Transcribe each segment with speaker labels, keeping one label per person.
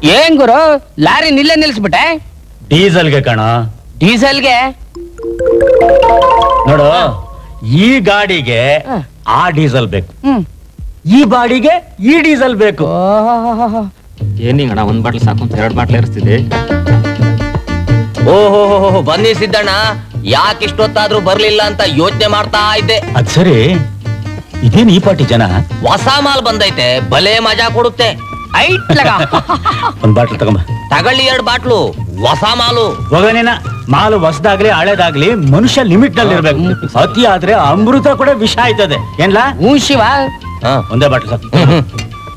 Speaker 1: ಏನ್ ಗುರು ಲಾರಿ ನಿಲ್ಲೇ ನಿಲ್ಸ್ಬಿಟ್ಟೆ
Speaker 2: ಡೀಸೆಲ್ಗೆ ಕಣ
Speaker 1: ಡೀಸೆಲ್ಗೆ
Speaker 2: ನೋಡು ಈ ಗಾಡಿಗೆ
Speaker 1: ಹ.
Speaker 2: ಆ ಡೀಸೆಲ್ ಬೇಕು
Speaker 1: ಹ್ಮ್
Speaker 2: ಈ ಬಾಡಿಗೆ ಈ ಡೀಸೆಲ್ ಬೇಕು
Speaker 3: ಏನಿಂಗ್ ಅಣ್ಣ ಒಂದ್ ಬಾಟ್ಲ್ ಸಾಕು ಅಂತ ಎರಡ್ ಬಾಟ್ಲ್ ಇರಿಸ್ತಿದೆ
Speaker 4: ಓಹೋ ಬನ್ನಿ ಸಿದ್ದಣ್ಣ ಯಾಕೆ ಇಷ್ಟೊತ್ತಾದ್ರೂ ಬರ್ಲಿಲ್ಲ ಅಂತ ಯೋಚನೆ ಮಾಡ್ತಾ ಇದ್ದೆ
Speaker 2: ಅದ್ ಸರಿ ಇದೇನ್ ಈ ಪಾಟಿ ಜನ
Speaker 4: ಹೊಸ ಮಾಲ್ ಬಂದೈತೆ ಭಲೇ ಮಜಾ ಕೊಡುತ್ತೆ
Speaker 1: ಐಟ್ಲಗ
Speaker 2: ಒಂದ್ ಬಾಟ್ಲ್ ತಗೊಂಬ
Speaker 4: ತಗೊಳ್ಳಿ ಎರಡು ಬಾಟ್ಲು ಹೊಸ ಮಾಲು
Speaker 2: ಹೋಗನೇನ ಮಾಲು ಹೊಸದಾಗ್ಲಿ ಹಳೇದಾಗ್ಲಿ ಮನುಷ್ಯ ಲಿಮಿಟ್ ನಲ್ಲಿ ಇರ್ಬೇಕು ಅತಿ ಆದ್ರೆ ಅಮೃತ ಕೂಡ ವಿಷ ಆಯ್ತದೆ ಏನ್ಲಾ
Speaker 1: ಹ್ಞೂ ಶಿವ
Speaker 4: ಹಾ.
Speaker 2: ಒಂದೇ ಬಾಟ್ಲ್ ಸಾಕು
Speaker 4: ಹ್ಮ್, ಹ್ಮ್.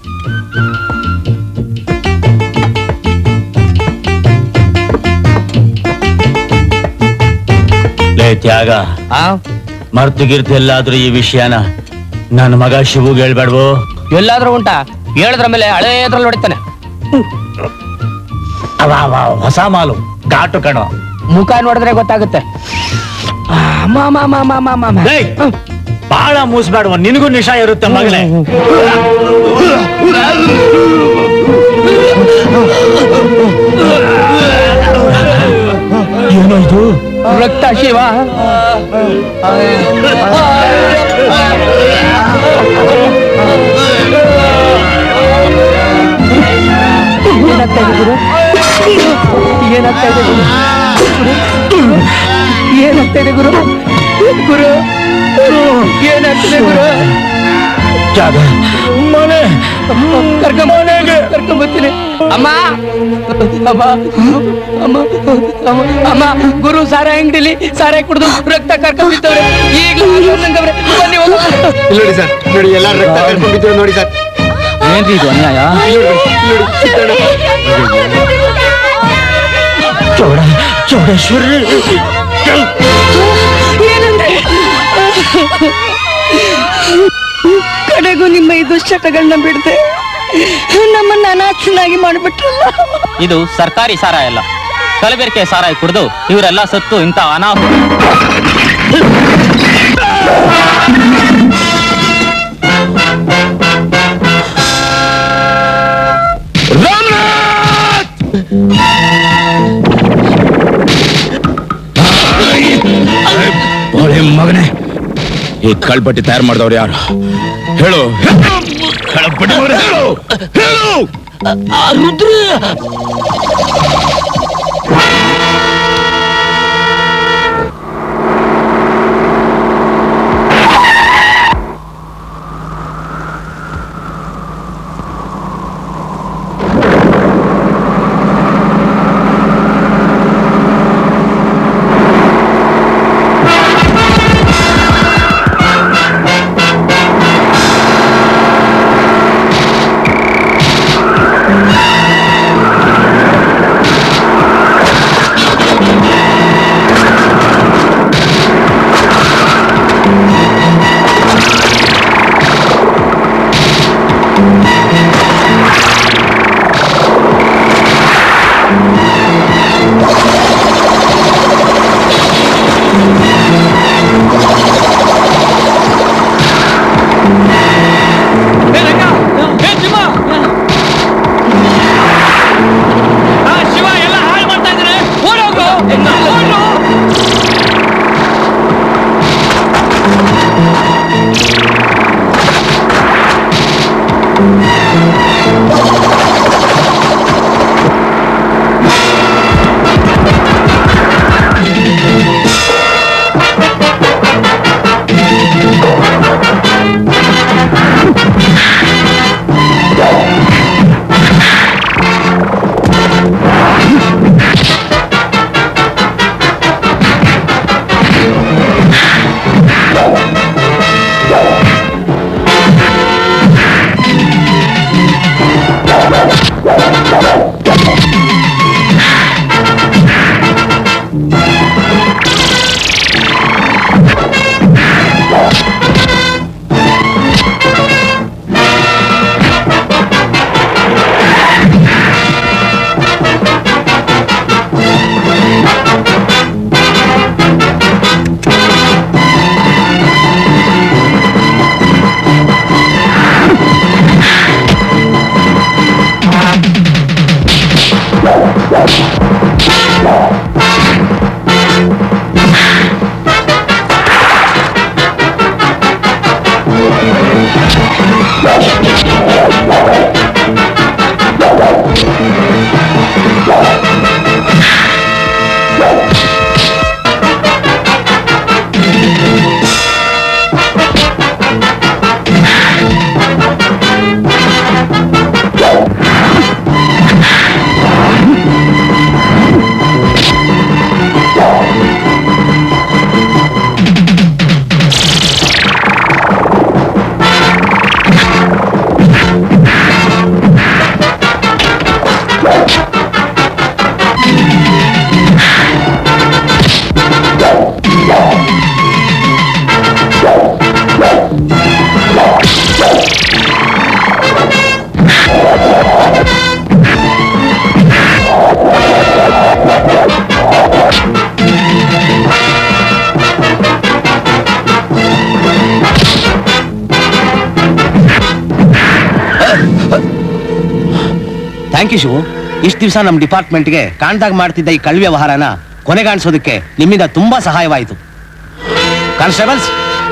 Speaker 2: ಲೇ ತ್ಯಾಗ
Speaker 1: ಆ,
Speaker 2: ಮರ್ತು ಗಿರ್ತು ಎಲ್ಲಾದ್ರೂ ಈ ವಿಷಯನ ನನ್ನ ಮಗ ಶಿವುಗೆ ಹೇಳ್ಬೇಡ್ವೋ
Speaker 1: ಎಲ್ಲಾದ್ರೂ ಉಂಟಾ ಹೇಳಿದ್ರ ಮೇಲೆ ಹಳೇದ್ರಲ್ಲಿ ಹೊಡಿತಾನೆ
Speaker 2: ಅವ ಅವ ಹೊಸ ಮಾಲು ಘಾಟು ಕಣೋ
Speaker 1: ಮುಖ ನೋಡಿದ್ರೆ ಗೊತ್ತಾಗುತ್ತೆ ಆ, ಮ, ಮ, ಮ, ಮ, ಮ, ಮ, ಮ.
Speaker 2: ಲೇ, ಬಾಳ ಮೂಸ್ಬೇಡವ ನಿನಗೂ ನಿಶಾ ಇರುತ್ತೆ ಮಗನೇ ಏನೋ ಇದು
Speaker 1: ರಕ್ತ ಶಿವ ಏನಾಗ್ತಾ ಇದೆ ಗುರು ಏನಾಗ್ತಾ ಇದೆ ಗುರು ಏನಾಗ್ತಾ ಇದೆ ಗುರು ಗುರು ಏನಾಗ್ತಿದೆ ಗುರು
Speaker 2: ಜಾಗ ಮನೆ
Speaker 1: ಕರ್ಕೊಂಬ ಕರ್ಕೊಂಬರ್ತೀನಿ ಅಮ್ಮ ಅಮ್ಮ ಅಮ್ಮ ಅಮ್ಮ ಅಮ್ಮ ಗುರು ಸಾರ ಅಂಗಡಿಲಿ ಸಾರ ಕುಡಿದು ರಕ್ತ ಕರ್ಕೊಂಡ್ಬಿತ್ತವ್ರೆ ಈಗಲೂ ನಂಗವ್ರೆ ಬನ್ನಿ ಹೋಗೋಣ
Speaker 5: ನೋಡಿ ಸರ್ ನೋಡಿ ಎಲ್ಲ ರಕ್ತ ಕರ್ಕೊಂಡಿದ್ದೀವಿ ನೋಡಿ ಸರ್
Speaker 2: ಏನ್ರಿ ಇದು ಅನ್ಯಾಯ ಚೌಡ ಚೌಡೇಶ್ವರಿ
Speaker 6: ಕಡೆಗೂ ನಿಮ್ಮ ಈ ದುಶ್ಚಟಗಳನ್ನ ಬಿಡದೆ ನಮ್ಮನ್ನ ಅನಾಥನಾಗಿ ಮಾಡಿಬಿಟ್ರಲ್ಲ
Speaker 3: ಇದು ಸರ್ಕಾರಿ ಸಾರಾಯ ಅಲ್ಲ ಕಲಬೆರಕೆ ಸಾರಾಯ ಕುಡಿದು ಇವರೆಲ್ಲ ಸತ್ತು ಇಂಥ ಅನಾಹುತ
Speaker 5: ಒಳ್ಳೆ ಮಗನೇ ಈ ಕಳ್ಪಟ್ಟಿ ತಯಾರು ಮಾಡಿದವ್ರು ಯಾರು ಹೇಳು ಕಳ್ಪಟ್ಟಿ ಮಗನೇ ಹೇಳು ಹೇಳು
Speaker 7: ಥ್ಯಾಂಕ್ ಯು ಶಿವು ಇಷ್ಟು ದಿವಸ ನಮ್ಮ ಡಿಪಾರ್ಟ್ಮೆಂಟ್ಗೆ ಕಾಣ್ದಾಗ ಮಾಡ್ತಿದ್ದ ಈ ಕಳ್ ವ್ಯವಹಾರನ ಕೊನೆಗಾಣಿಸೋದಕ್ಕೆ ನಿಮ್ಮಿಂದ ತುಂಬಾ ಸಹಾಯವಾಯಿತು ಕಾನ್ಸ್ಟೇಬಲ್ಸ್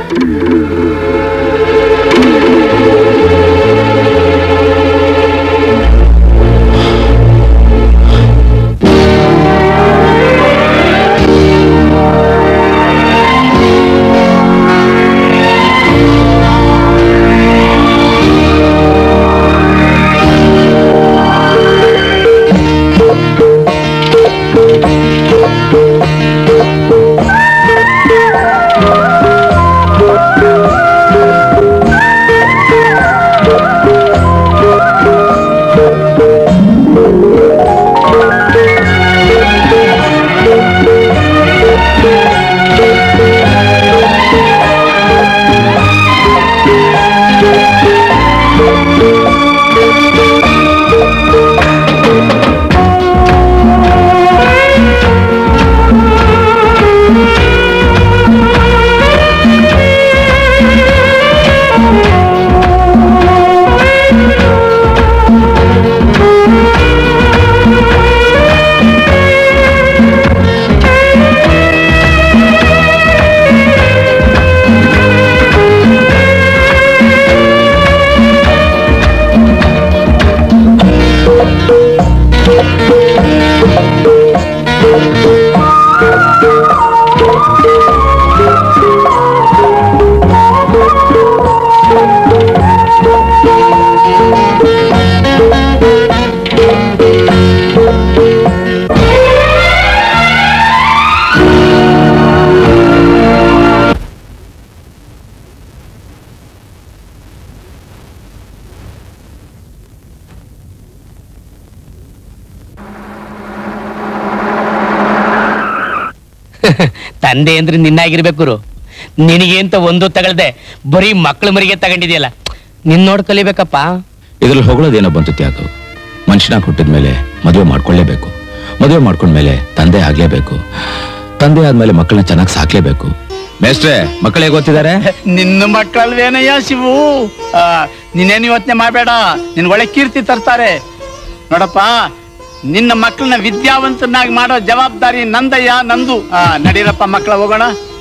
Speaker 1: ತಂದೆ ಅಂದ್ರೆ ನಿನ್ನಾಗಿರ್ಬೇಕು ಗುರು ನಿನಗೆ ಅಂತ ಒಂದು ತಗಳ್ದೆ ಬರೀ ಮಕ್ಳ ಮರಿಗೆ ತಗೊಂಡಿದ್ಯಲ್ಲ ನಿನ್ ನೋಡ್ ಕಲಿಬೇಕಪ್ಪ
Speaker 5: ಇದ್ರಲ್ಲಿ ಹೊಗಳೋದೇನೋ ಬಂತು ತ್ಯಾಗು ಮನುಷ್ಯನಾಗ ಹುಟ್ಟಿದ ಮೇಲೆ ಮದುವೆ ಮಾಡ್ಕೊಳ್ಳೇಬೇಕು ಮದುವೆ ಮಾಡ್ಕೊಂಡ್ಮೇಲೆ ತಂದೆ ಆಗ್ಲೇಬೇಕು ತಂದೆ ಆದ್ಮೇಲೆ ಮಕ್ಕಳನ್ನ ಚೆನ್ನಾಗಿ ಸಾಕ್ಲೇಬೇಕು ಮೇಷ್ಟ್ರೆ ಮಕ್ಕಳು ಹೇಗೆ ಓದ್ತಿದ್ದಾರೆ
Speaker 2: ನಿನ್ನ ಮಕ್ಕಳಲ್ವೇನಯ್ಯ ಶಿವು ಆ, ನೀನೇನು ಯೋಚನೆ ಮಾಡಬೇಡ ನಿನ್ ಒಳ್ಳೆ ಕೀರ್ತಿ ತರ್ತಾರೆ ನೋಡಪ್ಪ ನಿನ್ನ ಮಕ್ಕಳನ್ನ ವಿದ್ಯಾವಂತನಾಗಿ ಮಾಡೋ ಜವಾಬ್ದಾರಿ ನಂದಯ್ಯ ನಂದು ಆ, ನಡೀರಪ್ಪ ಮಕ್ಕಳ ಹೋಗೋಣ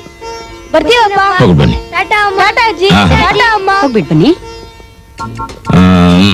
Speaker 8: ಬರ್ತೀವಪ್ಪ
Speaker 5: ಹೋಗಿ ಬನ್ನಿ
Speaker 8: ಟಾಟಾ ಅಮ್ಮ ಟಾಟಾ ಅಜ್ಜಿ
Speaker 5: ಹಾ.
Speaker 8: ಟಾಟಾ ಅಮ್ಮ
Speaker 6: ಹೋಗ್ಬಿಟ್ ಬನ್ನಿ
Speaker 5: ಆಮ್,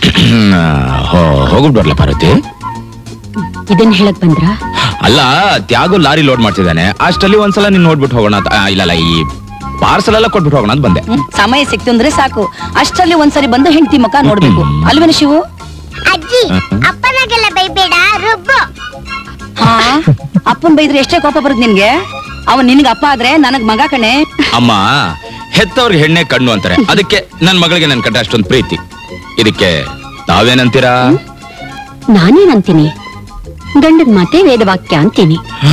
Speaker 5: ಹೋ- ಹೋಗ್ಬಿಟ್ ಬರ್ಲಾ ಪಾರ್ವತಿ
Speaker 6: ಇದನ್ನ ಹೇಳಕ್ ಬಂದ್ರ
Speaker 5: ಅಲ್ಲ ತ್ಯಾಗು ಲಾರಿ ಲೋಡ್ ಮಾಡ್ತಿದ್ದಾನೆ ಅಷ್ಟರಲ್ಲಿ ಒಂದ್ಸಲ ನೀನ್ ನೋಡ್ಬಿಟ್ಟು ಹೋಗೋಣ ಅಂತ ಆ, ಇಲ್ಲಲ್ಲ ಈ ಪಾರ್ಸಲ್ ಎಲ್ಲ ಕೊಟ್ಬಿಟ್ಟು ಹೋಗೋಣ ಅಂತ ಬಂದೆ
Speaker 6: ಸಮಯ ಸಿಕ್ತು ಅಂದ್ರೆ ಸಾಕು ಅಷ್ಟರಲ್ಲಿ ಒಂದ್ಸರಿ ಬಂದು ಹೆಂಡತಿ ಮುಖ ನೋಡ್ಬೇಕು
Speaker 5: ಹ್ಮ್.
Speaker 6: ಅಲ್ವೇನ ಶಿವು
Speaker 8: ಅಜ್ಜಿ ಅಪ್ಪನಾಗೆಲ್ಲ ಬೈಬೇಡ ರುಬ್ಬು
Speaker 6: ಹಾ ಅಪ್ಪನ್ ಬೈದ್ರೆ ಎಷ್ಟೇ ಕೋಪ ಬರುತ್ತೆ ನಿನ್ಗೆ ಅವನ್ ನಿನ್ಗೆ ಅಪ್ಪ ಆದ್ರೆ ನನಗ್ ಮಗ ಕಣೆ
Speaker 5: ಅಮ್ಮ ಹೆತ್ತವ್ರಿಗೆ ಹೆಣ್ಣೆ ಕಣ್ಣು ಅಂತಾರೆ ಅದಕ್ಕೆ ನನ್ ಮಗಳಿಗೆ ನನ್ ಕಂಡ್ರೆ ಅಷ್ಟೊಂದು ಪ್ರೀತಿ ಇದಕ್ಕೆ ತಾವೇನಂತೀರಾ
Speaker 6: ನಾನೇನಂತೀನಿ ಗಂಡನ್ ಮಾತೆ ವೇದವಾಕ್ಯ ಅಂತೀನಿ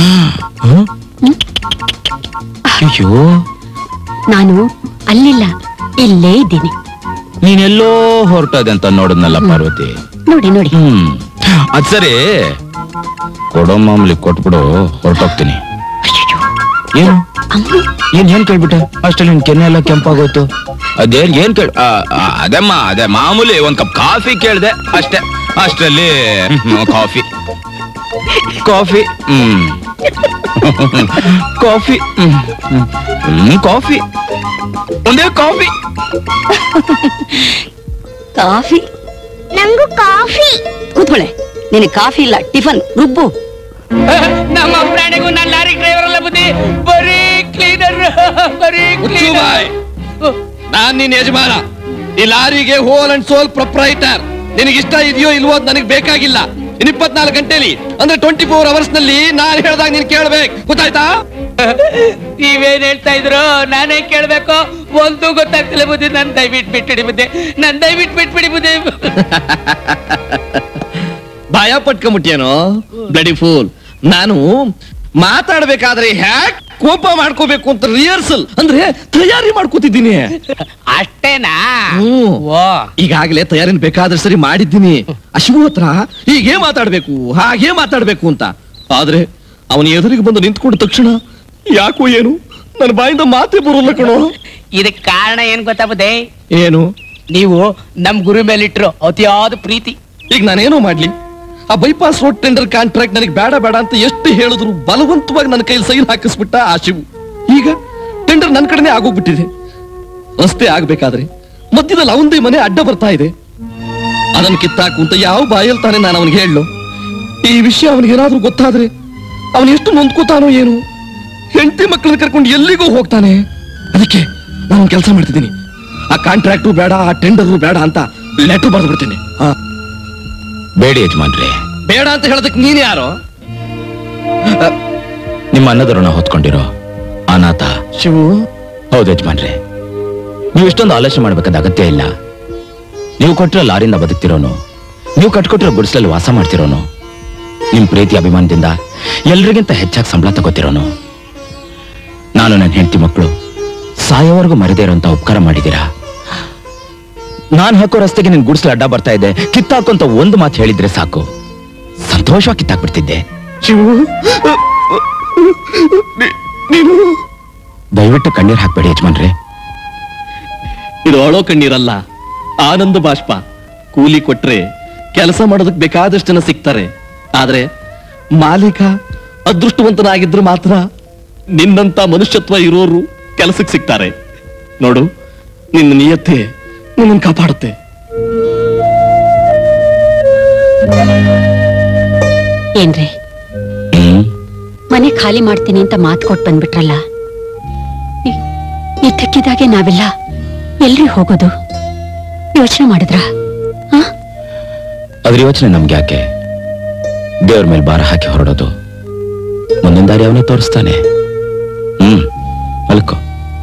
Speaker 5: ಅಯ್ಯೋ
Speaker 6: ನಾನು ಅಲ್ಲಿಲ್ಲ ಇಲ್ಲೇ ಇದ್ದೀನಿ
Speaker 5: ನೀನೆಲ್ಲೋ ಹೊರಟದೆ ಅಂತ ನೋಡಿದ್ನಲ್ಲ ಪಾರ್ವತಿ
Speaker 6: ನೋಡಿ ನೋಡಿ
Speaker 5: ಹ್ಮ್ ಅದ್ ಸರಿ ಕೊಡೋ ಮಾಮೂಲಿ ಕೊಟ್ಬಿಡು ಹೊರಟೋಗ್ತೀನಿ ಏನು
Speaker 6: ಅಮ್ಮ
Speaker 5: ಏನ್ ಏನ್ ಕೇಳ್ಬಿಟ್ಟೆ ಅಷ್ಟಲ್ಲಿ ನಿನ್ ಕೆನ್ನೆ ಎಲ್ಲ ಕೆಂಪಾಗೋಯ್ತು ಅದೇನ್ ಏನ್ ಕೇಳ್ ಆ, ಆ, ಅದಮ್ಮ ಅದೇ ಮಾಮೂಲಿ ಒಂದ್ ಕಪ್ ಕಾಫಿ ಕೇಳ್ದೆ ಅಷ್ಟೇ ಅಷ್ಟರಲ್ಲಿ ಹ್ಮ್, ಕಾಫಿ ಕಾಫಿ ಹ್ಮ್ ಕಾಫಿ ಹ್ಮ್ ಹ್ಮ್, ಕಾಫಿ ಒಂದೇ ಕಾಫಿ
Speaker 6: ಕಾಫಿ
Speaker 8: ನಂಗೂ ಕಾಫಿ
Speaker 6: ಕೂತ್ಕೊಳ್ಳೆ ನಿನಗೆ ಕಾಫಿ ಇಲ್ಲ ಟಿಫನ್ ರುಬ್ಬು
Speaker 1: ನಮ್ಮ ಪ್ರಾಣಿಗೂ ನನ್ನ ಲಾರಿ ಡ್ರೈವರ್ ಅಲ್ಲ ಬುದ್ಧಿ ಬರೀ ಕ್ಲೀನರ್ ಬರೀ
Speaker 9: ಮುಚ್ಚು ಬಾಯ್. ನಾನ್ ನಿನ್ ಯಜಮಾನ ಈ ಲಾರಿಗೆ ಹೋಲ್ ಅಂಡ್ ಸೋಲ್ ಪ್ರೊಪ್ರೈಟರ್ ನಿನಗೆ ಇಷ್ಟ ಇದೆಯೋ ಇಲ್ವೋ ಅದು ನನಗೆ ಬೇಕಾಗಿಲ್ಲ ಇನ್ ಇಪ್ಪತ್ನಾಲ್ಕು ಗಂಟೆಲಿ ಅಂದ್ರೆ ಟ್ವೆಂಟಿ ಫೋರ್ ಅವರ್ಸ್ ನಲ್ಲಿ ನಾನ್ ಹೇಳ್ದಾಗ ನೀನ್ ಕೇಳ್ಬೇಕು ಗೊತ್ತಾಯ್ತಾ
Speaker 1: ನೀವೇನ್ ಹೇಳ್ತಾ ಇದ್ರು ನಾನೇ ಕೇಳ್ಬೇಕು ಒಂದು ಗೊತ್ತಾಗ್ತಿಲ್ಲ ಬುದ್ಧಿ ನನ್ ದಯವಿಟ್ಟು ಬಿಟ್ಬಿಡಿ ಬುದ್ಧಿ ನನ್ ದಯವಿಟ್ಟು ಬಿಟ್ಬಿಡಿ ಬುದ್ಧಿ
Speaker 9: ಭಯ ಪಟ್ಕೊಂಬಿಟ್ಯೇನೋ ಬ್ಲಡಿ ಫೂಲ್ ನಾನು ಮಾತಾಡ್ಬೇಕಾದ್ರೆ ಹ್ಯಾಕ್ ಕೋಪ ಮಾಡ್ಕೋಬೇಕು ಅಂತ ರಿಹರ್ಸಲ್ ಅಂದ್ರೆ ತಯಾರಿ ಮಾಡ್ಕೋತಿದ್ದೀನಿ
Speaker 1: ಅಷ್ಟೇನಾ
Speaker 9: ಹ್ಮ್.
Speaker 1: ಓ
Speaker 9: ಈಗಾಗಲೇ ತಯಾರಿನ ಬೇಕಾದ್ರೆ ಸರಿ ಮಾಡಿದ್ದೀನಿ ಅಶಿವು ಹತ್ರ ಹೀಗೆ ಮಾತಾಡ್ಬೇಕು ಹಾಗೆ ಮಾತಾಡ್ಬೇಕು ಅಂತ ಆದ್ರೆ ಅವನ ಎದುರಿಗೆ ಬಂದು ನಿಂತ್ಕೊಂಡ ತಕ್ಷಣ ಯಾಕೋ ಏನು ನನ್ನ ಬಾಯಿಂದ ಮಾತೇ ಬರೋಲ್ಲ ಕಣೋ
Speaker 1: ಇದಕ್ ಕಾರಣ ಏನ್ ಗೊತ್ತಾ ಬುದ್ಧಿ
Speaker 9: ಏನು
Speaker 1: ನೀವು ನಮ್ ಗುರು ಮೇಲಿಟ್ರು ಅತಿಯಾದ ಪ್ರೀತಿ
Speaker 9: ಈಗ ನಾನೇನೋ ಮಾಡ್ಲಿ ಆ ಬೈಪಾಸ್ ರೋಡ್ ಟೆಂಡರ್ ಕಾಂಟ್ರಾಕ್ಟ್ ನನಗೆ ಬೇಡ ಬೇಡ ಅಂತ ಎಷ್ಟು ಹೇಳಿದ್ರು ಬಲವಂತವಾಗಿ ನನ್ನ ಕೈಲಿ ಸೈನ್ ಹಾಕಿಸ್ಬಿಟ್ಟ ಆ ಶಿವು ಈಗ ಟೆಂಡರ್ ನನ್ನ ಕಡೆನೇ ಆಗೋಗ್ಬಿಟ್ಟಿದೆ ರಸ್ತೆ ಆಗ್ಬೇಕಾದ್ರೆ ಮಧ್ಯದಲ್ಲಿ ಅವಂದೇ ಮನೆ ಅಡ್ಡ ಬರ್ತಾ ಇದೆ ಅದನ್ನ ಕಿತ್ತಾಕು ಅಂತ ಯಾವ ಬಾಯಲ್ಲಿ ತಾನೆ ನಾನು ಅವನಿಗೆ ಹೇಳಲು ಈ ವಿಷಯ ಅವನಿಗೆ ಏನಾದ್ರೂ ಗೊತ್ತಾದ್ರೆ ಅವನು ಎಷ್ಟು ನೊಂದ್ಕೋತಾನೋ ಏನು ಹೆಂಡತಿ ಮಕ್ಕಳನ್ನ ಕರ್ಕೊಂಡು ಎಲ್ಲಿಗೂ ಹೋಗ್ತಾನೆ ಅದಕ್ಕೆ ನಾನು ಕೆಲಸ ಮಾಡ್ತಿದ್ದೀನಿ ಆ ಕಾಂಟ್ರಾಕ್ಟು ಬೇಡ ಆ ಟೆಂಡರು ಬೇಡ ಅಂತ ಲೆಟರ್ ಬರೆದು ಬಿಡ್ತೀನಿ ಹಾ
Speaker 5: ಬೇಡಿ ಯಜಮಾನ್ರೆ
Speaker 9: ಬೇಡ ಅಂತ ಹೇಳೋದಕ್ಕೆ ನೀನ್ ಯಾರು
Speaker 5: ನಿಮ್ಮ ಅನ್ನದ ಋಣ ಹೊತ್ಕೊಂಡಿರೋ ಅನಾಥ
Speaker 9: ಶಿವು
Speaker 5: ಹೌದು ಯಜಮಾನ್ರೆ ನೀವು ಇಷ್ಟೊಂದು ಆಲೋಚನೆ ಮಾಡ್ಬೇಕಾದ ಅಗತ್ಯ ಇಲ್ಲ ನೀವು ಕೊಟ್ಟಿರೋ ಲಾರಿಯಿಂದ ಬದುಕ್ತಿರೋನು ನೀವು ಕಟ್ಕೊಟ್ಟಿರೋ ಗುಡಿಸಲಲ್ಲಿ ವಾಸ ಮಾಡ್ತಿರೋನು ನಿಮ್ ಪ್ರೀತಿ ಅಭಿಮಾನದಿಂದ ಎಲ್ರಿಗಿಂತ ಹೆಚ್ಚಾಗಿ ಸಂಬಳ ತಗೋತಿರೋನು ನಾನು ನನ್ನ ಹೆಂಡತಿ ಮಕ್ಕಳು ಸಾಯೋವರೆಗೂ ಮರೆದೇ ಇರೋಂತ ಉಪಕಾರ ಮಾಡಿದ್ದೀರಾ ನಾನ್ ಹಾಕೋ ರಸ್ತೆಗೆ ನಿನ್ ಗುಡಿಸಲು ಅಡ್ಡ ಬರ್ತಾ ಇದೆ ಕಿತ್ತಾಕು ಅಂತ ಒಂದು ಮಾತು ಹೇಳಿದ್ರೆ ಸಾಕು ಸಂತೋಷವಾಗಿ ಕಿತ್ತಾಕ್ಬಿಡ್ತಿದ್ದೆ
Speaker 9: ಶಿವು ನೀನು
Speaker 5: ದಯವಿಟ್ಟು ಕಣ್ಣೀರ್ ಹಾಕ್ಬೇಡಿ ಯಜಮಾನ್ರೆ
Speaker 9: ಇದು ಅಳೋ ಕಣ್ಣೀರಲ್ಲ ಆನಂದ ಬಾಷ್ಪ ಕೂಲಿ ಕೊಟ್ರೆ ಕೆಲಸ ಮಾಡೋದಕ್ಕೆ ಬೇಕಾದಷ್ಟು ಜನ ಸಿಗ್ತಾರೆ ಆದ್ರೆ ಮಾಲೀಕ ಅದೃಷ್ಟವಂತನಾಗಿದ್ರೆ ಮಾತ್ರ ನಿನ್ನಂತ ಮನುಷ್ಯತ್ವ ಇರೋರು ಕೆಲಸಕ್ಕೆ ಸಿಗ್ತಾರೆ ನೋಡು ನಿನ್ನ ನಿಯತ್ತೆ ನಿನ್ನನ್ನು ಕಾಪಾಡುತ್ತೆ
Speaker 10: ಏನ್ರಿ
Speaker 5: ಹ್ಮ್
Speaker 10: ಮನೆ ಖಾಲಿ ಮಾಡ್ತೀನಿ ಅಂತ ಮಾತು ಕೊಟ್ಟು ಬಂದ್ಬಿಟ್ರಲ್ಲ ಇ- ಇದ್ದಕ್ಕಿದ್ದಾಗೆ ನಾವೆಲ್ಲ ಎಲ್ರಿ ಹೋಗೋದು ಯೋಚನೆ ಮಾಡಿದ್ರ
Speaker 5: ಅದ್ರ ಯೋಚನೆ ನಮ್ಗೆ ಯಾಕೆ ದೇವ್ರ ಮೇಲೆ ಭಾರ ಹಾಕಿ ಹೊರಡೋದು ಮುಂದಿನ ದಾರಿ ಅವನೇ ತೋರಿಸ್ತಾನೆ ಹ್ಮ್ ಮಲ್ಕೋ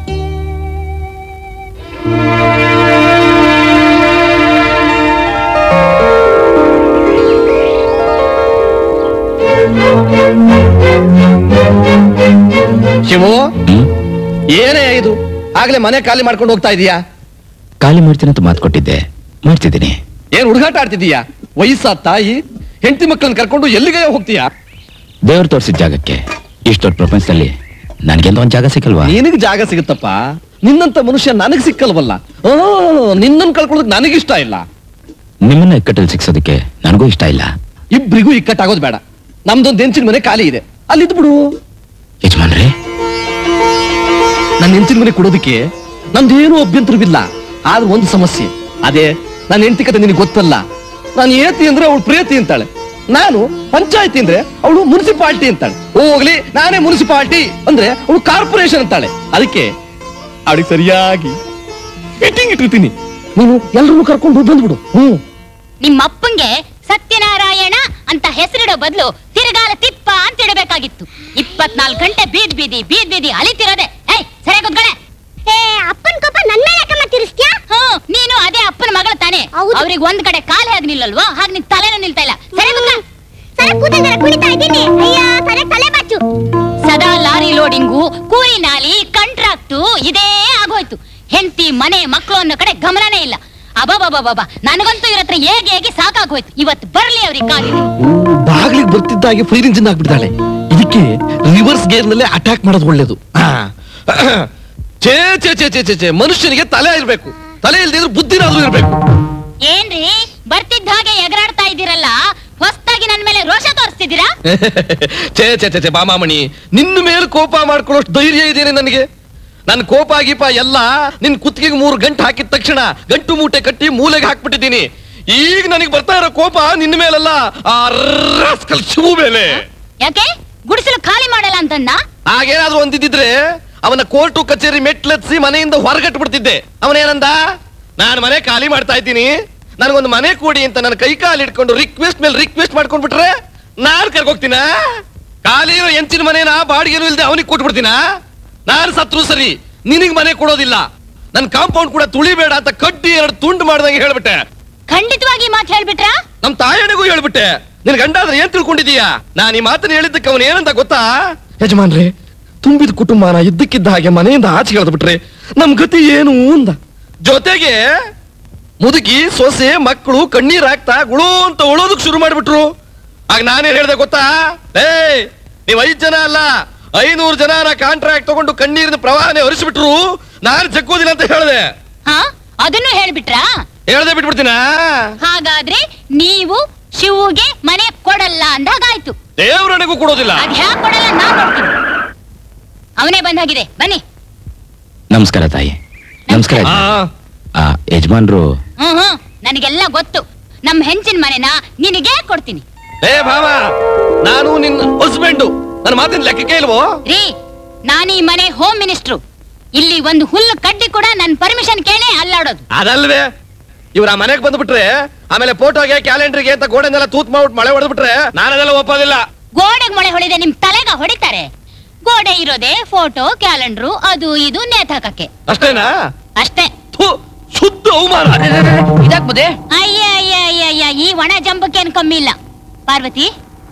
Speaker 9: ಶಿವು
Speaker 5: ಹ್ಮ್
Speaker 9: ಏನೇ ಇದು ಆಗ್ಲೇ ಮನೆ ಖಾಲಿ ಮಾಡ್ಕೊಂಡು ಹೋಗ್ತಾ ಇದೀಯಾ
Speaker 5: ಖಾಲಿ ಮಾಡ್ತೀನಿ ಅಂತ ಮಾತು ಕೊಟ್ಟಿದ್ದೆ ಮಾಡ್ತಿದ್ದೀನಿ
Speaker 9: ಏನ್ ಹುಡುಗಾಟ ಆಡ್ತಿದೀಯಾ ವಯಸ್ಸ ತಾಯಿ ಹೆಂಡತಿ ಮಕ್ಕಳನ್ನ ಕರ್ಕೊಂಡು ಎಲ್ಲಿಗೆ ಹೋಗ್ತೀಯಾ
Speaker 5: ದೇವ್ರು ತೋರಿಸಿದ ಜಾಗಕ್ಕೆ ಇಷ್ಟು ದೊಡ್ಡ ಪ್ರಪಂಚದಲ್ಲಿ ನನ್ಗೆಂದ ಒಂದ್ ಜಾಗ ಸಿಕ್ಕಲ್ವಾ
Speaker 9: ನಿನಗ್ ಜಾಗ ಸಿಗುತ್ತಪ್ಪ ನಿನ್ನಂತ ಮನುಷ್ಯ ನನಗ್ ಸಿಕ್ಕಲ್ವಲ್ಲ ಆ, ನಿನ್ನನ್ ಕಳ್ಕೊಳ್ಳೋದಕ್ಕೆ ನನಗಿಷ್ಟ ಇಲ್ಲ
Speaker 5: ನಿಮ್ಮನ್ನ ಇಕ್ಕಟ್ಟಲ್ಲಿ ಸಿಕ್ಸೋದಕ್ಕೆ ನನಗೂ ಇಷ್ಟ ಇಲ್ಲ
Speaker 9: ಇಬ್ರಿಗೂ ಇಕ್ಕಟ್ಟಾಗೋದು ಬೇಡ ನಮ್ದೊಂದು ಹೆಂಚಿನ ಮನೆ ಖಾಲಿ ಇದೆ ಅಲ್ಲಿದ್ದು ಬಿಡು
Speaker 5: ಯಜಮಾನ್ರೆ
Speaker 9: ನನ್ನ ಹೆಂಚಿನ ಮನೆ ಕೊಡೋದಕ್ಕೆ ನಂದೇನು ಅಭ್ಯಂತರವಿಲ್ಲ ಆದ್ರೆ ಒಂದು ಸಮಸ್ಯೆ ಅದೇ ನನ್ನ ಹೆಂಡತಿ ಕತೆ ನಿನಗೆ ಗೊತ್ತಲ್ಲ ನಾನು ಏತಿ ಅಂದ್ರೆ ಅವಳು ಪ್ರೇತಿ ಅಂತಾಳೆ ನಾನು ಪಂಚಾಯತಿ ಅಂದ್ರೆ ಅವಳು ಮುನ್ಸಿಪಾಲ್ಟಿ ಅಂತಾಳೆ ಹೋಗ್ಲಿ ನಾನೇ ಮುನ್ಸಿಪಾಲ್ಟಿ ಅಂದ್ರೆ ಅವಳು ಕಾರ್ಪೊರೇಷನ್ ಅಂತಾಳೆ ಅದಕ್ಕೆ ಅವಳಿಗೆ ಸರಿಯಾಗಿ ಫಿಟ್ಟಿಂಗ್ ಇಟ್ಟಿರ್ತೀನಿ ನೀನು ಎಲ್ಲರನ್ನು ಕರ್ಕೊಂಡು ಬಂದ್ಬಿಡು ಹ್ಮ್
Speaker 8: ನಿಮ್ಮಪ್ಪಂಗೆ ಸತ್ಯನಾರಾಯಣ ಅಂತ ಹೆಸರಿಡೋ ಬದಲು ತಿರುಗಾಲ ತಿಪ್ಪ ಅಂತ ಇಡಬೇಕಾಗಿತ್ತು ಇಪ್ಪತ್ನಾಲ್ಕು ಗಂಟೆ ಬೀದ್ ಬೀದಿ ಬೀದ್ ಬೀದಿ ಅಲಿತಿರೋದೆ ಏಯ್ ಸರಿ ಕೂತ್ಕೊಳೆ ಏ ಅಪ್ಪನ ಕೋಪ ನನ್ನ ಮೇಲೆ ಯಾಕಮ್ಮ ತಿರ್ಸ್ತ್ಯಾ ಹ್ಮ್ ನೀನು ಅದೇ ಅಪ್ಪನ ಮಗಳು ತಾನೆ ಅವ್ರಿಗೆ ಒಂದ್ ಕಡೆ ಕಾಲ್ ಹೇಗ್ ನಿಲ್ಲಲ್ವಾ ಹಾಗೆ ನಿನ್ ತಲೆನೂ ನಿಲ್ತಾ ಇಲ್ಲ ಸರಿ ಕೂತ್ಕೊ ಸರ ಕೂತಿದ್ದಾರೆ ಕುಣಿತಾ ಇದ್ದೀನಿ ಅಯ್ಯ ಸರ ತಲೆ ಬಾಚು ಸದಾ ಲಾರಿ ಲೋಡಿಂಗು ಕೂಲಿ ನಾಲಿ ಕಾಂಟ್ರಾಕ್ಟು ಇದೇ ಆಗೋಯ್ತು ಹೆಂಡತಿ ಮನೆ ಮಕ್ಕಳು ಅನ್ನೋ ಕಡೆ ಗಮನನೇ ಇಲ್ಲ ಅಬಾಬಾಬಾಬಾ ನನಗಂತೂ ಇವ್ರ ಹತ್ರ ಹೇಗೆ ಹೇಗೆ ಸಾಕಾಗೋಯ್ತು ಇವತ್ತು ಬರ್ಲಿ ಅವ್ರಿಗೆ ಕಾಲಿಗೆ
Speaker 9: ಬಾಗ್ಲಿಗೆ ಬರ್ತಿದ್ದಾಗೆ ಫೈರ್ ಇಂಜಿನ್ ಆಗ್ಬಿಡ್ತಾಳೆ ಇದಕ್ಕೆ ರಿವರ್ಸ್ ಗೇರ್ ನಲ್ಲೇ ಅಟ್ಯಾಕ್ ಮಾಡೋದು ಒಳ್ಳೇದು ಆ. ಛೇ ಛೇ ಛೇ ಛೇ ಛೇ ಛೇ ಮನುಷ್ಯನಿಗೆ ತಲೆ ಇರ್ಬೇಕು ತಲೆ ಇಲ್ದಿದ್ರೆ ಬುದ್ಧಿನಾದ್ರೂ ಇರ್ಬೇಕು
Speaker 8: ಏನ್ರಿ ಬರ್ತಿದ್ದ ಹಾಗೆ ಎಗರಾಡ್ತಾ ಇದ್ದೀರಲ್ಲ ಹೊಸ್ತಾಗಿ ನನ್ ಮೇಲೆ ರೋಷ ತೋರಿಸ್ತಿದ್ದೀರಾ
Speaker 9: ಛೇ ಛೇ ಛೇ ಛೇ ಬಾಮಾಮಣಿ ನಿನ್ನ ಮೇಲೆ ಕೋಪ ಮಾಡ್ಕೊಳ್ಳೋಷ್ಟು ಧೈರ್ಯ ಇದೇನೆ ನನಗೆ ನನ್ನ ಕೋಪ ಗೀಪ ಎಲ್ಲ ನಿನ್ ಕುತ್ತಿಗೆಗೆ ಮೂರು ಗಂಟು ಹಾಕಿದ ತಕ್ಷಣ ಗಂಟು ಮೂಟೆ ಕಟ್ಟಿ ಮೂಲೆಗೆ ಹಾಕ್ಬಿಟ್ಟಿದ್ದೀನಿ ಈಗ ನನಗೆ ಬರ್ತಾ ಇರೋ ಕೋಪ ನಿನ್ನ ಮೇಲಲ್ಲ ಆ ರಾಸ್ಕಲ್ ಶಿವು ಮೇಲೆ
Speaker 8: ಯಾಕೆ ಗುಡಿಸಲು ಖಾಲಿ ಮಾಡಲ್ಲ ಅಂತಂದ
Speaker 9: ಹಾಗೇನಾದ್ರೂ ಒಂದಿದ್ರೆ ಅವನ ಕೋರ್ಟು ಕಚೇರಿ ಮೆಟ್ಲತ್ಸಿ ಮನೆಯಿಂದ ಹೊರಗಟ್ಟು ಬಿಡ್ತಿದ್ದೆ ಅವನೇನಂದ ನಾನು ಮನೆ ಖಾಲಿ ಮಾಡ್ತಾ ಇದ್ದೀನಿ ನನಗೊಂದು ಮನೆ ಕೊಡಿ ಅಂತ ನನ್ನ ಕೈ ಕಾಲು ಇಟ್ಕೊಂಡು ರಿಕ್ವೆಸ್ಟ್ ಮೇಲೆ ರಿಕ್ವೆಸ್ಟ್ ಮಾಡ್ಕೊಂಡ್ಬಿಟ್ರೆ ನಾನು ಕರ್ಕೋಗ್ತೀನ ಖಾಲಿ ಇರೋ ಎಂಚಿನ ಮನೇನ ಬಾಡಿಗೆನೂ ಇಲ್ದೆ ಅವನಿಗೆ ಕೊಟ್ಬಿಡ್ತೀನ ನಾನು ಸತ್ರು ಸರಿ ನಿನಗ್ ಮನೆ ಕೊಡೋದಿಲ್ಲ ನನ್ನ ಕಾಂಪೌಂಡ್ ಕೂಡ ತುಳಿಬೇಡ ಅಂತ ಕಡ್ಡಿ ಎರಡು ತುಂಡು ಮಾಡ್ದಂಗೆ ಹೇಳ್ಬಿಟ್ಟೆ
Speaker 8: ಖಂಡಿತವಾಗಿ ಮಾತು ಹೇಳ್ಬಿಟ್ರಾ
Speaker 9: ನಮ್ ತಾಯಣಿಗೂ ಹೇಳ್ಬಿಟ್ಟೆ ನಿನ್ ಗಂಡ ಆದ್ರೆ ಏನ್ ತಿಳ್ಕೊಂಡಿದೀಯಾ ನಾನ್ ಈ ಮಾತನ್ನ ಹೇಳಿದ್ದಕ್ಕೆ ಅವನು ಏನಂತ ಗೊತ್ತಾ ಯಜಮಾನ್ರೆ ತುಂಬಿದ ಕುಟುಂಬನ ಇದ್ದಕ್ಕಿದ್ದ ಹಾಗೆ ಮನೆಯಿಂದ ಆಚೆ ಎಳೆದ್ಬಿಟ್ರೆ ನಮ್ ಗತಿ ಏನು ಅಂದ ಜೊತೆಗೆ ಮುದುಕಿ ಸೊಸೆ ಮಕ್ಕಳು ಕಣ್ಣೀರ್ ಹಾಕ್ತಾ ಗುಳು ಅಂತ ಉಳೋದಕ್ ಶುರು ಮಾಡ್ಬಿಟ್ರು ಆಗ ನಾನೇನ್ ಹೇಳ್ದೆ ಗೊತ್ತಾ ಏ ನೀವ್ ಐದ್ ಜನ ಅಲ್ಲ ಐನೂರು ಜನನ ಕಾಂಟ್ರಾಕ್ಟ್ ತಗೊಂಡು ಕಣ್ಣೀರಿನ ಪ್ರವಾಹನೆ ಹರಿಸ್ಬಿಟ್ರು ನಾನು ಜಗ್ಗೋದಿಲ್ಲ ಅಂತ ಹೇಳ್ದೆ
Speaker 8: ಹಾ ಅದನ್ನು ಹೇಳ್ಬಿಟ್ರಾ
Speaker 9: ಹೇಳ್ದೆ ಬಿಟ್ಬಿಡ್ತೀನ
Speaker 8: ಹಾಗಾದ್ರೆ ನೀವು ಶಿವುಗೆ ಮನೆ ಕೊಡಲ್ಲ ಅಂದಾಗಾಯ್ತು
Speaker 9: ದೇವ್ರನಿಗೂ ಕೊಡೋದಿಲ್ಲ
Speaker 8: ಅದ್ ಹ್ಯಾಕ್ ಕೊಡಲ್ಲ ನಾನ್ ನೋಡ್ತೀನಿ ಅವನೇ ಬಂದಾಗಿದೆ ಬನ್ನಿ
Speaker 5: ನಮಸ್ಕಾರ ತಾಯಿ ನಮಸ್ಕಾರ
Speaker 9: ಆ,
Speaker 5: ಆ ಯಜಮಾನ್ರು
Speaker 8: ಹ್ಮ್ ಹ್ಮ್ ನನಗೆಲ್ಲ ಗೊತ್ತು ನಮ್ ಹೆಂಚಿನ ಮನೆನ ನಿನಗೆ ಕೊಡ್ತೀನಿ
Speaker 9: ಏ ಭಾವ ನಾನು ನಿನ್ನ ಹಸ್ಬೆಂಡು ನನ್ನ ಮಾತಿನ ಲೆಕ್ಕಕ್ಕೆ ಇಲ್ವೋ
Speaker 8: ರೀ ನಾನು ಈ ಮನೆ ಹೋಮ್ ಮಿನಿಸ್ಟ್ರು ಇಲ್ಲಿ ಒಂದು ಹುಲ್ಲು ಕಡ್ಡಿ ಕೂಡ ನನ್ ಪರ್ಮಿಷನ್ ಕೇಳೇ ಅಲ್ಲಾಡೋದು
Speaker 9: ಅದಲ್ವೇ ಇವ್ರ ಆ ಮನೆಗೆ ಬಂದ್ಬಿಟ್ರೆ ಆಮೇಲೆ ಫೋಟೋಗೆ ಕ್ಯಾಲೆಂಡರ್ಗೆ ಅಂತ ಗೋಡೆನೆಲ್ಲ ತೂತ್ ಮಾಡ್ಬಿಟ್ಟು ಮಳೆ ಹೊಡೆದ್ಬಿಟ್ರೆ ನಾನು ಅದೆಲ್ಲ ಒಪ್ಪೋದಿಲ್ಲ
Speaker 8: ಗೋಡೆಗ್ ಮೊಳೆ ಹೊಳಿದೆ ನಿಮ್ ತಲೆಗ ಹೊಡಿತಾರೆ ಗೋಡೆ ಇರೋದೇ ಫೋಟೋ ಕ್ಯಾಲೆಂಡ್ರು ಅದು ಇದು ನೇತಾಕಕ್ಕೆ
Speaker 9: ಅಷ್ಟೇನಾ
Speaker 8: ಅಷ್ಟೇ
Speaker 9: ಥು, ಶುದ್ಧ ಅವಮಾನ
Speaker 1: ಇದಾಕ್ ಬುದ್ಧಿ
Speaker 8: ಅಯ್ಯ ಅಯ್ಯ ಅಯ್ಯ ಅಯ್ಯ ಈ ಒಣ ಜಂಬಕ್ಕೇನ್ ಕಮ್ಮಿ ಇಲ್ಲ ಪಾರ್ವತಿ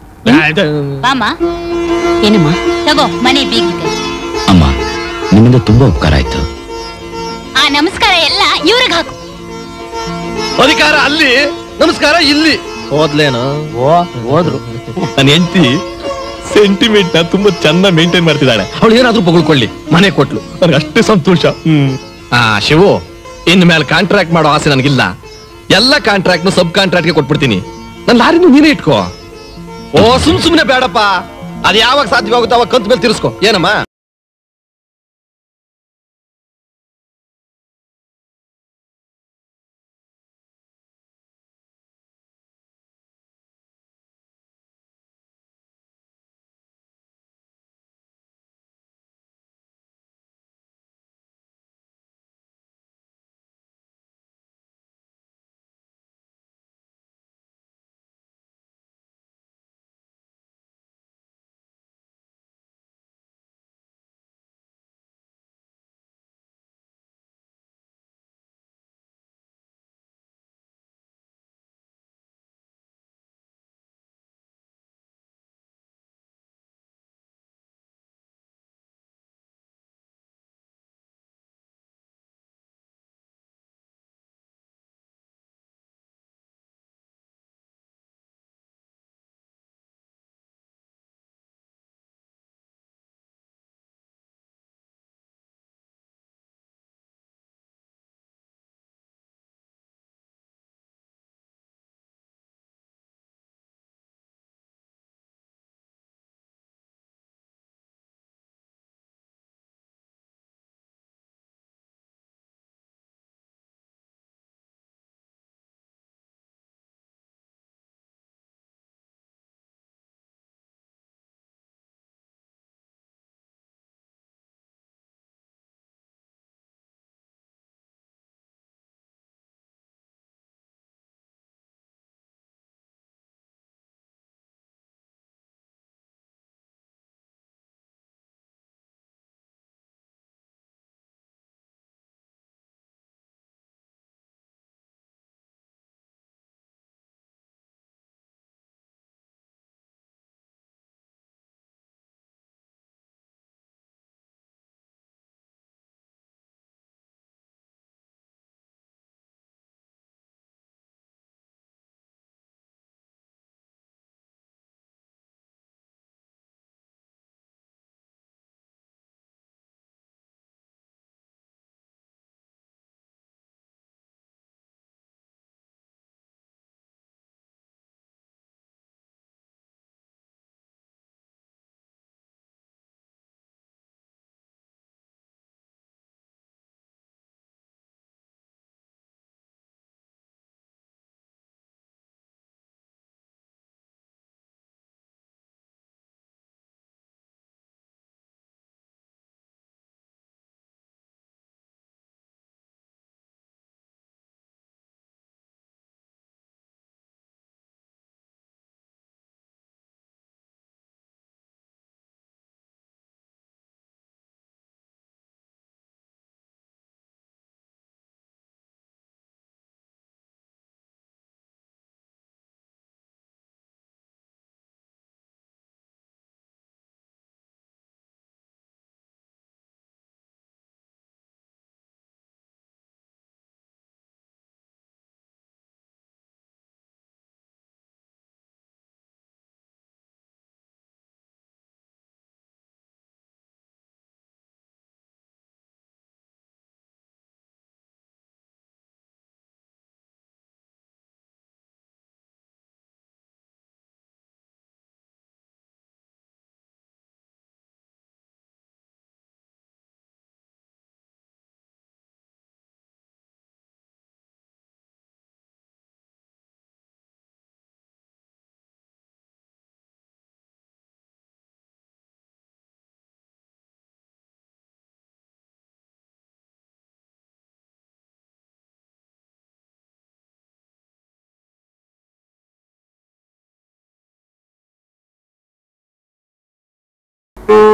Speaker 8: ಬಾಮ
Speaker 10: ಏನಮ್ಮ
Speaker 8: ತಗೋ ಮನೆ ಬೀಗಿದೆ
Speaker 5: ಅಮ್ಮ ನಿಮ್ಮಿಂದ ತುಂಬಾ ಉಪಕಾರ ಆಯ್ತು
Speaker 8: ಆ ನಮಸ್ಕಾರ ಎಲ್ಲ ಇವ್ರಿಗೆ ಹಾಕು
Speaker 9: ಅಧಿಕಾರ ಅಲ್ಲಿ ನಮಸ್ಕಾರ ಇಲ್ಲಿ ಹೋದ್ಲೇನು
Speaker 3: ಓ ಹೋದ್ರು
Speaker 9: ನನ್ನ ಹೆಂಡತಿ ಸೆಂಟಿಮೆಂಟ್ ನ ತುಂಬಾ ಚೆನ್ನಾಗಿ ಮೇಂಟೈನ್ ಮಾಡ್ತಿದ್ದಾಳೆ ಅವಳು ಏನಾದ್ರೂ ಬಗಳ್ಕೊಳ್ಳಿ ಮನೆ ಕೊಟ್ಲು ನನಗೆ ಅಷ್ಟೇ ಸಂತೋಷ ಆ ಶಿವು ಇನ್ ಮೇಲೆ ಕಾಂಟ್ರಾಕ್ಟ್ ಮಾಡೋ ಆಸೆ ನನಗಿಲ್ಲ ಎಲ್ಲ ಕಾಂಟ್ರಾಕ್ಟ್ ಸಬ್ ಕಾಂಟ್ರಾಕ್ಟ್ ಗೆ ಕೊಟ್ಬಿಡ್ತೀನಿ ನನ್ನ ಲಾರಿನೂ ನೀನೇ ಇಟ್ಕೋ ಓ ಸುಮ್ ಸುಮ್ನೆ ಬೇಡಪ್ಪ ಅದ್ ಯಾವಾಗ ಸಾಧ್ಯವಾಗುತ್ತೋ ಅವಾಗ ಕಂತ ಮೇಲೆ ತಿರ್ಸ್ಕೊ ಏನಮ್ಮ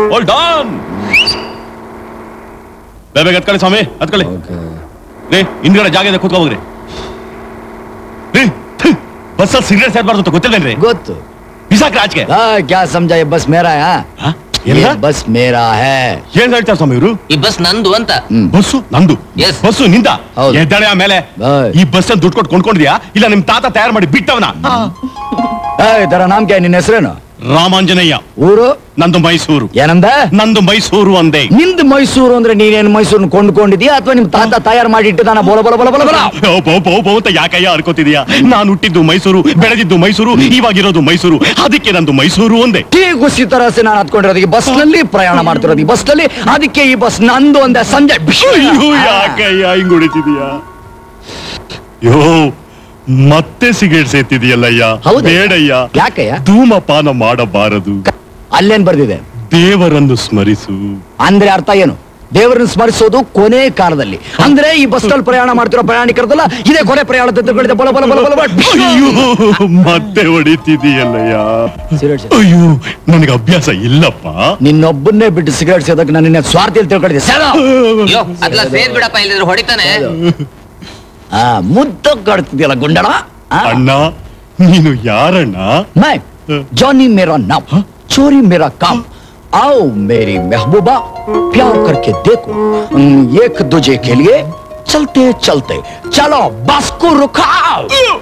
Speaker 11: ಹೋಲ್ಡ್ ಆನ್ ಬೇಗ ಹತ್ಕೊಳ್ಳಿ ಸ್ವಾಮಿ ಹತ್ಕೊಳ್ಳಿ ರೀ ಹಿಂದ್ಗಡೆ ಜಾಗ ಇದೆ ಕೂತ್ಕೋ ಹೋಗ್ರಿ ರೀ ಬಸ್ಸಲ್ಲಿ ಸಿಗರೇಟ್ ಸೇರ್ಬಾರ್ದು ಅಂತ ಗೊತ್ತಿಲ್ವೇನ್ರಿ
Speaker 12: ಗೊತ್ತು
Speaker 11: ಬಿಸಾಕ್ರಿ ಆಚೆಗೆ
Speaker 12: क्या समझा ये बस मेरा है हाँ?
Speaker 11: ಏನದ?
Speaker 12: ये बस मेरा है
Speaker 11: ಏನ್ ಹೇಳ್ತಾರೆ ಸ್ವಾಮಿ ಇವರು
Speaker 4: ಈ ಬಸ್ ನಂದು ಅಂತ
Speaker 11: ಬಸ್ಸು ನಂದು
Speaker 4: Yes.
Speaker 11: ಬಸ್ಸು ನಿಂದ
Speaker 12: ಹೌದು.
Speaker 11: ಎದ್ದಾಳೆ ಆಮೇಲೆ
Speaker 12: ಬಾಯ್.
Speaker 11: ಈ ಬಸ್ ದುಡ್ಡು ಕೊಟ್ಟು ಕೊಂಡ್ಕೊಂಡಿದ್ಯಾ ಇಲ್ಲ ನಿಮ್ ತಾತ ತಯಾರು ಮಾಡಿ ಬಿಟ್ಟವನ
Speaker 12: ए, तेरा नाम क्या है ನಿನ್ನ ಹೆಸರೇನು
Speaker 11: ರಾಮಾಂಜನೇಯ
Speaker 12: ಊರು
Speaker 11: ನಂದು ಮೈಸೂರು
Speaker 12: ಏನಂದ
Speaker 11: ನಂದು ಮೈಸೂರು ಅಂದೆ
Speaker 12: ನಿಂದು ಮೈಸೂರು ಅಂದ್ರೆ ನೀನೇನು ಮೈಸೂರನ್ನ ಕೊಂಡ್ಕೊಂಡಿದ್ಯಾ ಅಥವಾ ನಿಮ್ ತಾತ ತಯಾರು ಮಾಡಿ ಇಟ್ಟಿದಾನ ಬೋಲ ಬೋಲ ಬೋಲ ಬೋಲ ಬೋಲ
Speaker 11: ಓ, ಬೋ, ಬೋ, ಬೋ ಅಂತ ಯಾಕಯ್ಯ ಅನ್ಕೋತಿದ್ಯಾ ನಾನು ಹುಟ್ಟಿದ್ದು ಮೈಸೂರು ಬೆಳೆದಿದ್ದು ಮೈಸೂರು ಇವಾಗಿರೋದು ಮೈಸೂರು ಅದಕ್ಕೆ ನಂದು ಮೈಸೂರು ಒಂದೇ
Speaker 12: ठीक उसी तरह से ನಾನು ಹತ್ಕೊಂಡಿರೋದು ಈ ಬಸ್ ನಲ್ಲಿ ಪ್ರಯಾಣ ಮಾಡ್ತಿರೋದು ಈ ಬಸ್ ನಲ್ಲಿ ಅದಕ್ಕೆ ಈ ಬಸ್ ನಂದು ಅಂದೆ ಸಂಜೆ
Speaker 11: ಅಯ್ಯೋ ಯಾಕಯ್ಯ ಹಿಂಗ್ ಹೊಡಿತಿದೀಯಾ ಯೋ ಮತ್ತೆ ಸಿಗರೇಟ್ ಸೇತಿದೀಯಲ್ಲಯ್ಯ
Speaker 12: ಹೌದಾ?
Speaker 11: ಬೇಡಯ್ಯ
Speaker 12: ಯಾಕಯ್ಯ
Speaker 11: ಧೂಮಪಾನ ಮಾಡಬಾರದು
Speaker 12: ಅಲ್ಲೇನ್ ಬರ್ದಿದೆ
Speaker 11: ದೇವರನ್ನು ಸ್ಮರಿಸು
Speaker 12: ಅಂದ್ರೆ ಅರ್ಥ ಏನು ದೇವರನ್ನ ಸ್ಮರಿಸೋದು ಕೊನೆ ಕಾಲದಲ್ಲಿ ಅಂದ್ರೆ ಈ ಬಸ್ ನಲ್ಲಿ ಪ್ರಯಾಣ ಮಾಡ್ತಿರೋ ಪ್ರಯಾಣಿಕರದಲ್ಲ ಇದೇ ಕೊನೆ ಪ್ರಯಾಣ ತಿಳ್ಕೊಂಡಿದೆ ಬಲ ಬಲ ಬಲ ಬಲ ಬಲ
Speaker 11: ಅಯ್ಯೋ ಮತ್ತೆ ಹೊಡಿತಿದೀಯಲ್ಲಯ್ಯ
Speaker 12: ಸಿಗರೇಟ್ ಸೇದ್-
Speaker 11: ಅಯ್ಯೋ ನನಗೆ ಅಭ್ಯಾಸ ಇಲ್ಲಪ್ಪ
Speaker 12: ನಿನ್ನೊಬ್ಬನ್ನೇ ಬಿಟ್ಟು ಸಿಗರೇಟ್ ಸೇದಕ್ಕೆ ನಾನು ನಿನ್ನ ಸ್ವಾರ್ಥಿಯಲ್ಲಿ ತಿಳ್ಕೊಂಡಿದ್ದೆ ಸರ
Speaker 4: ಅಯ್ಯೋ ಅದ್ಲ ಸೇರ್ ಬಿಡಪ್ಪ ಇಲ್ಲಿದ್ರೆ ಹೊಡಿತಾನೆ
Speaker 12: ಆ ಮುದ್ದ ಕಡ್ತಿದ್ಯಲ್ಲ ಗುಂಡಣ ಆ?
Speaker 11: ಅಣ್ಣ ನೀನು ಯಾರಣ್ಣ
Speaker 12: मैं जॉनी मेरा नाम चोरी मेरा काम आओ मेरी महबूबा प्यार करके देखो हम्म, एक दूजे के लिए चलते चलते चलो बस को रुकाओ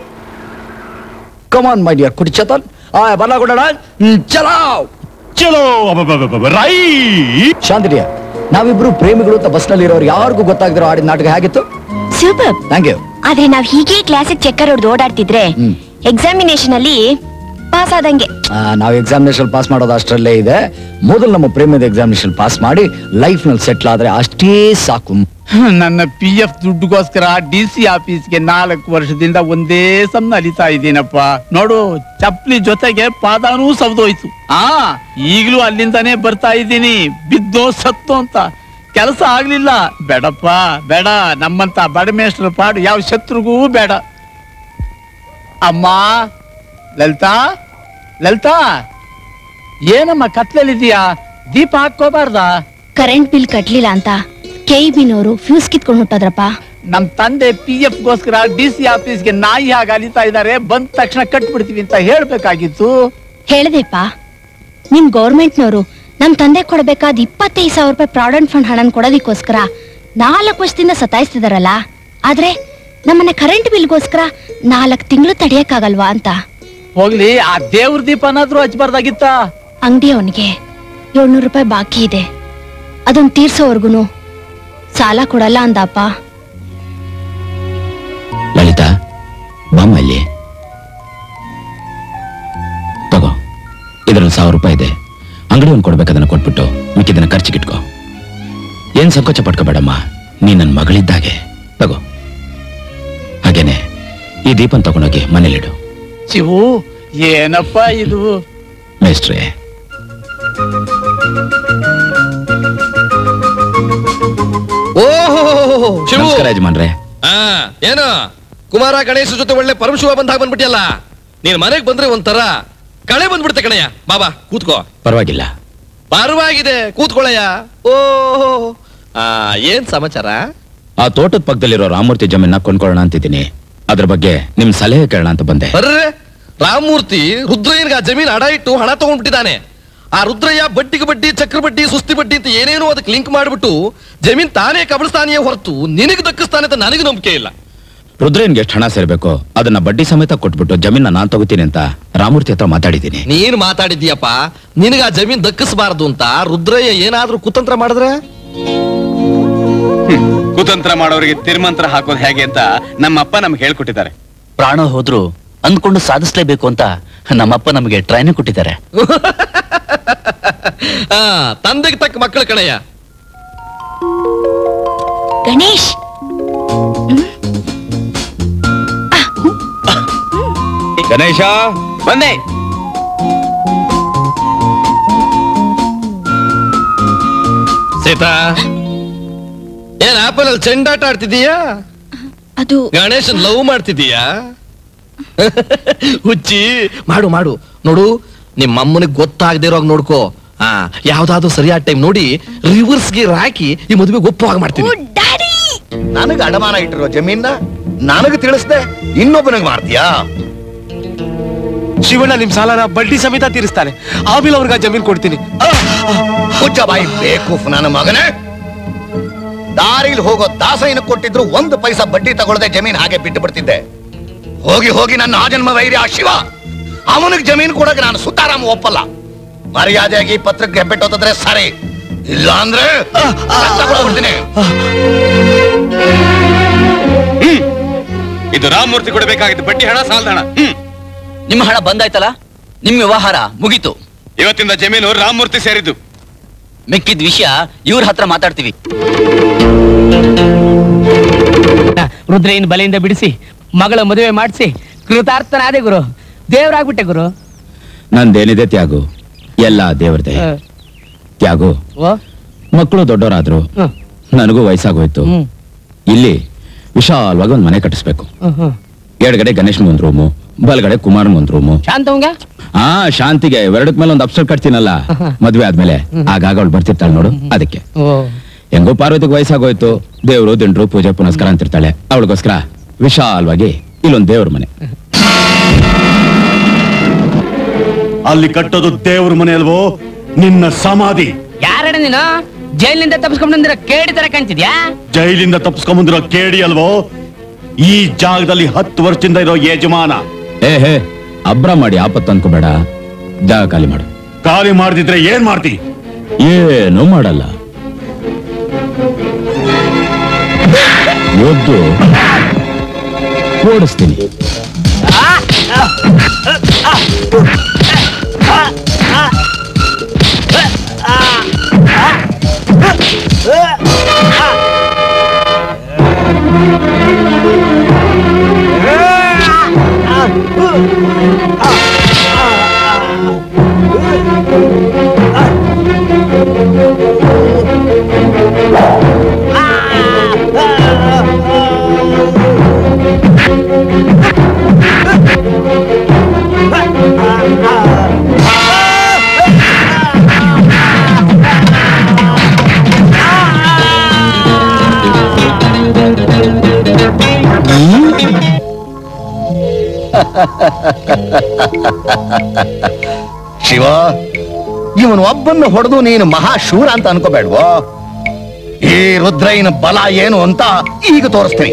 Speaker 12: कमान माय डियर कुटी चतन आए बना गुंडಣ ಚಲಾವ್
Speaker 11: ಚಲೋ ಅಬ್ಬಬ್ಬಬ್ಬಬ್ಬ, ರೈ
Speaker 12: ಶಾಂತಿರಿಯ ನಾವಿಬ್ರು ಪ್ರೇಮಿಗಳು ಅಂತ ಬಸ್ ನಲ್ಲಿ ಇರೋರು ಯಾರಿಗೂ ಗೊತ್ತಾಗದಿರೋ ಆಡಿದ ನಾಟಕ ಹೇಗಿತ್ತು
Speaker 13: ಸೂಪರ್
Speaker 12: ಥ್ಯಾಂಕ್ ಯು
Speaker 13: ಆದ್ರೆ ನಾವ್ ಹೀಗೆ ಕ್ಲಾಸಿಗೆ ಚೆಕ್ಕರ್ ಹೊಡೆದು ಓಡಾಡ್ತಿದ್ರೆ
Speaker 12: ಹ್ಮ್.
Speaker 13: ಎಕ್ಸಾಮಿನೇಷನ್ ಅಲ್ಲಿ ಪಾಸ್ ಆದಂಗೆ
Speaker 12: ನಾವು ಎಕ್ಸಾಮಿನೇಷನ್ ಪಾಸ್ ಮಾಡೋದು ಅಷ್ಟರಲ್ಲೇ ಇದೆ ಮೊದಲು ನಮ್ಮ ಪ್ರೇಮದ ಎಕ್ಸಾಮಿನೇಷನ್ ಪಾಸ್ ಮಾಡಿ ಲೈಫ್ ನಲ್ಲಿ ಸೆಟ್ಲ್ ಆದ್ರೆ ಅಷ್ಟೇ ಸಾಕು
Speaker 2: ನನ್ನ ಪಿ ಎಫ್ ದುಡ್ಡುಗೋಸ್ಕರ ಡಿ ಸಿ ಆಫೀಸ್ಗೆ ನಾಲ್ಕು ವರ್ಷದಿಂದ ಒಂದೇ ಸಮ ಅಲಿತಾ ಇದ್ದೀನಪ್ಪ ನೋಡು ಚಪ್ಲಿ ಜೊತೆಗೆ ಪಾದಾನೂ ಸವ್ದೋಯ್ತು ಆ ಈಗ್ಲೂ ಅಲ್ಲಿಂದಾನೇ ಬರ್ತಾ ಇದ್ದೀನಿ ಬಿದ್ದೋ ಸತ್ತೋ ಅಂತ ಕೆಲಸ ಆಗ್ಲಿಲ್ಲ ಬೇಡಪ್ಪ ಬೇಡ ನಮ್ಮಂತ ಬಡಮೇಶ್ವರ ಪಾಡು ಯಾವ ಶತ್ರುಗೂ ಬೇಡ ಅಮ್ಮ ಲಲಿತಾ ಲಲಿತಾ ಏನಮ್ಮ ಕತ್ಲಲ್ಲಿದೀಯಾ ದೀಪ ಹಾಕೋಬಾರ್ದಾ
Speaker 13: ಕರೆಂಟ್ ಬಿಲ್ ಕಟ್ಲಿಲ್ಲ ಅಂತ ಕೆ ಬಿನವರು ಫ್ಯೂಸ್ ಕಿತ್ಕೊಂಡು ಹೊಟ್ಟೋದ್ರಪ್ಪ
Speaker 2: ನಮ್ ತಂದೆ ಪಿ ಎಫ್ ಗೋಸ್ಕರ ಡಿ ಸಿ ಆಫೀಸ್ಗೆ ನಾಯಿ ಹಾಗೆ ಅಲಿತಾ ಇದ್ದಾರೆ ಬಂದ ತಕ್ಷಣ ಕಟ್ಬಿಡ್ತೀವಿ ಅಂತ ಹೇಳ್ಬೇಕಾಗಿತ್ತು
Speaker 13: ಹೇಳ್ದೆಪ್ಪ ನಿಮ್ ಗೌರ್ಮೆಂಟ್ನವರು ನಮ್ ತಂದೆ ಕೊಡ್ಬೇಕಾದ ಇಪ್ಪತ್ತೈದು ಸಾವಿರ ರೂಪಾಯಿ ಪ್ರಾವಿಡೆಂಟ್ ಫಂಡ್ ಹಣನ್ ಕೊಡೋದಿಕ್ಕೋಸ್ಕರ ನಾಲ್ಕು ವರ್ಷದಿಂದ ಸತಾಯಿಸ್ತಿದಾರಲ್ಲ ಆದ್ರೆ ನಮ್ಮನ್ನ ಕರೆಂಟ್ ಬಿಲ್ಗೋಸ್ಕರ ನಾಲ್ಕು ತಿಂಗಳು ತಡಿಯಕ್ಕಾಗಲ್ವಾ ಅಂತ
Speaker 2: ಹೋಗ್ಲಿ ಆ ದೇವ್ರ ದೀಪನಾದ್ರೂ ಹಚ್ಬಾರ್ದಾಗಿತ್ತ
Speaker 13: ಅಂಗಡಿ ಅವನಿಗೆ ಏಳ್ನೂರು ರೂಪಾಯಿ ಬಾಕಿ ಇದೆ ಅದನ್ನ ತೀರ್ಸೋವರ್ಗುನು ಸಾಲ ಕೊಡಲ್ಲ ಅಂದಪ್ಪ
Speaker 5: ಲಲಿತಾ ಬಾಮ್ಮ ಇಲ್ಲಿ ತಗೋ ಇದರಲ್ಲಿ ಸಾವಿರ ರೂಪಾಯಿ ಇದೆ ಅಂಗಡಿ ಒಂದು ಕೊಡ್ಬೇಕದನ್ನ ಕೊಟ್ಬಿಟ್ಟು ಮಿಕ್ಕಿದನ್ನ ಖರ್ಚಿಗಿಟ್ಕೋ ಏನ್ ಸಂಕೋಚ ಪಡ್ಕೋಬೇಡಮ್ಮ ನೀ ನನ್ನ ಮಗಳಿದ್ದಾಗೆ ತಗೋ ಹಾಗೇನೆ ಈ ದೀಪನ್ ತಗೊಂಡೋಗಿ ಮನೇಲಿಡು
Speaker 2: ಶಿವು ಏನಪ್ಪ ಇದು
Speaker 5: ಮೇಸ್ಟ್ರೇ
Speaker 9: ಓಹೋ ಶಿವು
Speaker 5: ನಮಸ್ಕಾರ ಯಜಮಾನ್ರೆ
Speaker 9: ಆ ಏನು ಕುಮಾರ ಗಣೇಶ ಜೊತೆ ಒಳ್ಳೆ ಪರಮಶಿವ ಬಂದಾಗ ಬಂದ್ಬಿಟ್ಟಿಯಲ್ಲ ನೀನ್ ಮನೆಗ್ ಬಂದ್ರೆ ಒಂಥರ ಕಳೆ ಬಂದ್ಬಿಡುತ್ತೆ ಕಣಯ್ಯ ಬಾಬಾ ಕೂತ್ಕೋ
Speaker 5: ಪರವಾಗಿಲ್ಲ
Speaker 9: ಪರವಾಗಿದೆ ಕೂತ್ಕೊಳ್ಳಯ್ಯ ಓಹೋ ಆ ಏನ್ ಸಮಾಚಾರ
Speaker 5: ಆ ತೋಟದ ಪಕ್ಕದಲ್ಲಿರೋ ರಾಮೂರ್ತಿ ಜಮೀನ ಕೊಂಡ್ಕೊಳ್ಳೋಣ ಅಂತಿದ್ದೀನಿ ಅದ್ರ ಬಗ್ಗೆ ನಿಮ್ ಸಲಹೆ ಕೇಳೋಣ ಅಂತ ಬಂದೆ
Speaker 9: ಬರ್ರೆ ರಾಮಮೂರ್ತಿ ರುದ್ರಯ್ಯನ್ಗೆ ಆ ಜಮೀನ್ ಅಡ ಇಟ್ಟು ಹಣ ತಗೊಂಡ್ಬಿಟ್ಟಿದ್ದಾನೆ ಆ ರುದ್ರಯ್ಯ ಬಡ್ಡಿಗೆ ಬಡ್ಡಿ ಚಕ್ರ ಬಡ್ಡಿ ಸುಸ್ತಿ ಬಡ್ಡಿ ಅಂತ ಏನೇನೋ ಅದಕ್ಕೆ ಲಿಂಕ್ ಮಾಡ್ಬಿಟ್ಟು ಜಮೀನ್ ತಾನೇ ಕಬಳಿಸ್ತಾನೆಯೇ ಹೊರತು ನಿನಗೆ ದಕ್ಕಿಸ್ತಾನೆ ಅಂತ ನನಗೆ ನಂಬಿಕೆ ಇಲ್ಲ
Speaker 5: ರುದ್ರೇನ್ಗೆ ಎಷ್ಟು ಹಣ ಸೇರ್ಬೇಕು ಅದನ್ನ ಬಡ್ಡಿ ಸಮೇತ ಕೊಟ್ಬಿಟ್ಟು ಜಮೀನ ನಾನ್ ತಗೋತೀನಿ ಅಂತ ರಾಮೂರ್ತಿ ಹತ್ರ ಮಾತಾಡಿದ್ದೀನಿ
Speaker 9: ನೀನ್ ಮಾತಾಡಿದ್ಯಪ್ಪ ನಿನಗ ಆ ಜಮೀನ್ ದಕ್ಕಿಸಬಾರದು ಅಂತ ರುದ್ರಯ್ಯ ಏನಾದ್ರೂ ಕುತಂತ್ರ ಮಾಡಿದ್ರೆ
Speaker 14: ಕುತಂತ್ರ ಮಾಡೋರಿಗೆ ತಿರುಮಂತ್ರ ಹಾಕೋದು ಹೇಗೆ ಅಂತ ನಮ್ಮಪ್ಪ ನಮ್ಗೆ ಹೇಳ್ಕೊಟ್ಟಿದ್ದಾರೆ
Speaker 15: ಪ್ರಾಣ ಹೋದ್ರು ಅಂದ್ಕೊಂಡು ಸಾಧಿಸ್ಲೇಬೇಕು ಅಂತ ನಮ್ಮಪ್ಪ ನಮಗೆ ಟ್ರೈನ್ ಕೊಟ್ಟಿದ್ದಾರೆ
Speaker 9: ಆ ತಂದೆಗೆ ತಕ್ಕ ಮಕ್ಕಳ ಕಣಯ್ಯ
Speaker 13: ಗಣೇಶ್
Speaker 5: ಗಣೇಶ
Speaker 14: ಬಂದೆ
Speaker 9: ಸೀತಾ ಏನ್ ಆಪಲ್ ಅಲ್ಲಿ ಚೆಂಡಾಟ ಆಡ್ತಿದೀಯಾ
Speaker 13: ಅದು
Speaker 9: ಗಣೇಶನ್ ಲವ್ ಮಾಡ್ತಿದೀಯಾ ಹುಚ್ಚಿ ಮಾಡು ಮಾಡು ನೋಡು ನಿಮ್ಮ ಅಮ್ಮನಿಗೆ ಗೊತ್ತಾಗದಿರೋಗ್ ನೋಡ್ಕೋ ಹಾ ಯಾವ್ದಾದ್ರು ಸರಿಯಾದ ಟೈಮ್ ನೋಡಿ ರಿವರ್ಸ್ ಗೇರ್ ಹಾಕಿ ಈ ಮದುವೆಗೆ ಒಪ್ಪುವಾಗ ಮಾಡ್ತೀನಿ
Speaker 16: ನನಗ ಅಡಮಾನ ಇಟ್ಟಿರೋ ಜಮೀನ ನನಗೆ ತಿಳಿಸ್ದೆ ಇನ್ನೊಬ್ಬನಿಗೆ ಮಾಡ್ತೀಯಾ
Speaker 7: ಶಿವಣ್ಣ ನಿಮ್ ಸಾಲನ ಬಡ್ಡಿ ಸಮೇತ ತೀರಿಸ್ತಾನೆ ಆಮೇಲೆ ಅವ್ರಿಗೆ ಆ ಜಮೀನ್ ಕೊಡ್ತೀನಿ
Speaker 16: ಹುಚ್ಚ ಬಾಯಿ ಬೇಕು ನನ್ನ ಮಗನೇ ದಾರಿಲಿ ಹೋಗೋ ದಾಸಯ್ಯನ ಕೊಟ್ಟಿದ್ರು ಒಂದು ಪೈಸಾ ಬಡ್ಡಿ ತಗೊಳ್ಳದೆ ಜಮೀನ್ ಹಾಗೆ ಬಿಟ್ಟು ಬಿಡ್ತಿದ್ದೆ ಹೋಗಿ ಹೋಗಿ ನನ್ನ ಆಜನ್ಮ ವೈರಿ ಆ ಶಿವ ಅವನಿಗೆ ಜಮೀನು ಕೊಡಕ್ಕೆ ನಾನು ಸುತ್ತಾರಾಮ ಒಪ್ಪಲ್ಲ ಮರ್ಯಾದೆಯಾಗಿ ಈ ಪತ್ರಕ್ಕೆ ಹೆಬ್ಬೆಟ್ಟೋದ್ರೆ ಸರಿ ಇಲ್ಲ ಅಂದ್ರೆ ರಕ್ತ ಕೊಡ್ಬಿಡ್ತೀನಿ
Speaker 14: ಇದು ರಾಮಮೂರ್ತಿ ಕೊಡಬೇಕಾಗಿದ್ದು ಬಡ್ಡಿ ಹಣ ಸಾಲದ ಹಣ ಹ್ಮ್
Speaker 15: ನಿಮ್ಮ ಹಣ ಬಂದಾಯ್ತಲ್ಲ ನಿಮ್ ವ್ಯವಹಾರ ಮುಗೀತು
Speaker 14: ಇವತ್ತಿಂದ ಜಮೀನು ರಾಮಮೂರ್ತಿ ಸೇರಿದ್ದು
Speaker 15: ಮಿಕ್ಕಿದ ವಿಷಯ ಇವ್ರ ಹತ್ರ ಮಾತಾಡ್ತೀವಿ
Speaker 1: ರುದ್ರಯ್ಯನ ಬಲೆಯಿಂದ ಬಿಡಿಸಿ ಮಗಳ ಮದುವೆ ಮಾಡಿಸಿ ಕೃತಾರ್ಥನಾದೆ ಗುರು ದೇವರಾಗ್ಬಿಟ್ಟೆ ಗುರು
Speaker 5: ನಂದೇನಿದೆ ತ್ಯಾಗು ಎಲ್ಲ ದೇವ್ರದೆ ತ್ಯಾಗು
Speaker 1: ಓ
Speaker 5: ಮಕ್ಕಳು ದೊಡ್ಡವರಾದ್ರು
Speaker 1: ಹ್ಮ್.
Speaker 5: ನನಗೂ ವಯಸ್ಸಾಗೋಯ್ತು
Speaker 1: ಹ್ಮ್.
Speaker 5: ಇಲ್ಲಿ ವಿಶಾಲವಾಗಿ ಒಂದ್ ಮನೆ ಕಟ್ಟಿಸ್ಬೇಕು
Speaker 1: ಹ್ಮ್, ಹ್ಮ್.
Speaker 5: ಎಡಗಡೆ ಗಣೇಶನ್ ಒಂದ್ ರೂಮು ಬಲಗಡೆ ಕುಮಾರನ್ ಒಂದ್ ರೂಮು
Speaker 1: ಶಾಂತವಂಗ
Speaker 5: ಆ ಶಾಂತಿಗೆ ಎರಡಕ್ ಮೇಲೆ ಒಂದ್ ಅಪ್ಸರ್ ಕಟ್ತೀನಲ್ಲ ಮದ್ವೆ ಆದ್ಮೇಲೆ ಆಗಾಗ ಅವಳು ಬರ್ತಿರ್ತಾಳೆ ನೋಡು ಅದಕ್ಕೆ
Speaker 1: ಓ
Speaker 5: ಹೆಂಗೋ ಪಾರ್ವತಿಗೆ ವಯಸ್ಸಾಗೋಯ್ತು ದೇವ್ರು ದಿಂಡ್ರು ಪೂಜೆ ಪುನಸ್ಕಾರ ಅಂತಿರ್ತಾಳೆ ಅವಳಿಗೋಸ್ಕರ ವಿಶಾಲವಾಗಿ ಇಲ್ಲೊಂದ್ ದೇವ್ರ ಮನೆ
Speaker 11: ಅಲ್ಲಿ ಕಟ್ಟೋದು ದೇವ್ರ ಮನೆ ಅಲ್ವೋ ನಿನ್ನ ಸಮಾಧಿ
Speaker 1: ಯಾರಡ ನೀನು ಜೈಲಿನಿಂದ ತಪ್ಪಿಸ್ಕೊಂಡ್ ಬಂದಿರೋ ಕೇಡಿ ತರ ಕಾಣ್ತಿದ್ಯಾ
Speaker 11: ಜೈಲಿಂದ ತಪ್ಪಿಸ್ಕೊಂಬಂದಿರೋ ಕೇಡಿ ಅಲ್ವೋ ಈ ಜಾಗದಲ್ಲಿ ಹತ್ತು ವರ್ಷದಿಂದ ಇರೋ ಯಜಮಾನ
Speaker 5: ಏ ಹೇ ಅಬ್ರ ಮಾಡಿ ಆಪತ್ತು ಅನ್ಕೋಬೇಡ ಜಾಗ ಖಾಲಿ ಮಾಡು
Speaker 11: ಖಾಲಿ ಮಾಡ್ದಿದ್ರೆ ಏನ್ ಮಾಡ್ತಿ
Speaker 5: ಏನು ಮಾಡಲ್ಲ ಒದ್ದು ಓಡಿಸ್ತೀನಿ
Speaker 16: ಶಿವ ಇವನು ಒಬ್ಬನ್ನ ಹೊಡೆದು ನೀನು ಮಹಾಶೂರ ಅಂತ ಅನ್ಕೋಬೇಡ್ವೋ ಈ ರುದ್ರಯ್ಯನ ಬಲ ಏನು ಅಂತ ಈಗ ತೋರಿಸ್ತೀನಿ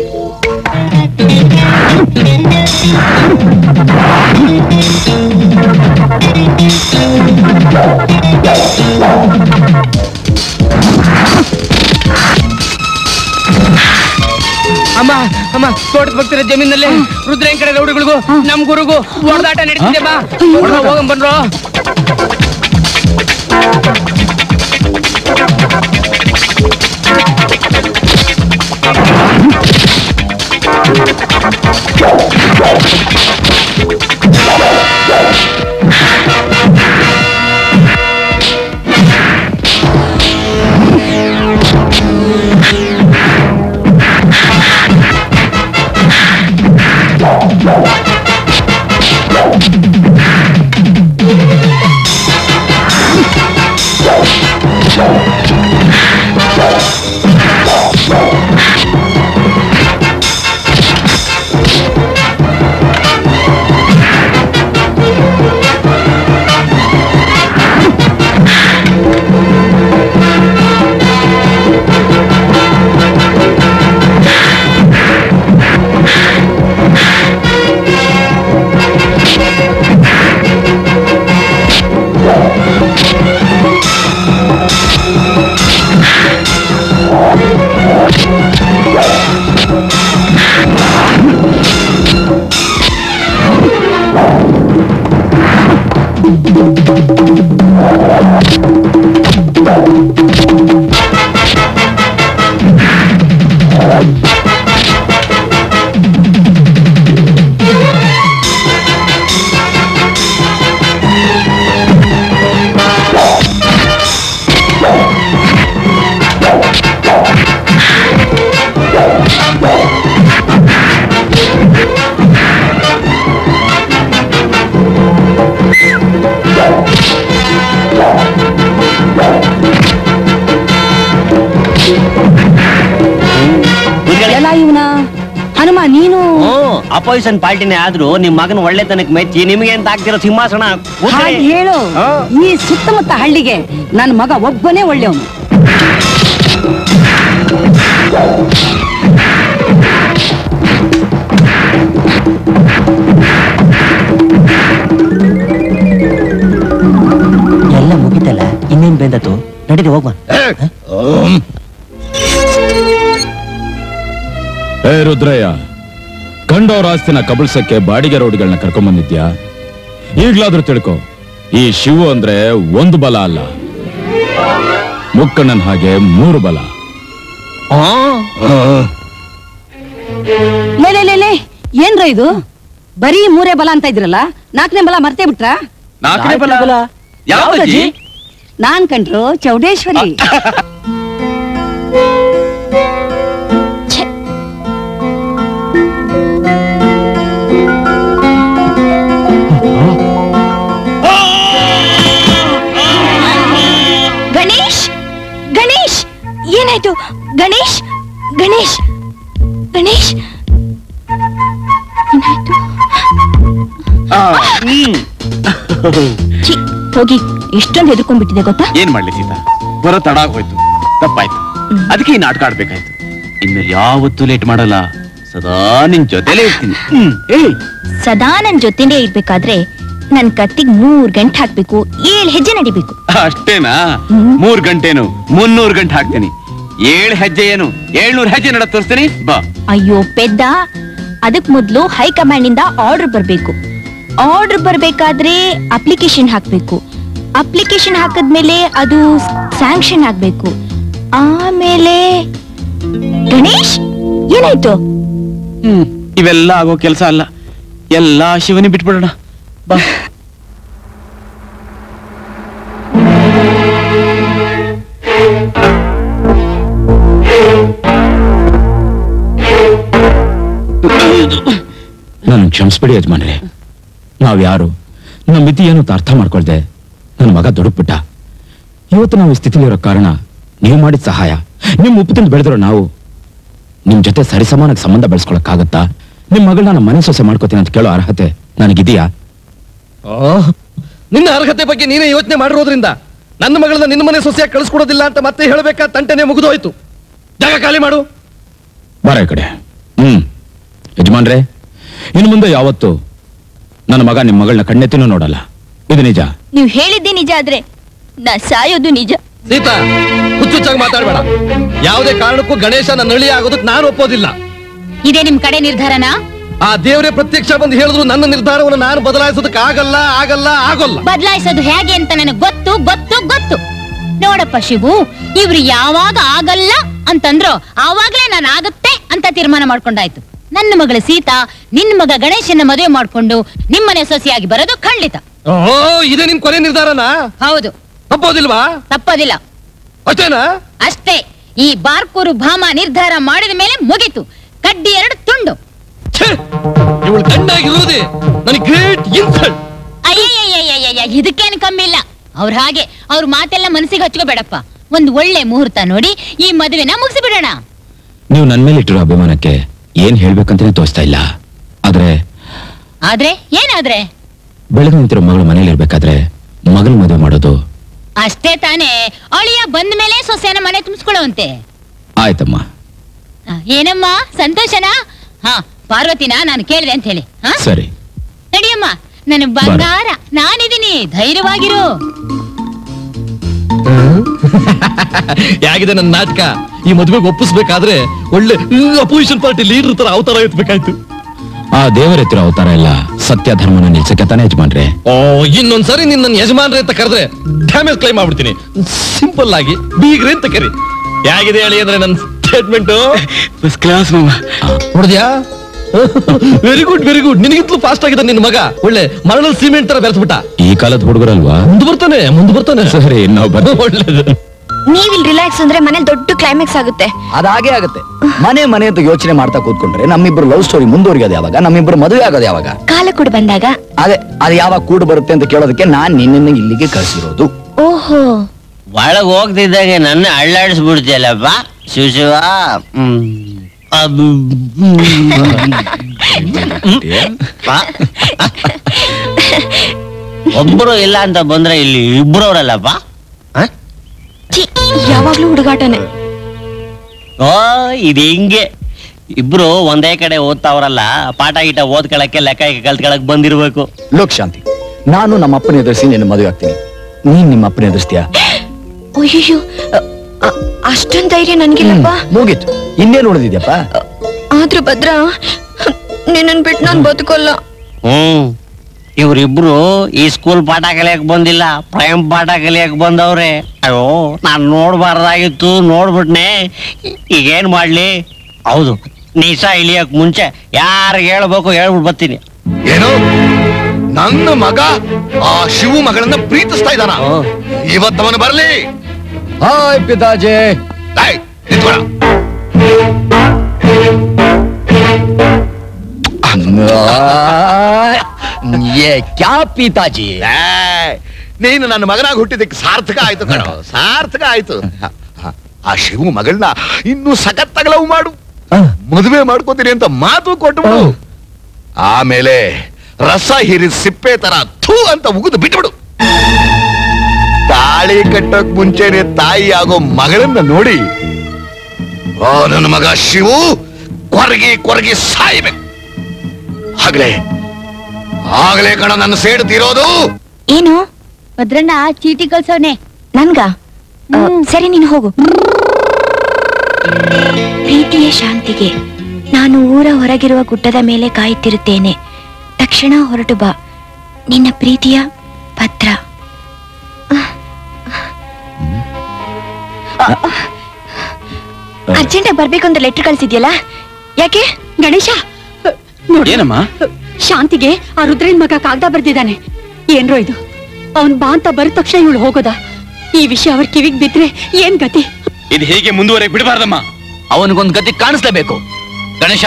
Speaker 1: ಅಮ್ಮ ಅಮ್ಮ ತೋಟದ ಭಕ್ತರ ಜಮೀನಲ್ಲಿ ರುದ್ರಯ್ಯನ ಕಡೆ ರೌಡಿಗಳಿಗೂ ನಮ್ ಗುರುಗೂ ಹೊಡೆದಾಟ ನಡೀತಿದೆ ಬಾ ಹೋಗಂ ಬನ್ರೋ
Speaker 17: Yeah.
Speaker 6: ಇವನ ಹನುಮ ನೀನು
Speaker 7: ಅಪೋಸಿಷನ್ ಪಾರ್ಟಿನೇ ಆದ್ರೂ ನಿಮ್ ಮಗನ ಒಳ್ಳೆತನಕ್ಕೆ ಮೆಚ್ಚಿ ನಿಮಗೆ ಅಂತ ಆಗ್ತಿರೋ ಸಿಂಹಾಸನ ಕೂತ್ರೆ-
Speaker 6: ಹಾಗೆ ಹೇಳು
Speaker 7: ಹಾ.
Speaker 6: ಈ ಸುತ್ತಮುತ್ತ ಹಳ್ಳಿಗೆ ನನ್ನ ಮಗ ಒಬ್ಬನೇ ಒಳ್ಳೆಯವನು
Speaker 7: ಎಲ್ಲ ಮುಗಿತಲ್ಲ ಇನ್ನೇನ್ ಬೇಂದತ್ತು ನಡೀರಿ ಹೋಗ್ಬಾ
Speaker 5: ಏ ರುದ್ರಯ್ಯ ಕಂಡವ್ರ ಆಸ್ತಿನ ಕಬಳ್ಸಕ್ಕೆ ಬಾಡಿಗೆ ರೋಡ್ಗಳನ್ನ ಕರ್ಕೊಂಡ್ ಬಂದಿದ್ಯಾ ಈಗ್ಲಾದ್ರೂ ತಿಳ್ಕೊ ಈ ಶಿವು ಅಂದ್ರೆ ಒಂದು ಬಲ ಅಲ್ಲ ಮುಕ್ಕಣ್ಣನ್ ಹಾಗೆ ಮೂರು ಬಲ
Speaker 6: ಲೇ ಲೇ, ಲೇ ಲೇ ಏನ್ರ ಇದು ಬರೀ ಮೂರೇ ಬಲ ಅಂತ ಇದ್ರಲ್ಲ ನಾಲ್ಕನೇ ಬಲ ಮರ್ತೇ ಬಿಟ್ರ
Speaker 14: ನಾಲ್ಕನೇ ಬಲ ಯಾವ್ದಜ್ಜಿ
Speaker 6: ನಾನ್ ಕಂಡ್ರು ಚೌಡೇಶ್ವರಿ
Speaker 13: ಗಣೇಶ್ ಗಣೇಶ್ ಏನಾಯ್ತು ಗಣೇಶ್ ಗಣೇಶ್ ಗಣೇಶ್ ಏನಾಯ್ತು ಛೀ, ಹೋಗಿ ಎಷ್ಟೊಂದು ಹೆದರ್ಕೊಂಡ್ಬಿಟ್ಟಿದೆ ಗೊತ್ತಾ
Speaker 14: ಏನ್ ಮಾಡ್ಲಿ ಸೀತಾ ಬರೋ ತಡ ಆಗೋಯ್ತು ತಪ್ಪಾಯ್ತು ಅದಕ್ಕೆ ಈ ನಾಟಕ ಆಡ್ಬೇಕಾಯ್ತು ಇನ್ಮೇಲೆ ಯಾವತ್ತೂ ಲೇಟ್ ಮಾಡಲ್ಲ ಸದಾ ನಿನ್ ಜೊತೆಲೇ ಇರ್ತೀನಿ ಹ್ಮ್ ಏಯ್
Speaker 13: ಸದಾ ನನ್ ಜೊತೆನೇ ಇರ್ಬೇಕಾದ್ರೆ ನನ್ ಕತ್ತಿಗ್ ಮೂರ್ ಗಂಟೆ ಹಾಕ್ಬೇಕು ಏಳ್ ಹೆಜ್ಜೆ ನಡಿಬೇಕು
Speaker 14: ಅಷ್ಟೇನಾ ಮೂರ್ ಗಂಟೆನು ಮುನ್ನೂರ್ ಗಂಟೆ ಹಾಕ್ತೀನಿ ಏಳ್ ಹೆಜ್ಜೆ ಏನು ಏಳ್ನೂರ್ ಹೆಜ್ಜೆ ನಡ ತೋರಿಸ್ತೀನಿ ಬಾ
Speaker 13: ಅಯ್ಯೋ ಪೆದ್ದ ಅದಕ್ ಮೊದ್ಲು ಹೈಕಮಾಂಡ್ ಇಂದ ಆರ್ಡರ್ ಬರ್ಬೇಕು ಆರ್ಡರ್ ಬರ್ಬೇಕಾದ್ರೆ ಅಪ್ಲಿಕೇಶನ್ ಹಾಕ್ಬೇಕು ಅಪ್ಲಿಕೇಶನ್ ಹಾಕದ್ಮೇಲೆ ಅದು ಸ್ಯಾಂಕ್ಷನ್ ಆಗ್ಬೇಕು ಆಮೇಲೆ ಗಣೇಶ್ ಏನಾಯ್ತು
Speaker 14: ಹ್ಮ್ ಇವೆಲ್ಲ ಆಗೋ ಕೆಲಸ ಅಲ್ಲ ಎಲ್ಲಾ ಶಿವನಿ ಬಿಟ್ಬಿಡೋಣ ಬಾ
Speaker 5: ನನ್ ಕ್ಷಮಿಸ್ಬಿಡಿ ಯಜಮಾನ್ರೆ ನಾವ್ ಯಾರು ನಮ್ಮ ಮಿತಿ ಏನು ಅಂತ ಅರ್ಥ ಮಾಡ್ಕೊಳ್ದೆ ನನ್ನ ಮಗ ದುಡುಕ್ಬಿಟ್ಟ ಇವತ್ತು ನಾವು ಈ ಸ್ಥಿತಿಲಿರೋ ಕಾರಣ ನೀವು ಮಾಡಿದ ಸಹಾಯ ನಿಮ್ ಉಪ್ಪು ತಿಂದು ಬೆಳೆದಿರೋ ನಾವು ನಿಮ್ ಜೊತೆ ಸರಿಸಮಾನಕ್ಕೆ ಸಂಬಂಧ ಬೆಳೆಸ್ಕೊಳಕ್ಕಾಗತ್ತಾ ನಿಮ್ ಮಗಳನ್ನ ನಮ್ಮ ಮನೆ ಸೊಸೆ ಮಾಡ್ಕೋತೀನಿ ಅಂತ ಕೇಳೋ ಅರ್ಹತೆ ನನಗಿದೆಯಾ
Speaker 9: ಆಹ್, ನಿನ್ನ ಅರ್ಹತೆ ಬಗ್ಗೆ ನೀನೇ ಯೋಚನೆ ಮಾಡಿರೋದ್ರಿಂದ ನನ್ನ ಮಗಳನ್ನ ನಿನ್ನ ಮನೆ ಸೊಸೆಯಾಗಿ ಕಳಿಸ್ಕೊಡೋದಿಲ್ಲ ಅಂತ ಮತ್ತೆ ಹೇಳಬೇಕಾ ತಂಟೆನೆ ಮುಗಿದೋಯ್ತು ಜಾಗ ಖಾಲಿ ಮಾಡು
Speaker 5: ಬಾರ ಈ ಕಡೆ ಹ್ಮ್ ಯಜಮಾನ್ರೆ ಇನ್ನು ಮುಂದೆ ಯಾವತ್ತು ನನ್ನ ಮಗ ನಿಮ್ ಮಗಳನ್ನ ಕಣ್ಣೆತ್ತಿನೂ ನೋಡಲ್ಲ ಇದು ನಿಜ
Speaker 13: ನೀವ್ ಹೇಳಿದ್ದೆ ನಿಜ ಆದ್ರೆ ನಾ ಸಾಯೋದು ನಿಜ
Speaker 9: ಸೀತಾ ಹುಚ್ಚುಚ್ಚಾಗಿ ಮಾತಾಡ್ಬೇಡ ಯಾವುದೇ ಕಾರಣಕ್ಕೂ ಗಣೇಶ ನನ್ನ ನಳಿ ಆಗೋದಕ್ಕೆ ನಾನು ಒಪ್ಪೋದಿಲ್ಲ
Speaker 8: ಇದೇ ನಿಮ್ ಕಡೆ ನಿರ್ಧಾರನಾ
Speaker 9: ಆ ದೇವರೇ ಪ್ರತ್ಯಕ್ಷ ಬಂದು ಹೇಳಿದ್ರು ನನ್ನ ನಿರ್ಧಾರವನ್ನು ನಾನು ಬದಲಾಯಿಸೋದಕ್ಕೆ ಆಗಲ್ಲ ಆಗಲ್ಲ ಆಗೋಲ್ಲ
Speaker 8: ಬದಲಾಯಿಸೋದು ಹೇಗೆ ಅಂತ ನನಗೆ ಗೊತ್ತು ಗೊತ್ತು ಗೊತ್ತು ನೋಡಪ್ಪ ಶಿವು ಇವ್ರು ಯಾವಾಗ ಆಗಲ್ಲ ಅಂತಂದ್ರೋ ಆವಾಗ್ಲೇ ನಾನು ಆಗುತ್ತೆ ಅಂತ ತೀರ್ಮಾನ ಮಾಡ್ಕೊಂಡಾಯ್ತು ನನ್ನ ಮಗಳ ಸೀತಾ ನಿನ್ನ ಮಗ ಗಣೇಶನ ಮದುವೆ ಮಾಡ್ಕೊಂಡು ನಿಮ್ಮನೆ ಸೊಸೆಯಾಗಿ ಬರೋದು ಖಂಡಿತ
Speaker 9: ಓ ಇದೇ ನಿಮ್ ಕೊನೆ ನಿರ್ಧಾರನಾ
Speaker 8: ಹೌದು
Speaker 9: ತಪ್ಪೋದಿಲ್ವಾ
Speaker 8: ತಪ್ಪೋದಿಲ್ಲ
Speaker 9: ಅಷ್ಟೇನಾ
Speaker 8: ಅಷ್ಟೇ ಈ ಬಾರ್ಕೂರು ಭಾಮ ನಿರ್ಧಾರ ಮಾಡಿದ ಮೇಲೆ ಮುಗೀತು ಕಡ್ಡಿ ಎರಡು ತುಂಡು
Speaker 9: ಇವಳು ಗಂಡಾಗಿರೋದೇ ನನಗೆ ಗ್ರೇಟ್ ಇನ್ಸಲ್ಟ್
Speaker 8: ಅಯ್ಯಯ್ಯಯ್ಯಯ್ಯಯ್ಯ ಇದಕ್ಕೇನು ಕಮ್ಮಿ ಇಲ್ಲ ಅವ್ರ ಹಾಗೆ ಅವ್ರ ಮಾತೆಲ್ಲ ಮನಸ್ಸಿಗೆ ಹಚ್ಕೋಬೇಡಪ್ಪ ಒಂದ್ ಒಳ್ಳೆ ಮುಹೂರ್ತ ನೋಡಿ ಈ ಮದುವೆನ ಮುಗಿಸಿ ಬಿಡೋಣ
Speaker 5: ನೀವು ನನ್ನ ಮೇಲೆ ಇಟ್ಟಿರೋ ಅಭಿಮಾನಕ್ಕೆ ಏನ್ ಹೇಳ್ಬೇಕಂತಾನೆ ತೋರಿಸ್ತಾ ಇಲ್ಲ ಆದ್ರೆ
Speaker 8: ಆದ್ರೆ ಏನಾದ್ರೆ
Speaker 5: ಬೆಳೆದು ನಿಂತಿರೋ ಮಗಳು ಮನೇಲಿ ಇರ್ಬೇಕಾದ್ರೆ ಮಗನ ಮದುವೆ ಮಾಡೋದು
Speaker 8: ಅಷ್ಟೇ ತಾನೇ ಅಳಿಯ ಬಂದ ಮೇಲೆ ಸೊಸೆನ ಮನೆ ತುಂಬಿಸ್ಕೊಳ್ಳುವಂತೆ
Speaker 5: ಆಯ್ತಮ್ಮ
Speaker 8: ಏನಮ್ಮ ಸಂತೋಷನಾ ಹಾ ಪಾರ್ವತಿನ ನಾನು ಕೇಳಿದೆ ಅಂತ ಹೇಳಿ ಹಾ
Speaker 5: ಸರಿ
Speaker 8: ನಡಿಯಮ್ಮ ನನ್ನ ಬಂಗಾರ ನಾನಿದ್ದೀನಿ ಧೈರ್ಯವಾಗಿರು
Speaker 9: ಯಾಗಿದೆ ನನ್ನ ನಾಟಕ ಈ ಮದುವೆಗೆ ಒಪ್ಪಿಸ್ಬೇಕಾದ್ರೆ ಒಳ್ಳೆ ಅಪೋಸಿಷನ್ ಪಾರ್ಟಿ ಲೀಡರ್ ತರ ಅವತಾರ ಎತ್ಬೇಕಾಯ್ತು
Speaker 5: ಆ ದೇವರೆತ್ತಿರೋ ಅವತಾರ ಎಲ್ಲ ಸತ್ಯ ಧರ್ಮನ ನಿಲ್ಸಕ್ಕೆ ತಾನೇ ಯಜಮಾನ್ರೆ
Speaker 9: ಓ ಇನ್ನೊಂದ್ಸರಿ ನಿನ್ನ ಯಜಮಾನ್ರೆ ಅಂತ ಕರೆದ್ರೆ ಡ್ಯಾಮೇಜ್ ಕ್ಲೈಮ್ ಮಾಡ್ಬಿಡ್ತೀನಿ ಸಿಂಪಲ್ ಆಗಿ ಬೀಗ್ರೆ ಅಂತ ಕರಿ ಯಾಗಿದೆ ಹೇಳಿ ಅಂದ್ರೆ ನನ್ನ ಸ್ಟೇಟ್ಮೆಂಟ್
Speaker 14: ಫಸ್ಟ್ ಕ್ಲಾಸ್ ಮಾಮ
Speaker 9: ನೋಡಿದ್ಯಾ ವೆರಿ ಗುಡ್ ವೆರಿ ಗುಡ್ ನಿನಗಿಂತಲೂ ಫಾಸ್ಟ್ ಆಗಿದೆ ನಿನ್ನ ಮಗ ಒಳ್ಳೆ ಮರಳಲ್ಲಿ ಸಿಮೆಂಟ್ ತರ ಬೆರೆಸ್ಬಿಟ್ಟ
Speaker 5: ಈ ಕಾಲದ ಹುಡುಗರಲ್ವಾ
Speaker 9: ಮುಂದೆ ಬರ್ತಾನೆ ಮುಂದೆ ಬರ್ತಾನೆ
Speaker 5: ಸರಿ ನಾವು ಬರ್ತೀವಿ
Speaker 9: ಒಳ್ಳೇದು
Speaker 13: ನೀವಿಲ್ ರಿಲ್ಯಾಕ್ಸ್ ಅಂದ್ರೆ ಮನೇಲಿ ದೊಡ್ಡ ಕ್ಲೈಮ್ಯಾಕ್ಸ್ ಆಗುತ್ತೆ
Speaker 12: ಅದಾಗೆ ಆಗುತ್ತೆ ಮನೆ ಮನೆ ಅಂತ ಯೋಚನೆ ಮಾಡ್ತಾ ಕೂತ್ಕೊಂಡ್ರೆ ನಮ್ಮಿಬ್ರು ಲವ್ ಸ್ಟೋರಿ ಮುಂದುವರಿಯೋದು ಯಾವಾಗ ನಮ್ಮಿಬ್ರು ಮದುವೆ ಆಗೋದು ಯಾವಾಗ
Speaker 13: ಕಾಲ ಕೂಡ ಬಂದಾಗ
Speaker 12: ಅದೇ ಅದು ಯಾವಾಗ ಕೂಡು ಬರುತ್ತೆ ಅಂತ ಕೇಳೋದಕ್ಕೆ ನಾನ್ ನಿನ್ನನ್ನು ಇಲ್ಲಿಗೆ ಕಳಿಸಿರೋದು
Speaker 13: ಓಹೋ
Speaker 7: ಒಳಗ್ ಹೋಗ್ತಿದ್ದಾಗೆ ನನ್ನ ಅಳ್ಳಾಡಿಸ್ಬಿಡ್ತಿಯಲ್ಲಪ್ಪ ಶಿವ ಶಿವ ಹ್ಮ್ ಒಬ್ಬರು ಇಲ್ಲ ಅಂತ ಬಂದ್ರೆ ಇಲ್ಲಿ ಇಬ್ರು ಅವರಲ್ಲಪ್ಪ
Speaker 6: ಯಾವಾಗ್ಲೂ ಹುಡುಗಾಟನೆ
Speaker 7: ಓ ಇದು ಹಿಂಗೆ ಇಬ್ರು ಒಂದೇ ಕಡೆ ಓದ್ತಾವ್ರಲ್ಲ ಪಾಠ ಗೀಟ ಓದ್ಕೊಳಕ್ಕೆ ಲೆಕ್ಕ ಕಲ್ತ್ಕೊಳಕ್ ಬಂದಿರ್ಬೇಕು
Speaker 12: ಲೋಕ್ ಶಾಂತಿ ನಾನು ನಮ್ಮ ಅಪ್ಪನ ಎದುರಿಸಿ ನಿನ್ನ ಮದುವೆ ಆಗ್ತೀನಿ ನೀನ್ ನಿಮ್ಮ ಅಪ್ಪನ ಎದುರಿಸ್ತೀಯಾ
Speaker 6: ಅಯ್ಯೋ ಅಷ್ಟೊಂದ್ ಧೈರ್ಯ ನನ್ಗಿಲ್ಲಪ್ಪ
Speaker 12: ಮುಗೀತು ಇನ್ನೇನು ಉಳಿದಿದ್ಯಪ್ಪ
Speaker 6: ಆದ್ರೂ ಭದ್ರ ನಿನ್ನನ್ ಬಿಟ್ಟು ನಾನ್ ಬದುಕೋಲ್ಲ
Speaker 7: ಹ್ಮ್ ಇವ್ರಿಬ್ರು ಈ ಸ್ಕೂಲ್ ಪಾಠ ಕಲಿಯಕ್ ಬಂದಿಲ್ಲ ಪ್ರೈಮ್ ಪಾಠ ಕಲಿಯಕ್ ಬಂದವ್ರೆ ಅಯ್ಯೋ ನಾನ್ ನೋಡ್ಬಾರ್ದಾಗಿತ್ತು ನೋಡ್ಬಿಟ್ನೆ ಈಗೇನ್ ಮಾಡ್ಲಿ ಹೌದು ನಿಶಾ ಇಳಿಯಕ್ ಮುಂಚೆ ಯಾರಿಗೆ ಹೇಳ್ಬೇಕು ಹೇಳ್ಬಿಟ್ಟು ಬರ್ತೀನಿ
Speaker 16: ಏನು ನನ್ನ ಮಗ ಆ ಶಿವು ಮಗಳನ್ನ ಪ್ರೀತಿಸ್ತಾ ಇದ್ದಾನ ಇವತ್ತವನು ಬರ್ಲಿ
Speaker 12: ಹಾಯ್ ಪಿತಾಜಿ
Speaker 16: ಏಯ್, ನಿಂತ್ಕೊಳ.
Speaker 12: ये क्या पिताजी
Speaker 16: ಏಯ್, ನೀನು ನನ್ನ ಮಗನಾಗಿ ಹುಟ್ಟಿದ್ದಕ್ಕೆ ಸಾರ್ಥಕ ಆಯ್ತು ಕಣ ಸಾರ್ಥಕ ಆಯ್ತು ಆ ಶಿವು ಮಗಳನ್ನ ಇನ್ನು ಸಖತ್ತಾಗಿ ಲವ್ ಮಾಡು ಮದುವೆ ಮಾಡ್ಕೋತೀನಿ ಅಂತ ಮಾತು ಕೊಟ್ಬಿಡು ಆಮೇಲೆ ರಸ ಹಿರಿದ ಸಿಪ್ಪೆ ತರ ಥೂ ಅಂತ ಉಗಿದು ಬಿಟ್ಬಿಡು ತಾಳಿ ಕಟ್ಟೋಕ್ ಮುಂಚೆನೆ ತಾಯಿ ಆಗೋ ಮಗಳನ್ನ ನೋಡಿ ಓ ನನ್ನ ಮಗ ಶಿವು ಕೊರಗಿ ಕೊರಗಿ ಸಾಯ್ಬೇಕು ಆಗ್ಲೇ ಆಗ್ಲೇ ಕಣ ನನ್ನ ಸೇಡು ತೀರೋದು
Speaker 13: ಏನು ಭದ್ರಣ್ಣ ಚೀಟಿ ಕಳ್ಸವ್ನೆ
Speaker 6: ನನ್ಗ ಆ, ಸರಿ ನೀನು ಹೋಗು ಪ್ರೀತಿಯ ಶಾಂತಿಗೆ ನಾನು ಊರ ಹೊರಗಿರುವ ಗುಡ್ಡದ ಮೇಲೆ ಕಾಯುತ್ತಿರುತ್ತೇನೆ ತಕ್ಷಣ ಹೊರಟು ಬಾ ನಿನ್ನ ಪ್ರೀತಿಯ ಭದ್ರ ಅರ್ಜೆಂಟಾಗಿ ಬರ್ಬೇಕು ಅಂತ ಲೆಟರ್ ಕಳ್ಸಿದ್ಯಲ್ಲ ಯಾಕೆ
Speaker 10: ಗಣೇಶ
Speaker 14: ಏನಮ್ಮ
Speaker 10: ಶಾಂತಿಗೆ ಆ ರುದ್ರನ್ ಮಗ ಕಾಗ್ದ ಬರ್ದಿದ್ದಾನೆ ಏನ್ರೋ ಇದು ಅವನ್ ಬಾ ಅಂತ ಬರದ ತಕ್ಷಣ ಇವಳು ಹೋಗೋದ ಈ ವಿಷಯ ಅವ್ರ ಕಿವಿಗ್ ಬಿದ್ರೆ ಏನ್ ಗತಿ
Speaker 14: ಇದು ಹೀಗೆ ಮುಂದುವರೆ ಬಿಡಬಾರ್ದಮ್ಮ
Speaker 15: ಅವನಿಗೊಂದು ಗತಿ ಕಾಣಿಸ್ಲೇಬೇಕು ಗಣೇಶ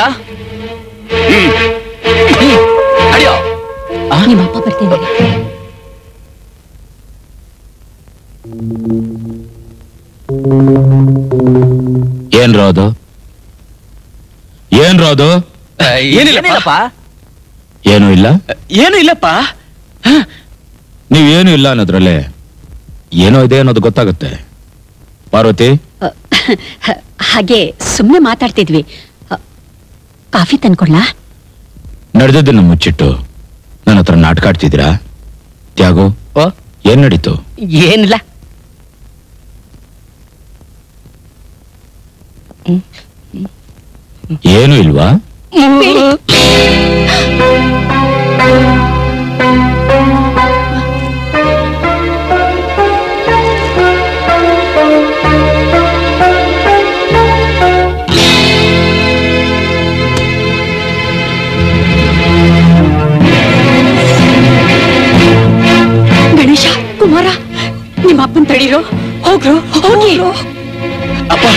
Speaker 10: ಅಡಿಯೋ ನಿಮ್ಮಪ್ಪ ಬರ್ತಿದ್ದಾರೆ
Speaker 5: ಏನ್ರೋ ಅದು ಏನ್ರೋ ಅದು
Speaker 14: ಏನಿಲ್ಲಪ್ಪ
Speaker 5: ಏನೂ ಇಲ್ಲ
Speaker 14: ಏನು ಇಲ್ಲಪ್ಪ
Speaker 5: ನೀವೇನು ಇಲ್ಲ ಅನ್ನೋದ್ರಲ್ಲೇ ಏನೋ ಇದೆ ಅನ್ನೋದು ಗೊತ್ತಾಗುತ್ತೆ ಪಾರ್ವತಿ
Speaker 10: ಹಾಗೆ ಸುಮ್ನೆ ಮಾತಾಡ್ತಿದ್ವಿ ಅ, ಕಾಫಿ ತಂದ್ಕೊಡ್ಲಾ
Speaker 5: ನಡೆದದ್ದನ್ನು ಮುಚ್ಚಿಟ್ಟು ನನ್ನ ಹತ್ರ ನಾಟಕ ಆಡ್ತಿದ್ದೀರಾ ತ್ಯಾಗು ಏನ್ ನಡೀತು
Speaker 7: ಏನಿಲ್ಲ
Speaker 5: ಏನು ಇಲ್ವಾ
Speaker 10: ಗಣೇಶ ಕುಮಾರ ನಿಮ್ಮ ಅಪ್ಪನ್ ತಡೀರೋ ಹೋಗ್ರು ಹೋಗಿ
Speaker 14: ಅಪ್ಪ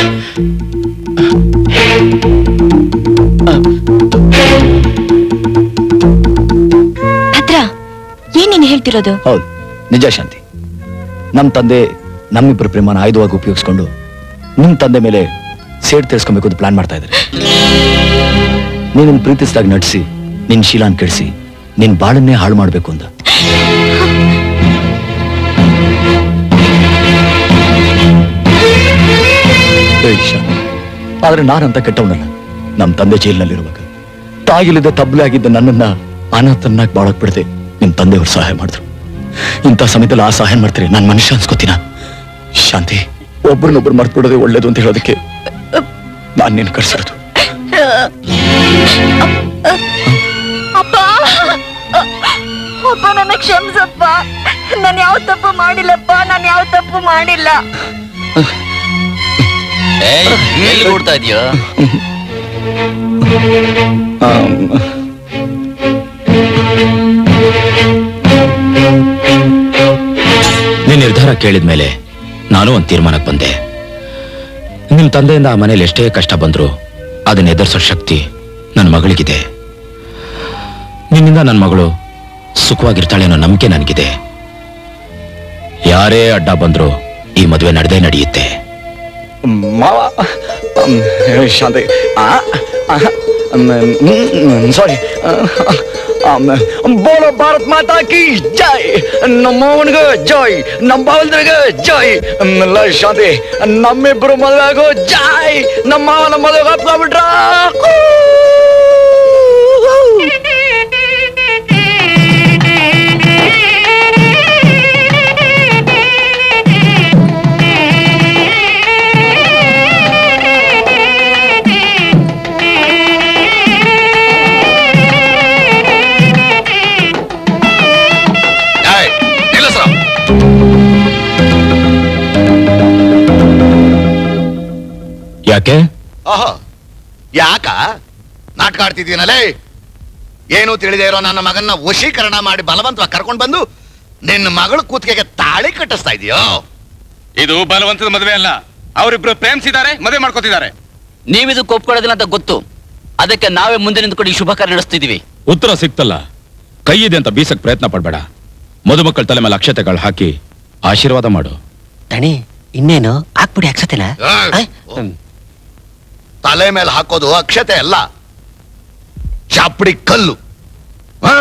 Speaker 6: ಭದ್ರ ಏನ್ ನೀನು ಹೇಳ್ತಿರೋದು
Speaker 12: ಹೌದು ನಿಜ ಶಾಂತಿ ನಮ್ ತಂದೆ ನಮ್ಮಿಬ್ಬರ ಪ್ರೇಮನ ಆಯುಧವಾಗಿ ಉಪಯೋಗಿಸ್ಕೊಂಡು ನಿಮ್ ತಂದೆ ಮೇಲೆ ಸೇಡ್ ತೀರ್ಸ್ಕೊಬೇಕು ಅಂತ ಪ್ಲಾನ್ ಮಾಡ್ತಾ ಇದ್ದಾರೆ ನೀನನ್ನು ಪ್ರೀತಿಸಿದಾಗ ನಟಿಸಿ ನಿನ್ ಶೀಲಾನ್ ಕೆಡಿಸಿ ನಿನ್ ಬಾಳನ್ನೇ ಹಾಳು ಮಾಡ್ಬೇಕು ಅಂತ ಏ ಶಾಂತಿ, ಆದ್ರೆ ನಾನಂತ ಕೆಟ್ಟವನಲ್ಲ ನಮ್ ತಂದೆ ಜೈಲಿನಲ್ಲಿರುವಾಗ ತಾಗಿಲಿದ್ದ ತಬ್ಲೆ ಆಗಿದ್ದ ನನ್ನನ್ನ ಅನಾಥನ್ನಾಗಿ ಬಾಳಕ್ ಬಿಡದೆ ನಿಮ್ ತಂದೆಯವ್ರು ಸಹಾಯ ಮಾಡಿದ್ರು ಇಂಥ ಸಮಯದಲ್ಲಿ ಆ ಸಹಾಯ ಮಾಡ್ತಾರೆ ನಾನ್ ಮನುಷ್ಯ ಅನ್ಸ್ಕೋತೀನ ಶಾಂತಿ ಒಬ್ರನ್ನೊಬ್ರು ಮರ್ತು ಬಿಡೋದೇ ಒಳ್ಳೇದು ಅಂತ ಹೇಳೋದಕ್ಕೆ ನಾನ್ ನಿನ್ ಕರ್ಸಿರೋದು
Speaker 6: ಅಪ್ಪ ಅಪ್ಪ ನನ್ನ ಕ್ಷಮಿಸಪ್ಪ ನಾನು ಯಾವ ತಪ್ಪು ಮಾಡಿಲ್ಲಪ್ಪ ನಾನು ಯಾವ ತಪ್ಪು ಮಾಡಿಲ್ಲ
Speaker 15: ಏಯ್ ಎಲ್ಲಿ ಓಡ್ತಾ ಇದೀಯೋ
Speaker 5: ನಿನ್ ನಿರ್ಧಾರ ಕೇಳಿದ್ಮೇಲೆ ನಾನು ಒಂದ್ ತೀರ್ಮಾನಕ್ಕೆ ಬಂದೆ ನಿಮ್ ತಂದೆಯಿಂದ ಆ ಮನೇಲಿ ಎಷ್ಟೇ ಕಷ್ಟ ಬಂದ್ರು ಅದನ್ನ ಎದುರಿಸೋ ಶಕ್ತಿ ನನ್ನ ಮಗಳಿಗಿದೆ ನಿನ್ನಿಂದ ನನ್ನ ಮಗಳು ಸುಖವಾಗಿರ್ತಾಳೆ ಅನ್ನೋ ನಂಬಿಕೆ ನನಗಿದೆ ಯಾರೇ ಅಡ್ಡ ಬಂದ್ರು ಈ ಮದುವೆ ನಡೆದೇ ನಡೆಯುತ್ತೆ
Speaker 12: ಮಾವ ಶಾಂತಿ ಸಾರಿ ಬೋಲೋ ಭಾರತ್ ಮಾತಾ ಕಿ ಜೈ ನಮ್ಮ ಅವನಿಗೆ ಜೈ ನಮ್ಮ ಬಾವಲ್ದ್ರಿಗೆ ಜೈ ಎಲ್ಲ ಶಾಂತಿ ನಮ್ಮಿಬ್ರು ಮದುವೆ ಆಗೋ ಜೈ ನಮ್ಮ ಮಾವನ ಮದುವೆ ಅಪ್ಕೊಂಡ್ಬಿಟ್ರ
Speaker 16: ಏಯ್, ನಿಲ್ಲಿಸ್ರು.
Speaker 5: ಯಾಕೆ
Speaker 16: ಆಹಾ ಯಾಕ ನಾಟಕ ಆಡ್ತಿದ್ದೀನಲ್ಲೇ ಏನು ತಿಳಿದೇ ಇರೋ ನನ್ನ ಮಗನ್ನ ವಶೀಕರಣ ಮಾಡಿ ಬಲವಂತವಾಗಿ ಕರ್ಕೊಂಡು ಬಂದು ನಿನ್ನ ಮಗಳ ಕೂತ್ಕೆಗೆ ತಾಳಿ ಕಟ್ಟಿಸ್ತಾ ಇದೆಯೋ
Speaker 11: ಇದು ಬಲವಂತದ ಮದುವೆ ಅಲ್ಲ ಅವರಿಬ್ರು ಪ್ರೇಮಿಸಿದ್ದಾರೆ ಮದುವೆ ಮಾಡ್ಕೋತಿದ್ದಾರೆ
Speaker 15: ನೀವಿದಕ್ಕೆ ಒಪ್ಕೊಳ್ಳೋದಿಲ್ಲ ಅಂತ ಗೊತ್ತು ಅದಕ್ಕೆ ನಾವೇ ಮುಂದೆ ನಿಂತ್ಕೊಂಡು ಈ ಶುಭ ಕಾರ್ಯ ನಡೆಸ್ತಿದೀವಿ
Speaker 5: ಉತ್ತರ ಸಿಕ್ತಲ್ಲ ಕೈ ಇದೆ ಅಂತ ಬೀಸಕ್ ಪ್ರಯತ್ನ ಪಡ್ಬೇಡ ಮದುಮಕ್ಕಳ ತಲೆ ಮೇಲೆ ಅಕ್ಷತೆಗಳು ಹಾಕಿ ಆಶೀರ್ವಾದ ಮಾಡು
Speaker 7: ದಣಿ ಇನ್ನೇನು ಹಾಕ್ಬಿಡಿ ಅಕ್ಷತೆನ
Speaker 16: ತಲೆ ಮೇಲೆ ಹಾಕೋದು ಅಕ್ಷತೆ ಅಲ್ಲ ಚಾಪಡಿ ಕಲ್ಲು ಹಾ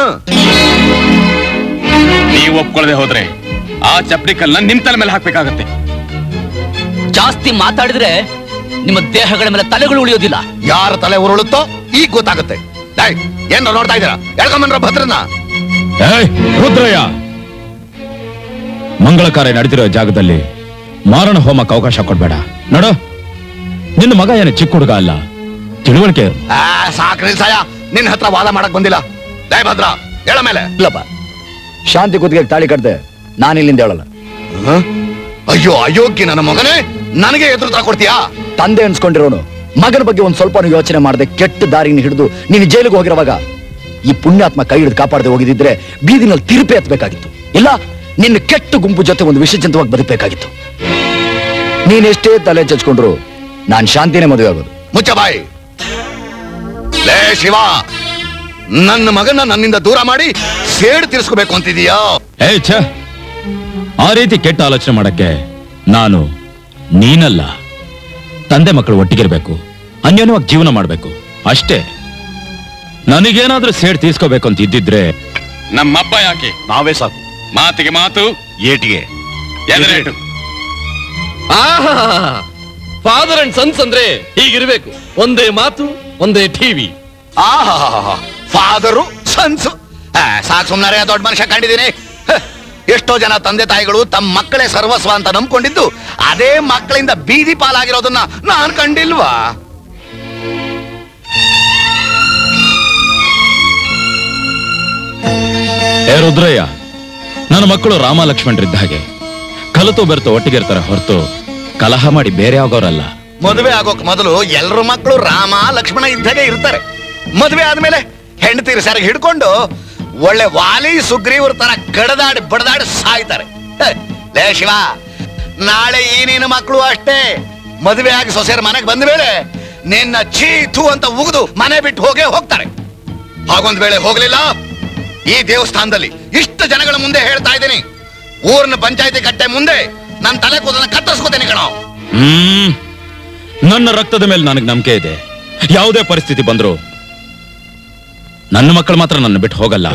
Speaker 11: ನೀವು ಒಪ್ಕೊಳ್ಳದೆ ಹೋದ್ರೆ ಆ ಚಪ್ಪಡಿ ಕಲ್ಲನ್ನ ನಿಮ್ ತಲೆ ಮೇಲೆ ಹಾಕ್ಬೇಕಾಗತ್ತೆ
Speaker 15: ಜಾಸ್ತಿ ಮಾತಾಡಿದ್ರೆ ನಿಮ್ಮ ದೇಹಗಳ ಮೇಲೆ ತಲೆಗಳು ಉಳಿಯೋದಿಲ್ಲ
Speaker 16: ಯಾರ ತಲೆ ಉರುಳುತ್ತೋ ಈಗ ಗೊತ್ತಾಗುತ್ತೆ ಏಯ್, ಏನ್ರ ನೋಡ್ತಾ ಇದ್ದೀರಾ ಎಳ್ಕೊಂಬನ್ರ ಭದ್ರನ
Speaker 5: ಏಯ್ ರುದ್ರಯ್ಯ ಮಂಗಳ ಕಾರ್ಯ ನಡೆದಿರೋ ಜಾಗದಲ್ಲಿ ಮಾರಣ ಹೋಮಕ್ಕೆ ಅವಕಾಶ ಕೊಡ್ಬೇಡ ನೋಡು ನಿನ್ನ ಮಗ ಏನು ಚಿಕ್ಕ ಹುಡುಗ ಅಲ್ಲ ತಿಳುವಳಿಕೆ ಇರು.
Speaker 16: ಆ, ಸಾಕ್ ನಿಲ್ಸಯ್ಯ ನಿನ್ನ ಹತ್ರ ವಾದ ಮಾಡಕ್ ಬಂದಿಲ್ಲ ದಯ ಭದ್ರ ಹೇಳ ಮೇಲೆ
Speaker 12: ಇಲ್ಲಪ್ಪ ಶಾಂತಿ ಕುತ್ತಿಗೆ ತಾಳಿ ಕಟ್ದೆ ನಾನು ಇಲ್ಲಿಂದ ಹೇಳಲ್ಲ
Speaker 16: ಅಯ್ಯೋ ಅಯೋಗ್ಯ ನನ್ನ ಮಗನೇ ನನಗೆ ಎದುರು ಕೊಡ್ತೀಯಾ
Speaker 12: ತಂದೆ ಅನ್ಸ್ಕೊಂಡಿರೋನು ಮಗನ ಬಗ್ಗೆ ಒಂದ್ ಸ್ವಲ್ಪ ಯೋಚನೆ ಮಾಡದೆ ಕೆಟ್ಟ ದಾರಿನ ಹಿಡಿದು ನೀನು ಜೈಲಿಗೆ ಹೋಗಿರುವಾಗ ಈ ಪುಣ್ಯಾತ್ಮ ಕೈ ಹಿಡಿದು ಕಾಪಾಡದೆ ಹೋಗಿದ್ರೆ ಬೀದಿನಲ್ಲಿ ತಿರುಪೆ ಎತ್ತಬೇಕಾಗಿತ್ತು ಇಲ್ಲ ನಿನ್ನ ಕೆಟ್ಟ ಗುಂಪು ಜೊತೆ ಒಂದು ವಿಷಜಂತವಾಗಿ ಬದುಕಬೇಕಾಗಿತ್ತು ನೀನೆಷ್ಟೇ ತಲೆ ಚಚ್ಕೊಂಡ್ರು ನಾನ್ ಶಾಂತಿನೇ ಮದುವೆ ಆಗೋದು
Speaker 16: ಮುಚ್ಚ ಬಾಯಿ ಲೇ ಶಿವ ನನ್ನ ಮಗನ ನನ್ನಿಂದ ದೂರ ಮಾಡಿ ಸೇಡು ತೀರಿಸ್ಕೋಬೇಕು ಅಂತಿದೀಯಾ
Speaker 5: ಏಯ್ ಛ ಆ ರೀತಿ ಕೆಟ್ಟ ಆಲೋಚನೆ ಮಾಡಕ್ಕೆ ನಾನು ನೀನಲ್ಲ ತಂದೆ ಮಕ್ಕಳು ಒಟ್ಟಿಗಿರ್ಬೇಕು ಅನ್ಯೋನ್ಯವಾಗಿ ಜೀವನ ಮಾಡ್ಬೇಕು ಅಷ್ಟೇ ನನಗೇನಾದ್ರೂ ಸೇಡ್ ತೀರ್ಸ್ಕೋಬೇಕು ಅಂತ ಇದ್ದಿದ್ರೆ
Speaker 11: ನಮ್ಮಬ್ಬ ಯಾಕೆ
Speaker 16: ನಾವೇ ಸಾಕು
Speaker 11: ಮಾತಿಗೆ ಮಾತು
Speaker 16: ಏಟಿಗೆ
Speaker 11: ಎದುರೇಟು
Speaker 9: ಫಾದರ್ ಅಂಡ್ ಸನ್ಸ್ ಅಂದ್ರೆ ಹೀಗಿರ್ಬೇಕು ಒಂದೇ ಮಾತು ಒಂದೇ ಟಿವಿ
Speaker 16: ಆಹಾ ಫಾದರು ಸನ್ಸು ಸಾಕು ಸುಮ್ಮನೆ ದೊಡ್ಡ ಮನುಷ್ಯ ಕಂಡಿದ್ದೀನಿ ಹ, ಎಷ್ಟೋ ಜನ ತಂದೆ ತಾಯಿಗಳು ತಮ್ಮ ಮಕ್ಕಳೇ ಸರ್ವಸ್ವ ಅಂತ ನಂಬ್ಕೊಂಡಿದ್ದು ಅದೇ ಮಕ್ಕಳಿಂದ ಬೀದಿ ಪಾಲಾಗಿರೋದನ್ನ ನಾನ್ ಕಂಡಿಲ್ವಾ
Speaker 5: ಏ ರುದ್ರಯ್ಯ ನನ್ನ ಮಕ್ಕಳು ರಾಮ ಲಕ್ಷ್ಮಣರಿದ್ದ ಹಾಗೆ ಕಲಿತು ಬೆರೆತು ಒಟ್ಟಿಗಿರ್ತಾರೆ ಹೊರತು ಕಲಹ ಮಾಡಿ ಬೇರೆ ಆಗೋರಲ್ಲ
Speaker 16: ಮದುವೆ ಆಗೋಕ್ ಮೊದಲು ಎಲ್ರ ಮಕ್ಕಳು ರಾಮ ಲಕ್ಷ್ಮಣ ಇದ್ದಾಗೆ ಇರ್ತಾರೆ ಮದುವೆ ಆದ್ಮೇಲೆ ಹೆಂಡತಿರು ಸರಿಗೆ ಹಿಡ್ಕೊಂಡು ಒಳ್ಳೆ ವಾಲಿ ಸುಗ್ರೀವ್ರ ತರ ಕಡದಾಡಿ ಬಡದಾಡಿ ಸಾಯ್ತಾರೆ ಹೆ, ಲೇ ಶಿವ ನಾಳೆ ಈ ನಿನ್ನ ಮಕ್ಕಳು ಅಷ್ಟೇ ಮದುವೆ ಆಗಿ ಸೊಸೆಯರ ಮನೆಗೆ ಬಂದ ಮೇಲೆ ನಿನ್ನ ಚೀತು ಅಂತ ಉಗಿದು ಮನೆ ಬಿಟ್ಟು ಹೋಗೇ ಹೋಗ್ತಾರೆ ಹಾಗೊಂದ್ ವೇಳೆ ಹೋಗ್ಲಿಲ್ಲ ಈ ದೇವಸ್ಥಾನದಲ್ಲಿ ಇಷ್ಟು ಜನಗಳ ಮುಂದೆ ಹೇಳ್ತಾ ಇದ್ದೀನಿ ಊರಿನ ಪಂಚಾಯತಿ ಕಟ್ಟೆ ಮುಂದೆ ನನ್ನ ತಲೆ ಕೂದಲನ್ನ ಕತ್ತರಿಸ್ಕೋತೇನೆ ಕಣೋ
Speaker 5: ಹ್ಮ್ ನನ್ನ ರಕ್ತದ ಮೇಲೆ ನನಗೆ ನಂಬಿಕೆ ಇದೆ ಯಾವುದೇ ಪರಿಸ್ಥಿತಿ ಬಂದ್ರು ನನ್ನ ಮಕ್ಕಳು ಮಾತ್ರ ನನ್ನ ಬಿಟ್ಟು ಹೋಗಲ್ಲ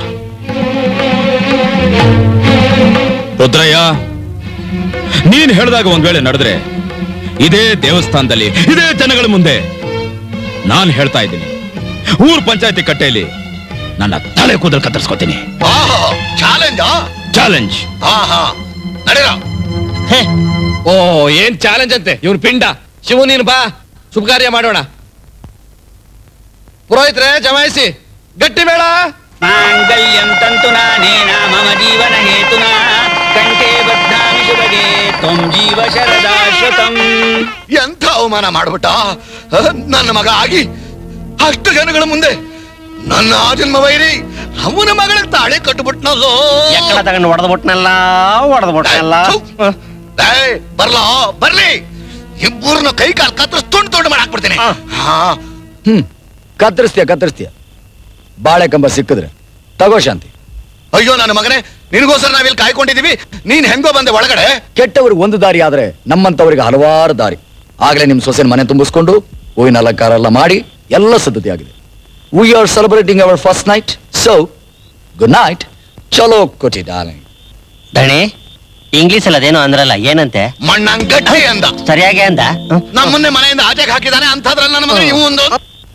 Speaker 5: ರುದ್ರಯ್ಯ ನೀನ್ ಹೇಳ್ದಾಗ ಒಂದ್ ವೇಳೆ ನಡೆದ್ರೆ ಇದೇ ದೇವಸ್ಥಾನದಲ್ಲಿ ಇದೇ ಜನಗಳ ಮುಂದೆ ನಾನ್ ಹೇಳ್ತಾ ಇದ್ದೀನಿ ಊರ್ ಪಂಚಾಯತಿ ಕಟ್ಟೆಯಲ್ಲಿ ನನ್ನ ತಲೆ ಕೂದಲು ಕತ್ತರಿಸ್ಕೋತೀನಿ
Speaker 16: ಚಾಲೆಂಜಾ
Speaker 5: ಚಾಲೆಂಜ್
Speaker 16: ಹಾ ಹಾ ನಡೀರ
Speaker 9: ಓ ಏನ್ ಚಾಲೆಂಜ್ ಅಂತೆ ಇವನ್ ಪಿಂಡ ಶಿವು ನೀನು ಬಾ ಶುಭ ಕಾರ್ಯ ಮಾಡೋಣ ಪುರೋಹಿತ್ರೆ ಜಮಾಯಿಸಿ ಗಟ್ಟಿ ಬೇಡ
Speaker 17: ಮಾಂಗಲ್ಯಂ ತಂತು ನಾನೇನ ಮಮ ಜೀವನ ಹೇತುನಾ ಕಂಠೆ ಬದ್ಧಾಮಿ ಶುಭಗೆ ತ್ವಂ ಜೀವ ಶರದಾಶ್ವತಂ
Speaker 16: ಎಂಥ ಅವಮಾನ ಮಾಡ್ಬಿಟ್ಟ ಅಹ್, ನನ್ನ ಮಗ ಆಗಿ ಅಷ್ಟು ಜನಗಳ ಮುಂದೆ ನನ್ನ ಆಜನ್ಮ ವೈರಿ ಅವನ ಮಗಳಿಗೆ ತಾಳಿ ಕಟ್ಟುಬಿಟ್ನಲ್ಲೋ
Speaker 7: ಎಕ್ಕಡ ತಗೊಂಡು ಹೊಡೆದ್ಬಿಟ್ನಲ್ಲ ಹೊಡೆದ್ಬಿಟ್ನಲ್ಲ
Speaker 16: ಏಯ್, ಬರ್ಲೋ ಬರ್ಲಿ ಇಬ್ಬರನ್ನ ಕೈ ಕಾಲು ಕತ್ತರಿಸ್ ತುಂಡು ತುಂಡು ಮಾಡಾಕ್ಬಿಡ್ತೀನಿ ಹಾ
Speaker 12: ಹ್ಮ್ ಕತ್ತರಿಸ್ತೀಯ ಕತ್ತರಿಸ್ತೀಯ ಬಾಳೆ ಕಂಬ ಸಿಕ್ಕಿದ್ರೆ ತಗೋ ಶಾಂತಿ
Speaker 16: ಅಯ್ಯೋ ನನ್ನ ಮಗನೇ ನಿನಗೋಸ್ಕರ ನಾವಿಲ್ಲಿ ಕಾಯ್ಕೊಂಡಿದೀವಿ ನೀನ್ ಹೆಂಗೋ ಬಂದೆ ಒಳಗಡೆ
Speaker 12: ಕೆಟ್ಟವ್ರಿಗೆ ಒಂದು ದಾರಿ ಆದ್ರೆ ನಮ್ಮಂತವ್ರಿಗೆ ಹಲವಾರು ದಾರಿ ಆಗ್ಲೇ ನಿಮ್ ಸೊಸೆನ ಮನೆ ತುಂಬಿಸ್ಕೊಂಡು ಹೂವಿನ ಅಲಂಕಾರ ಎಲ್ಲ ಮಾಡಿ ಎಲ್ಲ ಸಿದ್ಧತೆ ಆಗಿದೆ we are celebrating our first night so good night ಚಲೋ ಕೊಟಿ ಡಾರ್ಲಿಂಗ್
Speaker 7: ದಣಿ ಇಂಗ್ಲಿಷ್ ಅಲ್ಲಿ ಅದೇನೋ ಅಂದ್ರಲ್ಲ ಏನಂತೆ
Speaker 16: ಮಣ್ಣಂಗಟ್ಟಿ ಅಂದ
Speaker 7: ಸರಿಯಾಗಿ ಅಂದ
Speaker 16: ನಮ್ಮನ್ನೇ ಮನೆಯಿಂದ ಆಚೆಗೆ ಹಾಕಿದಾನೆ ಅಂಥದ್ರಲ್ಲಿ ನನ್ನ ಮಗ ಇವು ಒಂದು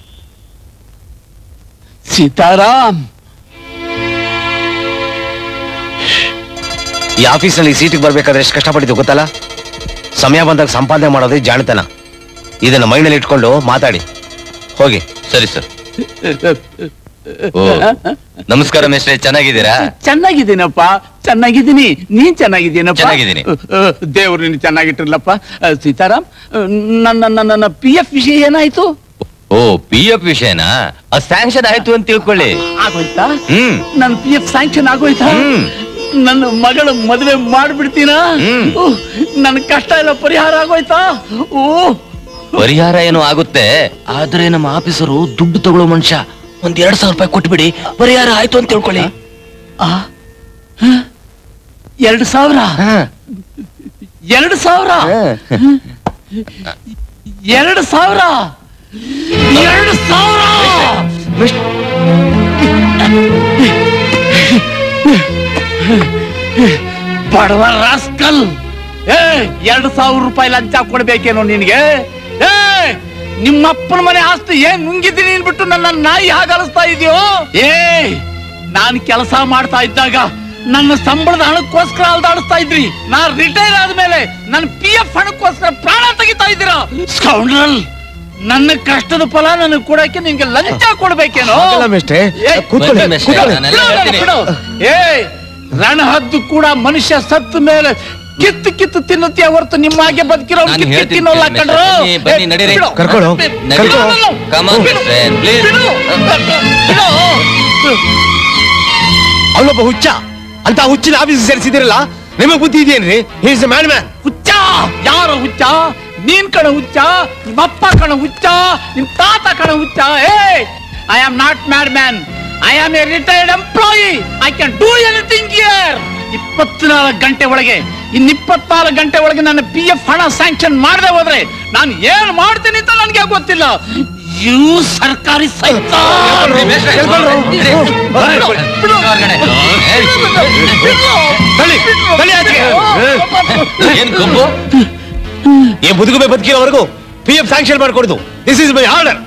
Speaker 2: ಸೀತಾರಾಮ್
Speaker 18: ಈ ಆಫೀಸಲ್ಲಿ ಸೀಟಿಗೆ ಬರ್ಬೇಕಾದ್ರೆ ಎಷ್ಟು ಕಷ್ಟಪಟ್ಟಿದ್ದು ಗೊತ್ತಲ್ಲ ಸಮಯ ಬಂದಾಗ ಸಂಪಾದನೆ ಮಾಡೋದೇ ಜಾಣತನ ಇದನ್ನ ಮೈಂಡಲ್ಲಿ ಇಟ್ಕೊಂಡು ಮಾತಾಡಿ ಹೋಗಿ
Speaker 15: ಸರಿ ಸರ್ ಓ ನಮಸ್ಕಾರ ಮಿಸ್ಟ್ರೆ ಚೆನ್ನಾಗಿದ್ದೀರಾ
Speaker 2: ಚೆನ್ನಾಗಿದ್ದೀನಪ್ಪ ಚೆನ್ನಾಗಿದ್ದೀನಿ ನೀನ್ ಚೆನ್ನಾಗಿದ್ದೀನಪ್ಪ
Speaker 15: ಚೆನ್ನಾಗಿದ್ದೀನಿ.
Speaker 2: ದೇವ್ರು ನೀನು ಚೆನ್ನಾಗಿಟ್ಟಿರ್ಲಪ್ಪ ಅಹ್, ಸೀತಾರಾಮ್ ಅಹ್, ನನ್ನ ನನ್ನ ನನ್ನ ಪಿ ಎಫ್ ವಿಷಯ ಏನಾಯ್ತು
Speaker 15: ಓ ಪಿ ಎಫ್ ವಿಷಯನಾ ಅದು ಸ್ಯಾಂಕ್ಷನ್ ಆಯ್ತು ಅಂತ ತಿಳ್ಕೊಳ್ಳಿ
Speaker 2: ಆಗೋಯ್ತಾ
Speaker 15: ಹ್ಮ್
Speaker 2: ನನ್ನ ಪಿ ಎಫ್ ಸ್ಯಾಂಕ್ಷನ್ ಆಗೋಯ್ತಾ ನನ್ನ ಮಗಳ ಮದುವೆ ಮಾಡ್ಬಿಡ್ತೀನ ಉಹ್, ನನ್ನ ಕಷ್ಟ ಎಲ್ಲ ಪರಿಹಾರ ಆಗೋಯ್ತಾ ಓ
Speaker 15: ಪರಿಹಾರ ಏನೋ ಆಗುತ್ತೆ ಆದ್ರೆ ನಮ್ಮ ಆಫೀಸರು ದುಡ್ಡು ತಗೊಳ್ಳೋ ಮನುಷ್ಯ ಒಂದ್ ಎರಡ್ ಸಾವಿರ ರೂಪಾಯಿ ಕೊಟ್ಬಿಡಿ ಪರಿಹಾರ ಆಯ್ತು ಅಂತ ತಿಳ್ಕೊಳ್ಳಿ
Speaker 2: ಆ? ಹ? ಎರಡು ಸಾವಿರ ಎರಡು ಸಾವಿರ ಎರಡು ಸಾವಿರ ಎರಡು ಸಾವಿರ ಬಡವ ರಾಸ್ಕಲ್ ಏ ಎರಡು ಸಾವಿರ ರೂಪಾಯಿ ಲಂಚ ಕೊಡ್ಬೇಕೇನೋ ನಿನ್ಗೆ ಏ ನಿಮ್ಮಪ್ಪನ ಮನೆ ಆಸ್ತಿ ಏನ್ ನುಂಗಿದ್ದೀನಿ ಅನ್ಬಿಟ್ಟು ನನ್ನ ನಾಯಿ ಹಾಗಲಿಸ್ತಾ ಇದೆಯೋ ಏ ನಾನ್ ಕೆಲಸ ಮಾಡ್ತಾ ಇದ್ದಾಗ ನನ್ನ ಸಂಬಳದ ಹಣಕ್ಕೋಸ್ಕರ ಅಲ್ದಾಡಿಸ್ತಾ ಇದ್ರಿ ನಾ ರಿಟೈರ್ ಆದ್ಮೇಲೆ ನನ್ನ ಪಿ ಎಫ್ ಹಣಕ್ಕೋಸ್ಕರ ಪ್ರಾಣ ತೆಗಿತಾ ಇದ್ದೀರಾ ಸ್ಕೌಂಡ್ರಲ್ ನನ್ನ ಕಷ್ಟದ ಫಲ ನನಗೆ ಕೊಡಕ್ಕೆ ನಿನ್ಗೆ ಲಂಚ ಕೊಡ್ಬೇಕೇನೋ
Speaker 18: ಹಾಗಲ್ಲ ಮಿಸ್ಟ್ರೆ.
Speaker 2: ಏ,
Speaker 18: ಕೂತ್ಕೊಳ್ಳಿ,
Speaker 2: ಬಿಡು,
Speaker 18: ಕೂತ್ಕೊಳ್ಳಿ.
Speaker 2: ಬಿಡು, ಬಿಡು, ಬಿಡು. ಏ ರಣಹದ್ದು ಕೂಡ ಮನುಷ್ಯ ಸತ್ತ ಮೇಲೆ ಕಿತ್ತು ಕಿತ್ತು ತಿನ್ನುತ್ತೀಯ ಹೊರತು ನಿಮ್ಮ ಹಾಗೆ ಬದುಕಿರೋ
Speaker 15: ನಾನು
Speaker 2: ಕಿತ್ತು
Speaker 15: ಹೇಳ್ತೀನಿ
Speaker 2: ತಿನ್ನೋಲ್ಲ
Speaker 15: ಕೇಳಿ,
Speaker 2: ಕಣ್ರು
Speaker 15: ಬನ್ನಿ, ಬನ್ನಿ,
Speaker 2: ಏ,
Speaker 15: ನಡೀರಿ.
Speaker 2: ಬಿಡು.
Speaker 18: ಕರ್ಕೊಳ್ಳು,
Speaker 2: ಬಿಡು,
Speaker 18: ಕರ್ಕೊಳ್ಳು.
Speaker 2: ಬಿಡು.
Speaker 15: Come on,
Speaker 2: ಬಿಡು.
Speaker 15: friend, please.
Speaker 2: ಬಿಡು. ಬಿಡು.
Speaker 18: ಅವನೊಬ್ಬ ಹುಚ್ಚ ಅಂತ ಹುಚ್ಚಿನ ಆಫೀಸ್ ಸೇರಿಸಿದಿರಲ್ಲ ನಿಮಗ್ ಬುದ್ಧಿ ಇದೆಯೇನ್ರಿ ಈಸ್ ಮ್ಯಾನ್ ಮ್ಯಾನ್
Speaker 2: ಹುಚ್ಚ ಯಾರ ಹುಚ್ಚ ನೀನ್ ಕಣ ಹುಚ್ಚ ನಿಮ್ಮಪ್ಪ ಕಣ ಹುಚ್ಚ ನಿಮ್ ತಾತ ಕಣ ಹುಚ್ಚ ಏ I am not mad man I am a retired employee I can do anything here ಇಪ್ಪತ್ನಾಲ್ಕು ಗಂಟೆ ಒಳಗೆ ಇನ್ ಇಪ್ಪತ್ನಾಲ್ಕು ಗಂಟೆ ಒಳಗೆ ನನ್ನ ಪಿ ಎಫ್ ಹಣ ಸ್ಯಾಂಕ್ಷನ್ ಮಾಡದೆ ಹೋದ್ರೆ ನಾನು ಏನ್ ಮಾಡ್ತೀನಿ ಅಂತ ನನಗೆ ಗೊತ್ತಿಲ್ಲ ಯು ಸರ್ಕಾರಿ ಸೈತ
Speaker 18: ಏನ್ ಕಂಬು ಈ ಬದುಕುಬೆ ಬದುಕಿರೋವರೆಗೂ ಪಿ ಎಫ್ ಸ್ಯಾಂಕ್ಷನ್ ಮಾಡ್ಕೊಡುದು ದಿಸ್ ಇಸ್ ಮೈ ಆರ್ಡರ್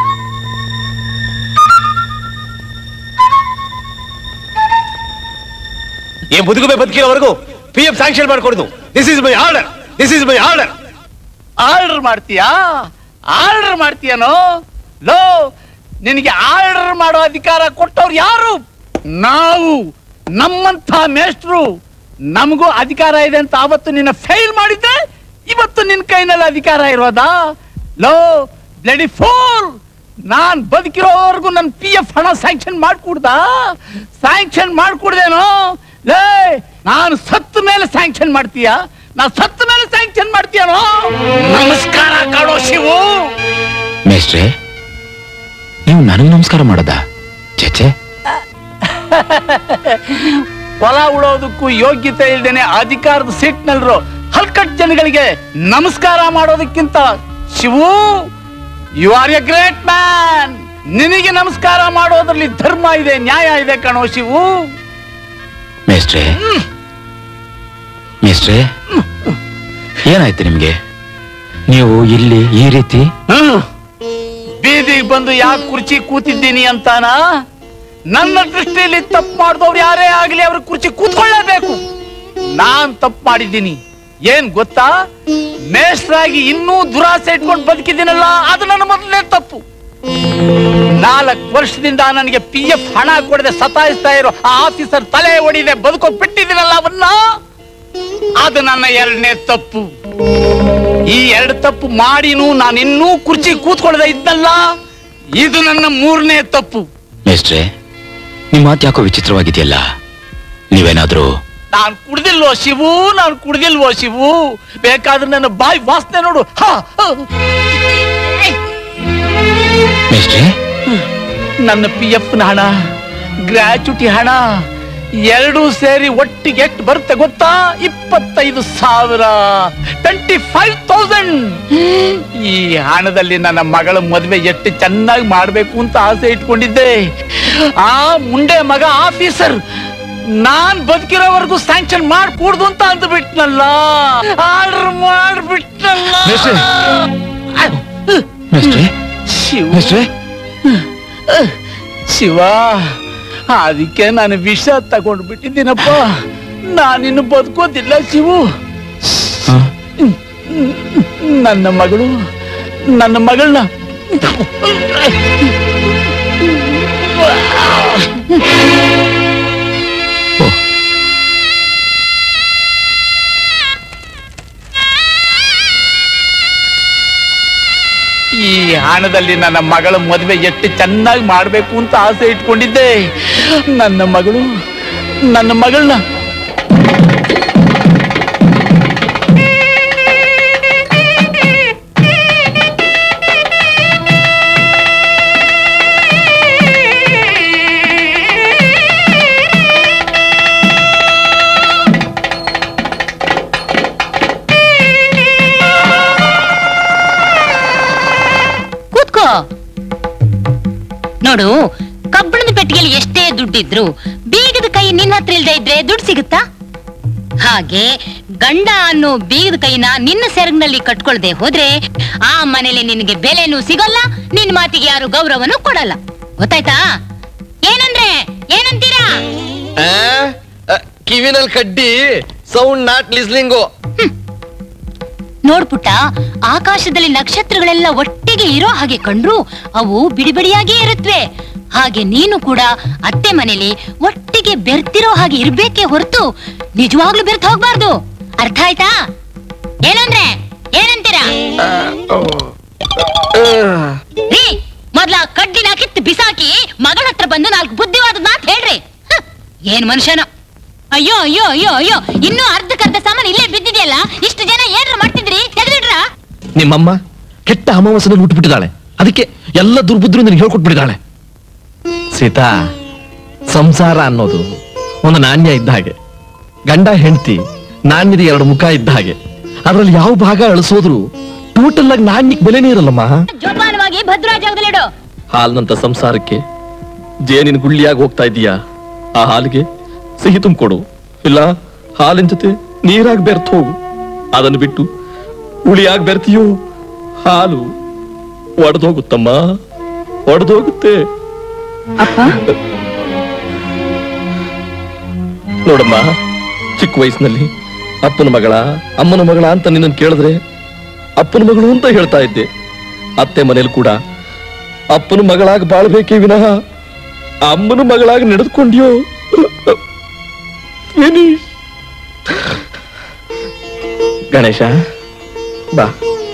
Speaker 18: ಈ ಬದುಕುಬೆ ಬದುಕಿರೋವರೆಗೂ ಪಿ ಎಫ್ ಸ್ಯಾಂಕ್ಷನ್ ಮಾಡ್ಕೊಡುದು this is my order this is my order
Speaker 2: order ಮಾಡ್ತೀಯಾ ಆರ್ಡರ್ ಮಾಡ್ತೀಯನೋ ಲೋ ನಿನಗೆ ಆರ್ಡರ್ ಮಾಡೋ ಅಧಿಕಾರ ಕೊಟ್ಟವ್ರು ಯಾರು ನಾವು ನಮ್ಮಂಥ ಮೇಷ್ಟ್ರು ನಮಗೂ ಅಧಿಕಾರ ಇದೆ ಅಂತ ಅವತ್ತು ನಿನ್ನ ಫೇಲ್ ಮಾಡಿದ್ದೆ ಇವತ್ತು ನಿನ್ನ ಕೈನಲ್ಲಿ ಅಧಿಕಾರ ಇರೋದಾ ಲೋ ಬ್ಲಡಿ ಫೋಲ್ ನಾನ್ ಬದುಕಿರೋವರೆಗೂ ನನ್ನ ಪಿ ಎಫ್ ಹಣ ಸ್ಯಾಂಕ್ಷನ್ ಮಾಡ್ಕೊಡ್ದ ಸ್ಯಾಂಕ್ಷನ್ ಮಾಡ್ಕೊಡ್ದೇನೋ ಲೇ ನಾನು ಸತ್ತ ಮೇಲೆ ಸ್ಯಾಂಕ್ಷನ್ ಮಾಡ್ತೀಯಾ ನಾ ಸತ್ತ ಮೇಲೆ ಸ್ಯಾಂಕ್ಷನ್ ಮಾಡ್ತೀಯನೋ ನಮಸ್ಕಾರ ಕಾಣೋ ಶಿವು
Speaker 5: ಮೇಷ್ಟ್ರೆ ನೀವು ನನಗೆ ನಮಸ್ಕಾರ ಮಾಡದ ಚೇಚೆ
Speaker 2: ಹೊಲ ಉಳೋದಕ್ಕೂ ಯೋಗ್ಯತೆ ಇಲ್ದೇನೆ ಅಧಿಕಾರದ ಸೀಟ್ನಲ್ರು ಹಲ್ಕಟ್ ಜನಗಳಿಗೆ ನಮಸ್ಕಾರ ಮಾಡೋದಕ್ಕಿಂತ Shivu you are a great man ನಿನಗೆ ನಮಸ್ಕಾರ ಮಾಡೋದ್ರಲ್ಲಿ ಧರ್ಮ ಇದೆ ನ್ಯಾಯ ಇದೆ ಕಣೋ ಶಿವು
Speaker 5: ಮೇಷ್ಟ್ರೆ ಮೇಷ್ಟ್ರೆ ಏನಾಯ್ತು ನಿಮ್ಗೆ ನೀವು ಇಲ್ಲಿ ಈ ರೀತಿ
Speaker 2: ಬೀದಿಗೆ ಬಂದು ಯಾಕೆ ಕುರ್ಚಿ ಕೂತಿದ್ದೀನಿ ಅಂತಾನ ನನ್ನ ದೃಷ್ಟಿಯಲ್ಲಿ ತಪ್ಪು ಮಾಡಿದವ್ರು ಯಾರೇ ಆಗ್ಲಿ ಅವ್ರ ಕುರ್ಚಿ ಕೂತ್ಕೊಳ್ಳೇಬೇಕು ನಾನ್ ತಪ್ಪು ಮಾಡಿದ್ದೀನಿ ಏನ್ ಗೊತ್ತಾ ಮೇಷ್ಟ್ರಾಗಿ ಇನ್ನೂ ದುರಾಸೆ ಇಟ್ಕೊಂಡು ಬದುಕಿದ್ದೀನಲ್ಲ ಅದು ನನ್ನ ಮೊದಲನೇ ತಪ್ಪು ನಾಲ್ಕು ವರ್ಷದಿಂದ ನನಗೆ ಪಿ ಎಫ್ ಹಣ ಕೊಡದೆ ಸತಾಯಿಸ್ತಾ ಇರೋ ಆ ಆಫೀಸರ್ ತಲೆ ಹೊಡಿದೆ ಬದುಕೋಕ್ ಬಿಟ್ಟಿದ್ದೀನಲ್ಲ ಅವನ್ನ ಅದು ನನ್ನ ಎರಡನೇ ತಪ್ಪು ಈ ಎರಡು ತಪ್ಪು ಮಾಡಿನೂ ನಾನು ಇನ್ನೂ ಕುರ್ಚಿ ಕೂತ್ಕೊಳ್ಳದೆ ಇದ್ದಲ್ಲ ಇದು ನನ್ನ ಮೂರನೇ ತಪ್ಪು
Speaker 5: ಮೇಷ್ಟ್ರೆ ನಿಮ್ಮ ಮಾತು ಯಾಕೋ ವಿಚಿತ್ರವಾಗಿದೆಯಲ್ಲ ನೀವೇನಾದ್ರೂ
Speaker 2: ನಾನು ಕುಡ್ದಿಲ್ವೋ ಶಿವು ನಾನು ಕುಡ್ದಿಲ್ವೋ ಶಿವು ಬೇಕಾದ್ರೆ ನನ್ನ ಬಾಯಿ ವಾಸನೆ ನೋಡು ಹಾ, ಹಾ.
Speaker 5: ಮೇಷ್ಟ್ರೆ
Speaker 2: ನನ್ನ ಪಿ ಎಫ್ ಹಣ ಗ್ರಾಚ್ಯುಟಿ ಹಣ ಎರಡು ಸೇರಿ ಒಟ್ಟಿಗೆ ಎಷ್ಟು ಬರುತ್ತೆ ಗೊತ್ತಾ ಇಪ್ಪತ್ತೈದು ಸಾವಿರ ಟ್ವೆಂಟಿ ಫೈವ್ ತೌಸಂಡ್ ಈ ಹಣದಲ್ಲಿ ನನ್ನ ಮಗಳ ಮದುವೆ ಎಷ್ಟು ಚೆನ್ನಾಗಿ ಮಾಡ್ಬೇಕು ಅಂತ ಆಸೆ ಇಟ್ಕೊಂಡಿದ್ದೆ ಆ ಮುಂಡೆ ಮಗ ಆಫೀಸರ್ ನಾನ್ ಬದುಕಿರೋವರೆಗೂ ಸ್ಯಾಂಕ್ಷನ್ ಮಾಡ್ಕೂಡ್ದು ಅಂತ ಅಂದ್ಬಿಟ್ನಲ್ಲ ಆರ್ಡರ್ ಮಾಡ್ಬಿಟ್ನಲ್ಲ ಶಿವ ಶಿವ ಅದಕ್ಕೆ ನಾನು ವಿಷ ತಗೊಂಡು ಬಿಟ್ಟಿದ್ದೀನಪ್ಪ ನಾನಿನ್ನು ಬದುಕೋದಿಲ್ಲ ಶಿವು ನನ್ನ ಮಗಳು ನನ್ನ ಮಗಳನ್ನ ಈ ಹಣದಲ್ಲಿ ನನ್ನ ಮಗಳ ಮದುವೆ ಎಷ್ಟು ಚೆನ್ನಾಗಿ ಮಾಡ್ಬೇಕು ಅಂತ ಆಸೆ ಇಟ್ಕೊಂಡಿದ್ದೆ ನನ್ನ ಮಗಳು ನನ್ನ ಮಗಳನ್ನ
Speaker 8: ಕೂತ್ಕೋ ನೋಡು ಕಬ್ಬಣದ ಪೆಟ್ಟಿಗೆಯಲ್ಲಿ ಎಷ್ಟೇ ದುಡ್ಡಿದ್ರು ಬೀಗದ ಕೈ ನಿನ್ನ ಹತ್ರ ಇಲ್ದೇ ಇದ್ರೆ ದುಡ್ಡು ಸಿಗುತ್ತಾ ಹಾಗೆ ಗಂಡ ಅನ್ನೋ ಬೀಗದ ಕೈನ ನಿನ್ನ ಸೆರಗಿನಲ್ಲಿ ಕಟ್ಕೊಳ್ದೆ ಹೋದ್ರೆ ಆ ಮನೇಲಿ ನಿನಗೆ ಬೆಲೆನೂ ಸಿಗಲ್ಲ ನಿನ್ ಮಾತಿಗೆ ಯಾರು ಗೌರವನೂ ಕೊಡಲ್ಲ ಗೊತ್ತಾಯ್ತಾ ಏನಂದ್ರೆ ಏನಂತೀರಾ
Speaker 19: ಕಿವಿನಲ್ಲಿ ಕಡ್ಡಿ ಸೌಂಡ್ ನಾಟ್ ಲಿಸ್ಲಿಂಗು
Speaker 8: ನೋಡ್ಪುಟ್ಟ ಆಕಾಶದಲ್ಲಿ ನಕ್ಷತ್ರಗಳೆಲ್ಲ ಒಟ್ಟಿಗೆ ಇರೋ ಹಾಗೆ ಕಂಡ್ರು ಅವು ಬಿಡಿಬಿಡಿಯಾಗೇ ಇರುತ್ತವೆ ಹಾಗೆ ನೀನು ಕೂಡ ಅತ್ತೆ ಮನೇಲಿ ಒಟ್ಟಿಗೆ ಬೆರ್ತಿರೋ ಹಾಗೆ ಇರ್ಬೇಕೇ ಹೊರತು ನಿಜವಾಗ್ಲೂ ಬೆರ್ತ್ ಹೋಗ್ಬಾರ್ದು ಅರ್ಥ ಆಯ್ತಾ ಏನಂದ್ರೆ ಏನಂತೀರಾ ರೀ ಮೊದ್ಲ ಆ ಕಡ್ಡಿನ ಕಿತ್ತು ಬಿಸಾಕಿ ಮಗಳ ಹತ್ರ ಬಂದು ನಾಲ್ಕು ಬುದ್ಧಿವಾದ ಮಾತು ಹೇಳ್ರಿ ಹ, ಏನ್ ಮನುಷ್ಯನೋ ಅಯ್ಯೋ ಅಯ್ಯೋ ಅಯ್ಯೋ ಅಯ್ಯೋ ಇನ್ನೂ ಅರ್ಧಕ್ಕರ್ಧ ಸಾಮಾನು ಇಲ್ಲೇ ಬಿದ್ದಿದೆಯಲ್ಲ ಇಷ್ಟು ಜನ ಏನ್ರ ಮಾಡ್ತಿದ್ರಿ ತೆಗೆದಿಡ್ರ
Speaker 9: ನಿಮ್ಮಮ್ಮ ಕೆಟ್ಟ ಅಮಾವಾಸ್ಯದಲ್ಲಿ ಹುಟ್ಟುಬಿಟ್ಟಿದ್ದಾಳೆ ಅದಕ್ಕೆ ಎಲ್ಲ ದುರ್ಬುದ್ರು ನಿನಗೆ ಹೇಳ್ಕೊಟ್ಬಿಟ್ಟಿದ್ದಾಳೆ ಸೀತಾ ಸಂಸಾರ ಅನ್ನೋದು ಒಂದು ನಾಣ್ಯ ಇದ್ದ ಹಾಗೆ ಗಂಡ ಹೆಂಡತಿ ನಾಣ್ಯದ ಎರಡು ಮುಖ ಇದ್ದ ಹಾಗೆ ಅದ್ರಲ್ಲಿ ಯಾವ ಭಾಗ ಅಳಿಸೋದ್ರು ಟೋಟಲ್ ಆಗಿ ನಾಣ್ಯಕ್ಕೆ ಬೆಲೆನೇ ಇರಲ್ಲಮ್ಮ
Speaker 8: ಜೋಪಾನವಾಗಿ ಭದ್ರಾ ಜಾಗದಲ್ಲಿಡು
Speaker 9: ಹಾಲ್ನಂತ ಸಂಸಾರಕ್ಕೆ ಜೇನಿನ ಗುಳ್ಳಿಯಾಗಿ ಹೋಗ್ತಾ ಇದೀಯಾ ಆ ಹಾಲಿಗೆ ಸಿಹಿ ತುಂಬಿಕೊಡು ಇಲ್ಲ ಹಾಲಿನ ಜೊತೆ ನೀರಾಗಿ ಬೆರ್ತು ಹೋಗು ಅದನ್ನು ಬಿಟ್ಟು ಹುಳಿಯಾಗಿ ಬೆರ್ತೀಯೋ ಹಾಲು ಒಡೆದೋಗುತ್ತಮ್ಮ ಒಡೆದೋಗುತ್ತೆ
Speaker 10: ಅಪ್ಪ
Speaker 9: ನೋಡಮ್ಮ ಚಿಕ್ಕ ವಯಸ್ಸಿನಲ್ಲಿ ಅಪ್ಪನ ಮಗಳ ಅಮ್ಮನ ಮಗಳ ಅಂತ ನಿನ್ನನ್ನು ಕೇಳಿದ್ರೆ ಅಪ್ಪನ ಮಗಳು ಅಂತ ಹೇಳ್ತಾ ಇದ್ದೆ ಅತ್ತೆ ಮನೇಲಿ ಕೂಡ ಅಪ್ಪನ ಮಗಳಾಗಿ ಬಾಳ್ಬೇಕೇ ವಿನಃ ಅಮ್ಮನ ಮಗಳಾಗಿ ನಡೆದುಕೊಂಡ್ಯೋ ಫಿನಿಶ್ ಗಣೇಶ ಬಾ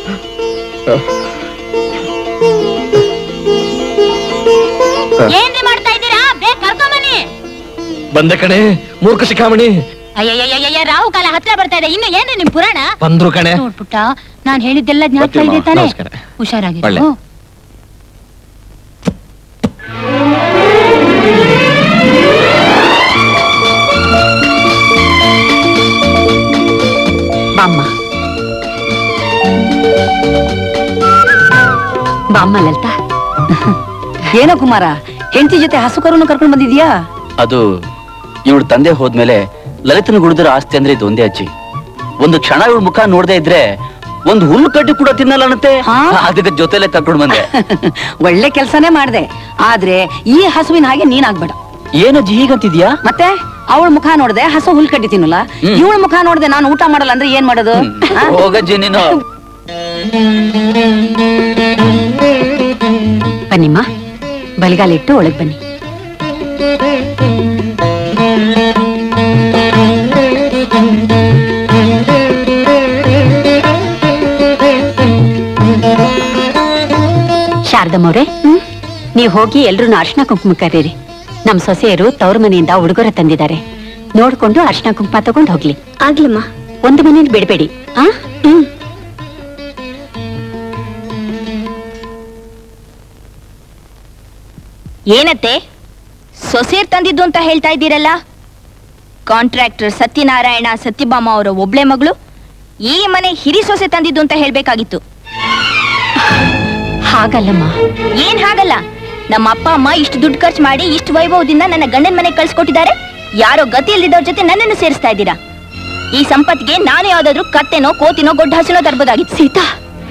Speaker 8: ಏನ್ರಿ ಮಾಡ್ತಾ ಇದ್ದೀರಾ ಬೇಗ ಕರ್ಕೊಂಬನ್ನಿ
Speaker 9: ಬಂದೆ ಕಣೆ ಮೂರ್ಖ ಶಿಖಾಮಣಿ
Speaker 8: ಅಯ್ಯಯ್ಯಯ್ಯಯ್ಯ ರಾಹು ಕಾಲ ಹತ್ರ ಬರ್ತಾ ಇದೆ ಇನ್ನು ಏನ್ರಿ ನಿಮ್ ಪುರಾಣ
Speaker 9: ಬಂದ್ರು ಕಣೆ
Speaker 8: ನೋಡ್ಪುಟ್ಟ ನಾನ್ ಹೇಳಿದ್ದೆಲ್ಲ ಜ್ಞಾಪಕ
Speaker 9: ಗೊತ್ತಿಲ್ಲ
Speaker 8: ಇದೆ ತಾನೆ
Speaker 9: ನಮಸ್ಕಾರ. ಒಳ್ಳೆ.
Speaker 8: ಹುಷಾರಾಗಿರು
Speaker 10: ಬಾಮ್ಮ ಬಾಮ್ಮ ಲಲಿತಾ
Speaker 20: ಏನೋ ಕುಮಾರ ಹೆಂಡತಿ ಜೊತೆ ಹಸುಕರನ್ನು ಕರ್ಕೊಂಡು ಬಂದಿದ್ಯಾ
Speaker 14: ಅದು ಇವಳು ತಂದೆ ಹೋದ್ಮೇಲೆ ಲಲಿತನ ಗುಡಿದ್ರ ಆಸ್ತಿ ಅಂದ್ರೆ ಇದು ಒಂದೇ ಅಜ್ಜಿ ಒಂದು ಕ್ಷಣ ಇವಳ ಮುಖ ನೋಡದೆ ಇದ್ರೆ ಒಂದು ಹುಲ್ಲು ಕಡ್ಡಿ ಕೂಡ ತಿನ್ನಲ್ಲ ಅನ್ನತ್ತೆ ಅದಕ್ಕೆ ಜೊತೆಲೆ ಕರ್ಕೊಂಡು ಬಂದೆ
Speaker 20: ಒಳ್ಳೆ ಕೆಲ್ಸನೇ ಮಾಡ್ದೆ ಆದ್ರೆ ಈ ಹಸುವಿನ ಹಾಗೆ ನೀನಾಗ್ಬೇಡ
Speaker 14: ಏನಜ್ಜಿ ಹೀಗಂತಿದ್ಯಾ
Speaker 20: ಮತ್ತೆ ಅವಳ ಮುಖ ನೋಡ್ದೆ ಹಸು ಹುಲ್ ಕಡ್ಡಿ ತಿನ್ನಲ್ಲ ಇವಳ ಮುಖ ನೋಡ್ದೆ ನಾನು ಊಟ ಮಾಡಲ್ಲ ಅಂದ್ರೆ ಏನ್ ಮಾಡೋದು ಆ?
Speaker 14: ಹೋಗಜ್ಜಿ ನೀನು
Speaker 10: ಬನ್ನಿಮ್ಮ ಬಲಗಾಲಿಟ್ಟು ಒಳಗ್ ಬನ್ನಿ ಶಾರದಮ್ಮವ್ರೆ ನೀವ್ ಹೋಗಿ ಎಲ್ರು ಅರ್ಶನ ಕುಂಕುಮ ಕರೀರಿ ನಮ್ ಸೊಸೆಯರು ತವ್ರ ಮನೆಯಿಂದ ಉಡುಗೊರೆ ತಂದಿದ್ದಾರೆ ನೋಡ್ಕೊಂಡು ಅರ್ಶನ ಕುಂಕುಮ ತಗೊಂಡ್ ಹೋಗ್ಲಿ ಆಗ್ಲಮ್ಮ ಒಂದು ಮನೇಲಿ ಬಿಡ್ಬೇಡಿ ಆ ಹ್ಮ್
Speaker 13: ಏನತ್ತೆ ಸೊಸೆಯರ್ ತಂದಿದ್ದು ಅಂತ ಹೇಳ್ತಾ ಇದ್ದೀರಲ್ಲ ಕಾಂಟ್ರಾಕ್ಟರ್ ಸತ್ಯನಾರಾಯಣ ಸತ್ಯಭಾಮ ಅವರ ಒಬ್ಳೆ ಮಗಳು ಈ ಮನೆ ಹಿರಿ ಸೊಸೆ ತಂದಿದ್ದು ಅಂತ ಹೇಳ್ಬೇಕಾಗಿತ್ತು
Speaker 10: ಹಾಗಲ್ಲಮ್ಮ
Speaker 13: ಏನ್ ಹಾಗಲ್ಲ ನಮ್ಮ ಅಪ್ಪ ಅಮ್ಮ ಇಷ್ಟು ದುಡ್ಡು ಖರ್ಚು ಮಾಡಿ ಇಷ್ಟು ವೈಭವದಿಂದ ನನ್ನ ಗಂಡನ ಮನೆಗೆ ಕಳ್ಸಿಕೊಟ್ಟಿದ್ದಾರೆ ಯಾರೋ ಗತಿ ಇಲ್ದಿದ್ದವ್ರ ಜೊತೆ ನನ್ನನ್ನು ಸೇರಿಸ್ತಾ ಇದ್ದೀರಾ ಈ ಸಂಪತ್ತಿಗೆ ನಾನು ಯಾವ್ದಾದ್ರು ಕತ್ತೆನೋ ಕೋತಿನೋ ಗೊಡ್ಡ ಹಸಿನೋ ತರ್ಬೋದಾಗಿತ್ತು ಸೀತಾ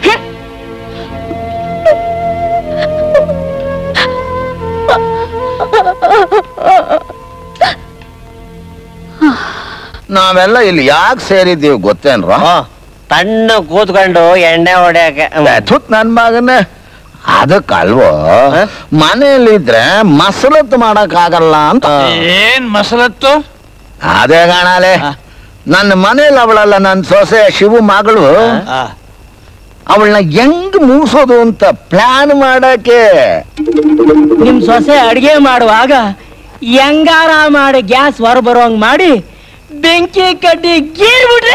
Speaker 16: ನಾವೆಲ್ಲ ಇಲ್ಲಿ ಯಾಕೆ ಸೇರಿದ್ದೀವಿ ಗೊತ್ತೇನ್ರ
Speaker 7: ತಣ್ಣ ಕೂತ್ಕೊಂಡು ಎಣ್ಣೆ ಹೊಡ್ಯಾಕೆ
Speaker 16: ಥುತ್ ನನ್ ಮಗನೇ ಅದಕ್ಕಲ್ವೋ ಮನೆಯಲ್ಲಿದ್ರೆ ಮಸಲತ್ತು ಮಾಡಕ್ ಆಗಲ್ಲ ಅಂತ
Speaker 2: ಏನ್ ಮಸಲತ್ತು
Speaker 16: ಅದೇ ಕಾಣಾಲೆ ನನ್ನ ಮನೇಲಿ ಅವಳಲ್ಲ ನನ್ನ ಸೊಸೆ ಶಿವು ಮಗಳು ಅವಳನ್ನ ಹೆಂಗ್ ಮೂಸೋದು ಅಂತ ಪ್ಲಾನ್ ಮಾಡಕ್ಕೆ
Speaker 1: ನಿಮ್ ಸೊಸೆ ಅಡಿಗೆ ಮಾಡುವಾಗ ಹೆಂಗಾರ ಮಾಡಿ ಗ್ಯಾಸ್ ಹೊರ ಬರೋಂಗ್ ಮಾಡಿ ಬೆಂಕಿ ಕಡ್ಡಿ ಗೀರ್ಬಿಟ್ರೆ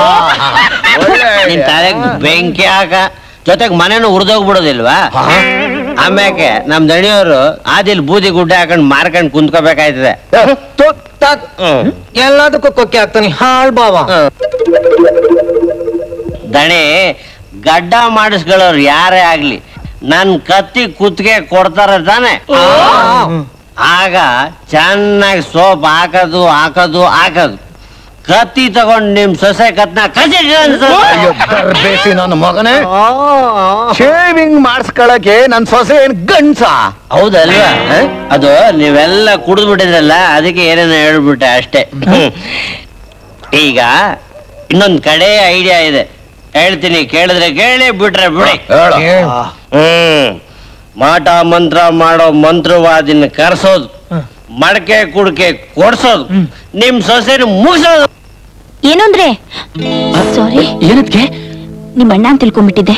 Speaker 7: ನಿನ್ ತಲೆಗ್ ಬೆಂಕಿ ಹಾಕ ಜೊತೆಗ್ ಮನೇನು ಉರ್ದೋಗ್ಬಿಡೋದಿಲ್ವಾ ಆಮ್ಯಾಕೆ ನಮ್ ದಣಿಯವರು ಆದಿಲ್ ಬೂದಿ ಗುಡ್ಡೆ ಹಾಕೊಂಡ್ ಮಾರ್ಕೊಂಡ್ ಕುಂತ್ಕೋಬೇಕಾಯ್ತದೆ
Speaker 1: ಎಲ್ಲದಕ್ಕೂ ಕೊಕ್ಕೆ ಹಾಕ್ತಾನೆ ಹಾಳ್ ಬಾವ
Speaker 7: ದಣಿ ಗಡ್ಡ ಮಾಡಿಸ್ಕೊಳ್ಳೋರು ಯಾರೇ ಆಗ್ಲಿ ನನ್ ಕತ್ತಿ ಕುತ್ತಿಗೆ ಕೊಡ್ತಾರ ತಾನೆ ಆಗ ಚೆನ್ನಾಗಿ ಸೋಪ್ ಹಾಕೋದು ಹಾಕೋದು ಹಾಕೋದು ಕತ್ತಿ ತಗೊಂಡ್ ನಿಮ್ ಸೊಸೆ ಕತ್ನ ಕಸಿ
Speaker 16: ಅಯ್ಯೋ, ಬರ್ಬೇಸಿ ನನ್ನ ಮಗನೇ ಶೇವಿಂಗ್ ಮಾಡಿಸ್ಕೊಳಕ್ಕೆ ನನ್ ಸೊಸೆ ಏನ್ ಗಂಡ್ಸ
Speaker 7: ಹೌದಲ್ವಾ ಅದು ನೀವೆಲ್ಲ ಕುಡಿದು ಬಿಟ್ಟಿದ್ರಲ್ಲ ಅದಕ್ಕೆ ಏನೇನೋ ಹೇಳ್ಬಿಟ್ಟೆ ಅಷ್ಟೇ ಈಗ ಇನ್ನೊಂದ್ ಕಡೆ ಐಡಿಯಾ ಇದೆ ಹೇಳ್ತೀನಿ ಕೇಳಿದ್ರೆ ಕೇಳಿ ಬಿಟ್ರೆ ಬಿಡಿ ಹ್ಮ್ ಮಾಟ ಮಂತ್ರ ಮಾಡೋ ಮಂತ್ರವಾದಿನ ಕರ್ಸೋದು ಮಡಕೆ ಕುಡ್ಕೆ ಕೊಡ್ಸೋದು ನಿಮ್ ಸೊಸೆನ ಮುಗಿಸೋದು
Speaker 13: ಏನು ಅಂದ್ರೆ ಸಾರಿ
Speaker 14: ಏನದ್ಕೆ
Speaker 13: ನಿಮ್ಮ ಅಣ್ಣ ಅಂತ ತಿಳ್ಕೊಂಡ್ಬಿಟ್ಟಿದ್ದೆ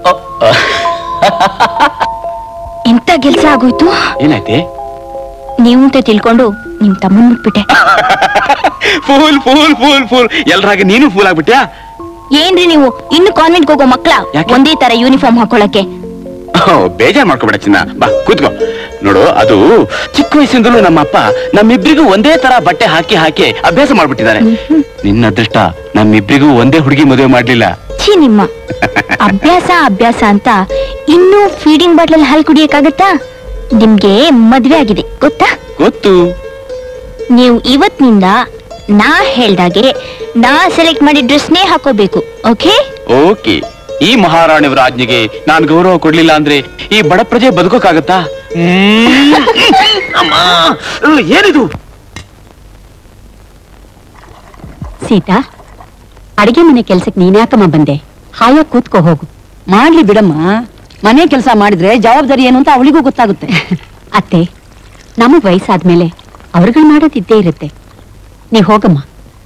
Speaker 13: ಎಂತ ಕೆಲ್ಸ ಆಗೋಯ್ತು
Speaker 14: ಏನಾಯ್ತಿ
Speaker 13: ನೀವು ಅಂತ ತಿಳ್ಕೊಂಡು ನಿಮ್ ತಮ್ಮನ್ ಬಿಟ್ಬಿಟ್ಟೆ
Speaker 14: ಫೂಲ್ ಫೂಲ್ ಫೂಲ್ ಫೂಲ್ ಎಲ್ರಾಗ ನೀನು ಫೂಲ್ ಆಗ್ಬಿಟ್ಯಾ
Speaker 13: ಏನ್ರಿ ನೀವು ಇನ್ನು ಕಾನ್ವೆಂಟ್ ಹೋಗೋ ಮಕ್ಳ ಒಂದೇ ತರ ಯೂನಿಫಾರ್ಮ್ ಹಾಕೊಳಕ್ಕೆ
Speaker 14: ಬೇಜಾರ್ ಮಾಡ್ಕೊಬೇಡ ಚಿನ್ನ ಬಾ ಕೂತ್ಕೋ ನೋಡು ಅದು ಚಿಕ್ಕ ವಯಸ್ಸಿಂದಲೂ ನಮ್ಮ ಅಪ್ಪ ನಮ್ಮಿಬ್ರಿಗೂ ಒಂದೇ ತರ ಬಟ್ಟೆ ಹಾಕಿ ಹಾಕಿ ಅಭ್ಯಾಸ ಮಾಡ್ಬಿಟ್ಟಿದ್ದಾರೆ ನಿನ್ನ ಅದೃಷ್ಟ ನಮ್ಮಿಬ್ರಿಗೂ ಒಂದೇ ಹುಡುಗಿ ಮದುವೆ ಮಾಡ್ಲಿಲ್ಲ
Speaker 13: ಛೀ ನಿಮ್ಮ ಅಭ್ಯಾಸ ಅಭ್ಯಾಸ ಅಂತ ಇನ್ನೂ ಫೀಡಿಂಗ್ ಬಾಟ್ಲಲ್ಲಿ ಹಾಲು ಕುಡಿಯಕ್ಕಾಗತ್ತಾ ನಿಮ್ಗೆ ಮದ್ವೆ ಆಗಿದೆ ಗೊತ್ತಾ
Speaker 14: ಗೊತ್ತು
Speaker 13: ನೀವು ಇವತ್ತಿನಿಂದ ನಾ ಹೇಳ್ದಾಗೆ ನಾ ಸೆಲೆಕ್ಟ್ ಮಾಡಿ ಡ್ರೆಸ್ನೇ ಹಾಕೋಬೇಕು ಓಕೆ
Speaker 14: ಓಕೆ ಈ ಮಹಾರಾಣಿಯವರ ಆಜ್ಞೆಗೆ ನಾನು ಗೌರವ ಕೊಡ್ಲಿಲ್ಲ ಅಂದ್ರೆ ಈ ಬಡ ಪ್ರಜೆ ಬದುಕೋಕ್ಕಾಗತ್ತಾ ಅಮ್ಮ ಏನಿದು
Speaker 10: ಸೀತಾ ಅಡಿಗೆ ಮನೆ ಕೆಲ್ಸಕ್ಕೆ ನೀನ್ಯಾಕಮ್ಮ ಬಂದೆ ಹಾಯಾಗಿ ಕೂತ್ಕೋ ಹೋಗು
Speaker 20: ಮಾಡ್ಲಿ ಬಿಡಮ್ಮ ಮನೆ ಕೆಲಸ ಮಾಡಿದ್ರೆ ಜವಾಬ್ದಾರಿ ಏನು ಅಂತ ಅವಳಿಗೂ ಗೊತ್ತಾಗುತ್ತೆ
Speaker 10: ಅತ್ತೆ ನಮಗ್ ವಯಸ್ಸಾದ್ಮೇಲೆ ಅವ್ರುಗಳು ಮಾಡೋದಿದ್ದೇ ಇರುತ್ತೆ ನೀ ಹೋಗಮ್ಮ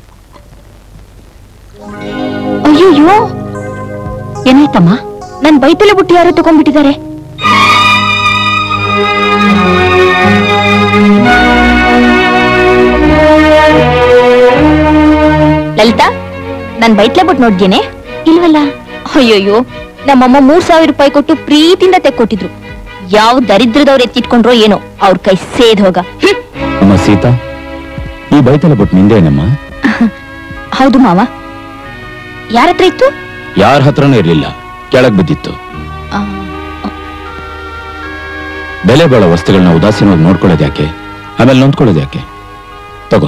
Speaker 13: ಅಯ್ಯಯ್ಯೋ
Speaker 10: ಏನಾಯ್ತಮ್ಮ
Speaker 13: ನನ್ ಬೈತಲೆ ಬುಟ್ಟಿ ಯಾರೋ ತಗೊಂಡ್ಬಿಟ್ಟಿದ್ದಾರೆ ಲಲಿತಾ ನನ್ ಬೈತ್ಲೆ ಬಿಟ್ಟು ನೋಡ್ಗೇನೆ ಇಲ್ವಲ್ಲ ಅಯ್ಯಯ್ಯೋ ನಮ್ಮಮ್ಮ ಮೂರ್ ಸಾವಿರ ರೂಪಾಯಿ ಕೊಟ್ಟು ಪ್ರೀತಿಯಿಂದ ತೆಕ್ಕೊಟ್ಟಿದ್ರು ಯಾವ ದರಿದ್ರದವ್ರು ಎತ್ತಿಟ್ಕೊಂಡ್ರೋ ಏನೋ ಅವ್ರ ಕೈ ಸೇದ್ ಹೋಗ
Speaker 5: ಅಮ್ಮ ಸೀತಾ ಈ ಬೈತಲ ಬಿಟ್ಟು ನಿಂದೇನಮ್ಮ
Speaker 13: ಹೌದು ಮಾವ ಯಾರ ಹತ್ರ ಇತ್ತು
Speaker 5: ಯಾರ ಹತ್ರನೂ ಇರ್ಲಿಲ್ಲ ಕೆಳಗ್ ಬಿದ್ದಿತ್ತು ಬೆಲೆ ಬಾಳೋ ವಸ್ತುಗಳನ್ನ ಉದಾಸೀನವಾಗಿ ನೋಡ್ಕೊಳ್ಳೋದು ಯಾಕೆ ಆಮೇಲೆ ನೊಂದ್ಕೊಳ್ಳೋದು ಯಾಕೆ ತಗೋ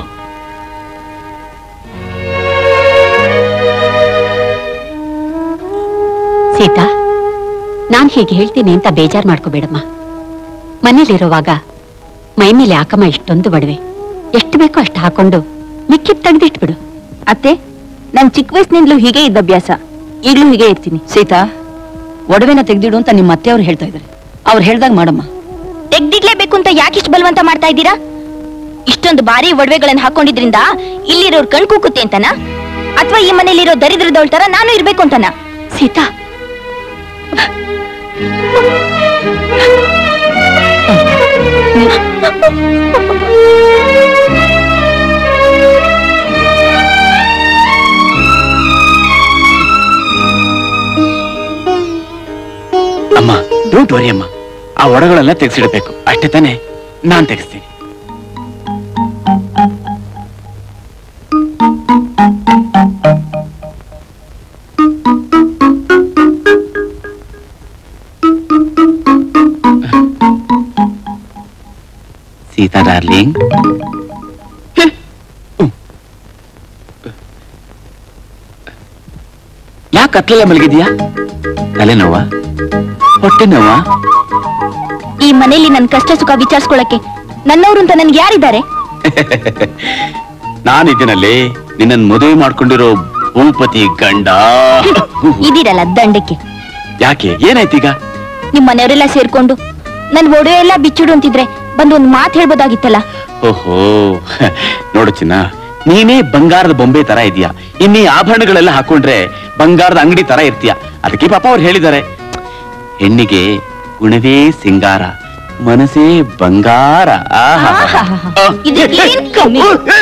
Speaker 10: ಸೀತಾ ನಾನ್ ಹೀಗೆ ಹೇಳ್ತೀನಿ ಅಂತ ಬೇಜಾರ್ ಮಾಡ್ಕೋಬೇಡಮ್ಮ ಮನೇಲಿರುವಾಗ ಮೈ ಮೇಲೆ ಹಾಕಮ್ಮ ಇಷ್ಟೊಂದು ಒಡವೆ ಎಷ್ಟು ಬೇಕೋ ಅಷ್ಟು ಹಾಕೊಂಡು ಮಿಕ್ಕಿದ್ ತೆಗ್ದಿಟ್ಬಿಡು
Speaker 13: ಅತ್ತೆ ನನ್ ಚಿಕ್ಕ ವಯಸ್ಸಿನಿಂದಲೂ ಹೀಗೆ ಇದ್ದ ಅಭ್ಯಾಸ ಈಗ್ಲೂ ಹೀಗೆ ಇರ್ತೀನಿ
Speaker 20: ಸೀತಾ ಒಡವೆನ ತೆಗ್ದಿಡು ಅಂತ ನಿಮ್ಮ ಅತ್ತೆಯವ್ರು ಹೇಳ್ತಾ ಇದ್ದಾರೆ ಅವ್ರು ಹೇಳ್ದಾಗ ಮಾಡಮ್ಮ
Speaker 13: ತೆಗ್ದಿಡ್ಲೇಬೇಕು ಅಂತ ಯಾಕಿಷ್ಟು ಬಲವಂತ ಮಾಡ್ತಾ ಇದ್ದೀರಾ ಇಷ್ಟೊಂದು ಭಾರಿ ಒಡವೆಗಳನ್ನ ಹಾಕೊಂಡಿದ್ರಿಂದ ಇಲ್ಲಿರೋರ್ ಕಣ್ ಕೂಕುತ್ತೆ ಅಂತನಾ ಅಥವಾ ಈ ಮನೇಲಿರೋ ದರಿದ್ರದವಳ ತರ ನಾನು ಇರ್ಬೇಕು ಅಂತನಾ
Speaker 10: ಸೀತಾ
Speaker 14: ಅಮ್ಮ ಡೋಂಟ್ ವರಿ ಅಮ್ಮ ಆ ಒಡಗಳೆಲ್ಲ ತೆಗೆಸಿಡಬೇಕು ಅಷ್ಟೇ ತಾನೇ ನಾನ್ ತೆಗೆಸ್ತೀನಿ ಸೀತಾ ಡಾರ್ಲಿಂಗ್ ಯಾಕೆ ಕತ್ಲೆಲ್ಲ ಮಲಗಿದ್ಯಾ ತಲೆನೋವಾ ಹೊಟ್ಟೆ ನೋವಾ
Speaker 13: ಈ ಮನೆಯಲ್ಲಿ ನನ್ ಕಷ್ಟ ಸುಖ ವಿಚಾರಿಸ್ಕೊಳಕ್ಕೆ ನನ್ನವರು ಅಂತ ನನ್ಗೆ ಯಾರಿದ್ದಾರೆ
Speaker 14: ನಾನಿದ್ದೀನಲ್ಲಿ ನಿನ್ನನ್ ಮದುವೆ ಮಾಡ್ಕೊಂಡಿರೋ ಭೂಪತಿ ಗಂಡ
Speaker 13: ಇದಿರಲ್ಲ ದಂಡಕ್ಕೆ
Speaker 14: ಯಾಕೆ ಏನಾಯ್ತೀಗ
Speaker 13: ನಿಮ್ ಮನೆಯವರೆಲ್ಲ ಸೇರ್ಕೊಂಡು ನನ್ ಒಡವೆ ಎಲ್ಲ ಬಿಚ್ಚಿಡು ಅಂತಿದ್ರೆ ಬಂದು ಒಂದ್ ಮಾತು ಹೇಳ್ಬೋದಾಗಿತ್ತಲ್ಲ
Speaker 14: ಓಹೋ ನೋಡು ಚಿನ್ನ ನೀನೇ ಬಂಗಾರದ ಬೊಂಬೆ ತರ ಇದೀಯ ಇನ್ನೀ ಆಭರಣಗಳೆಲ್ಲ ಹಾಕೊಂಡ್ರೆ ಬಂಗಾರದ ಅಂಗಡಿ ತರ ಇರ್ತೀಯ ಅದಕ್ಕೆ ಪಾಪ ಅವ್ರು ಹೇಳಿದ್ದಾರೆ ಹೆಣ್ಣಿಗೆ ಗುಣವೇ ಸಿಂಗಾರ ಮನಸ್ಸೇ ಬಂಗಾರ ಆಹಾ
Speaker 13: ಇದಕ್ಕೇನ್ ಕಮ್ಮಿ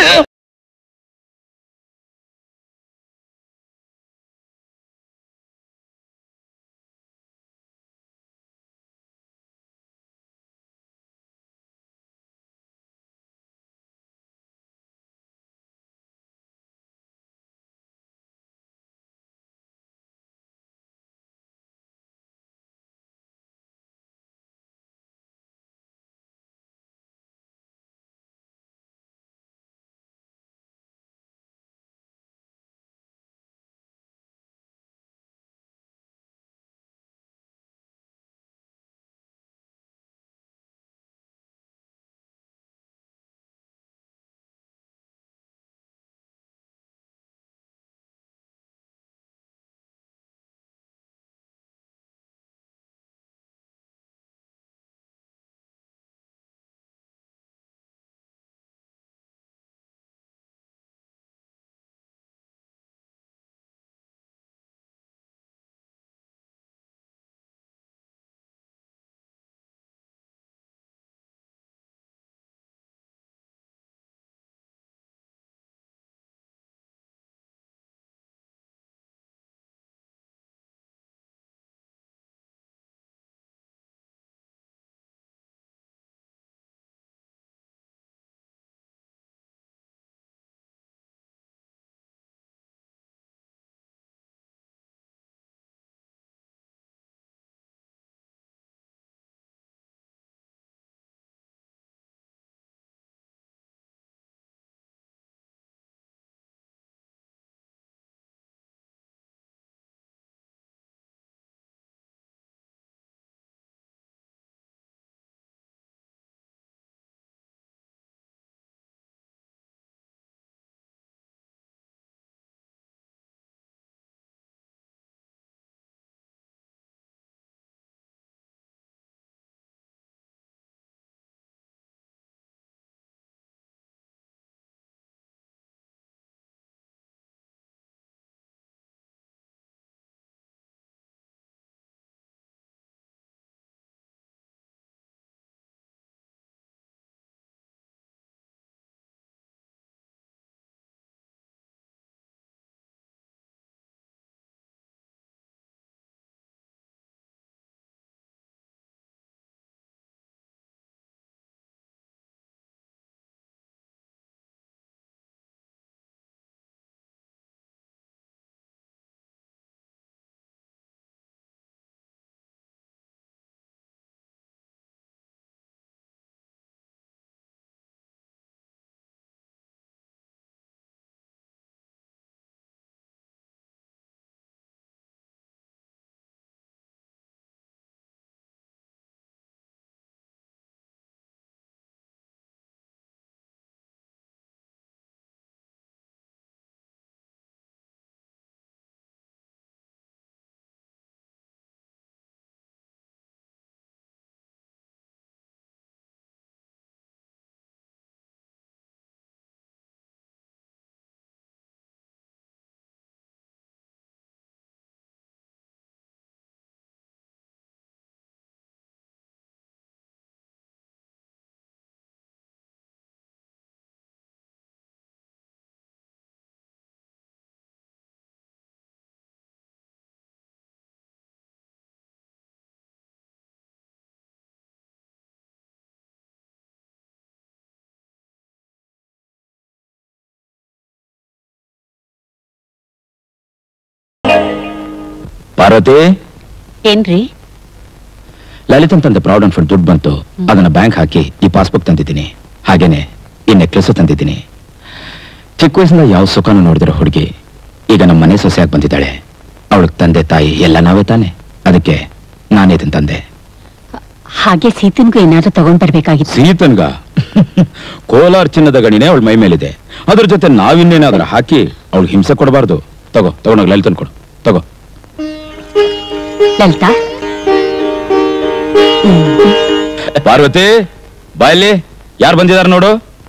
Speaker 5: ಪಾರ್ವತಿ
Speaker 10: ಏನ್ರಿ
Speaker 5: ಲಲಿತನ್ ತಂದೆ ಪ್ರಾವಿಡೆಂಟ್ ಫಂಡ್ ದುಡ್ಡು ಬಂತು ಅದನ್ನ ಬ್ಯಾಂಕ್ ಹಾಕಿ ಈ ಪಾಸ್ಬುಕ್ ತಂದಿದ್ದೀನಿ ಹಾಗೇನೆ ಈ ನೆಕ್ಲೆಸು ತಂದಿದ್ದೀನಿ ಚಿಕ್ಕ ವಯಸ್ಸಿಂದ ಯಾವ ಸುಖನೂ ನೋಡಿದಿರೋ ಹುಡುಗಿ ಈಗ ನಮ್ಮ ಮನೆ ಸೊಸೆಯಾಗಿ ಬಂದಿದ್ದಾಳೆ ಅವಳಿಗೆ ತಂದೆ ತಾಯಿ ಎಲ್ಲ ನಾವೇ ತಾನೆ ಅದಕ್ಕೆ ನಾನೇ ಇದನ್ನ ತಂದೆ
Speaker 10: ಹಾಗೆ ಸೀತನ್ಗೂ ಏನಾದ್ರೂ ತಗೊಂಡ್ ಬರ್ಬೇಕಾಗಿತ್ತು
Speaker 5: ಸೀತನ್ಗ ಕೋಲಾರ ಚಿನ್ನದ ಗಣಿನೇ ಅವಳ ಮೈ ಮೇಲಿದೆ ಅದ್ರ ಜೊತೆ ನಾವಿನ್ನೇನಾದ್ರೂ ಹಾಕಿ ಅವಳಿಗೆ ಹಿಂಸೆ ಕೊಡಬಾರ್ದು ತಗೋ ತಗೊಂಡೋಗಿ ಲಲಿತನ್ ಕೊಡು ತಗೋ
Speaker 10: ಲಲಿತಾ
Speaker 5: ಪಾರ್ವತಿ ಬಾಯಲ್ಲಿ ಯಾರು ಬಂದಿದಾರ ನೋಡು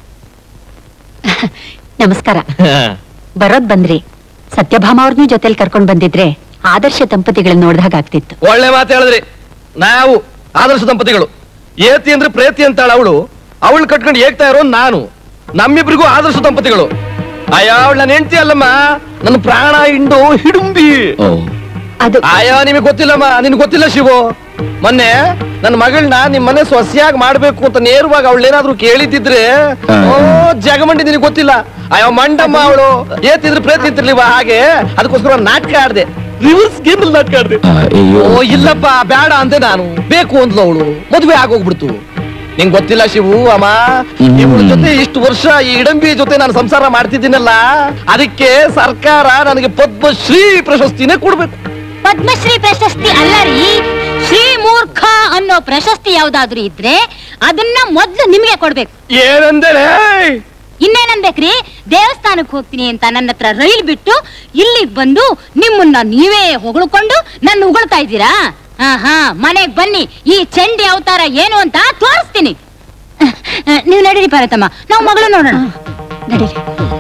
Speaker 10: ನಮಸ್ಕಾರ ಬರೋದ್ ಬಂದ್ರಿ ಸತ್ಯಭಾಮ ಅವ್ರನ್ನೂ ಜೊತೆಲಿ ಕರ್ಕೊಂಡ್ ಬಂದಿದ್ರೆ ಆದರ್ಶ ದಂಪತಿಗಳನ್ನ ನೋಡ್ದಾಗ ಆಗ್ತಿತ್ತು
Speaker 19: ಒಳ್ಳೆ ಮಾತು ಹೇಳಿದ್ರಿ ನಾವು ಆದರ್ಶ ದಂಪತಿಗಳು ಏತಿ ಅಂದ್ರೆ ಪ್ರೇತಿ ಅಂತಾಳ ಅವಳು ಅವಳು ಕಟ್ಕೊಂಡು ಏಗ್ತಾ ಇರೋ ನಾನು ನಮ್ಮಿಬ್ರಿಗೂ ಆದರ್ಶ ದಂಪತಿಗಳು ಅಯ್ಯ ಅವಳು ನನ್ನ ಹೆಂಡತಿ ಅಲ್ಲಮ್ಮ ನನ್ನ ಪ್ರಾಣ ಇಂಡು ಹಿಡುಂಬಿ
Speaker 10: ಅದು
Speaker 19: ಅಯ್ಯೋ ನಿಮಗೆ ಗೊತ್ತಿಲ್ಲಮ್ಮ ನಿನ್ ಗೊತ್ತಿಲ್ಲ ಶಿವು ಮೊನ್ನೆ ನನ್ನ ಮಗಳನ್ನ ನಿಮ್ ಮನೆ ಸೊಸೆಯಾಗಿ ಮಾಡ್ಬೇಕು ಅಂತ ನೇರವಾಗಿ ಅವಳೇನಾದ್ರೂ ಕೇಳಿದ್ದಿದ್ರೆ ಓ ಜಗಮಂಡಿ ನಿನಗೆ ಗೊತ್ತಿಲ್ಲ ಅಯ್ಯೋ ಮಂಡಮ್ಮ ಅವಳು ಏತಿದ್ರೆ ಪ್ರೇತಿ ಇರ್ತಿರ್ಲಿವ ಹಾಗೆ ಅದಕ್ಕೋಸ್ಕರ ಒಂದ್ ನಾಟಕ ಆಡ್ದೆ ರಿವರ್ಸ್ ಗೇಮ್ ನಾಟಕ ಆಡ್ದೆ ಓ ಇಲ್ಲಪ್ಪ ಬೇಡ ಅಂದೆ ನಾನು ಬೇಕು ಅಂದ್ಲು ಅವಳು ಮದುವೆ ಆಗೋಗ್ಬಿಡ್ತು ನಿಂಗ್ ಗೊತ್ತಿಲ್ಲ ಶಿವು ಅಮ್ಮ ಇವಳ ಜೊತೆ ಇಷ್ಟು ವರ್ಷ ಈ ಇಡಂಬಿ ಜೊತೆ ನಾನು ಸಂಸಾರ ಮಾಡ್ತಿದ್ದೀನಲ್ಲ ಅದಕ್ಕೆ ಸರ್ಕಾರ ನನಗೆ ಪದ್ಮಶ್ರೀ ಪ್ರಶಸ್ತಿನೇ ಕೊಡ್ಬೇಕು
Speaker 8: ಪದ್ಮಶ್ರೀ ಪ್ರಶಸ್ತಿ ಅಲ್ಲ ರೀ ಶ್ರೀ ಮೂರ್ಖ ಅನ್ನೋ ಪ್ರಶಸ್ತಿ ಯಾವ್ದಾದ್ರು ಇದ್ರೆ ಅದನ್ನ ಮೊದ್ಲು ನಿಮ್ಗೆ ಕೊಡ್ಬೇಕು
Speaker 19: ಏನಂದರೆ
Speaker 8: ಇನ್ನೇನನ್ಬೇಕ್ರಿ ದೇವಸ್ಥಾನಕ್ಕೆ ಹೋಗ್ತೀನಿ ಅಂತ ನನ್ನ ಹತ್ರ ರೈಲ್ ಬಿಟ್ಟು ಇಲ್ಲಿಗ್ ಬಂದು ನಿಮ್ಮನ್ನ ನೀವೇ ಹೊಗಳ್ಕೊಂಡು ನನ್ನ ಉಗುಳ್ತಾ ಇದ್ದೀರಾ ಹಾ ಹಾ ಮನೆಗ್ ಬನ್ನಿ ಈ ಚಂಡಿ ಅವತಾರ ಏನು ಅಂತ ತೋರಿಸ್ತೀನಿ ನೀವು ನಡೀರಿ ಪಾರತಮ್ಮ ನಾವು ಮಗಳು ನೋಡೋಣ
Speaker 10: ನಡೀರಿ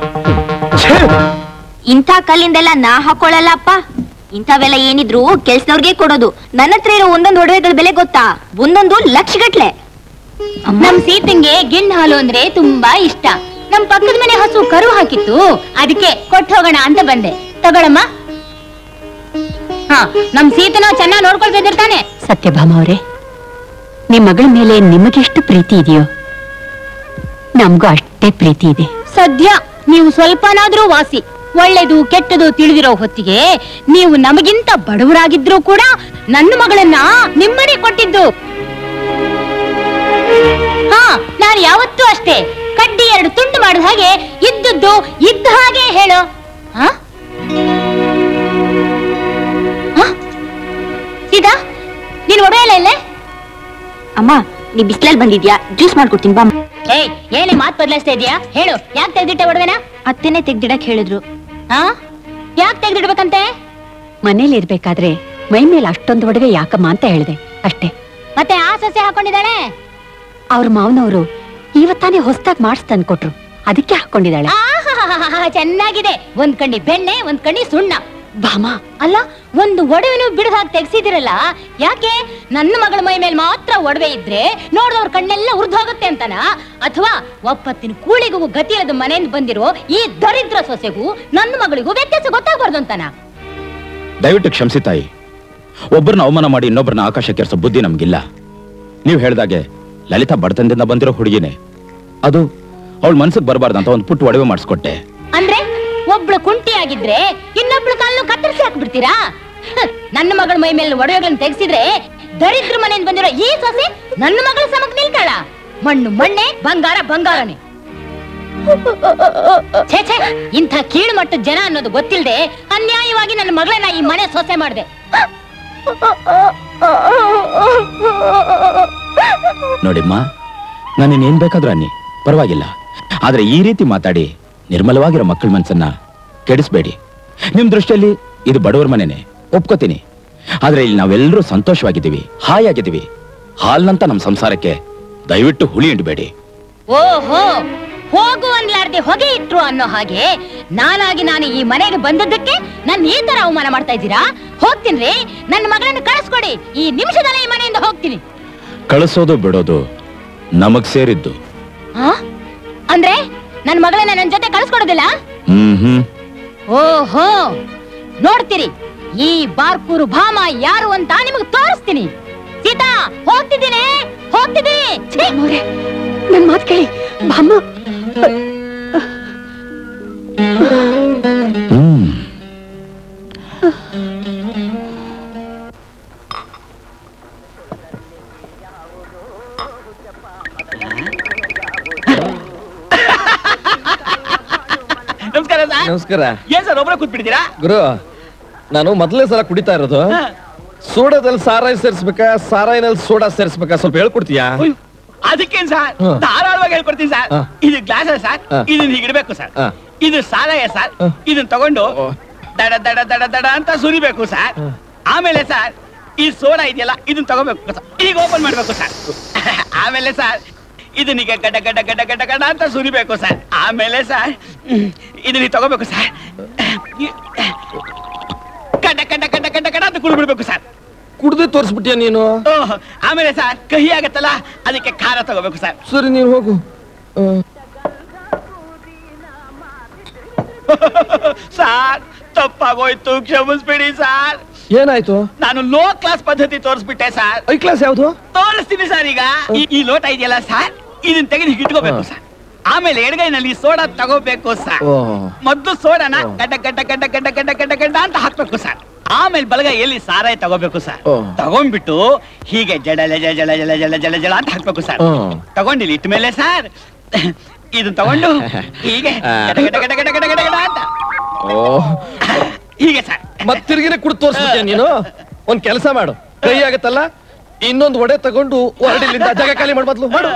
Speaker 6: ಇಂಥ ಕಲ್ಲಿಂದೆಲ್ಲ ನಾ ಹಾಕೊಳ್ಳಲ್ಲಪ್ಪ ಇಂಥವೆಲ್ಲ ಏನಿದ್ರು ಕೆಲ್ಸದವ್ರಿಗೆ ಕೊಡೋದು ನನ್ನ ಹತ್ರ ಇರೋ ಒಂದೊಂದು ಒಡವೆಗಳ ಬೆಲೆ ಗೊತ್ತಾ ಒಂದೊಂದು ಲಕ್ಷ ಗಟ್ಲೆ
Speaker 8: ನಮ್ ಸೀತಂಗೆ ಗಿಣ್ಣು ಹಾಲು ಅಂದ್ರೆ ತುಂಬಾ ಇಷ್ಟ ನಮ್ ಪಕ್ಕದ ಮನೆ ಹಸು ಕರು ಹಾಕಿತ್ತು ಅದಕ್ಕೆ ಕೊಟ್ಟು ಹೋಗೋಣ ಅಂತ ಬಂದೆ ತಗೊಳಮ್ಮ ಹಾ ನಮ್ ಸೀತನ ಚೆನ್ನಾಗಿ ನೋಡ್ಕೊಳ್ತಾ ಇದ್ದಿರ್ತಾನೆ
Speaker 10: ಸತ್ಯಭಾಮ ಅವರೇ ನಿಮ್ ಮಗಳ ಮೇಲೆ ನಿಮಗೆಷ್ಟು ಪ್ರೀತಿ ಇದೆಯೋ ನಮಗೂ ಅಷ್ಟೇ ಪ್ರೀತಿ ಇದೆ
Speaker 8: ಸದ್ಯ ನೀವು ಸ್ವಲ್ಪನಾದ್ರೂ ವಾಸಿ ಒಳ್ಳೇದು ಕೆಟ್ಟದು ತಿಳಿದಿರೋ ಹೊತ್ತಿಗೆ ನೀವು ನಮಗಿಂತ ಬಡವರಾಗಿದ್ರು ಕೂಡ ನನ್ನ ಮಗಳನ್ನ ನಿಮ್ಮನೆ ಕೊಟ್ಟಿದ್ದು ಹಾ ನಾನು ಯಾವತ್ತೂ ಅಷ್ಟೇ ಕಡ್ಡಿ ಎರಡು ತುಂಡು ಮಾಡಿದ ಹಾಗೆ ಇದ್ದದ್ದು ಇದ್ದ ಹಾಗೆ ಹೇಳು ಹಾ ಹಾ? ಸೀದಾ ನೀನ್ ಒಡೆಯಲ್ಲ ಇಲ್ಲೇ
Speaker 6: ಅಮ್ಮ ನೀ ಬಿಸ್ಲಲ್ಲಿ ಬಂದಿದ್ಯಾ ಜ್ಯೂಸ್ ಮಾಡ್ಕೊಡ್ತೀನಿ ಬಾ
Speaker 8: ಏಯ್ ಏನೇ ಮಾತ್ ಬದಲಾಯಿಸ್ತಾ ಇದೀಯಾ ಹೇಳು ಯಾಕೆ ತೆಗ್ದಿಟ್ಟೆ ಒಡವೆನ
Speaker 6: ಅತ್ತೆನೆ ತೆಗ್ದಿಡಕ್ ಹೇಳಿದ್ರು
Speaker 8: ಹಾ ಯಾಕೆ ತೆಗ್ದಿಡ್ಬೇಕಂತೆ
Speaker 10: ಮನೇಲಿ ಇರ್ಬೇಕಾದ್ರೆ ಮೈ ಮೇಲೆ ಅಷ್ಟೊಂದು ಒಡವೆ ಯಾಕಮ್ಮ ಅಂತ ಹೇಳಿದೆ ಅಷ್ಟೇ
Speaker 8: ಮತ್ತೆ ಆ ಸೊಸೆ ಹಾಕೊಂಡಿದ್ದಾಳೆ
Speaker 10: ಅವ್ರ ಮಾವನವರು ಇವತ್ತಾನೆ ಹೊಸ್ದಾಗ್ ಮಾಡಿಸ್ ತಂದ್ಕೊಟ್ರು ಅದಕ್ಕೆ ಹಾಕೊಂಡಿದ್ದಾಳೆ
Speaker 8: ಆಹಾಹಾಹಾಹಾ, ಚೆನ್ನಾಗಿದೆ ಒಂದ್ ಕಣ್ಣಿ ಬೆಣ್ಣೆ ಒಂದ್ ಕಣ್ಣಿ ಸುಣ್ಣ
Speaker 10: ಬಾಮ
Speaker 8: ಅಲ್ಲ ಒಂದು ಒಡವೆನು ಬಿಡದ ಹಾಗೆ ತೆಗ್ಸಿದಿರಲ್ಲ ಯಾಕೆ ನನ್ನ ಮಗಳ ಮೈ ಮೇಲೆ ಮಾತ್ರ ಒಡವೆ ಇದ್ರೆ ನೋಡಿದವ್ರ ಕಣ್ಣೆಲ್ಲ ಉರ್ದು ಹೋಗುತ್ತೆ ಅಂತನಾ ಅಥವಾ ಒಪ್ಪತ್ತಿನ ಕೂಳಿಗೂ ಗತಿ ಇಲ್ಲದ ಮನೆಯಿಂದ ಬಂದಿರೋ ಈ ದರಿದ್ರ ಸೊಸೆಗೂ ನನ್ನ ಮಗಳಿಗೂ ವ್ಯತ್ಯಾಸ ಗೊತ್ತಾಗ್ಬಾರ್ದು ಅಂತನಾ
Speaker 5: ದಯವಿಟ್ಟು ಕ್ಷಮಿಸಿ ತಾಯಿ ಒಬ್ಬರನ್ನ ಅವಮಾನ ಮಾಡಿ ಇನ್ನೊಬ್ಬರನ್ನ ಆಕಾಶಕ್ಕೆರ್ಸೋ ಬುದ್ಧಿ ನಮ್ಗಿಲ್ಲ ನೀವು ಹೇಳ್ದಾಗೆ ಲಲಿತಾ ಬಡತನದಿಂದ ಬಂದಿರೋ ಹುಡುಗಿನೇ ಅದು ಅವಳ ಮನ್ಸಿಗೆ ಬರಬಾರ್ದು ಅಂತ ಒಂದು ಪುಟ್ಟ ಒಡವೆ ಮಾಡಿಸ್ಕೊಟ್ಟೆ
Speaker 8: ಅಂದ್ರೆ ಒಬ್ಳು ಕುಂಟಿ ಆಗಿದ್ರೆ ಇನ್ನೊಬ್ಳು ಕಾಲನ್ನು ಕತ್ತರಿಸಿ ಹಾಕ್ಬಿಡ್ತೀರಾ ಹ್, ನನ್ನ ಮಗಳ ಮೈ ಮೇಲೆ ಒಡವೆಗಳನ್ನ ತೆಗ್ಸಿದ್ರೆ ದರಿದ್ರ ಮನೆಯಿಂದ ಬಂದಿರೋ ಈ ಸೊಸೆ ನನ್ನ ಮಗಳ ಸಮಕ್ ನಿಲ್ತಾಳ ಮಣ್ಣು ಮಣ್ಣೆ ಬಂಗಾರ ಬಂಗಾರನೇ ಛೇ ಛೇ ಇಂಥ ಕೀಳು ಮಟ್ಟದ ಜನ ಅನ್ನೋದು ಗೊತ್ತಿಲ್ಲದೆ ಅನ್ಯಾಯವಾಗಿ ನನ್ನ ಮಗಳನ್ನ ಈ ಮನೆ ಸೊಸೆ ಮಾಡಿದೆ
Speaker 5: ನೋಡಿಮ್ಮ ನಾನು ಏನ್ ಬೇಕಾದ್ರೂ ಅನ್ನಿ ಪರವಾಗಿಲ್ಲ ಆದ್ರೆ ಈ ರೀತಿ ಮಾತಾಡಿ ನಿರ್ಮಲವಾಗಿರೋ ಮಕ್ಕಳ ಮನ್ಸನ್ನ ಕೆಡಿಸ್ಬೇಡಿ ನಿಮ್ ದೃಷ್ಟಿಯಲ್ಲಿ ಇದು ಬಡವರ ಮನೆನೆ ಒಪ್ಕೋತೀನಿ ಆದ್ರೆ ಇಲ್ಲಿ ನಾವೆಲ್ಲರೂ ಸಂತೋಷವಾಗಿದ್ದೀವಿ ಹಾಯಾಗಿದ್ದೀವಿ ಹಾಲ್ನಂತ ನಮ್ಮ ಸಂಸಾರಕ್ಕೆ ದಯವಿಟ್ಟು ಹುಳಿ ಹಿಂಡಬೇಡಿ
Speaker 8: ಓಹೋ ಹೋಗು ಅನ್ಲಾರ್ದೆ ಹೊಗೆ ಇಟ್ರು ಅನ್ನೋ ಹಾಗೆ ನಾನಾಗಿ ನಾನು ಈ ಮನೆಗೆ ಬಂದದ್ದಕ್ಕೆ ನನ್ ಈ ತರ ಅವಮಾನ ಮಾಡ್ತಾ ಇದ್ದೀರಾ ಹೋಗ್ತೀನಿ ನನ್ನ ಮಗಳನ್ನ ಕಳಿಸ್ಕೊಡಿ ಈ ನಿಮಿಷದಲ್ಲೇ ಈ ಮನೆಯಿಂದ ಹೋಗ್ತೀನಿ
Speaker 5: ಕಳಿಸೋದು ಬಿಡೋದು ನಮಗ್ ಸೇರಿದ್ದು
Speaker 8: ಆ? ಅಂದ್ರೆ ನನ್ ಮಗಳನ್ನ ನನ್ ಜೊತೆ ಕಳಿಸ್ಕೊಡೋದಿಲ್ಲ
Speaker 5: ಹ್ಮ್ ಹ್ಮ್
Speaker 8: ಓಹೋ ನೋಡ್ತೀರಿ ಈ ಬಾರ್ಕೂರು ಭಾಮ ಯಾರು ಅಂತ ನಿಮಗೆ ತೋರಿಸ್ತೀನಿ ಸೀತಾ ಹೋಗ್ತಿದ್ದೀನಿ ಹೋಗ್ತಿದ್ದೀನಿ ಛೀ!
Speaker 10: ನನ್ ಮಾತ್ ಕೇಳಿ ಬಾಮ್ಮ
Speaker 5: ಹ್ಮ್
Speaker 19: ನಮಸ್ಕಾರ
Speaker 17: ಏನ್ ಸರ್ ಒಬ್ಬರೇ ಕೂತ್ಬಿಟ್ಟಿದ್ದೀರಾ
Speaker 19: ಗುರು ನಾನು ಮೊದಲನೇ ಸಲ ಕುಡಿತಾ ಇರೋದು ಸೋಡಾದಲ್ಲಿ ಸಾರಾಯಿ ಸೇರಿಸ್ಬೇಕಾ ಸಾರಾಯಿನಲ್ಲಿ ಸೋಡಾ ಸೇರಿಸ್ಬೇಕಾ ಸ್ವಲ್ಪ ಹೇಳ್ಕೊಡ್ತೀಯಾ
Speaker 17: ಅದಕ್ಕೇನ್ ಸರ್
Speaker 19: ಹಾ.
Speaker 17: ಧಾರಾಳವಾಗಿ ಹೇಳ್ಕೊಡ್ತೀನಿ ಸರ್
Speaker 19: ಹಾ.
Speaker 17: ಇದು ಗ್ಲಾಸ್ ಸರ್
Speaker 19: ಹಾ.
Speaker 17: ಇದನ್ನ ಹೀಗಿಡ್ಬೇಕು ಸರ್
Speaker 19: ಹಾ.
Speaker 17: ಇದು ಸಾರಾಯ ಸರ್ ಇದನ್ನ ತಗೊಂಡು ದಡ ದಡ ದಡ ದಡ ಅಂತ ಸುರಿಬೇಕು ಸರ್ ಆಮೇಲೆ ಸರ್ ಈ ಸೋಡಾ ಇದೆಯಲ್ಲ ಇದನ್ನ ತಗೋಬೇಕು ಸರ್ ಈಗ ಓಪನ್ ಮಾಡ್ಬೇಕು ಸರ್ ಆಮೇಲೆ ಸರ್ ಇದನ್ನ ಈಗ ಗಡ್ಡ ಗಡ್ಡ ಗಡ್ಡ ಗಡ್ಡ ಗಡ್ಡ ಅಂತ ಸುರಿಬೇಕು ಸರ್ ಆಮೇಲೆ ಸರ್ ಹ್ಮ್, ಇದನ್ನ ಈಗ ತಗೋಬೇಕು ಸರ್ ಗಡ್ಡ ಗಡ್ಡ ಗಡ್ಡ ಗಡ್ಡ ಗಡ್ಡ ಅಂತ ಕುಡಿಬಿಡ್ಬೇಕು ಸರ್
Speaker 19: ಕುಡ್ದು ತೋರಿಸ್ಬಿಟ್ಟಿಯ ನೀನು
Speaker 17: ಓಹ್, ಆಮೇಲೆ ಸರ್ ಕಹಿ ಆಗತ್ತಲ್ಲ ಅದಕ್ಕೆ ಖಾರ ತಗೋಬೇಕು ಸರ್
Speaker 19: ಸರಿ ನೀನು ಹೋಗು ಆ,
Speaker 17: ಸಾರ್ ತಪ್ಪಾಗೋಯ್ತು ಕ್ಷಮಿಸ್ಬಿಡಿ ಸಾರ್
Speaker 19: ಏನಾಯ್ತು
Speaker 17: ನಾನು ಲೋ ಕ್ಲಾಸ್ ಪದ್ಧತಿ ತೋರಿಸ್ಬಿಟ್ಟೆ ಸರ್
Speaker 19: ಐ ಕ್ಲಾಸ್ ಯಾವ್ದು
Speaker 17: ತೋರಿಸ್ತೀನಿ ಸರ್ ಈಗ ಈ- ಈ ಲೋಟ ಇದೆಯಲ್ಲ ಸರ್ ಇದನ್ನ ತೆಗೆದು ಹೀಗೆ ಇಟ್ಕೋಬೇಕು ಸರ್ ಆಮೇಲೆ ಎಡಗೈನಲ್ಲಿ ಸೋಡಾ ತಗೋಬೇಕು ಸರ್
Speaker 19: ಓ
Speaker 17: ಮೊದ್ಲು ಸೋಡಾನ ಗಡ್ಡ ಗಡ್ಡ ಗಡ್ಡ ಗಡ್ಡ ಗಡ್ಡ ಗಡ್ಡ ಗಡ್ಡ ಅಂತ ಹಾಕ್ಬೇಕು ಸರ್ ಆಮೇಲೆ ಬಲಗೈಯಲ್ಲಿ ಸಾರಾಯಿ ತಗೋಬೇಕು ಸರ್
Speaker 19: ಓ.
Speaker 17: ತಗೊಂಡ್ಬಿಟ್ಟು ಹೀಗೆ ಜಡ ಜಡ ಜಡ ಜಡ ಜಡ ಜಡ ಜಡ ಅಂತ ಹಾಕ್ಬೇಕು ಸರ್
Speaker 19: ಹ್ಮ್.
Speaker 17: ತಗೊಂಡಿಲ್ಲಿ ಇಟ್ಟ ಮೇಲೆ ಸರ್ ಇದನ್ನ ತಗೊಂಡು ಹೀಗೆ ಗಡ ಗಡ ಗಡ ಗಡ ಗಡ ಗಡ ಗಡ ಅಂತ
Speaker 19: ಓ
Speaker 17: ಹೀಗೆ ಸರ್
Speaker 19: ಮತ್ ತಿರ್ಗಿನೇ ಕುಡ್ದು ತೋರಿಸ್ಬಿಟ್ಟಿಯ ನೀನು ಒಂದ್ ಕೆಲಸ ಮಾಡು ಕೈ ಆಗತ್ತಲ್ಲ ಇನ್ನೊಂದು ಒಡೆ ತಗೊಂಡು ಹೊರಡಿಲಿಂದ ಜಾಗ ಖಾಲಿ ಮಾಡ್ ಮೊದ್ಲು ಮಾಡು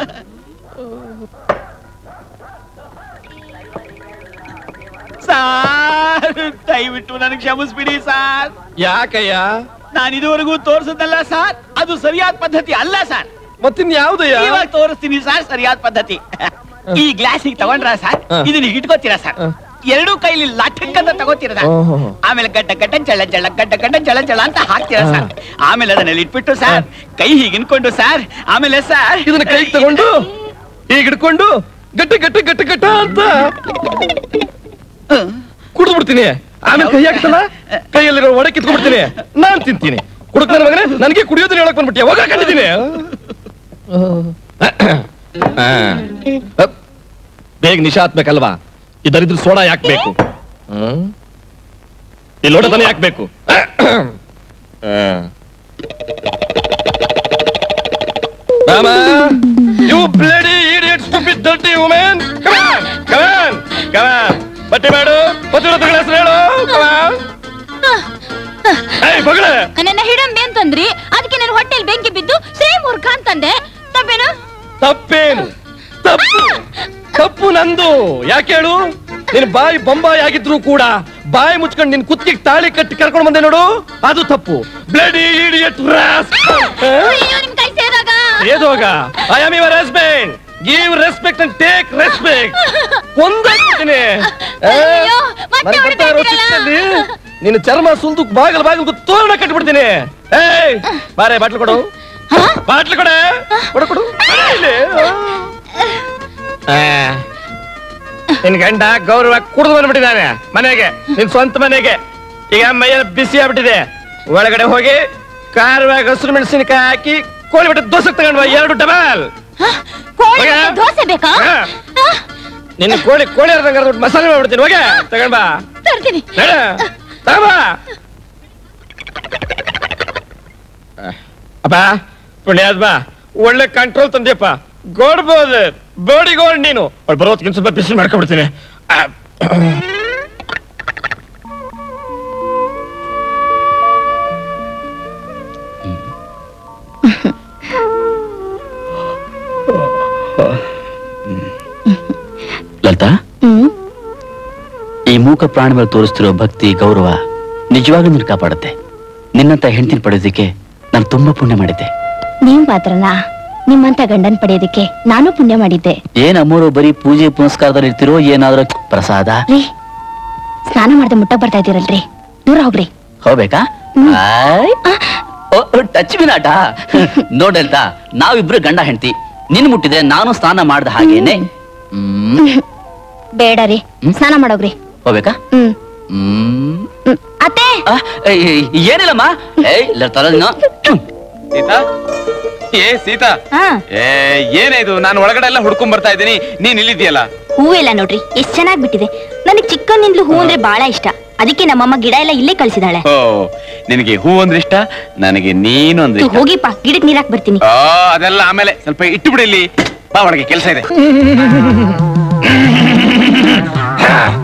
Speaker 17: ಸಾರ್ ದಯವಿಟ್ಟು ನನಗೆ ಕ್ಷಮಿಸ್ಬಿಡಿ ಸಾರ್
Speaker 19: ಯಾಕಯ್ಯ
Speaker 17: ನಾನು ಇದುವರೆಗೂ ತೋರಿಸದಲ್ಲ ಸರ್ ಅದು ಸರಿಯಾದ ಪದ್ಧತಿ ಅಲ್ಲ ಸರ್
Speaker 19: ಮತ್ತಿನ್ ಯಾವ್ದಯ್ಯ
Speaker 17: ಇವಾಗ ತೋರಿಸ್ತೀನಿ ಸರ್ ಸರಿಯಾದ ಪದ್ಧತಿ ಈ ಗ್ಲಾಸಿಗೆ ತಗೊಂಡ್ರ ಸರ್
Speaker 19: ಹ.
Speaker 17: ಇದನ್ನ ಹೀಗೆ ಇಟ್ಕೋತೀರಾ ಸರ್ ಎರಡೂ ಕೈಲಿ ಲಠಕ್ ಅಂತ ತಗೋತೀರ ಸರ್
Speaker 19: ಓಹೋ.
Speaker 17: ಆಮೇಲೆ ಗಡ್ಡ ಗಡ್ಡ ಜಳ ಜಳ ಗಡ್ಡ ಗಡ್ಡ ಜಳ ಜಳ ಅಂತ ಹಾಕ್ತೀರಾ ಸರ್ ಆಮೇಲೆ ಅದನ್ನ ಇಟ್ಬಿಟ್ಟು ಸರ್ ಕೈ ಹೀಗೆ ಇನ್ಕೊಂಡು ಸರ್ ಆಮೇಲೆ ಸರ್
Speaker 19: ಇದನ್ನ ಕೈಗೆ ತಗೊಂಡು ಈಗ ಹಿಡ್ಕೊಂಡು ಗಟ್ಟಿ ಗಟ್ಟಿ ಗಟ್ಟಿ ಗಟ್ಟ ಅಂತ ಕುಡಿದು ಬಿಡ್ತೀನಿ ಆಮೇಲೆ ಕೈ ಹಾಕ್ತಲ್ಲ ಕೈಯಲ್ಲಿರೋ ಒಡೆ ಕಿತ್ಕೊಂಡ್ಬಿಡ್ತೀನಿ ನಾನ್ ತಿಂತೀನಿ ಕುಡುಕ್ ನನ್ನ ಮಗನೇ ನನಗೆ ಕುಡಿಯೋದನ್ನ ಹೇಳಕ್ ಬಂದ್ಬಿಟ್ಟಿಯ ಹೋಗ ಕಂಡಿದ್ದೀನಿ ಬೇಗ ನಿಶಾ ಹತ್ಬೇಕಲ್ವಾ ಇದರಿದ್ರು ಸೋಡಾ ಯಾಕ್ಬೇಕು ಹ್ಮ್ ಈ ಲೋಟ ತಾನೇ ಯಾಕ್ಬೇಕು Mama, you bloody idiot, stupid, dirty woman! Come on, come on, come on! ಬಟ್ಟೆ ಮಾಡು ಪತಿವ್ರತಗಳ ಹೆಸರು ಹೇಳು come on. ಏಯ್ ಮಗಳೇ
Speaker 8: ನನ್ನ ಹಿಡಂಬೆ ಅಂತಂದ್ರಿ ಅದಕ್ಕೆ ನನ್ನ ಹೊಟ್ಟೆಲ್ ಬೆಂಕಿ ಬಿದ್ದು ಶ್ರೀ ಮೂರ್ಖ ಅಂತಂದೆ ತಪ್ಪೇನು
Speaker 19: ತಪ್ಪೇನು ತಪ್ಪು ತಪ್ಪು ನಂದು ಯಾಕೆ ಹೇಳು ನಿನ್ ಬಾಯಿ ಬೊಂಬಾಯಿ ಆಗಿದ್ರು ಕೂಡ ಬಾಯಿ ಮುಚ್ಕೊಂಡು ನಿನ್ ಕುತ್ತಿಗೆ ತಾಳಿ ಕಟ್ಟಿ ಕರ್ಕೊಂಡು ಬಂದೆ ನೋಡು ಅದು ತಪ್ಪು ಬ್ಲಡಿ ಇಡಿಯಟ್
Speaker 8: ಅಯ್ಯೋ ನಿಮ್ ಕೈ ಸೇರಾಗ
Speaker 19: ಏದೋಗ I am your husband give respect and take respect ಕೊಂದಾಗ್ತೀನಿ
Speaker 8: ಅಯ್ಯೋ, ಮತ್ತೆ ಹೊಡಿತಾ
Speaker 19: ನಿನ್ನ ಚರ್ಮ ಸುಲ್ದು ಬಾಗಲ್ ಬಾಗಲ್ ತೋರಣ ಕಟ್ಬಿಡ್ತೀನಿ ಏಯ್ ಬಾರೆ ಬಾಟ್ಲು ಕೊಡು ಬಾಟ್ಲು ಕೊಡೆ ಕೊಡು ಕೊಡು ಕೊಡು ಇಲ್ಲಿ. ಆ. ನಿನ್ ಗಂಡ ಗೌರವ ಕುಡಿದು ಬಂದ್ಬಿಟ್ಟಿದ್ದಾನೆ ಮನೆಗೆ ನಿನ್ ಸ್ವಂತ ಮನೆಗೆ ಈಗ ಮೈಯಲ್ಲಿ ಬಿಸಿ ಆಗ್ಬಿಟ್ಟಿದೆ ಒಳಗಡೆ ಹೋಗಿ ಖಾರವಾಗಿ ಹಸಿರು ಮೆಣಸಿನಕಾಯಿ ಹಾಕಿ ಕೋಳಿ ಬಿಟ್ಟು ದೋಸೆ ತಗೊಂಡ್ವ ಎರಡು ಡಬಲ್
Speaker 8: ಕೋಳಿ
Speaker 19: ಹೋಗೆ.
Speaker 8: ಮತ್ತೆ ದೋಸೆ ಬೇಕಾ
Speaker 19: ಹಾ. ನಿನ್ನ ಕೋಳಿ ಕೋಳಿ ಅರ್ಧಂಗ್ ಅರ್ಧ ಮಸಾಲೆ ಮಾಡ್ಬಿಡ್ತೀನಿ ಹೋಗೆ ತಗೊಂಡ್ ಬಾ
Speaker 8: ತರ್ತೀನಿ
Speaker 19: ನಡ ತಗೊಂಬಾ ಅಪ್ಪ ಪುಣ್ಯಾತ್ಮ ಒಳ್ಳೆ ಕಂಟ್ರೋಲ್ ತಂದೆಯಪ್ಪ ಗೋಡ್ಬೋದು ಬೋಡಿ ಗೋಡ್ ನೀನು ಅವ್ಳು ಬರೋದ್ಕಿಂತ ಸ್ವಲ್ಪ ಬಿಸಿ ಮಾಡ್ಕೊಂಡ್ಬಿಡ್ತೀನಿ ಆ,
Speaker 15: ಲಲಿತಾ ಈ ಮೂಕ ಪ್ರಾಣಿ ಮೇಲೆ ತೋರಿಸ್ತಿರೋ ಭಕ್ತಿ ಗೌರವ ನಿಜವಾಗ್ಲೂ ನಿನ್ನ ಕಾಪಾಡುತ್ತೆ ನಿನ್ನಂತ ಹೆಂಡತಿನ ಪಡೆಯೋದಕ್ಕೆ ನಾನು ತುಂಬಾ ಪುಣ್ಯ ಮಾಡಿದ್ದೆ
Speaker 13: ನೀವ್ ಮಾತ್ರನಾ ನಿಮ್ಮಂತ ಗಂಡನ್ ಪಡೆಯೋದಕ್ಕೆ ನಾನು ಪುಣ್ಯ ಮಾಡಿದ್ದೆ
Speaker 15: ಏನ್ ಅಮ್ಮೋರು ಬರೀ ಪೂಜೆ ಪುನಸ್ಕಾರದಲ್ಲಿ ಇರ್ತಿರೋ ಏನಾದ್ರೂ ಪ್ರಸಾದ
Speaker 13: ರೀ ಸ್ನಾನ ಮಾಡ್ದೆ ಮುಟ್ಟ ಬರ್ತಾ ಇದೀರಲ್ರಿ ದೂರ ಹೋಗ್ರಿ
Speaker 15: ಹೋಗ್ಬೇಕಾ ಆಯ್. ಓ, ಟಚ್ ಬಿನಾಟ ನೋಡಂತ ನಾವಿಬ್ರು ಗಂಡ ಹೆಂಡತಿ ನಿನ್ ಮುಟ್ಟಿದ್ರೆ ನಾನು ಸ್ನಾನ ಮಾಡ್ದ ಹಾಗೇನೆ ಹ್ಮ್
Speaker 13: ಬೇಡ ರೀ ಸ್ನಾನ ಮಾಡೋಗ್ರಿ
Speaker 15: ಹೋಗ್ಬೇಕಾ
Speaker 13: ಹ್ಮ್
Speaker 15: ಹ್ಮ್
Speaker 13: ಹ್ಮ್. ಅತ್ತೆ
Speaker 15: ಆ, ಏಯ್, ಏಯ್, ಏನಿಲ್ಲಮ್ಮ ಏಯ್ ಇಲ್ಲ ತಲೆನೋ
Speaker 14: ಸೀತಾ ಏ ಸೀತಾ ಏ ಏನೇ ಇದು ನಾನು ಒಳಗಡೆ ಎಲ್ಲ ಹುಡ್ಕೊಂಡ್ ಬರ್ತಾ ಇದ್ದೀನಿ ನೀನ್ ಇಲ್ಲಿದ್ಯಲ್ಲ
Speaker 13: ಹೂವೆಲ್ಲ ನೋಡ್ರಿ ಎಷ್ಟ್ ಚೆನ್ನಾಗ್ ಬಿಟ್ಟಿದೆ ನನಗ್ ಚಿಕ್ಕಂದಿಂದಲೂ ಹೂ ಅಂದ್ರೆ ಬಹಳ ಇಷ್ಟ ಅದಕ್ಕೆ ನಮ್ಮಮ್ಮ ಗಿಡ ಎಲ್ಲ ಇಲ್ಲೇ ಕಳ್ಸಿದಾಳೆ
Speaker 14: ಓ ನಿನಗೆ ಹೂ ಅಂದ್ರೆ ಇಷ್ಟ ನನಗೆ ನೀನು ಅಂದ್ರೆ ಇಷ್ಟ
Speaker 13: ಹೋಗಿಪ್ಪ ಗಿಡಕ್ ನೀರಾಕ್ ಬರ್ತೀನಿ
Speaker 14: ಆ ಅದೆಲ್ಲ ಆಮೇಲೆ ಸ್ವಲ್ಪ ಇಟ್ಟು ಬಿಡಿ ಇಲ್ಲಿ ಬಾ ಒಳಗೆ ಕೆಲಸ ಇದೆ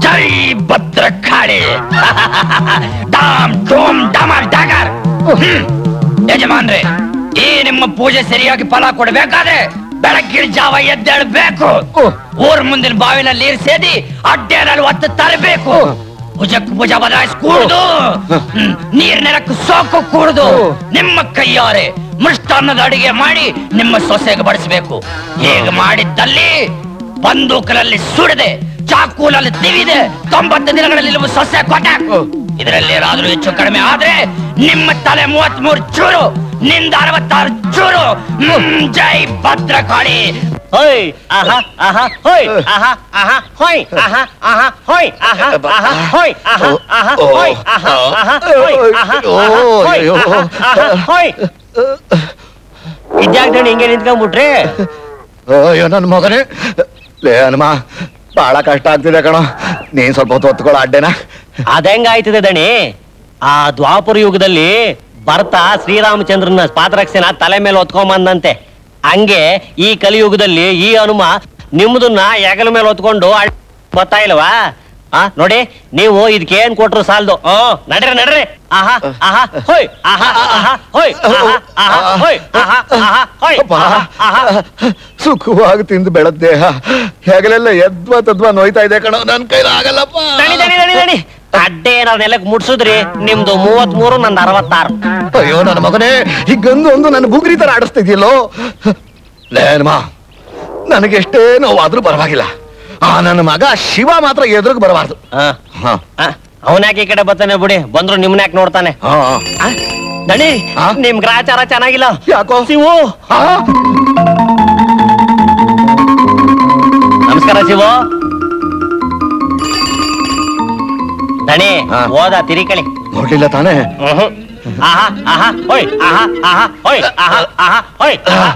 Speaker 12: ಜೈ ಭದ್ರಕಾಳಿ ಡಾಮ್ ಡೋಮ್ ಡಮರ್ ಡಾಗರ್ ಹ್ಮ್. ಯಜಮಾನ್ರೆ ಈ ನಿಮ್ಮ ಪೂಜೆ ಸರಿಯಾಗಿ ಫಲ ಕೊಡ್ಬೇಕಾದ್ರೆ ಬೆಳಗ್ಗಿನ ಜಾವ ಎದ್ದೇಳ್ಬೇಕು ಊರ್ ಮುಂದಿನ ಬಾವಿನಲ್ಲಿ ನೀರ್ ಸೇದಿ ಅಡ್ಡೇರಲ್ಲಿ ಒತ್ತು ತರಬೇಕು ಭುಜಕ್ ಭುಜ ಬದಲಾಯಿಸಿ ಕೂಡುದು ಹ್ಮ್. ನೀರ್ ನೆಲಕ್ಕೆ ಸೋಕು ಕೂಡುದು ನಿಮ್ಮ ಕೈಯಾರೆ ಮೃಷ್ಟಾನ್ನದ ಅಡಿಗೆ ಮಾಡಿ ನಿಮ್ಮ ಸೊಸೆಗೆ ಬಡಿಸಬೇಕು ಹೀಗೆ ಮಾಡಿದ್ದಲ್ಲಿ ಬಂದೂಕರಲ್ಲಿ ಸುಡದೆ ಚಾಕೂಲಲ್ಲಿ ತಿವಿದೆ ತೊಂಬತ್ತು ದಿನಗಳಲ್ಲಿ ನೀವು ಸೊಸೆ ಕೊಟ್ಟಾಕ್ ಇದರಲ್ಲಿ ಏನಾದ್ರೂ ಹೆಚ್ಚು ಕಡಿಮೆ ಆದ್ರೆ ನಿಮ್ಮ ತಲೆ ಮೂವತ್ತ್ ಮೂರು ಚೂರು ನಿಂದ ಅರವತ್ತಾರು ಚೂರು ಹ್ಮ್, ಜೈ ಭದ್ರಕಾಳಿ
Speaker 7: ಹೋಯ್ ಆಹಾ ಆಹಾ ಹೋಯ್ ಆಹಾ ಆಹಾ ಹೋಯ್ ಆಹಾ ಆಹಾ ಹೋಯ್ ಆಹಾ ಆಹಾ ಹೋಯ್ ಆಹಾ ಆಹಾ ಹೋಯ್ ಆಹಾ ಆಹಾ ಹೋಯ್ ಆಹಾ ಆಹಾ ಹೋಯ್ ಆಹಾ ಆಹಾ ಹೋಯ್ ಇದ್ಯಾಗ್ದಣ್ಣ ಹಿಂಗೆ ನಿಂತ್ಕೊಂಡ್ಬಿಟ್ರಿ
Speaker 16: ಅಯ್ಯೋ ನನ್ನ ಮಗನೇ ಲೇ ಹನುಮ ಬಹಳ ಕಷ್ಟ ಆಗ್ತಿದೆ ಕಣೋ ನೀನ್ ಸ್ವಲ್ಪ ಹೊತ್ತು ಹೊತ್ಕೊಳ್ಳೋ ಅಡ್ಡೆನಾ
Speaker 7: ಅದೆಂಗಾಯ್ತದೆ ದಣಿ ಆ ದ್ವಾಪರ ಯುಗದಲ್ಲಿ ಭರತ ಶ್ರೀರಾಮಚಂದ್ರನ ಪಾದರಕ್ಷೆನ ತಲೆ ಮೇಲೆ ಹೊತ್ಕೊಂಬಂದಂತೆ ಹಂಗೆ ಈ ಕಲಿಯುಗದಲ್ಲಿ ಈ ಹನುಮ ನಿಮ್ದನ್ನ ಹೆಗಲ ಮೇಲೆ ಹೊತ್ಕೊಂಡು ಅಳ್- ಬರ್ತಾ ಇಲ್ವಾ ಆ ನೋಡಿ ನೀವು ಇದಕ್ಕೆ ಏನ್ ಕೊಟ್ರು ಸಾಲ್ದು ಓ ನಡ್ರಿ ನಡ್ರಿ ಆಹಾ ಆಹಾ ಹೋಯ್ ಆಹಾ ಆಹಾ ಹೋಯ್ ಆಹಾ ಆಹಾ ಹೋಯ್ ಆಹಾ ಆಹಾ ಹೋಯ್ ಆಹಾ ಆಹಾ
Speaker 16: ಸುಖವಾಗಿ ತಿಂದು ಬೆಳೆದ ದೇಹ ಹೆಗಲೆಲ್ಲ ಎದ್ವಾ ತದ್ವಾ ನೋಯ್ತಾ ಇದೆ ಕಣೋ ನನ್ ಕೈಲಾಗಲ್ಲಪ್ಪ
Speaker 7: ದಣಿ ದಣಿ ದಣಿ ದಣಿ ಅಡ್ಡೆ ಏನಾದ್ರು ನೆಲಕ್ ಮುಟ್ಸುದ್ರಿ ನಿಮ್ದು ಮೂವತ್ ಮೂರು ನಂದು ಅರವತ್ತಾರು
Speaker 16: ಅಯ್ಯೋ ನನ್ನ ಮಗನೇ ಹೀಗಂದು ಒಂದು ನನ್ನ ಬುಗುರಿ ತರ ಆಡಿಸ್ತಿದ್ಯಲ್ಲೋ ಲೇನ್ಮಾ ನನಗೆ ಎಷ್ಟೇ ನೋವಾದ್ರೂ ಪರವಾಗಿಲ್ಲ ಆ ನನ್ನ ಮಗ ಶಿವ ಮಾತ್ರ ಎದುರಿಗೆ ಬರಬಾರ್ದು
Speaker 7: ಅವನ್ಯಾಕೆ ಈ ಕಡೆ ಬರ್ತಾನೆ ಬಿಡಿ ಬಂದ್ರು ನಿಮ್ನ ಯಾಕೆ ನೋಡ್ತಾನೆ ಆ? ದಣಿ ನಿಮ್ ಗ್ರಾಚಾರ ಚೆನ್ನಾಗಿಲ್ಲ
Speaker 16: ಯಾಕೋ
Speaker 7: ಶಿವು ನಮಸ್ಕಾರ ಶಿವು ದಣಿ ಹೋದ ತಿರಿಕಳಿ
Speaker 16: ನೋಡ್ಲಿಲ್ಲ ತಾನೇ
Speaker 7: ಆಹಾ ಆಹಾ ಹೋಯ್ ಆಹಾ ಆಹಾ ಹೋಯ್ ಆಹಾ ಆಹಾ ಹೋಯ್ ಆಹಾ.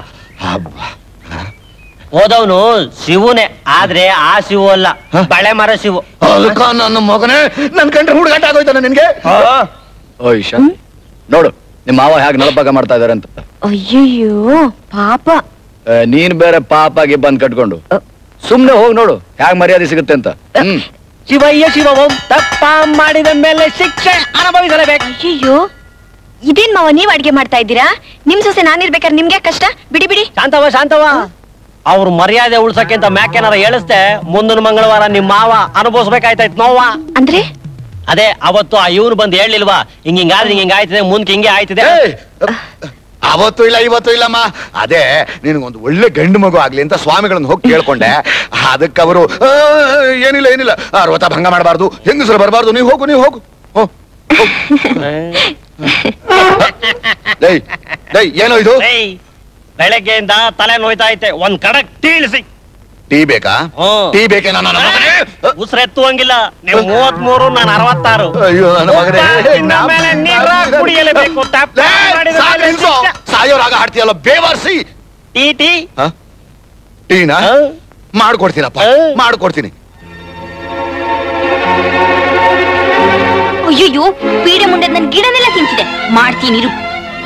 Speaker 7: ಹೋದವನು ಶಿವುನೇ ಆದ್ರೆ ಆ ಶಿವು ಅಲ್ಲ ಬಳೆ ಮರ ಶಿವು
Speaker 16: ಅಲ್ಕ ನನ್ನ ಮಗನೇ ನನ್ ಕಂಡ್ರೆ ಹುಡುಗಾಟ ಆಗೋಯ್ತಾನೆ ನಿನ್ಗೆ ಓ ಈಶಾ ನೋಡು ನಿಮ್ಮ ಮಾವ ಹೇಗೆ ನಳಪಾಗ ಮಾಡ್ತಾ ಇದಾರೆ ಅಂತ
Speaker 6: ಅಯ್ಯಯ್ಯೋ ಪಾಪ
Speaker 16: ಆ, ನೀನ್ ಬೇರೆ ಪಾಪಾಗಿ ಬಂದ್ ಕಟ್ಕೊಂಡು ಸುಮ್ನೆ ಹೋಗ್ ನೋಡು ಹೇಗ್ ಮರ್ಯಾದೆ ಸಿಗುತ್ತೆ ಅಂತ ಹ್ಮ್
Speaker 7: ಶಿವಯ್ಯ ಶಿವವಂ ತಪ್ಪ ಮಾಡಿದ ಮೇಲೆ ಶಿಕ್ಷೆ ಅನುಭವಿಸಲೇಬೇಕು
Speaker 6: ಅಯ್ಯಯ್ಯೋ ಇದೇನ್ ಮಾವ ನೀವ್ ಅಡ್ಗೆ ಮಾಡ್ತಾ ಇದ್ದೀರಾ ನಿಮ್ ಸೊಸೆ ನಾನಿರ್ಬೇಕಾದ್ರೆ ನಿಮ್ಗೆ ಕಷ್ಟ ಬಿಡಿ ಬಿಡಿ
Speaker 7: ಶಾಂತವ ಶಾಂತವ ಅವ್ರ ಮರ್ಯಾದೆ ಉಳ್ಸಕ್ಕಿಂತ ಮ್ಯಾಕೇನಾರ ಹೇಳಿಸ್ತೆ ಮುಂದಿನ ಮಂಗಳವಾರ ನಿಮ್ ಮಾವ ಅನುಭವಿಸ್ಬೇಕಾಯ್ತಾಯ್ತು ನೋವ
Speaker 6: ಅಂದ್ರೆ
Speaker 7: ಅದೇ ಅವತ್ತು ಆ ಇವ್ರು ಬಂದು ಹೇಳಿಲ್ವಾ ಹಿಂಗ್ ಹಿಂಗಾದ್ರೆ ಹಿಂಗ್ ಹಿಂಗಾಯ್ತದೆ ಮುಂದಕ್ಕೆ ಹಿಂಗೆ ಆಯ್ತದೆ
Speaker 16: ಅವತ್ತು ಇಲ್ಲ ಇವತ್ತು ಇಲ್ಲಮ್ಮ ಅದೇ ನಿನಗೊಂದು ಒಳ್ಳೆ ಗಂಡು ಮಗು ಆಗ್ಲಿ ಅಂತ ಸ್ವಾಮಿಗಳನ್ನ ಹೋಗಿ ಕೇಳ್ಕೊಂಡೆ ಅದಕ್ಕೆ ಅವರು ಏನಿಲ್ಲ ಏನಿಲ್ಲ ಆ ವ್ರತ ಭಂಗ ಮಾಡಬಾರ್ದು ಹೆಂಗಸರು ಬರಬಾರ್ದು ನೀವು ಹೋಗು ನೀವು ಹೋಗು ಹೋ, ಹೋಗು. ಡೇಯ್, ಡೇಯ್, ಏನೋ ಇದು
Speaker 7: ಏಯ್, ಬೆಳಗ್ಗೆಯಿಂದ ತಲೆ ನೋಯ್ತಾ ಐತೆ ಒಂದ್ ಕಡಕ್ ತೀಳಿಸಿ
Speaker 16: ಟೀ ಬೇಕಾ ಟೀ ಬೇಕೇ ನನ್ನ ಮಗನೇ
Speaker 7: ಉಸಿರೆತ್ತುವಂಗಿಲ್ಲ ನೀವು ಮೂವತ್ ಮೂರು ನಾನು ಅರವತ್ತಾರು
Speaker 16: ಅಯ್ಯೋ ನನ್ನ ಮಗನೇ
Speaker 7: ಇನ್ನ ಮೇಲೆ ನೀರ ಕುಡಿಯಲೇಬೇಕು ತಪ್ಪ ಮಾಡಿದ
Speaker 16: ಸಾಕು
Speaker 7: ಮೇಲೆ
Speaker 16: ನಿಲ್ಸು. ಸಾಯೋರಾಗ ಹಾಡ್ತೀಯಲ್ಲ ಬೇವರ್ಸಿ
Speaker 7: ಟೀ ಟೀ
Speaker 16: ಹ? ಟೀನಾ ಮಾಡ್ಕೊಡ್ತೀನಪ್ಪ ಮಾಡ್ಕೊಡ್ತೀನಿ
Speaker 8: ಅಯ್ಯಯ್ಯೋ ಪೀಡೆ ಮುಂಡೆ ನನ್ ಗಿಡನೆಲ್ಲ ತಿಂತಿದೆ ಮಾಡ್ತೀನಿ ಇರು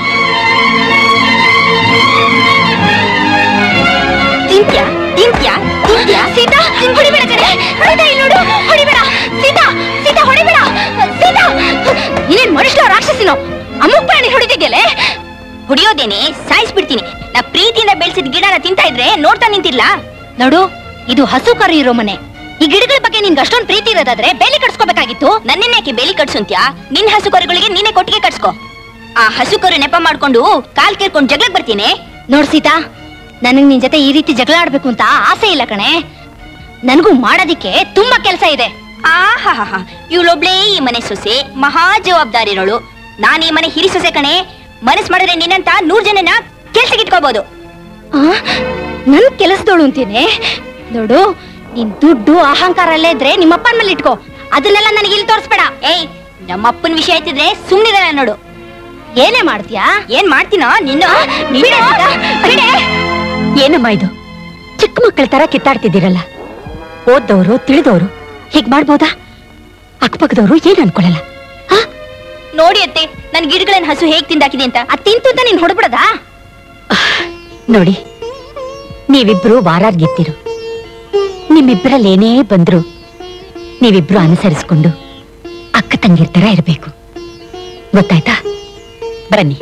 Speaker 8: ತಿಂತ್ಯಾ ತಿಂತ್ಯಾ ತಿಂತ್ಯಾ ಸೀತಾ ಹೊಡಿಬೇಡ ಕಣೆ ಸೀತಾ ಇಲ್ಲಿ ನೋಡು ಹೊಡಿಬೇಡ ಸೀತಾ ಸೀತಾ ಹೊಡಿಬೇಡ ಸೀತಾ ನೀನೇನ್ ಮನುಷ್ಯ ರಾಕ್ಷಸಿನೋ ಅಮುಕ್ ಪ್ರಾಣಿ ಹೊಡಿತಿದ್ಯಲೆ ಹೊಡಿಯೋದೇನೆ ಸಾಯಿಸ್ಬಿಡ್ತೀನಿ ನಾ ಪ್ರೀತಿಯಿಂದ ಬೆಳೆಸಿದ ಗಿಡನ ತಿಂತಾ ಇದ್ರೆ ನೋಡ್ತಾ ನಿಂತಿಲ್ಲ
Speaker 13: ನೋಡು ಇದು ಹಸು ಕರು ಇರೋ ಮನೆ ಈ ಗಿಡಗಳ ಬಗ್ಗೆ ನಿನ್ಗೆ ಅಷ್ಟೊಂದು ಪ್ರೀತಿ ಇರೋದಾದ್ರೆ ಬೇಲಿ ಕಟ್ಸ್ಕೋಬೇಕಾಗಿತ್ತು
Speaker 8: ನನ್ನೇನ್ಯಾಕೆ ಬೇಲಿ ಕಟ್ಸುಂತ್ಯಾ ನಿನ್ ಹಸು ಕರುಗಳಿಗೆ ನೀನೇ ಕೊಟ್ಟಿಗೆ ಕಟ್ಸ್ಕೋ ಆ ಹಸು ಕರು ನೆಪ ಮಾಡ್ಕೊಂಡು ಕಾಲ್ ಕೇರ್ಕೊಂಡು ಜಗಳಕ್ ಬರ್ತೀನಿ
Speaker 13: ನೋಡ್ ಸೀತಾ ನನಗ್ ನಿನ್ ಜೊತೆ ಈ ರೀತಿ ಜಗಳ ಆಡ್ಬೇಕು ಅಂತ ಆಸೆ ಇಲ್ಲ ಕಣೆ ನನಗೂ ಮಾಡೋದಿಕ್ಕೆ ತುಂಬಾ ಕೆಲಸ ಇದೆ
Speaker 8: ಆಹಾಹಾ ಇವಳೊಬ್ಳೇ ಈ ಮನೆ ಸೊಸೆ ಮಹಾ ಜವಾಬ್ದಾರಿರೋಳು ನಾನ್ ಈ ಮನೆ ಹಿರಿ ಸೊಸೆ ಕಣೆ ಮನಸ್ ಮಾಡಿದ್ರೆ ನಿನ್ನಂತ ನೂರ್ ಜನನ ಕೆಲ್ಸಕ್ಕೆ ಇಟ್ಕೋಬಹುದು
Speaker 13: ನನ್ ಕೆಲಸದೋಳು ಅಂತೀನಿ ನೋಡು ನಿನ್ ದುಡ್ಡು ಅಹಂಕಾರ ಎಲ್ಲ ಇದ್ರೆ ನಿಮ್ಮ ಅಪ್ಪನ ಮೇಲೆ ಇಟ್ಕೋ ಅದನ್ನೆಲ್ಲ ನನಗೆ ಇಲ್ಲಿ ತೋರಿಸ್ಬೇಡ
Speaker 8: ಏಯ್ ನಮ್ಮಪ್ಪನ ವಿಷಯ ಆಯ್ತಿದ್ರೆ ಸುಮ್ನಿರ ನೋಡು
Speaker 13: ಏನೇ ಮಾಡ್ತೀಯಾ
Speaker 8: ಏನ್ ಮಾಡ್ತೀನೋ ನಿನ್ನ
Speaker 13: ಬಿಡೆ ಸೀತಾ, ಬಿಡೆ.
Speaker 10: ಏನಮ್ಮ ಇದು ಚಿಕ್ಕ ಮಕ್ಕಳ ತರ ಕಿತ್ತಾಡ್ತಿದ್ದೀರಲ್ಲ ಓದ್ದವರು ತಿಳಿದವರು ಹೀಗ್ ಮಾಡ್ಬೋದಾ ಅಕ್ಕಪಕ್ಕದವರು ಏನ್ ಅನ್ಕೊಳಲ್ಲ
Speaker 8: ನೋಡಿ ಅತ್ತೆ ನನ್ ಗಿಡಗಳನ್ನ ಹಸು ಹೇಗ್ ತಿಂದಾಕಿದೆ ಅಂತ
Speaker 13: ಅದ್ ತಿಂತು ಅಂತ ನೀನ್ ಹೊಡ್ಬಿಡದಾ
Speaker 10: ನೋಡಿ ನೀವಿಬ್ರು ವಾರಾರ್ಗಿತ್ತಿರು ನಿಮ್ಮಿಬ್ಬರಲ್ಲಿ ಏನೇ ಬಂದ್ರು ನೀವಿಬ್ರು ಅನುಸರಿಸ್ಕೊಂಡು ಅಕ್ಕ ತಂಗಿರ್ ತರ ಇರಬೇಕು ಗೊತ್ತಾಯ್ತಾ ಬನ್ನಿ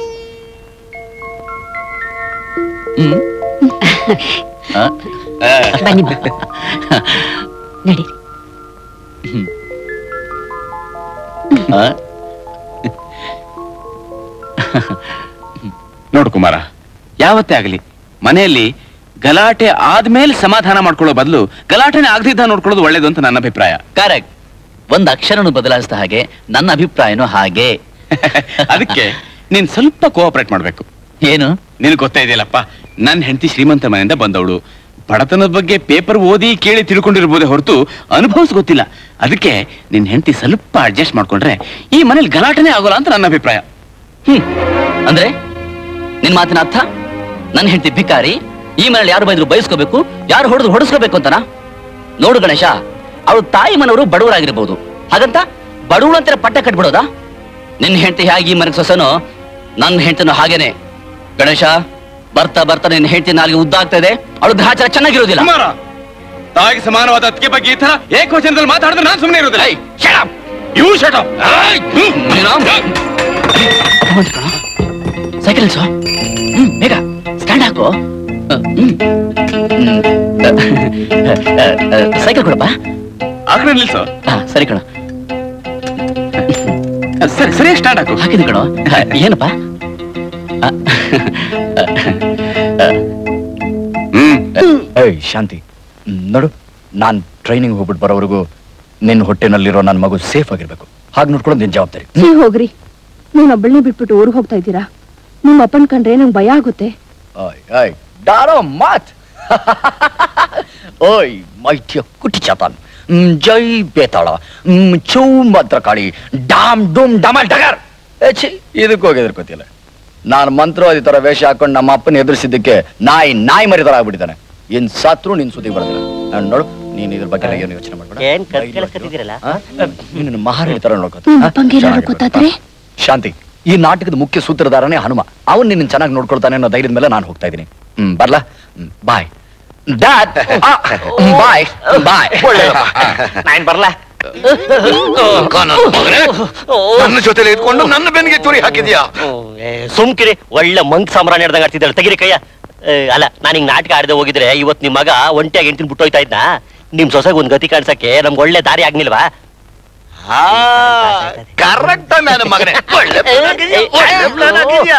Speaker 10: ಬನ್ನಿ ಮಾ. ನಡಿ
Speaker 14: ನೋಡು ಕುಮಾರ ಯಾವತ್ತೇ ಆಗಲಿ ಮನೆಯಲ್ಲಿ ಗಲಾಟೆ ಆದ್ಮೇಲೆ ಸಮಾಧಾನ ಮಾಡ್ಕೊಳ್ಳೋ ಬದಲು ಗಲಾಟೆನೇ ಆಗದಿದ್ದ ನೋಡ್ಕೊಳ್ಳೋದು ಒಳ್ಳೇದು ಅಂತ ನನ್ನ ಅಭಿಪ್ರಾಯ
Speaker 15: ಕರೆಕ್ಟ್ ಒಂದ್ ಅಕ್ಷರನು ಬದಲಾಯಿಸಿದ ಹಾಗೆ ನನ್ನ ಅಭಿಪ್ರಾಯನೂ ಹಾಗೆ
Speaker 14: ಅದಕ್ಕೆ ನೀನ್ ಸ್ವಲ್ಪ ಕೋಆಪರೇಟ್ ಮಾಡ್ಬೇಕು
Speaker 15: ಏನು
Speaker 14: ನಿನಗೆ ಗೊತ್ತಾ ಇದೆಯಲ್ಲಪ್ಪ ನನ್ನ ಹೆಂಡತಿ ಶ್ರೀಮಂತ ಮನೆಯಿಂದ ಬಂದವಳು ಬಡತನದ ಬಗ್ಗೆ ಪೇಪರ್ ಓದಿ ಕೇಳಿ ತಿಳ್ಕೊಂಡಿರ್ಬೋದೇ ಹೊರತು ಅನುಭವಿಸ್ ಗೊತ್ತಿಲ್ಲ ಅದಕ್ಕೆ ನಿನ್ ಹೆಂಡತಿ ಸ್ವಲ್ಪ ಅಡ್ಜಸ್ಟ್ ಮಾಡ್ಕೊಂಡ್ರೆ ಈ ಮನೇಲಿ ಗಲಾಟೆನೇ ಆಗೋಲ್ಲ ಅಂತ ನನ್ನ ಅಭಿಪ್ರಾಯ
Speaker 15: ಹ್ಮ್ ಅಂದ್ರೆ ನಿನ್ ಮಾತಿನ ಅರ್ಥ ನನ್ನ ಹೆಂಡತಿ ಭಿಕಾರಿ ಈ ಮನೇಲಿ ಯಾರು ಬೈದ್ರು ಬಯಸ್ಕೋಬೇಕು ಯಾರು ಹೊಡೆದ್ರು ಹೊಡೆಸ್ಕೋಬೇಕು ಅಂತನಾ ನೋಡು ಗಣೇಶ ಅವಳು ತಾಯಿ ಮನವರು ಬಡವರಾಗಿರ್ಬೋದು ಹಾಗಂತ ಬಡವಳು ಅಂತಾರೆ ಪಟ್ಟ ಕಟ್ಬಿಡೋದಾ ನಿನ್ನ ಹೆಂಡತಿ ಹೇಗೆ ಈ ಮನೆಗೆ ಸೊಸನೋ ನನ್ನ ಹೆಂಡತಿನೂ ಹಾಗೇನೆ ಗಣೇಶ ಬರ್ತಾ ಬರ್ತಾ ನಿನ್ನ ಹೆಂಡತಿ ನಾಲ್ಗೆ ಉದ್ದ ಆಗ್ತಾ ಇದೆ ಅವಳು ಗ್ರಹಚಾರ ಚೆನ್ನಾಗಿರೋದಿಲ್ಲ
Speaker 14: ಕುಮಾರ ತಾಯಿಗೆ ಸಮಾನವಾದ ಅತ್ತಿಗೆ ಬಗ್ಗೆ ಈ ತರ ಏಕವಚನದಲ್ಲಿ ಮಾತಾಡಿದ್ರೆ ನಾನು ಸುಮ್ಮನೆ ಇರೋದಿಲ್ಲ ಯು ಶಟ್ ಅಪ್
Speaker 15: ಸೈಕಲ್ ನಿಲ್ಸು ಹ್ಮ್ ಬೇಗ ಸ್ಟ್ಯಾಂಡ್ ಹಾಕು ಅಹ್, ಹ್ಮ್. ಹ್ಮ್. ಅಹ್, ಸೈಕಲ್ ಕೊಡಪ್ಪ
Speaker 14: ಆ ಕಡೆ ನಿಲ್ಸು
Speaker 15: ಹಾ ಸರಿ ಕಣ
Speaker 14: ಸರಿ ಸರಿ ಸ್ಟಾರ್ಟ್ ಹಾಕು
Speaker 15: ಹಾಕಿದೆ ಕಣ ಏನಪ್ಪ
Speaker 12: ಏಯ್ ಶಾಂತಿ ಹ್ಮ್, ನೋಡು ನಾನ್ ಟ್ರೈನಿಂಗ್ ಹೋಗ್ಬಿಟ್ಟು ಬರೋವರೆಗೂ ನಿನ್ನ ಹೊಟ್ಟೆನಲ್ಲಿರೋ ನನ್ನ ಮಗು ಸೇಫ್ ಆಗಿರ್ಬೇಕು ಹಾಗೆ ನೋಡ್ಕೊಳ್ಳೋದು ನಿನ್ ಜವಾಬ್ದಾರಿ
Speaker 21: ನೀ ಹೋಗ್ರಿ ನೀನ್ ಒಬ್ಬಳನ್ನೇ ಬಿಟ್ಬಿಟ್ಟು ಊರಿಗೆ ಹೋಗ್ತಾ ಇದ್ದೀರಾ ನಿಮ್ಮ ಅಪ್ಪನ್ ಕಂಡ್ರೆ ನಂಗೆ ಭಯ ಆಗುತ್ತೆ
Speaker 12: ಓಯ್ ಓಯ್ ಡಾರೋ ಮಾತ್ ಓಯ್ ಮೈಟ್ಯ ಕುಟಿ ಚತಾನ್ ಹ್ಮ್, ಜೈ ಬೇತಾಳ ಹ್ಮ್, ಚೌ ಭದ್ರಕಾಳಿ ಡಾಮ್ ಡೂಮ್ ಡಮಲ್ ಡಗರ್ ಏ ಛೀ ಇದಕ್ಕೆ ಹೋಗಿ ಎದುರ್ಕೋತಿಲ್ಲ ನಾನು ಮಂತ್ರವಾದಿ ತರ ವೇಷ ಹಾಕೊಂಡು ನಮ್ಮ ಅಪ್ಪನ ಎದುರಿಸಿದ್ದಕ್ಕೆ ನಾಯಿ ನಾಯಿ ಮರಿ ತರ ಆಗ್ಬಿಟ್ಟಿದ್ದಾನೆ ಇನ್ ಸತ್ರು ನಿನ್ ಸುದ್ದಿ ಬರೋದಿಲ್ಲ ನಾನ್ ನೋಡು ನೀನ್ ಇದ್ರ ಬಗ್ಗೆ ಎಲ್ಲ ಏನು ಯೋಚನೆ ಮಾಡ್ಬೇಡ
Speaker 7: ಏನ್ ಕೇಳಿಸ್ಕೊತಿದ್ದೀರಲ್ಲ
Speaker 12: ನಿನ್ನ ಮಹಾರಾಣಿ ತರ ನೋಡ್ಕೋತ
Speaker 21: ನಿಮ್ ಅಪ್ಪಂಗೆ ಏನಾದ್ರು ಗೊತ್ತಾದ್ರೆ
Speaker 12: ಶಾಂತಿ ಈ ನಾಟಕದ ಮುಖ್ಯ ಸೂತ್ರಧಾರನೇ ಹನುಮ ಅವನ್ ನಿನ್ನ ಚೆನ್ನಾಗಿ ನೋಡ್ಕೊಳ್ತಾನೆ ಅನ್ನೋ ಧೈರ್ಯದ ಮೇಲೆ ನಾನು ಹೋಗ್ತಾ ಇದ್ದೀನಿ ಹ್ಮ್ ಬರ್ಲಾ ಬಾಯ್ ಡ್ಯಾಡ್ ಬಾಯ್ ಬಾಯ್
Speaker 18: ನಾನ್ ಬರ್ಲಾ ನನ್ನ ಜೊತೆಲಿ ಇದ್ಕೊಂಡು ನನ್ನ ಬೆನ್ನಿಗೆ ತುರಿ ಹಾಕಿದ್ಯಾ
Speaker 7: ಸುಮ್ಕಿರಿ ಒಳ್ಳೆ ಮಂಕ್ ಸಾಮ್ರಾಣಿ ಹಿಡ್ದಂಗ್ ಆಡ್ತಿದ್ದಾಳೆ ತೆಗಿರಿ ಕೈಯ ಏ, ಅಲ್ಲ ನಾನು ಹಿಂಗ್ ನಾಟಕ ಆಡದೆ ಹೋಗಿದ್ರೆ ಇವತ್ ನಿಮ್ ಮಗ ಒಂಟಿಯಾಗಿ ಎಂಟಿನ ಬಿಟ್ಟೋಯ್ತಾ ಇದ್ದ ನಿಮ್ ಸೊಸೆಗೆ ಒಂದ್ ಗತಿ ಕಾಣ್ಸಕ್ಕೆ ನಮ್ಗೆ ಒಳ್ಳೆ ದಾರಿ ಆಗ್ನಿಲ್ವಾ
Speaker 18: ಕರೆಕ್ಟ್ ನನ್ನ ಮಗನೇ ಒಳ್ಳೆ plan ಆಗಿದ್ಯಾ, ಒಳ್ಳೆ plan ಆಗಿದ್ಯಾ.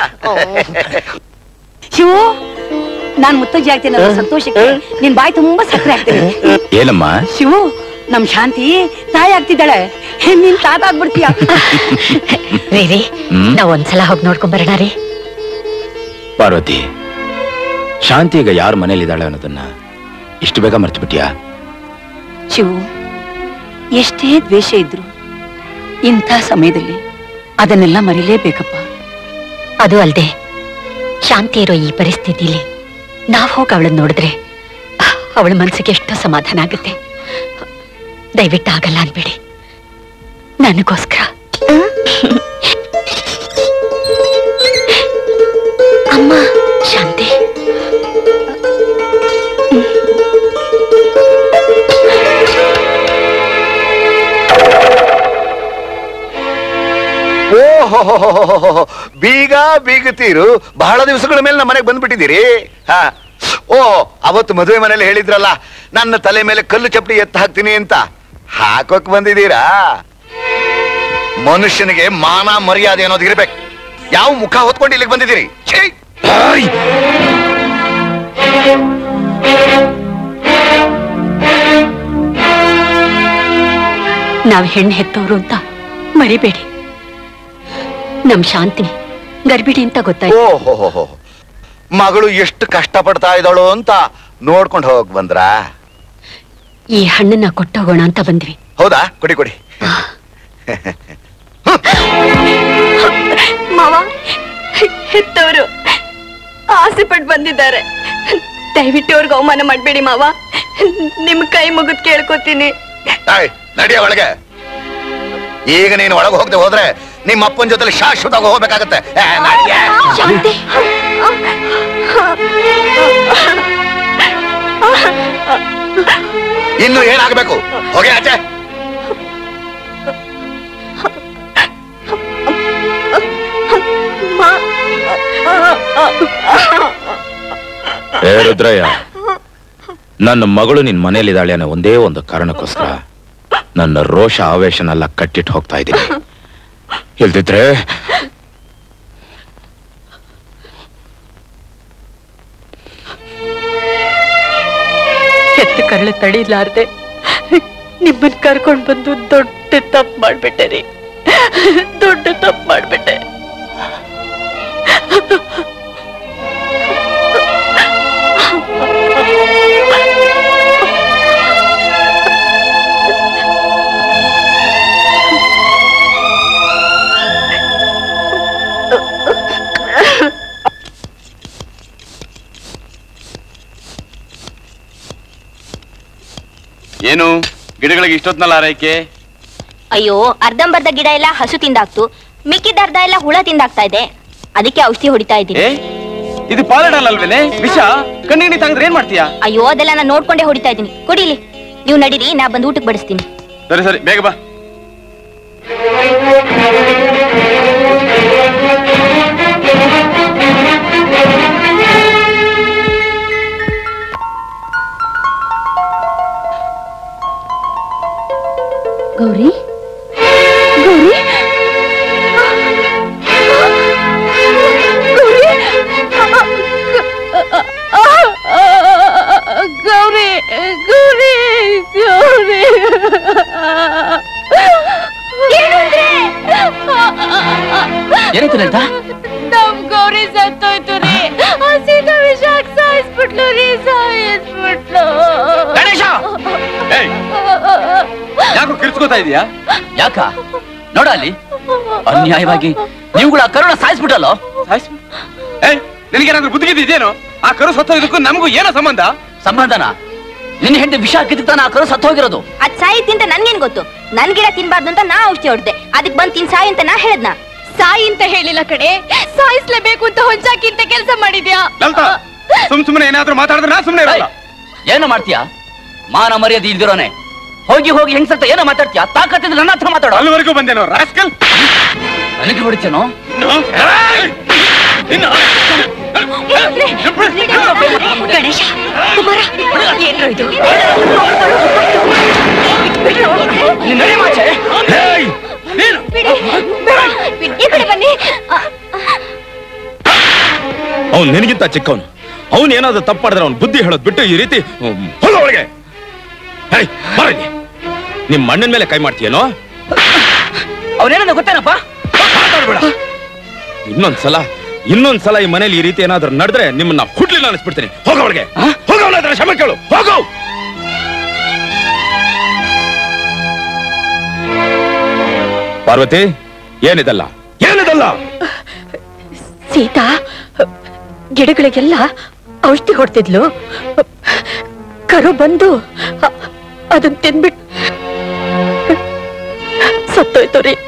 Speaker 20: ಶಿವು ನಾನ್ ಮುತ್ತಜ್ಜಿ ಆಗ್ತೀನಿ ಅನ್ನೋ ಸಂತೋಷಕ್ಕೆ ನಿನ್ ಬಾಯಿ ತುಂಬಾ ಸಕ್ಕರೆ ಆಗ್ತೀನಿ
Speaker 5: ಏನಮ್ಮ
Speaker 20: ಶಿವು ನಮ್ ಶಾಂತಿ ತಾಯಿ ಆಗ್ತಿದ್ದಾಳೆ ನಿನ್ ತಾತ ಆಗ್ಬಿಡ್ತೀಯ
Speaker 10: ರೀ ರೀ
Speaker 5: ಹ್ಮ್?
Speaker 10: ನಾವ್ ಒಂದ್ಸಲ ಹೋಗಿ ನೋಡ್ಕೊಂಡ್ ಬರೋಣ ರೀ
Speaker 5: ಪಾರ್ವತಿ ಶಾಂತಿ ಈಗ ಯಾರ ಮನೇಲಿದ್ದಾಳೆ ಅನ್ನೋದನ್ನ ಇಷ್ಟು ಬೇಗ ಮರ್ತು ಬಿಟ್ಟಿಯಾ
Speaker 20: ಶಿವು ಎಷ್ಟೇ ದ್ವೇಷ ಇದ್ರು ಇಂಥ ಸಮಯದಲ್ಲಿ ಅದನ್ನೆಲ್ಲ ಮರಿಲೇಬೇಕಪ್ಪ
Speaker 10: ಅದು ಅಲ್ದೆ ಶಾಂತಿ ಇರೋ ಈ ಪರಿಸ್ಥಿತಿಲಿ ನಾವ್ ಹೋಗಿ ಅವಳನ್ನ ನೋಡಿದ್ರೆ ಅವಳ ಮನ್ಸಿಗೆ ಎಷ್ಟೋ ಸಮಾಧಾನ ಆಗುತ್ತೆ ದಯವಿಟ್ಟು ಆಗಲ್ಲ ಅನ್ಬೇಡಿ ನನಗೋಸ್ಕರ ಅಮ್ಮ ಶಾಂತಿ
Speaker 16: ಓಹೋ ಬೀಗ ಬೀಗುತ್ತೀರು ಬಹಳ ದಿವಸಗಳ ಮೇಲೆ ನಮ್ಮ ಮನೆಗೆ ಬಂದ್ಬಿಟ್ಟಿದ್ದೀರಿ ಹಾ ಓ ಅವತ್ತು ಮದುವೆ ಮನೇಲಿ ಹೇಳಿದ್ರಲ್ಲ ನನ್ನ ತಲೆ ಮೇಲೆ ಕಲ್ಲು ಚಪ್ಪಡಿ ಎತ್ತ ಹಾಕ್ತೀನಿ ಅಂತ ಹಾಕೋಕ್ ಬಂದಿದ್ದೀರಾ ಮನುಷ್ಯನಿಗೆ ಮಾನ ಮರ್ಯಾದೆ ಅನ್ನೋದು ಇರ್ಬೇಕು ಯಾವ ಮುಖ ಹೊತ್ಕೊಂಡು ಇಲ್ಲಿಗೆ ಬಂದಿದ್ದೀರಿ ಛೀ!
Speaker 10: ನಾವ್ ಹೆಣ್ಣು ಹೆತ್ತವ್ರು ಅಂತ ಮರಿಬೇಡಿ ನಮ್ ಶಾಂತಿ ಗರ್ಭಿಣಿ ಅಂತ ಗೊತ್ತಾಯ್ತು
Speaker 16: ಓಹೋ ಮಗಳು ಎಷ್ಟು ಕಷ್ಟಪಡ್ತಾ ಇದ್ದಾಳು ಅಂತ ನೋಡ್ಕೊಂಡು ಹೋಗ್ ಬಂದ್ರಾ
Speaker 10: ಈ ಹಣ್ಣನ್ನ ಕೊಟ್ಟೋಗೋಣ ಅಂತ ಬಂದ್ವಿ
Speaker 16: ಹೌದಾ ಕೊಡಿ ಕೊಡಿ
Speaker 6: ಮಾವ ಹೆತ್ತವರು ಆಸೆ ಪಟ್ಟು ಬಂದಿದ್ದಾರೆ ದಯವಿಟ್ಟು ಅವ್ರಿಗೆ ಅವಮಾನ ಮಾಡ್ಬೇಡಿ ಮಾವ ನಿಮ್ ಕೈ ಮುಗಿದ್ ಕೇಳ್ಕೊತೀನಿ
Speaker 16: ಏಯ್, ನಡಿಯ ಒಳಗೆ ಈಗ ನೀನು ಒಳಗೆ ಹೋಗದೆ ಹೋದ್ರೆ ನಿಮ್ಮ ಅಪ್ಪನ ಜೊತೆ ಶಾಶ್ವತವಾಗಿ ಹೋಗ್ಬೇಕಾಗತ್ತೆ ಏ, ನಡ್ಯೆ.
Speaker 6: ಶಾಂತಿ
Speaker 16: ಇನ್ನು ಏನಾಗಬೇಕು ಹೋಗಿ ಆಚೆ
Speaker 5: ಏ ರುದ್ರಯ್ಯ ನನ್ನ ಮಗಳು ನಿನ್ ಮನೇಲಿದ್ದಾಳೆ ಅನ್ನೋ ಒಂದೇ ಒಂದು ಕಾರಣಕ್ಕೋಸ್ಕರ ನನ್ನ ರೋಷ ಆವೇಶನೆಲ್ಲ ಕಟ್ಟಿಟ್ಟು ಹೋಗ್ತಾ ಇದ್ದೀನಿ ಇಲ್ದಿದ್ರೆ
Speaker 10: ಹೆತ್ತ ಕರಳು ತಡಿಲಾರ್ದೆ ನಿಮ್ಮನ್ ಕರ್ಕೊಂಡ್ ಬಂದು ದೊಡ್ಡ ತಪ್ಪು ಮಾಡ್ಬಿಟ್ಟೆ ರೀ ದೊಡ್ಡ ತಪ್ಪು ಮಾಡ್ಬಿಟ್ಟೆ
Speaker 14: ಏನು ಗಿಡಗಳಿಗೆ ಇಷ್ಟೊತ್ನಲ್ಲ ಆರೈಕೆ
Speaker 13: ಅಯ್ಯೋ ಅರ್ಧಂಬರ್ಧ ಗಿಡ ಎಲ್ಲ ಹಸು ತಿಂದಾಕ್ತು ಮಿಕ್ಕಿದ ಅರ್ಧ ಎಲ್ಲ ಹುಳ ತಿಂದಾಕ್ತಾ ಇದೆ ಅದಕ್ಕೆ ಔಷಧಿ ಹೊಡಿತಾ ಇದ್ದೀನಿ
Speaker 14: ಏ ಇದು ಪಾಲಡಲ್ ಅಲ್ವೇನೆ ವಿಷ ಕಣ್ಣಿಗೆ ತೆಗೆದ್ರೆ ಏನ್ ಮಾಡ್ತೀಯಾ
Speaker 13: ಅಯ್ಯೋ ಅದೆಲ್ಲ ನಾನು ನೋಡ್ಕೊಂಡೇ ಹೊಡಿತಾ ಇದ್ದೀನಿ ಕೊಡಿಲಿ ನೀವು ನಡೀರಿ ನಾ ಬಂದು ಊಟಕ್ಕೆ ಬಡಿಸ್ತೀನಿ
Speaker 14: ಸರಿ ಸರಿ ಬೇಗ ಬಾ
Speaker 21: ಗೌರಿ ಗೌರಿ
Speaker 3: ಗೌರಿ ಗೌರಿ ಗೌರಿ
Speaker 15: ಏನಾಯ್ತು ಲಲಿತಾ
Speaker 3: ನಮ್ ಗೌರಿ ಸತ್ತೋಯ್ತು ರೀ ಸೀತಾ ವಿಷಾಕ್ ಸಾಯಿಸ್ಬಿಟ್ಲು ರೀ ಸಾಯಿಸ್ಬಿಟ್ಲು
Speaker 14: ಗಣೇಶ! ಏಯ್! ಯಾಕೋ ಕಿರ್ಚ್ಕೋತಾ ಇದೀಯಾ
Speaker 15: ಯಾಕ ನೋಡ ಅಲ್ಲಿ ಅನ್ಯಾಯವಾಗಿ ನೀವುಗಳ ಕರುಣ ಸಾಯಿಸ್ಬಿಟ್ಟಲ್ಲೋ
Speaker 14: ಏಯ್ ನಿನಗೇನಾದ್ರೂ ಬುದ್ಧಿಗಿದ್ದು ಇದೇನು ಆ ಕರು ಸತ್ತೋದಕ್ಕೂ ನಮಗೂ ಏನೋ ಸಂಬಂಧ
Speaker 15: ಸಂಬಂಧನ ನಿನ್ನ ಹೆಂಡತಿ ವಿಷ ಹಾಕಿದ್ದಾನ ಆ ಕರು ಸತ್ತು ಹೋಗಿರೋದು
Speaker 13: ಅದ್ ಸಾಯಿತಿ ಅಂತ ನನ್ಗೇನ್ ಗೊತ್ತು ನನ್ ಗಿಡ ತಿನ್ಬಾರ್ದು ಅಂತ ನಾ ಔಷಧಿ ಹೊಡ್ದೆ ಅದಕ್ ಬಂದ್ ತಿನ್ ಸಾಯಿ ಅಂತ ನಾ ಹೇಳದ್ನ
Speaker 3: ಸಾಯಿ ಅಂತ ಹೇಳಿಲ್ಲ ಕಡೆ ಸಾಯಿಸ್ಲೇಬೇಕು ಅಂತ ಹೊಂಚಾಕಿ ಅಂತ ಕೆಲಸ ಮಾಡಿದ್ಯಾ
Speaker 14: ಲಲಿತಾ ಸುಮ್ ಸುಮ್ಮನೆ ಏನಾದ್ರೂ ಮಾತಾಡಿದ್ರೆ ನಾ ಸುಮ್ಮನೆ ಇರಲ್ಲ
Speaker 15: ಏನು ಮಾಡ್ತೀಯಾ ಮಾನ ಮರ್ಯಾದೆ ಇಲ್ದಿರೋನೆ ಹೋಗಿ ಹೋಗಿ ಹೆಂಗ್ಸತ್ತ ಏನೋ ಮಾತಾಡ್ತೀಯಾ ತಾಕತ್ತಿದ್ರೆ ನನ್ನ ಹತ್ರ ಮಾತಾಡೋ
Speaker 14: ಅಲ್ಲಿವರೆಗೂ ಬಂದೇನೋ ರಾಸ್ಕಲ್
Speaker 15: ನನಗೆ ಹೊಡಿತೇನೋ
Speaker 10: ಗಣೇಶ ಕುಮಾರ ಏನ್ರು ಇದು
Speaker 13: ಈ ಕಡೆ ಬನ್ನಿ
Speaker 5: ಅವ್ನು ನಿನಗಿಂತ ಚಿಕ್ಕವನು ಅವನು ಏನಾದ್ರೂ ತಪ್ಪು ಮಾಡಿದ್ರೆ ಅವ್ನು ಬುದ್ಧಿ ಹೇಳೋದ್ ಬಿಟ್ಟು ಈ ರೀತಿ ಹ್ಮ್, ಹೊಲ ಒಳಗೆ ಹೇಯ್, ಬರ ಇಲ್ಲಿ. ನಿಮ್ ಮಣ್ಣಿನ ಮೇಲೆ ಕೈ ಮಾಡ್ತೀಯೇನೋ
Speaker 15: ಅವನೇನೋ ಗೊತ್ತೇನಪ್ಪ
Speaker 5: ಮಾತಾಡ್ಬೇಡ ಇನ್ನೊಂದ್ಸಲ ಇನ್ನೊಂದ್ಸಲ ಈ ಮನೇಲಿ ಈ ರೀತಿ ಏನಾದ್ರೂ ನಡೆದ್ರೆ ನಿಮ್ಮನ್ನ ಹುಡ್ಲಿಲ್ಲ ಅನಿಸ್ಬಿಡ್ತೀನಿ ಹೋಗ ಒಳಗೆ ಹೋಗ ಅವನ ಹತ್ರ ಕ್ಷಮೆ ಕೇಳು ಹೋಗು ಪಾರ್ವತಿ ಏನಿದಲ್ಲ ಏನಿದಲ್ಲ
Speaker 10: ಸೀತಾ ಗಿಡಗಳಿಗೆಲ್ಲ ಔಷಧಿ ಹೊಡ್ತಿದ್ಲು ಕರು ಬಂದು ಅ- ಅದನ್ ತಿನ್ಬಿಟ್ ಸತ್ತೋಯ್ತು ರೀ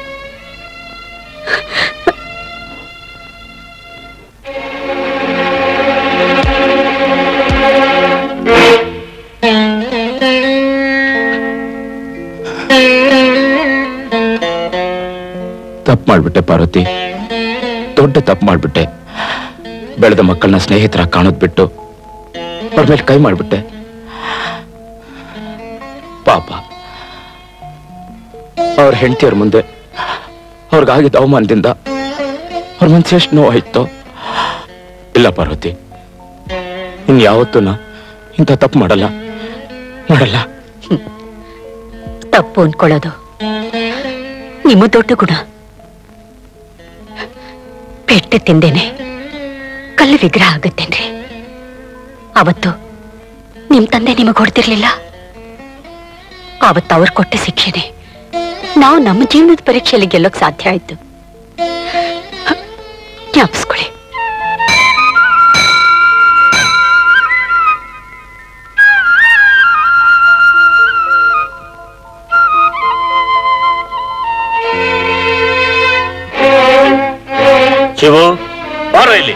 Speaker 5: ತಪ್ಪು ಮಾಡ್ಬಿಟ್ಟೆ ಪಾರ್ವತಿ ದೊಡ್ಡ ತಪ್ಪು ಮಾಡ್ಬಿಟ್ಟೆ ಬೆಳೆದ ಮಕ್ಕಳನ್ನ ಸ್ನೇಹಿತರ ಕಾಣೋದ್ ಬಿಟ್ಟು ಅವ್ರ ಮೇಲೆ ಕೈ ಮಾಡ್ಬಿಟ್ಟೆ ಪಾಪ ಅವ್ರ ಹೆಂಡತಿಯರ ಮುಂದೆ ಅವ್ರಿಗಾಗಿದ್ದ ಅವಮಾನದಿಂದ ಅವ್ರ ಮನ್ಸು ಎಷ್ಟು ನೋವಾಯ್ತೋ ಇಲ್ಲ ಪಾರ್ವತಿ ಇನ್ ಯಾವತ್ತೂ ನಾ ಇಂಥ ತಪ್ಪು ಮಾಡಲ್ಲ ಮಾಡಲ್ಲ
Speaker 10: ತಪ್ಪು ಅನ್ಕೊಳ್ಳೋದು ನಿಮ್ಮ ದೊಡ್ಡ ಗುಣ ಪೆಟ್ಟು ತಿಂದೇನೆ ಕಲ್ಲು ವಿಗ್ರಹ ಆಗುತ್ತೇನ್ರಿ ಅವತ್ತು ನಿಮ್ ತಂದೆ ನಿಮಗ್ ಹೊಡ್ತಿರ್ಲಿಲ್ಲ ಅವತ್ತು ಅವ್ರು ಕೊಟ್ಟ ಶಿಕ್ಷೆನೆ ನಾವು ನಮ್ಮ ಜೀವನದ ಪರೀಕ್ಷೆಯಲ್ಲಿ ಗೆಲ್ಲೋಕ್ ಸಾಧ್ಯ ಆಯ್ತು ಜ್ಞಾಪಿಸ್ಕೊಳ್ಳಿ
Speaker 11: ಶಿವು ಬಾರೋ ಇಲ್ಲಿ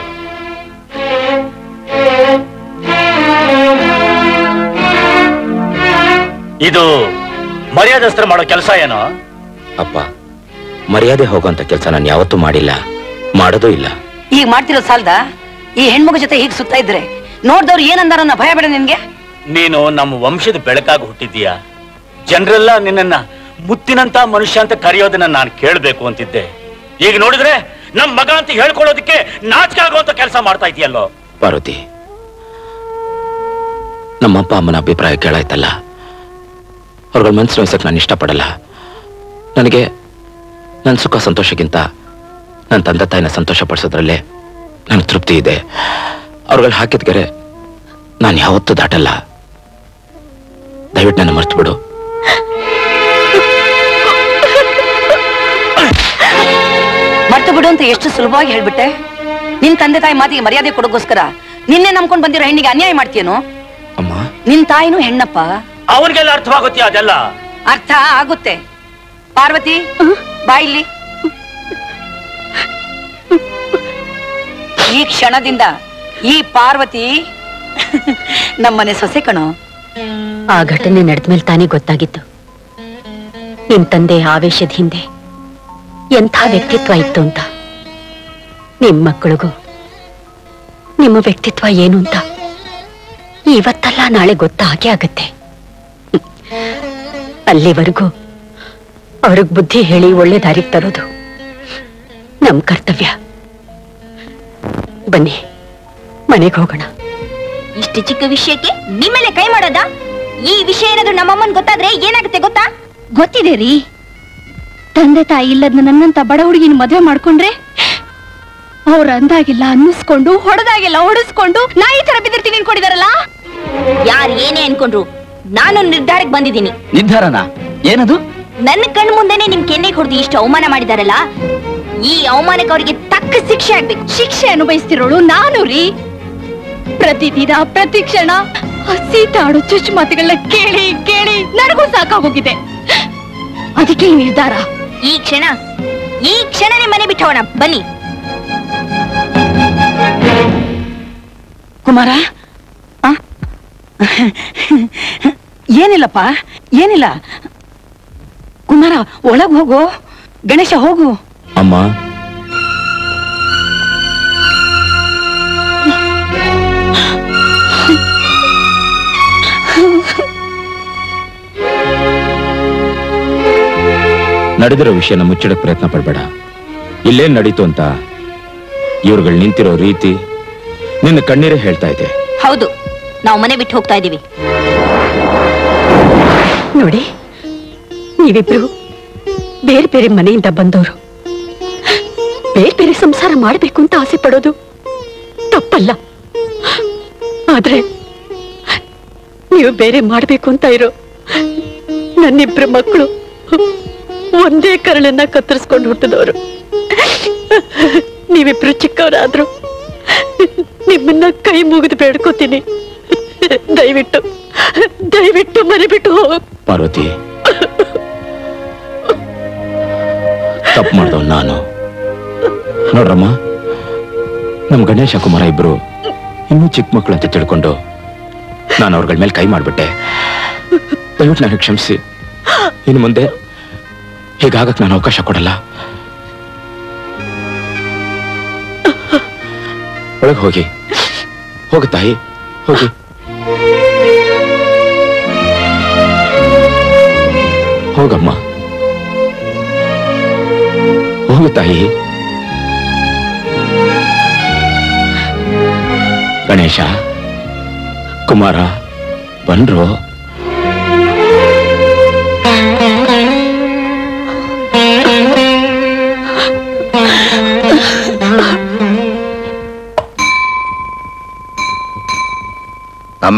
Speaker 11: ಇದು ಮರ್ಯಾದಸ್ತ್ರ ಮಾಡೋ ಕೆಲಸ ಏನೋ
Speaker 5: ಅಪ್ಪ ಮರ್ಯಾದೆ ಹೋಗೋಂತ ಕೆಲಸ ನಾನು ಯಾವತ್ತೂ ಮಾಡಿಲ್ಲ ಮಾಡೋದೂ ಇಲ್ಲ
Speaker 20: ಈಗ ಮಾಡ್ತಿರೋ ಸಾಲ್ದ ಈ ಹೆಣ್ಮಗು ಜೊತೆ ಹೀಗೆ ಸುತ್ತಾ ಇದ್ರೆ ನೋಡ್ದವ್ರು ಏನಂದಾರ ಅನ್ನೋ ಭಯ ಬೇಡ ನಿನ್ಗೆ
Speaker 4: ನೀನು ನಮ್ಮ ವಂಶದ ಬೆಳಕಾಗಿ ಹುಟ್ಟಿದ್ದೀಯ ಜನರೆಲ್ಲ ನಿನ್ನನ್ನ ಮುತ್ತಿನಂತ ಮನುಷ್ಯ ಅಂತ ಕರೆಯೋದನ್ನ ನಾನು ಕೇಳಬೇಕು ಅಂತಿದ್ದೆ ಈಗ ನೋಡಿದ್ರೆ ನಮ್ ಮಗ ಅಂತ ಹೇಳ್ಕೊಳ್ಳೋದಕ್ಕೆ ನಾಚಿಕೆ ಆಗುವಂತ ಕೆಲಸ ಮಾಡ್ತಾ ಇದೆಯಲ್ಲೋ
Speaker 5: ಪಾರ್ವತಿ ನಮ್ಮ ಅಪ್ಪ ಅಮ್ಮನ ಅಭಿಪ್ರಾಯ ಕೇಳಾಯ್ತಲ್ಲ ಅವ್ರಗಳ ಮನಸ್ಸು ನೋಯ್ಸಕ್ ನಾನು ಇಷ್ಟಪಡಲ್ಲ ನನಗೆ ನನ್ನ ಸುಖ ಸಂತೋಷಕ್ಕಿಂತ ನನ್ನ ತಂದೆ ತಾಯಿನ ಸಂತೋಷ ಪಡಿಸೋದ್ರಲ್ಲೇ ನನಗೆ ತೃಪ್ತಿ ಇದೆ ಅವ್ರುಗಳು ಹಾಕಿದ ಗೆರೆ ನಾನು ಯಾವತ್ತೂ ದಾಟಲ್ಲ ದಯವಿಟ್ಟು ನನ್ನ ಮರ್ತು ಬಿಡು
Speaker 20: ಮರ್ತು ಬಿಡು ಅಂತ ಎಷ್ಟು ಸುಲಭವಾಗಿ ಹೇಳ್ಬಿಟ್ಟೆ ನಿನ್ ತಂದೆ ತಾಯಿ ಮಾತಿಗೆ ಮರ್ಯಾದೆ ಕೊಡೋಗೋಸ್ಕರ ನಿನ್ನೆ ನಂಬ್ಕೊಂಡ್ ಬಂದಿರೋ ಹೆಣ್ಣಿಗೆ ಅನ್ಯಾಯ ಮಾಡ್ತೀಯೇನು ನಿನ್ ತಾಯಿನೂ ಹೆಣ್ಣಪ್ಪ
Speaker 4: ಅವನಿಗೆಲ್ಲ ಅರ್ಥವಾಗುತ್ತೀಯ ಅದೆಲ್ಲ
Speaker 20: ಅರ್ಥ ಆಗುತ್ತೆ ಪಾರ್ವತಿ ಬಾ ಇಲ್ಲಿ ಈ ಕ್ಷಣದಿಂದ ಈ ಪಾರ್ವತಿ ನಮ್ಮನೆ ಸೊಸೆ ಕಣೋ
Speaker 10: ಆ ಘಟನೆ ನಡೆದ್ಮೇಲೆ ತಾನೇ ಗೊತ್ತಾಗಿತ್ತು ನಿಮ್ ತಂದೆ ಆವೇಶದ ಹಿಂದೆ ಎಂಥ ವ್ಯಕ್ತಿತ್ವ ಇತ್ತು ಅಂತ ನಿಮ್ ಮಕ್ಕಳಿಗೂ ನಿಮ್ಮ ವ್ಯಕ್ತಿತ್ವ ಏನು ಅಂತ ಇವತ್ತಲ್ಲ ನಾಳೆ ಗೊತ್ತಾಗೇ ಆಗತ್ತೆ ಅಲ್ಲಿವರೆಗೂ ಅವ್ರಿಗೆ ಬುದ್ಧಿ ಹೇಳಿ ಒಳ್ಳೆ ದಾರಿಗೆ ತರೋದು ನಮ್ ಕರ್ತವ್ಯ ಬನ್ನಿ ಮನೆಗೆ ಹೋಗೋಣ
Speaker 13: ಇಷ್ಟು ಚಿಕ್ಕ ವಿಷಯಕ್ಕೆ ನಿಮ್ಮೇಲೆ ಕೈ ಮಾಡೋದ ಈ ವಿಷಯ ಏನಾದ್ರೂ ನಮ್ಮಮ್ಮನ್ ಗೊತ್ತಾದ್ರೆ ಏನಾಗುತ್ತೆ ಗೊತ್ತಾ ಗೊತ್ತಿದೆ ರೀ ತಂದೆ ತಾಯಿ ಇಲ್ಲದ್ನ ನನ್ನಂತ ಬಡ ಹುಡುಗಿನ ಮದ್ವೆ ಮಾಡ್ಕೊಂಡ್ರೆ ಅವ್ರ ಅಂದಾಗಿಲ್ಲ ಅನ್ನಿಸ್ಕೊಂಡು ಹೊಡೆದಾಗಿಲ್ಲ ಹೊಡೆಸ್ಕೊಂಡು ನಾ ಈ ತರ ಬಿದ್ದಿರ್ತೀನಿ ಅನ್ಕೊಂಡಿದಾರಲ್ಲ ಯಾರು ಏನೇ ಅನ್ಕೊಂಡ್ರು ನಾನು ನಿರ್ಧಾರಕ್ಕೆ ಬಂದಿದ್ದೀನಿ
Speaker 15: ನಿರ್ಧಾರನ ಏನದು
Speaker 13: ನನ್ನ ಕಣ್ ಮುಂದೆನೆ ನಿಮ್ ಕೆನ್ನೆಗೆ ಹೊಡೆದು ಇಷ್ಟು ಅವಮಾನ ಮಾಡಿದಾರಲ್ಲ ಈ ಅವಮಾನಕ್ಕೆ ಅವರಿಗೆ ತಕ್ಕ ಶಿಕ್ಷೆ ಆಗ್ಬೇಕು ಶಿಕ್ಷೆ ಅನುಭವಿಸ್ತಿರೋಳು ನಾನು ರೀ ಪ್ರತಿದಿನ ಪ್ರತಿ ಕ್ಷಣ ಆ ಸೀತಾ ಆಡೋ ಚುಚ್ಚು ಮಾತುಗಳನ್ನ ಕೇಳಿ ಕೇಳಿ ನನಗೂ ಸಾಕಾಗೋಗಿದೆ ಅದಕ್ಕೆ ಈ ನಿರ್ಧಾರ ಈ ಕ್ಷಣ ಈ ಕ್ಷಣನೇ ಮನೆ ಬಿಟ್ಟವಣ ಬನ್ನಿ
Speaker 20: ಕುಮಾರ ಆ? ಏನಿಲ್ಲಪ್ಪ ಏನಿಲ್ಲ ಕುಮಾರ ಒಳಗ್ ಹೋಗು ಗಣೇಶ ಹೋಗು
Speaker 5: ಅಮ್ಮ ನಡೆದಿರೋ ವಿಷಯನ ಮುಚ್ಚಿಡಕ್ ಪ್ರಯತ್ನ ಪಡ್ಬೇಡ ಇಲ್ಲೇನ್ ನಡೀತು ಅಂತ ಇವ್ರುಗಳು ನಿಂತಿರೋ ರೀತಿ ನಿನ್ನ ಕಣ್ಣೀರೇ ಹೇಳ್ತಾ ಇದೆ
Speaker 13: ಹೌದು ನಾವು ಮನೆ ಬಿಟ್ಟು ಹೋಗ್ತಾ ಇದೀವಿ
Speaker 10: ನೋಡಿ ನೀವಿಬ್ರು ಬೇರೆ ಬೇರೆ ಮನೆಯಿಂದ ಬಂದವರು ಬೇರೆ ಬೇರೆ ಸಂಸಾರ ಮಾಡಬೇಕು ಅಂತ ಆಸೆ ಪಡೋದು ತಪ್ಪಲ್ಲ ಆದ್ರೆ ನೀವು ಬೇರೆ ಮಾಡ್ಬೇಕು ಅಂತ ಇರೋ ನನ್ನಿಬ್ರು ಮಕ್ಕಳು ಒಂದೇ ಕರಳನ್ನ ಕತ್ತರಿಸ್ಕೊಂಡು ಹುಟ್ಟಿದವರು ನೀವಿಬ್ರು ಚಿಕ್ಕವರಾದ್ರು ನಿಮ್ಮನ್ನ ಕೈ ಮುಗಿದು ಬೇಡ್ಕೋತೀನಿ ದಯವಿಟ್ಟು ದಯವಿಟ್ಟು ಮನೆ ಬಿಟ್ಟು ಹೋಗ
Speaker 5: ಪಾರ್ವತಿ ತಪ್ಪು ಮಾಡ್ದವ್ ನಾನು ನೋಡ್ರಮ್ಮ ನಮ್ ಗಣೇಶ ಕುಮಾರ ಇಬ್ರು ಇನ್ನೂ ಚಿಕ್ಕ ಮಕ್ಕಳು ಅಂತ ತಿಳ್ಕೊಂಡು ನಾನು ಅವ್ರಗಳ ಮೇಲೆ ಕೈ ಮಾಡ್ಬಿಟ್ಟೆ ದಯವಿಟ್ಟು ನನಗೆ ಕ್ಷಮಿಸಿ ಇನ್ನು ಮುಂದೆ ಹೀಗಾಗಕ್ ನಾನು ಅವಕಾಶ ಕೊಡಲ್ಲ ಒಳಗೆ ಹೋಗಿ ಹೋಗು ತಾಯಿ ಹೋಗಿ ಹೋಗಮ್ಮ ಹೋಗು ತಾಯಿ ಗಣೇಶ ಕುಮಾರ ಬನ್ರು
Speaker 16: ಅಮ್ಮ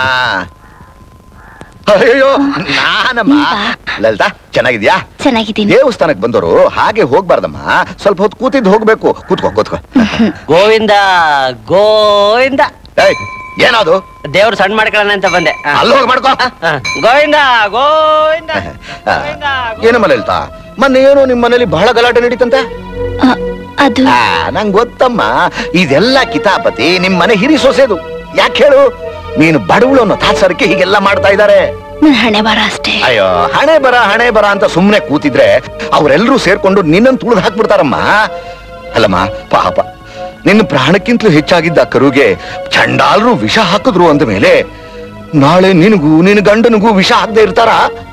Speaker 16: ಅಯ್ಯೋ ನಾನಮ್ಮ ಲಲಿತಾ ಚೆನ್ನಾಗಿದ್ಯಾ
Speaker 13: ಚೆನ್ನಾಗಿದ್ದೀನಿ
Speaker 16: ದೇವಸ್ಥಾನಕ್ಕೆ ಬಂದವರು ಹಾಗೆ ಹೋಗ್ಬಾರ್ದಮ್ಮ ಸ್ವಲ್ಪ ಹೊತ್ತು ಕೂತಿದ್ದು ಹೋಗ್ಬೇಕು ಕೂತ್ಕೋ ಕೂತ್ಕೋ
Speaker 7: ಗೋವಿಂದ ಗೋವಿಂದ
Speaker 16: ಏಯ್ ಏನದು
Speaker 7: ದೇವ್ರು ಸಣ್ಣ ಮಾಡ್ಕೊಳ್ಳೋಣ ಅಂತ ಬಂದೆ ಆ.
Speaker 16: ಅಲ್ಲಿ ಹೋಗಿ ಮಾಡ್ಕೋ
Speaker 7: ಆ, ಗೋವಿಂದ ಗೋವಿಂದ
Speaker 16: ಏನಮ್ಮ ಲಲಿತಾ ಮೊನ್ನೆ ಏನೋ ನಿಮ್ ಮನೇಲಿ ಬಹಳ ಗಲಾಟೆ ನಡೀತಂತೆ
Speaker 13: ಅದು
Speaker 16: ನಂಗೆ ಗೊತ್ತಮ್ಮ ಇದೆಲ್ಲ ಕಿತಾಪತಿ ನಿಮ್ ಮನೆ ಹಿರಿ ಸೊಸೆದು ಯಾಕೆ ಹೇಳು ನೀನು ಬಡವಳು ಅನ್ನೋ ತಾತ್ಸರಕ್ಕೆ ಹೀಗೆಲ್ಲ ಮಾಡ್ತಾ ಇದ್ದಾರೆ
Speaker 13: ನನ್ನ ಹಣೆ ಬರ ಅಷ್ಟೇ
Speaker 16: ಅಯ್ಯೋ ಹಣೆ ಬರ ಹಣೆ ಬರ ಅಂತ ಸುಮ್ನೆ ಕೂತಿದ್ರೆ ಅವರೆಲ್ಲರೂ ಸೇರ್ಕೊಂಡು ನಿನ್ನನ್ನು ತುಳಿದು ಹಾಕ್ಬಿಡ್ತಾರಮ್ಮ ಅಲ್ಲಮ್ಮ ಪಾಪ ನಿನ್ನ ಪ್ರಾಣಕ್ಕಿಂತಲೂ ಹೆಚ್ಚಾಗಿದ್ದ ಆ ಕರುಗೆ ಚಂಡಾಲರು ವಿಷ ಹಾಕಿದ್ರು ಅಂದ ಮೇಲೆ ನಾಳೆ ನಿನಗೂ ನಿನ್ನ ಗಂಡನಿಗೂ ವಿಷ ಹಾಕದೆ ಇರ್ತಾರ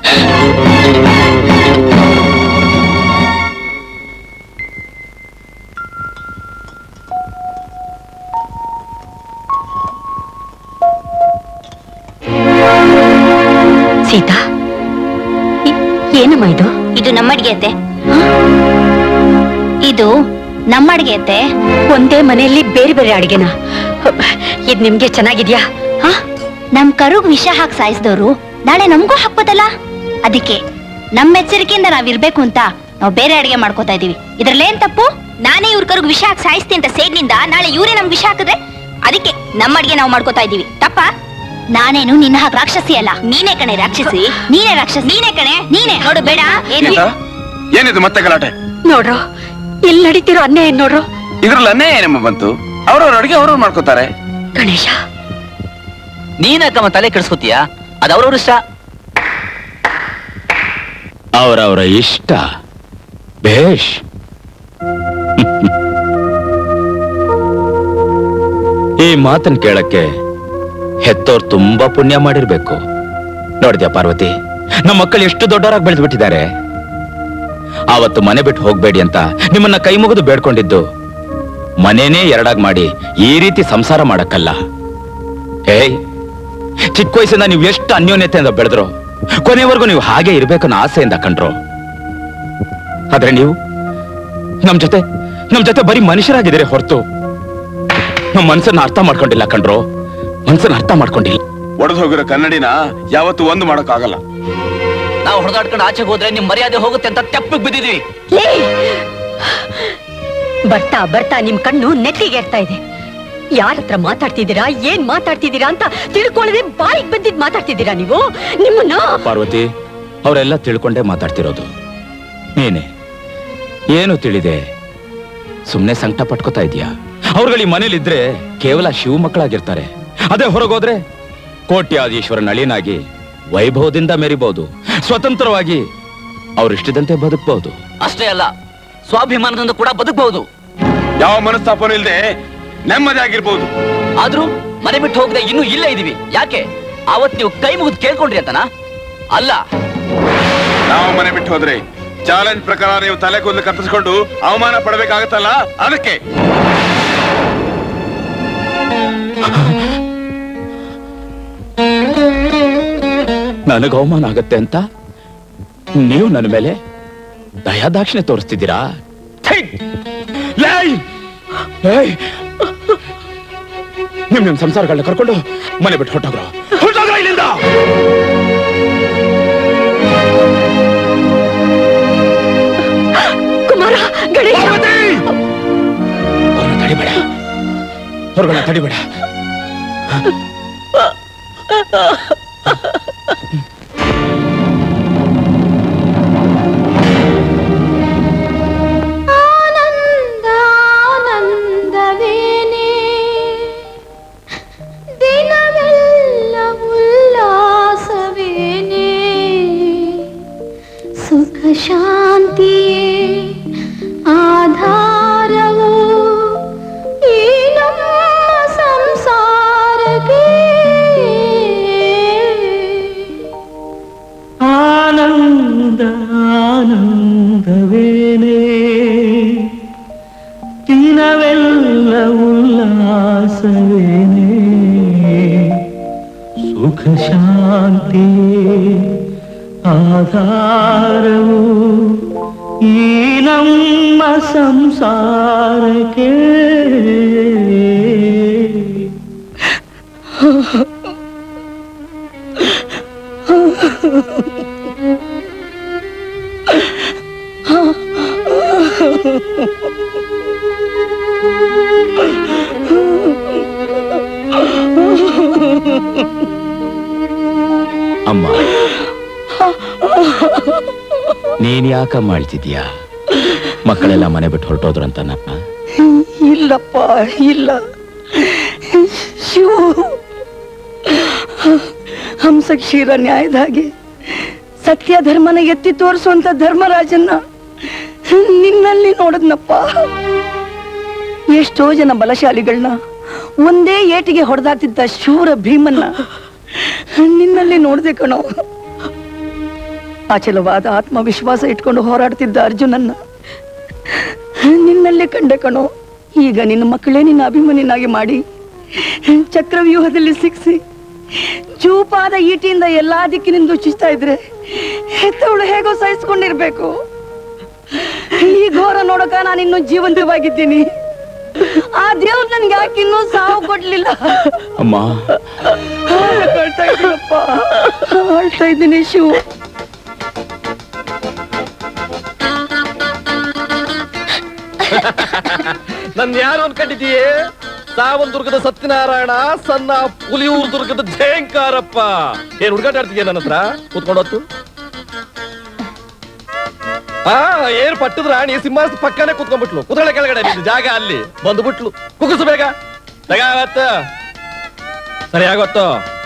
Speaker 10: ಸೀತಾ ಇ- ಏನಮ್ಮ ಇದು
Speaker 8: ಇದು ನಮ್ಮ ಅಡಿಗೆ ಅತ್ತೆ ಇದು ನಮ್ಮ ಅಡಿಗೆ ಅತ್ತೆ
Speaker 10: ಒಂದೇ ಮನೆಯಲ್ಲಿ ಬೇರೆ ಬೇರೆ ಅಡಿಗೆನ ಇದ್ ನಿಮ್ಗೆ ಚೆನ್ನಾಗಿದ್ಯಾ
Speaker 8: ಹ? ನಮ್ ಕರುಗ್ ವಿಷ ಹಾಕಿ ಸಾಯಿಸಿದವ್ರು ನಾಳೆ ನಮಗೂ ಹಾಕ್ಬೋದಲ್ಲ ಅದಕ್ಕೆ ನಮ್ಮ ಎಚ್ಚರಿಕೆಯಿಂದ ನಾವ್ ಇರ್ಬೇಕು ಅಂತ ನಾವು ಬೇರೆ ಅಡಿಗೆ ಮಾಡ್ಕೋತಾ ಇದೀವಿ ಇದ್ರಲ್ಲೇನ್ ತಪ್ಪು ನಾನೇ ಇವ್ರ ಕರುಗ್ ವಿಷ ಹಾಕಿ ಸಾಯಿಸ್ತೀನಿ ಅಂತ ಸೇಡ್ನಿಂದ ನಾಳೆ ಇವ್ರೇ ನಮ್ಗೆ ವಿಷ ಹಾಕಿದ್ರೆ ಅದಕ್ಕೆ ನಮ್ಮ ಅಡಿಗೆ ನಾವು ಮಾಡ್ಕೋತಾ ಇದೀವಿ ತಪ್ಪ ನಾನೇನು ನಿನ್ನ ಹಾಗೆ ರಾಕ್ಷಸಿ ಅಲ್ಲ ನೀನೇ ಕಣೆ ರಾಕ್ಷಸಿ ನೀನೇ ರಾಕ್ಷಸಿ ನೀನೇ ಕಣೆ ನೀನೇ ನೋಡು ಬೇಡ ಏನು
Speaker 14: ಗೀತಾ, ಏನಿದು ಮತ್ತೆ ಗಲಾಟೆ
Speaker 10: ನೋಡ್ರು ಇಲ್ಲಿ ನಡೀತಿರೋ ಅನ್ಯಾಯ ನೋಡ್ರು
Speaker 14: ಇದ್ರಲ್ಲಿ ಅನ್ಯಾಯ ಏನಮ್ಮ ಬಂತು ಅವ್ರವ್ರ ಅಡಿಗೆ ಅವ್ರವ್ರು ಮಾಡ್ಕೋತಾರೆ
Speaker 10: ಗಣೇಶ
Speaker 15: ನೀನಕ್ಕಮ್ಮ ತಲೆ ಕೆಡಿಸ್ಕೊತೀಯ ಅದು ಅವ್ರವ್ರ ಇಷ್ಟ
Speaker 5: ಅವರವರ ಇಷ್ಟ ಬೇಷ್ ಈ ಮಾತನ್ ಕೇಳಕ್ಕೆ ಹೆತ್ತೋರ್ ತುಂಬಾ ಪುಣ್ಯ ಮಾಡಿರ್ಬೇಕು ನೋಡಿದ್ಯಾ ಪಾರ್ವತಿ ನಮ್ಮ ಮಕ್ಕಳು ಎಷ್ಟು ದೊಡ್ಡವರಾಗಿ ಬೆಳೆದು ಬಿಟ್ಟಿದ್ದಾರೆ ಆವತ್ತು ಮನೆ ಬಿಟ್ಟು ಹೋಗ್ಬೇಡಿ ಅಂತ ನಿಮ್ಮನ್ನ ಕೈ ಮುಗಿದು ಬೇಡ್ಕೊಂಡಿದ್ದು ಮನೇನೇ ಎರಡಾಗ್ ಮಾಡಿ ಈ ರೀತಿ ಸಂಸಾರ ಮಾಡಕ್ಕಲ್ಲ ಏಯ್ ಚಿಕ್ಕ ವಯಸ್ಸಿಂದ ನೀವು ಎಷ್ಟು ಅನ್ಯೋನ್ಯತೆಯಿಂದ ಬೆಳೆದ್ರು ಕೊನೆವರೆಗೂ ನೀವು ಹಾಗೆ ಇರ್ಬೇಕನ್ನೋ ಆಸೆಯಿಂದ ಕಂಡ್ರು ಆದ್ರೆ ನೀವು ನಮ್ ಜೊತೆ ನಮ್ ಜೊತೆ ಬರೀ ಮನುಷ್ಯರಾಗಿದ್ದೀರಿ ಹೊರತು ನಮ್ ಮನ್ಸನ್ನ ಅರ್ಥ ಮಾಡ್ಕೊಂಡಿಲ್ಲ ಕಂಡ್ರು ಮನ್ಸನ್ನ ಅರ್ಥ ಮಾಡ್ಕೊಂಡಿಲ್ಲ
Speaker 14: ಒಡೆದು ಹೋಗಿರೋ ಕನ್ನಡಿನ ಯಾವತ್ತು ಒಂದು ಮಾಡೋಕ್ಕಾಗಲ್ಲ
Speaker 15: ನಾವು ಹೊಡೆದಾಡ್ಕೊಂಡು ಆಚೆಗೆ ಹೋದ್ರೆ ನಿಮ್ ಮರ್ಯಾದೆ ಹೋಗುತ್ತೆ ಅಂತ ತೆಪ್ಪಗ್ ಬಿದ್ದಿದ್ವಿ
Speaker 10: ಲೇ! ಬರ್ತಾ ಬರ್ತಾ ನಿಮ್ ಕಣ್ಣು ನೆತ್ತಿಗೆ ಏರ್ತಾ ಇದೆ ಯಾರ ಹತ್ರ ಮಾತಾಡ್ತಿದ್ದೀರಾ ಏನ್ ಮಾತಾಡ್ತಿದ್ದೀರಾ ಅಂತ ತಿಳ್ಕೊಳ್ಳದೆ ಬಾಯಿಗೆ ಬಂದಿದ್ ಮಾತಾಡ್ತಿದ್ದೀರಾ ನೀವು ನಿಮ್ಮನ್ನ
Speaker 5: ಪಾರ್ವತಿ ಅವರೆಲ್ಲ ತಿಳ್ಕೊಂಡೇ ಮಾತಾಡ್ತಿರೋದು ನೀನೆ ಏನು ತಿಳಿದೆ ಸುಮ್ನೆ ಸಂಕಟ ಪಟ್ಕೋತಾ ಇದೀಯಾ ಅವ್ರುಗಳು ಈ ಮನೇಲಿದ್ರೆ ಕೇವಲ ಶಿವ ಮಕ್ಕಳಾಗಿರ್ತಾರೆ ಅದೇ ಹೊರಗೋದ್ರೆ ಕೋಟ್ಯಾಧೀಶ್ವರನ ಅಳಿಯನಾಗಿ ವೈಭವದಿಂದ ಮೆರಿಬಹುದು ಸ್ವತಂತ್ರವಾಗಿ ಅವ್ರಿಷ್ಟದಂತೆ ಬದುಕಬಹುದು
Speaker 15: ಅಷ್ಟೇ ಅಲ್ಲ ಸ್ವಾಭಿಮಾನದಿಂದ ಕೂಡ ಬದುಕಬಹುದು
Speaker 14: ಯಾವ ಮನಸ್ತಾಪನೂ ಇಲ್ಲದೆ ನೆಮ್ಮದಿ ಆಗಿರ್ಬೋದು
Speaker 15: ಆದ್ರೂ ಮನೆ ಬಿಟ್ಟು ಹೋಗದೆ ಇನ್ನೂ ಇಲ್ಲೇ ಇದೀವಿ ಯಾಕೆ ಅವತ್ ನೀವು ಕೈ ಮುಗಿದು ಕೇಳ್ಕೊಂಡ್ರಿ ಅಂತನಾ ಅಲ್ಲ
Speaker 14: ನಾವು ಮನೆ ಬಿಟ್ಟು ಹೋದ್ರೆ ಚಾಲೆಂಜ್ ಪ್ರಕಾರ ನೀವು ತಲೆ ಕೂದಲು ಕತ್ತರಿಸ್ಕೊಂಡು ಅವಮಾನ ಪಡಬೇಕಾಗತ್ತಲ್ಲ ಅದಕ್ಕೆ
Speaker 5: ನನಗೆ ಅವಮಾನ ಆಗತ್ತೆ ಅಂತ ನೀವು ನನ್ನ ಮೇಲೆ ದಯಾದಾಕ್ಷಿಣೆ ತೋರಿಸ್ತಿದ್ದೀರಾ ಛೀ! ಲೇಯ್! ಏಯ್! ನಿಮ್ ನಿಮ್ ಸಂಸಾರಗಳನ್ನ ಕರ್ಕೊಂಡು ಮನೆ ಬಿಟ್ಟು ಹೊಟ್ಟೋಗ್ರ ಹೊಟ್ಟೋಗ್ರ ಇಲ್ಲಿಂದ
Speaker 10: ಕುಮಾರ ಗಣೇಶ
Speaker 5: ಅವ್ರನ್ನ ತಡಿಬೇಡ ಹೊರಗಡೆ ತಡಿಬೇಡ
Speaker 9: ಆನಂದವೇನೆ ದಿನವೆಲ್ಲ ಉಲ್ಲಾಸವೇನೆ ಸುಖ ಶಾಂತಿಯೇ ಆಧಾರವು ಈ ನಮ್ಮ ಸಂಸಾರಕ್ಕೆ
Speaker 22: ಆನಂದ ಆನಂದವೇನೆ ದಿನವೆಲ್ಲ ಉಲ್ಲಾಸವೇನೆ ಸುಖ ಶಾಂತಿ ಆಧಾರವು ಈ ನಮ್ಮ ಸಂಸಾರಕ್ಕೆ
Speaker 5: ಅಮ್ಮ ನೀನ್ ಯಾಕಮ್ಮ ಅಳ್ತಿದ್ಯಾ ಮಕ್ಕಳೆಲ್ಲ ಮನೆ ಬಿಟ್ಟು ಹೊರಟೋದ್ರಂತ ನನ್ನ
Speaker 21: ಇಲ್ಲಪ್ಪ ಇಲ್ಲ ಶಿವ ಹಂಸ ಕ್ಷೀರ ನ್ಯಾಯದ ಹಾಗೆ ಸತ್ಯ ಧರ್ಮನ ಎತ್ತಿ ತೋರಿಸುವಂತ ಧರ್ಮರಾಜನ್ನ ನಿನ್ನಲ್ಲಿ ನೋಡದ್ನಪ್ಪ
Speaker 1: ಎಷ್ಟೋ ಜನ ಬಲಶಾಲಿಗಳನ್ನ ಒಂದೇ ಏಟಿಗೆ ಹೊಡೆದಾಕ್ತಿದ್ದ ಶೂರ ಭೀಮನ್ನ ನಿನ್ನಲ್ಲಿ ನೋಡ್ದೆ ಕಣೋ ಅಚಲವಾದ ಆತ್ಮವಿಶ್ವಾಸ ಇಟ್ಕೊಂಡು ಹೋರಾಡ್ತಿದ್ದ ಅರ್ಜುನನ್ನ ನಿನ್ನಲ್ಲೇ ಕಂಡೆ ಕಣೋ ಈಗ ನಿನ್ನ ಮಕ್ಕಳೇ ನಿನ್ನ ಅಭಿಮನ್ಯನಾಗಿ ಮಾಡಿ ಚಕ್ರವ್ಯೂಹದಲ್ಲಿ ಸಿಕ್ಸಿ ಚೂಪಾದ ಈಟಿಯಿಂದ ಎಲ್ಲಾ ದಿಕ್ಕಿನಿಂದ ಚುಚ್ತಾ ಇದ್ರೆ ಹೆತ್ತವಳು ಹೇಗೋ ಸಹಿಸ್ಕೊಂಡಿರ್ಬೇಕು ಈ ಘೋರ ನೋಡಕ ನಾನು ಇನ್ನೂ ಜೀವಂತವಾಗಿದ್ದೀನಿ ಆ ದೇವ್ರು ನನ್ಗೆ ಯಾಕೆ ಇನ್ನೂ ಸಾವು ಕೊಡ್ಲಿಲ್ಲ
Speaker 11: ಅಮ್ಮ
Speaker 1: ಅಳ್ತಾ ಇದ್ದೀನಪ್ಪ ಅಳ್ತಾ ಇದ್ದೀನಿ ಶಿವ
Speaker 19: ನನ್ ಯಾರು ಅನ್ಕೊಂಡಿದೀಯೇ ಸಾವನ್ ದುರ್ಗದ ಸತ್ಯನಾರಾಯಣ ಸಣ್ಣ ಪುಲಿಯೂರ್ ದುರ್ಗದ ಜಯಂಕಾರಪ್ಪ ಏನ್ ಹುಡುಗಾಟ ಆಡ್ತಿದ್ಯಾ ನನ್ನ ಹತ್ರ ಕೂತ್ಕೊಂಡು ಹೊತ್ತು ಆ ಏನ್ ಪಟ್ಟದ ರಾಣಿ ಸಿಂಹಾಸನ ಪಕ್ಕನೆ ಕೂತ್ಕೊಂಡ್ಬಿಟ್ಲು ಕುದುರೆ ಕೆಳಗಡೆ ನಿಂದು ಜಾಗ ಅಲ್ಲಿ ಬಂದ್ಬಿಟ್ಲು ಕುಗ್ಗಿಸು ಬೇಗ ಬೇಗ ಆಗತ್ತ ಸರಿ ಆಗೋತ್ತು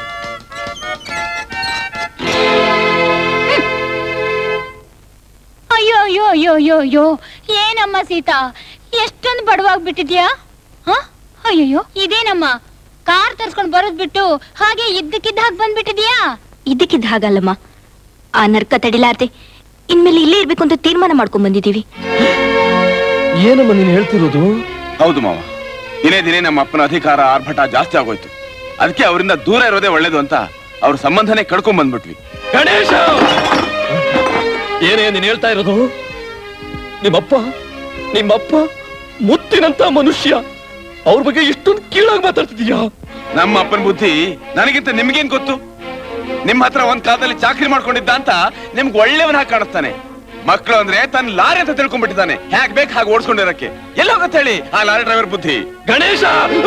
Speaker 8: ಅಯ್ಯೋ ಅಯ್ಯೋ ಅಯ್ಯೋ ಅಯ್ಯೋ ಅಯ್ಯೋ ಏನಮ್ಮ ಸೀತಾ ಎಷ್ಟೊಂದು ಬಡವಾಗ್ಬಿಟ್ಟಿದ್ಯಾ ಹ ಅಯ್ಯಯ್ಯೋ ಇದೇನಮ್ಮ ಕಾರ್ ತರ್ಸ್ಕೊಂಡ್ ಬರೋದ್ ಬಿಟ್ಟು ಹಾಗೆ ಇದ್ದಕ್ಕಿದ್ದ ಹಾಗೆ ಬಂದ್ಬಿಟ್ಟಿದ್ಯಾ
Speaker 13: ಇದಕ್ಕಿದ್ದ ಹಾಗಲ್ಲಮ್ಮ ಆ ನರ್ಕ ತಡಿಲಾರ್ದೆ ಇನ್ಮೇಲೆ ಇಲ್ಲೇ ಇರ್ಬೇಕು ಅಂತ ತೀರ್ಮಾನ ಮಾಡ್ಕೊಂಡ್ ಬಂದಿದೀವಿ
Speaker 19: ಏನಮ್ಮ ನೀನ್ ಹೇಳ್ತಿರೋದು
Speaker 14: ಹೌದು ಮಾವ ದಿನೇ ದಿನೇ ನಮ್ಮ ಅಪ್ಪನ ಅಧಿಕಾರ ಆರ್ಭಟ ಜಾಸ್ತಿ ಆಗೋಯ್ತು ಅದಕ್ಕೆ ಅವರಿಂದ ದೂರ ಇರೋದೇ ಒಳ್ಳೇದು ಅಂತ ಅವ್ರ ಸಂಬಂಧನೇ ಕಡ್ಕೊಂಡ್ ಬಂದ್ಬಿಟ್ವಿ
Speaker 19: ಗಣೇಶ ಏನೇ ನೀನ್ ಹೇಳ್ತಾ ಇರೋದು ನಿಮ್ಮಪ್ಪ ನಿಮ್ಮಪ್ಪ ಮುತ್ತಿನಂತ ಮನುಷ್ಯ ಅವ್ರ ಬಗ್ಗೆ ಇಷ್ಟೊಂದು ಕೀಳಾಗಿ ಮಾತಾಡ್ತಿದೀಯಾ
Speaker 14: ನಮ್ಮ ಅಪ್ಪನ ಬುದ್ಧಿ ನನಗಿಂತ ನಿಮ್ಗೇನ್ ಗೊತ್ತು ನಿಮ್ ಹತ್ರ ಒಂದ್ ಕಾಲದಲ್ಲಿ ಚಾಕ್ರಿ ಮಾಡ್ಕೊಂಡಿದ್ದ ಅಂತ ನಿಮ್ಗೆ ಒಳ್ಳೆಯವನ ಹಾಗೆ ಕಾಣಿಸ್ತಾನೆ ಮಕ್ಕಳು ಅಂದ್ರೆ ತನ್ನ ಲಾರಿ ಅಂತ ತಿಳ್ಕೊಂಡ್ಬಿಟ್ಟಿದ್ದಾನೆ ಹ್ಯಾಕ್ ಬೇಕು ಹಾಗೆ ಓಡಿಸ್ಕೊಂಡಿರಕ್ಕೆ ಎಲ್ಲ ಹೋಗತ್ತೆ ಹೇಳಿ ಆ ಲಾರಿ ಡ್ರೈವರ್ ಬುದ್ಧಿ
Speaker 19: ಗಣೇಶ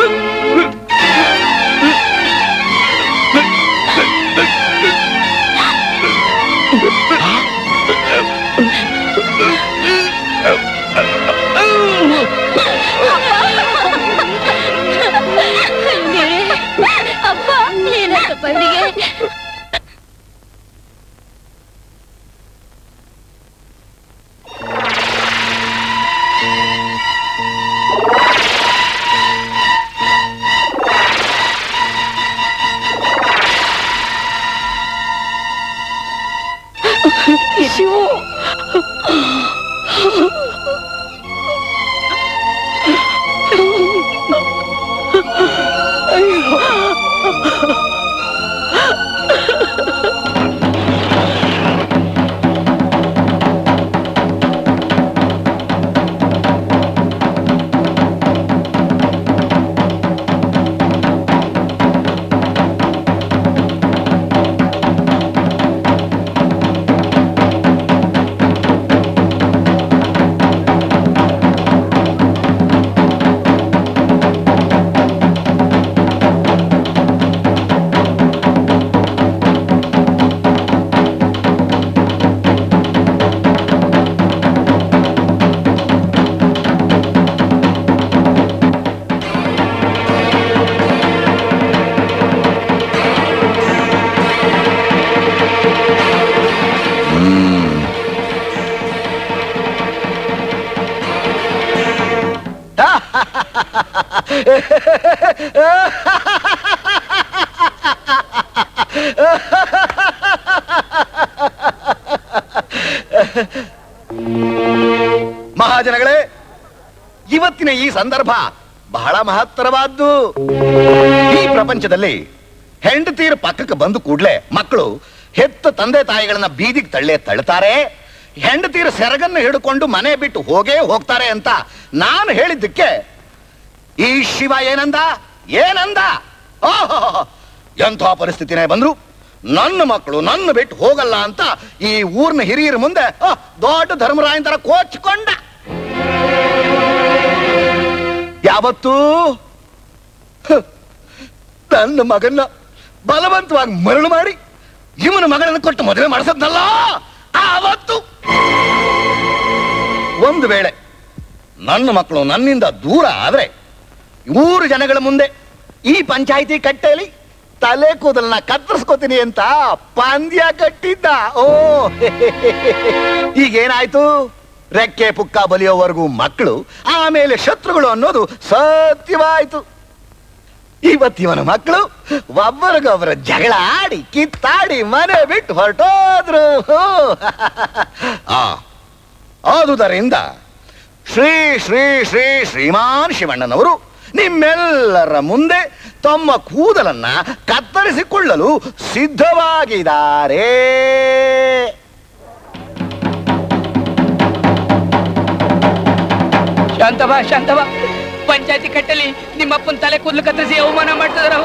Speaker 8: ಅಪ್ಪ ಏನಾಯ್ತಪ್ಪ ಇವನಿಗೆ
Speaker 1: ಶಿವ
Speaker 16: ಮಹಾಜನಗಳೇ ಇವತ್ತಿನ ಈ ಸಂದರ್ಭ ಬಹಳ ಮಹತ್ತರವಾದ್ದು ಈ ಪ್ರಪಂಚದಲ್ಲಿ ಹೆಂಡತೀರ ಪಕ್ಕಕ್ಕೆ ಬಂದು ಕೂಡ್ಲೆ ಮಕ್ಕಳು ಹೆತ್ತ ತಂದೆ ತಾಯಿಗಳನ್ನ ಬೀದಿಗೆ ತಳ್ಳೆ ತಳ್ತಾರೆ ಹೆಂಡತೀರ ಸೆರಗನ್ನ ಹಿಡ್ಕೊಂಡು ಮನೆ ಬಿಟ್ಟು ಹೋಗೇ ಹೋಗ್ತಾರೆ ಅಂತ ನಾನು ಹೇಳಿದ್ದಕ್ಕೆ ಈ ಶಿವ ಏನಂದ ಏನಂದ ಓಹೋ ಎಂಥ ಪರಿಸ್ಥಿತಿನೇ ಬಂದ್ರು ನನ್ನ ಮಕ್ಕಳು ನನ್ನ ಬಿಟ್ಟು ಹೋಗಲ್ಲ ಅಂತ ಈ ಊರ್ನ ಹಿರಿಯರ ಮುಂದೆ ಆ, ದೊಡ್ಡ ಧರ್ಮರಾಯನ್ ತರ ಕೋಚ್ಕೊಂಡ ಯಾವತ್ತೂ ಹ, ನನ್ನ ಮಗನ್ನ ಬಲವಂತವಾಗಿ ಮರಳು ಮಾಡಿ ಇವನ ಮಗಳನ್ನ ಕೊಟ್ಟು ಮದುವೆ ಮಾಡಿಸದ್ನಲ್ಲ ಆವತ್ತು ಒಂದು ವೇಳೆ ನನ್ನ ಮಕ್ಕಳು ನನ್ನಿಂದ ದೂರ ಆದ್ರೆ ಊರು ಜನಗಳ ಮುಂದೆ ಈ ಪಂಚಾಯಿತಿ ಕಟ್ಟೆಯಲ್ಲಿ ತಲೆ ಕೂದಲನ್ನ ಕತ್ತರಿಸ್ಕೋತೀನಿ ಅಂತ ಪಂದ್ಯ ಕಟ್ಟಿದ್ದ ಓ ಈಗೇನಾಯ್ತು ರೆಕ್ಕೆ ಪುಕ್ಕ ಬಲಿಯೋವರೆಗೂ ಮಕ್ಕಳು ಆಮೇಲೆ ಶತ್ರುಗಳು ಅನ್ನೋದು ಸತ್ಯವಾಯ್ತು ಇವತ್ತಿವನ ಮಕ್ಕಳು ಒಬ್ಬರಿಗೊಬ್ಬರ ಜಗಳ ಆಡಿ ಕಿತ್ತಾಡಿ ಮನೆ ಬಿಟ್ಟು ಹೊರಟೋದ್ರು ಆ, ಆದುದರಿಂದ ಶ್ರೀ ಶ್ರೀ ಶ್ರೀ ಶ್ರೀಮಾನ್ ಶಿವಣ್ಣನವರು ನಿಮ್ಮೆಲ್ಲರ ಮುಂದೆ ತಮ್ಮ ಕೂದಲನ್ನ ಕತ್ತರಿಸಿಕೊಳ್ಳಲು ಸಿದ್ಧವಾಗಿದ್ದಾರೆ
Speaker 1: ಶಾಂತವ ಶಾಂತವ ಪಂಚಾಯತಿ ಕಟ್ಟಲಿ ನಿಮ್ಮಪ್ಪನ ತಲೆ ಕೂದಲು ಕತ್ತರಿಸಿ ಅವಮಾನ ಮಾಡ್ತಿದಾರವ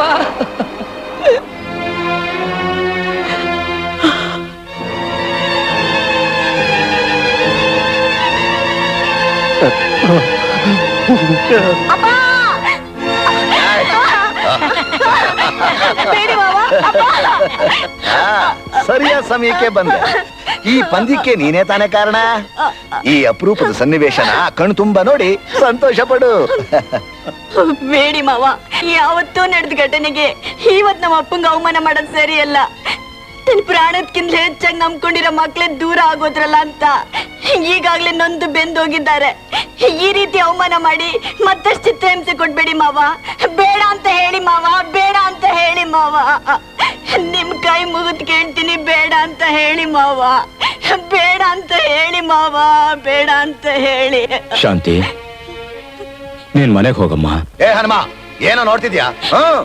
Speaker 16: ಆ, ಸರಿಯಾದ ಸಮಯಕ್ಕೆ ಬಂದೆ ಈ ಪಂದ್ಯಕ್ಕೆ ನೀನೇ ತಾನೇ ಕಾರಣ ಈ ಅಪರೂಪದ ಸನ್ನಿವೇಶನ ಕಣ್ ತುಂಬ ನೋಡಿ ಸಂತೋಷ ಪಡು
Speaker 6: ಬೇಡಿ ಮಾವ ಯಾವತ್ತೂ ನಡೆದ ಘಟನೆಗೆ ಇವತ್ ನಮ್ಮ ಅಪ್ಪಂಗ ಅವಮಾನ ಮಾಡೋದ್ ಸರಿಯಲ್ಲ ತನ್ನ ಪ್ರಾಣಕ್ಕಿಂತ ಹೆಚ್ಚಾಗಿ ನಂಬ್ಕೊಂಡಿರೋ ಮಕ್ಳೇ ದೂರ ಆಗೋದ್ರಲ್ಲ ಅಂತ ಈಗಾಗ್ಲೇ ನೊಂದು ಬೆಂದೋಗಿದ್ದಾರೆ ಈ ರೀತಿ ಅವಮಾನ ಮಾಡಿ ಮತ್ತಷ್ಟು ಚಿತ್ರಹಿಂಸೆ ಕೊಡ್ಬೇಡಿ ಮಾವ ಬೇಡ ಅಂತ ಹೇಳಿ ಮಾವ ಬೇಡ ಅಂತ ಹೇಳಿ ಮಾವ ನಿಮ್ ಕೈ ಮುಗಿದ್ ಕೇಳ್ತೀನಿ ಬೇಡ ಅಂತ ಹೇಳಿ ಮಾವ ಬೇಡ ಅಂತ ಹೇಳಿ ಮಾವ ಬೇಡ ಅಂತ ಹೇಳಿ
Speaker 5: ಶಾಂತಿ ನೀನ್ ಮನೆಗೆ ಹೋಗಮ್ಮ
Speaker 16: ಏ ಹನುಮ ಏನೋ ನೋಡ್ತಿದ್ಯಾ ಹ್ಮ್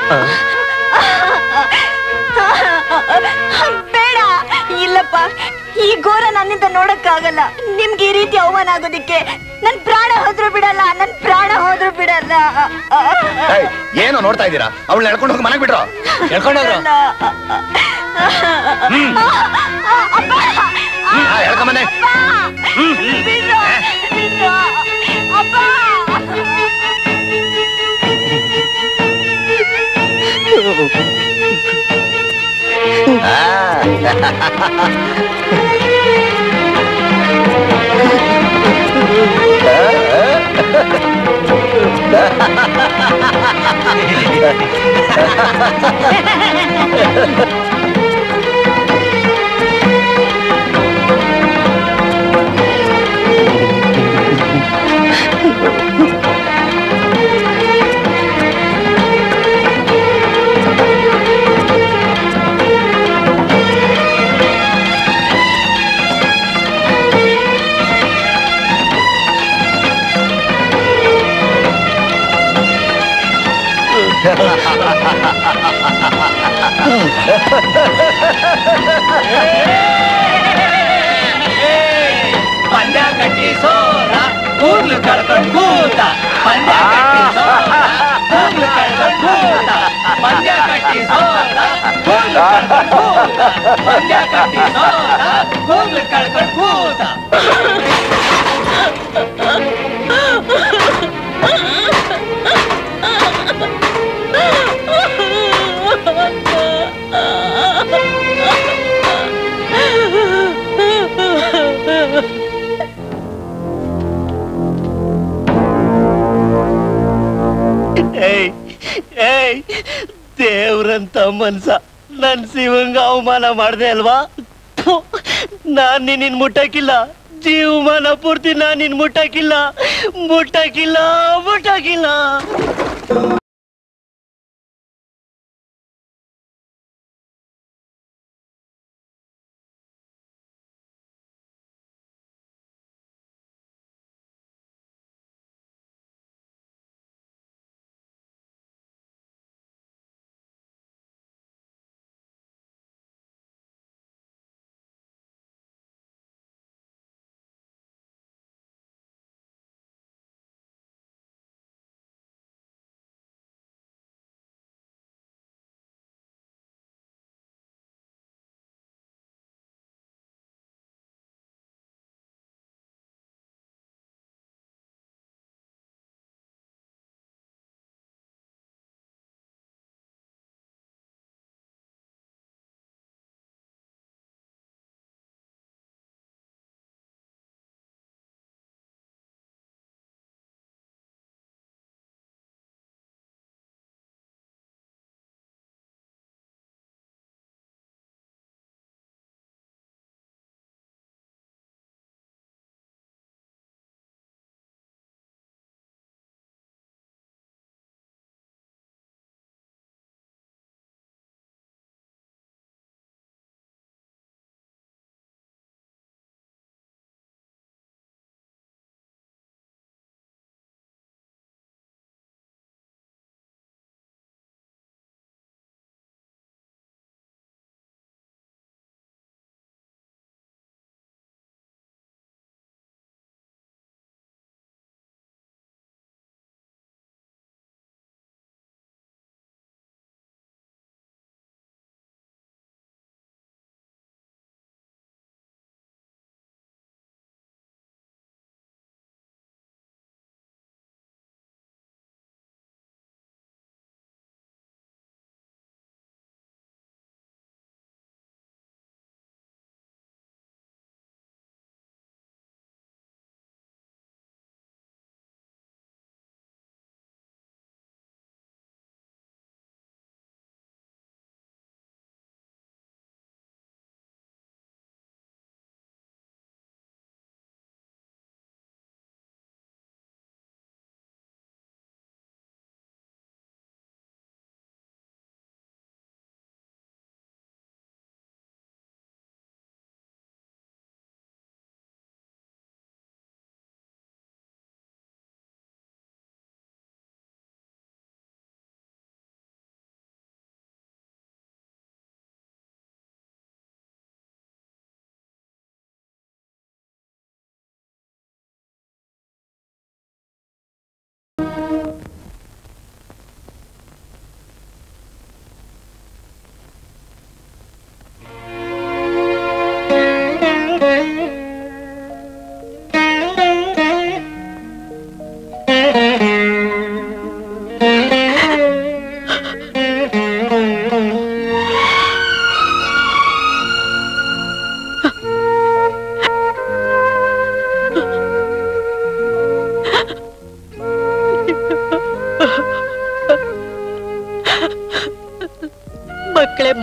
Speaker 6: ಬೇಡ ಇಲ್ಲಪ್ಪ ಈ ಘೋರ ನನ್ನಿಂದ ನೋಡಕ್ಕಾಗಲ್ಲ ನಿಮ್ಗೆ ಈ ರೀತಿ ಅವಮಾನ ಆಗೋದಿಕ್ಕೆ ನನ್ ಪ್ರಾಣ ಹೋದ್ರು ಬಿಡಲ್ಲ ನನ್ ಪ್ರಾಣ ಹೋದ್ರು ಬಿಡಲ್ಲ
Speaker 16: ಏಯ್, ಏನೋ ನೋಡ್ತಾ ಇದ್ದೀರಾ ಅವಳು ಎಳ್ಕೊಂಡು ಹೋಗಿ ಮನೆಗೆ ಬಿಡ್ರೋ ಎಳ್ಕೊಂಡೋಗ್ರು ಎಳ್ಕೊಂಬನೆ
Speaker 22: ಪಂದ್ಯ ಕಟ್ಟಿ ಸೋರ ಕೂಗ್ಲು ಕಳ್ಕೊಂಡ್ ಕೂತ ಪಂದ್ಯ ಕಟ್ಟಿ ಸೋರ ಕೂಗ್ಲು ಕಳ್ಕೊಂಡ್ ಕೂತ ಪಂದ್ಯ ಕಟ್ಟಿ ಸೋರ ಕೂಗ್ಲು ಕಳ್ಕೊಂಡ್ ಕೂತ ಪಂದ್ಯ ಕಟ್ಟಿ ಸೋರ ಕೂಗ್ಲು ಕಳ್ಕೊಂಡ್ ಕೂತ
Speaker 7: ಏಯ್ ಏಯ್ ದೇವ್ರಂತ ಮನ್ಸ ನನ್ ಶಿವಂಗ ಅವಮಾನ ಮಾಡ್ದೆ ಅಲ್ವಾ ಥು, ನಾನ್ ನಿನ್ನ ಮುಟ್ಟಕ್ಕಿಲ್ಲ ಜೀವಮಾನ ಪೂರ್ತಿ ನಾನ್ ನಿನ್ ಮುಟ್ಟಕ್ಕಿಲ್ಲ ಮುಟ್ಟಕ್ಕಿಲ್ಲ ಮುಟ್ಟಕ್ಕಿಲ್ಲ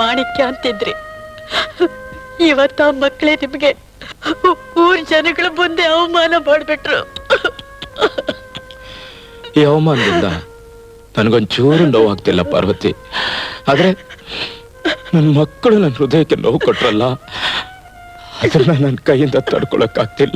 Speaker 6: ಮಾಣಿಕ್ಯ ಅಂತಿದ್ರಿ ಇವತ್ತ ಆ ಮಕ್ಕಳೇ ನಿಮ್ಗೆ ಊರ್ ಜನಗಳ ಮುಂದೆ ಅವಮಾನ ಮಾಡ್ಬಿಟ್ರು
Speaker 5: ಈ ಅವಮಾನದಿಂದ ನನಗೊಂಚೂರು ನೋವಾಗ್ತಿಲ್ಲ ಪಾರ್ವತಿ ಆದ್ರೆ ನನ್ನ ಮಕ್ಕಳು ನನ್ನ ಹೃದಯಕ್ಕೆ ನೋವು ಕೊಟ್ರಲ್ಲ ಅದನ್ನ ನನ್ನ ಕೈಯಿಂದ ತಡ್ಕೊಳಕ್ಕಾಗ್ತಿಲ್ಲ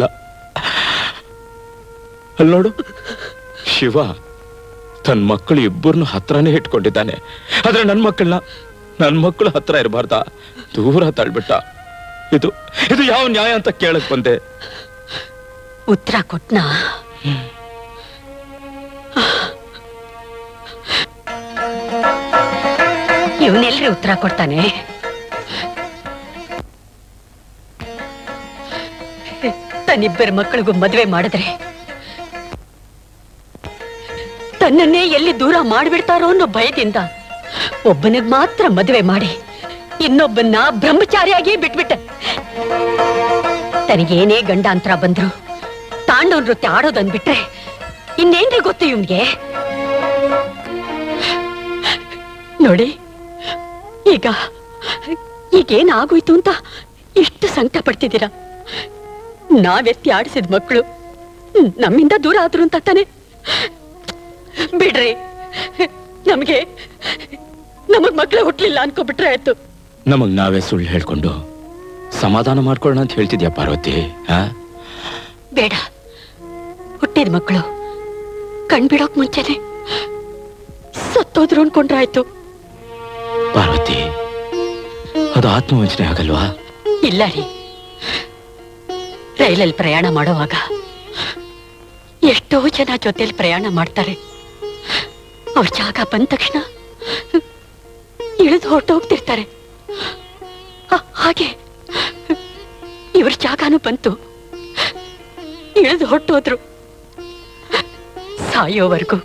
Speaker 5: ಅಲ್ಲಿ ನೋಡು ಶಿವ ತನ್ನ ಮಕ್ಕಳು ಇಬ್ಬರನ್ನು ಹತ್ರನೇ ಇಟ್ಕೊಂಡಿದ್ದಾನೆ ಆದ್ರೆ ನನ್ನ ಮಕ್ಕಳನ್ನ ನನ್ನ ಮಕ್ಕಳು ಹತ್ರ ಇರಬಾರ್ದ ದೂರ ತಳ್ಬಿಟ್ಟ ಇದು ಇದು ಯಾವ ನ್ಯಾಯ ಅಂತ ಕೇಳಕ್ ಬಂದೆ
Speaker 1: ಉತ್ತರ ಕೊಟ್ನಾ ಇವನೆಲ್ರಿ ಉತ್ತರ ಕೊಡ್ತಾನೆ ತನ್ನಿಬ್ಬರ ಮಕ್ಕಳಿಗೂ ಮದುವೆ ಮಾಡಿದ್ರೆ ತನ್ನನ್ನೇ ಎಲ್ಲಿ ದೂರ ಮಾಡಿಬಿಡ್ತಾರೋ ಅನ್ನೋ ಭಯದಿಂದ ಒಬ್ಬನಿಗೆ ಮಾತ್ರ ಮದುವೆ ಮಾಡಿ ಇನ್ನೊಬ್ಬನ್ನ ಬ್ರಹ್ಮಚಾರಿಯಾಗಿ ಬಿಟ್ಬಿಟ್ಟೆ ತನಗೇನೇ ಗಂಡಾಂತರ ಬಂದ್ರು ತಾಂಡವ ನೃತ್ಯ ಆಡೋದನ್ಬಿಟ್ರೆ ಇನ್ನೇನ್ರಿ ಗೊತ್ತು ಇವನ್ಗೆ ನೋಡಿ ಈಗ ಈಗೇನ್ ಆಗೋಯ್ತು ಅಂತ ಇಷ್ಟು ಸಂಕಟ ಪಡ್ತಿದ್ದೀರಾ ನಾವೆತ್ತಿ ಆಡಿಸಿದ ಮಕ್ಕಳು ನಮ್ಮಿಂದ ದೂರ ಆದ್ರು ಅಂತ ತಾನೆ ಬಿಡ್ರಿ ನಮಗೆ ನಮಗ್ ಮಕ್ಳು ಹುಟ್ಲಿಲ್ಲ ಅನ್ಕೊಬಿಟ್ರೆ ಆಯ್ತು
Speaker 5: ನಮಗ್ ನಾವೇ ಸುಳ್ಳು ಹೇಳ್ಕೊಂಡು ಸಮಾಧಾನ ಮಾಡ್ಕೊಳ್ಳೋಣ ಅಂತ ಹೇಳ್ತಿದ್ಯಾ ಪಾರ್ವತಿ ಆ
Speaker 1: ಬೇಡ ಹುಟ್ಟಿದ ಮಕ್ಕಳು ಕಣ್ಬಿಡೋಕ್ ಮುಂಚೆನೆ ಸತ್ತೋದ್ರು ಅನ್ಕೊಂಡ್ರಾಯ್ತು
Speaker 5: ಪಾರ್ವತಿ ಅದು ಆತ್ಮವಂಚನೆ ಆಗಲ್ವಾ
Speaker 1: ಇಲ್ಲ ರೀ ರೈಲಲ್ಲಿ ಪ್ರಯಾಣ ಮಾಡುವಾಗ ಎಷ್ಟೋ ಜನ ಜೊತೆಲಿ ಪ್ರಯಾಣ ಮಾಡ್ತಾರೆ ಅವ್ರ ಜಾಗ ಬಂದ ತಕ್ಷಣ ಇಳಿದು ಹೊರಟೋಗ್ತಿರ್ತಾರೆ ಹ- ಹಾಗೆ ಇವ್ರ ಜಾಗನೂ ಬಂತು ಇಳಿದು ಹೊರಟೋದ್ರು ಸಾಯೋವರೆಗೂ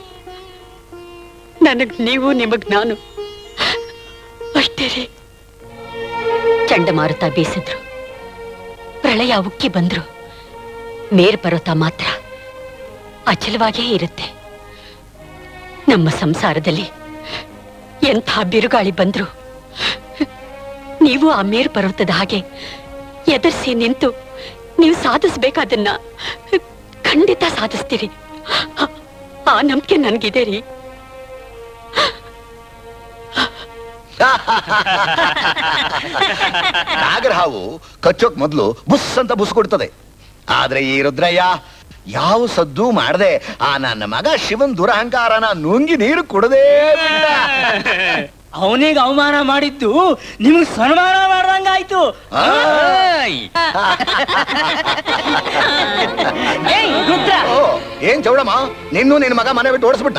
Speaker 1: ನನಗ್ ನೀವು ನಿಮಗ್ ನಾನು ಅಷ್ಟೇ ರೀ ಚಂಡಮಾರುತ ಬೀಸಿದ್ರು ಪ್ರಳಯ ಉಕ್ಕಿ ಬಂದ್ರು ಮೇರ್ ಪರ್ವತ ಮಾತ್ರ ಅಚಲವಾಗೇ ಇರುತ್ತೆ ನಮ್ಮ ಸಂಸಾರದಲ್ಲಿ ಎಂಥ ಬಿರುಗಾಳಿ ಬಂದ್ರು ನೀವು ಆ ಮೇರ್ ಪರ್ವತದ ಹಾಗೆ ಎದುರಿಸಿ ನಿಂತು ನೀವು ಸಾಧಿಸ್ಬೇಕಾದನ್ನ ಖಂಡಿತ ಸಾಧಿಸ್ತೀರಿ ಆ- ಆ ನಂಬಿಕೆ ನನ್ಗಿದೆ ರೀ
Speaker 16: ನಾಗರ ಹಾವು ಕಚ್ಚೋಕ್ ಮೊದ್ಲು ಬುಸ್ ಅಂತ ಬುಸ್ ಕೊಡ್ತದೆ ಆದ್ರೆ ಈ ರುದ್ರಯ್ಯ ಯಾವ ಸದ್ದು ಮಾಡದೆ ಆ ನನ್ನ ಮಗ ಶಿವನ್ ದುರಹಂಕಾರನ ನುಂಗಿ ನೀರು ಕುಡದೇ ಬಿಟ್ಟ.
Speaker 22: ಅವನಿಗೆ ಅವಮಾನ ಮಾಡಿದ್ದು ನಿಮಗ್ ಸನ್ಮಾನ ಮಾಡ್ದಂಗಾಯ್ತು
Speaker 16: ಏಯ್, ಓ, ಏನ್ ಚೌಡಮ್ಮ ನಿನ್ನೂ ನಿನ್ನ ಮಗ ಮನೆ ಬಿಟ್ಟು ಓಡಿಸ್ಬಿಟ್ಟ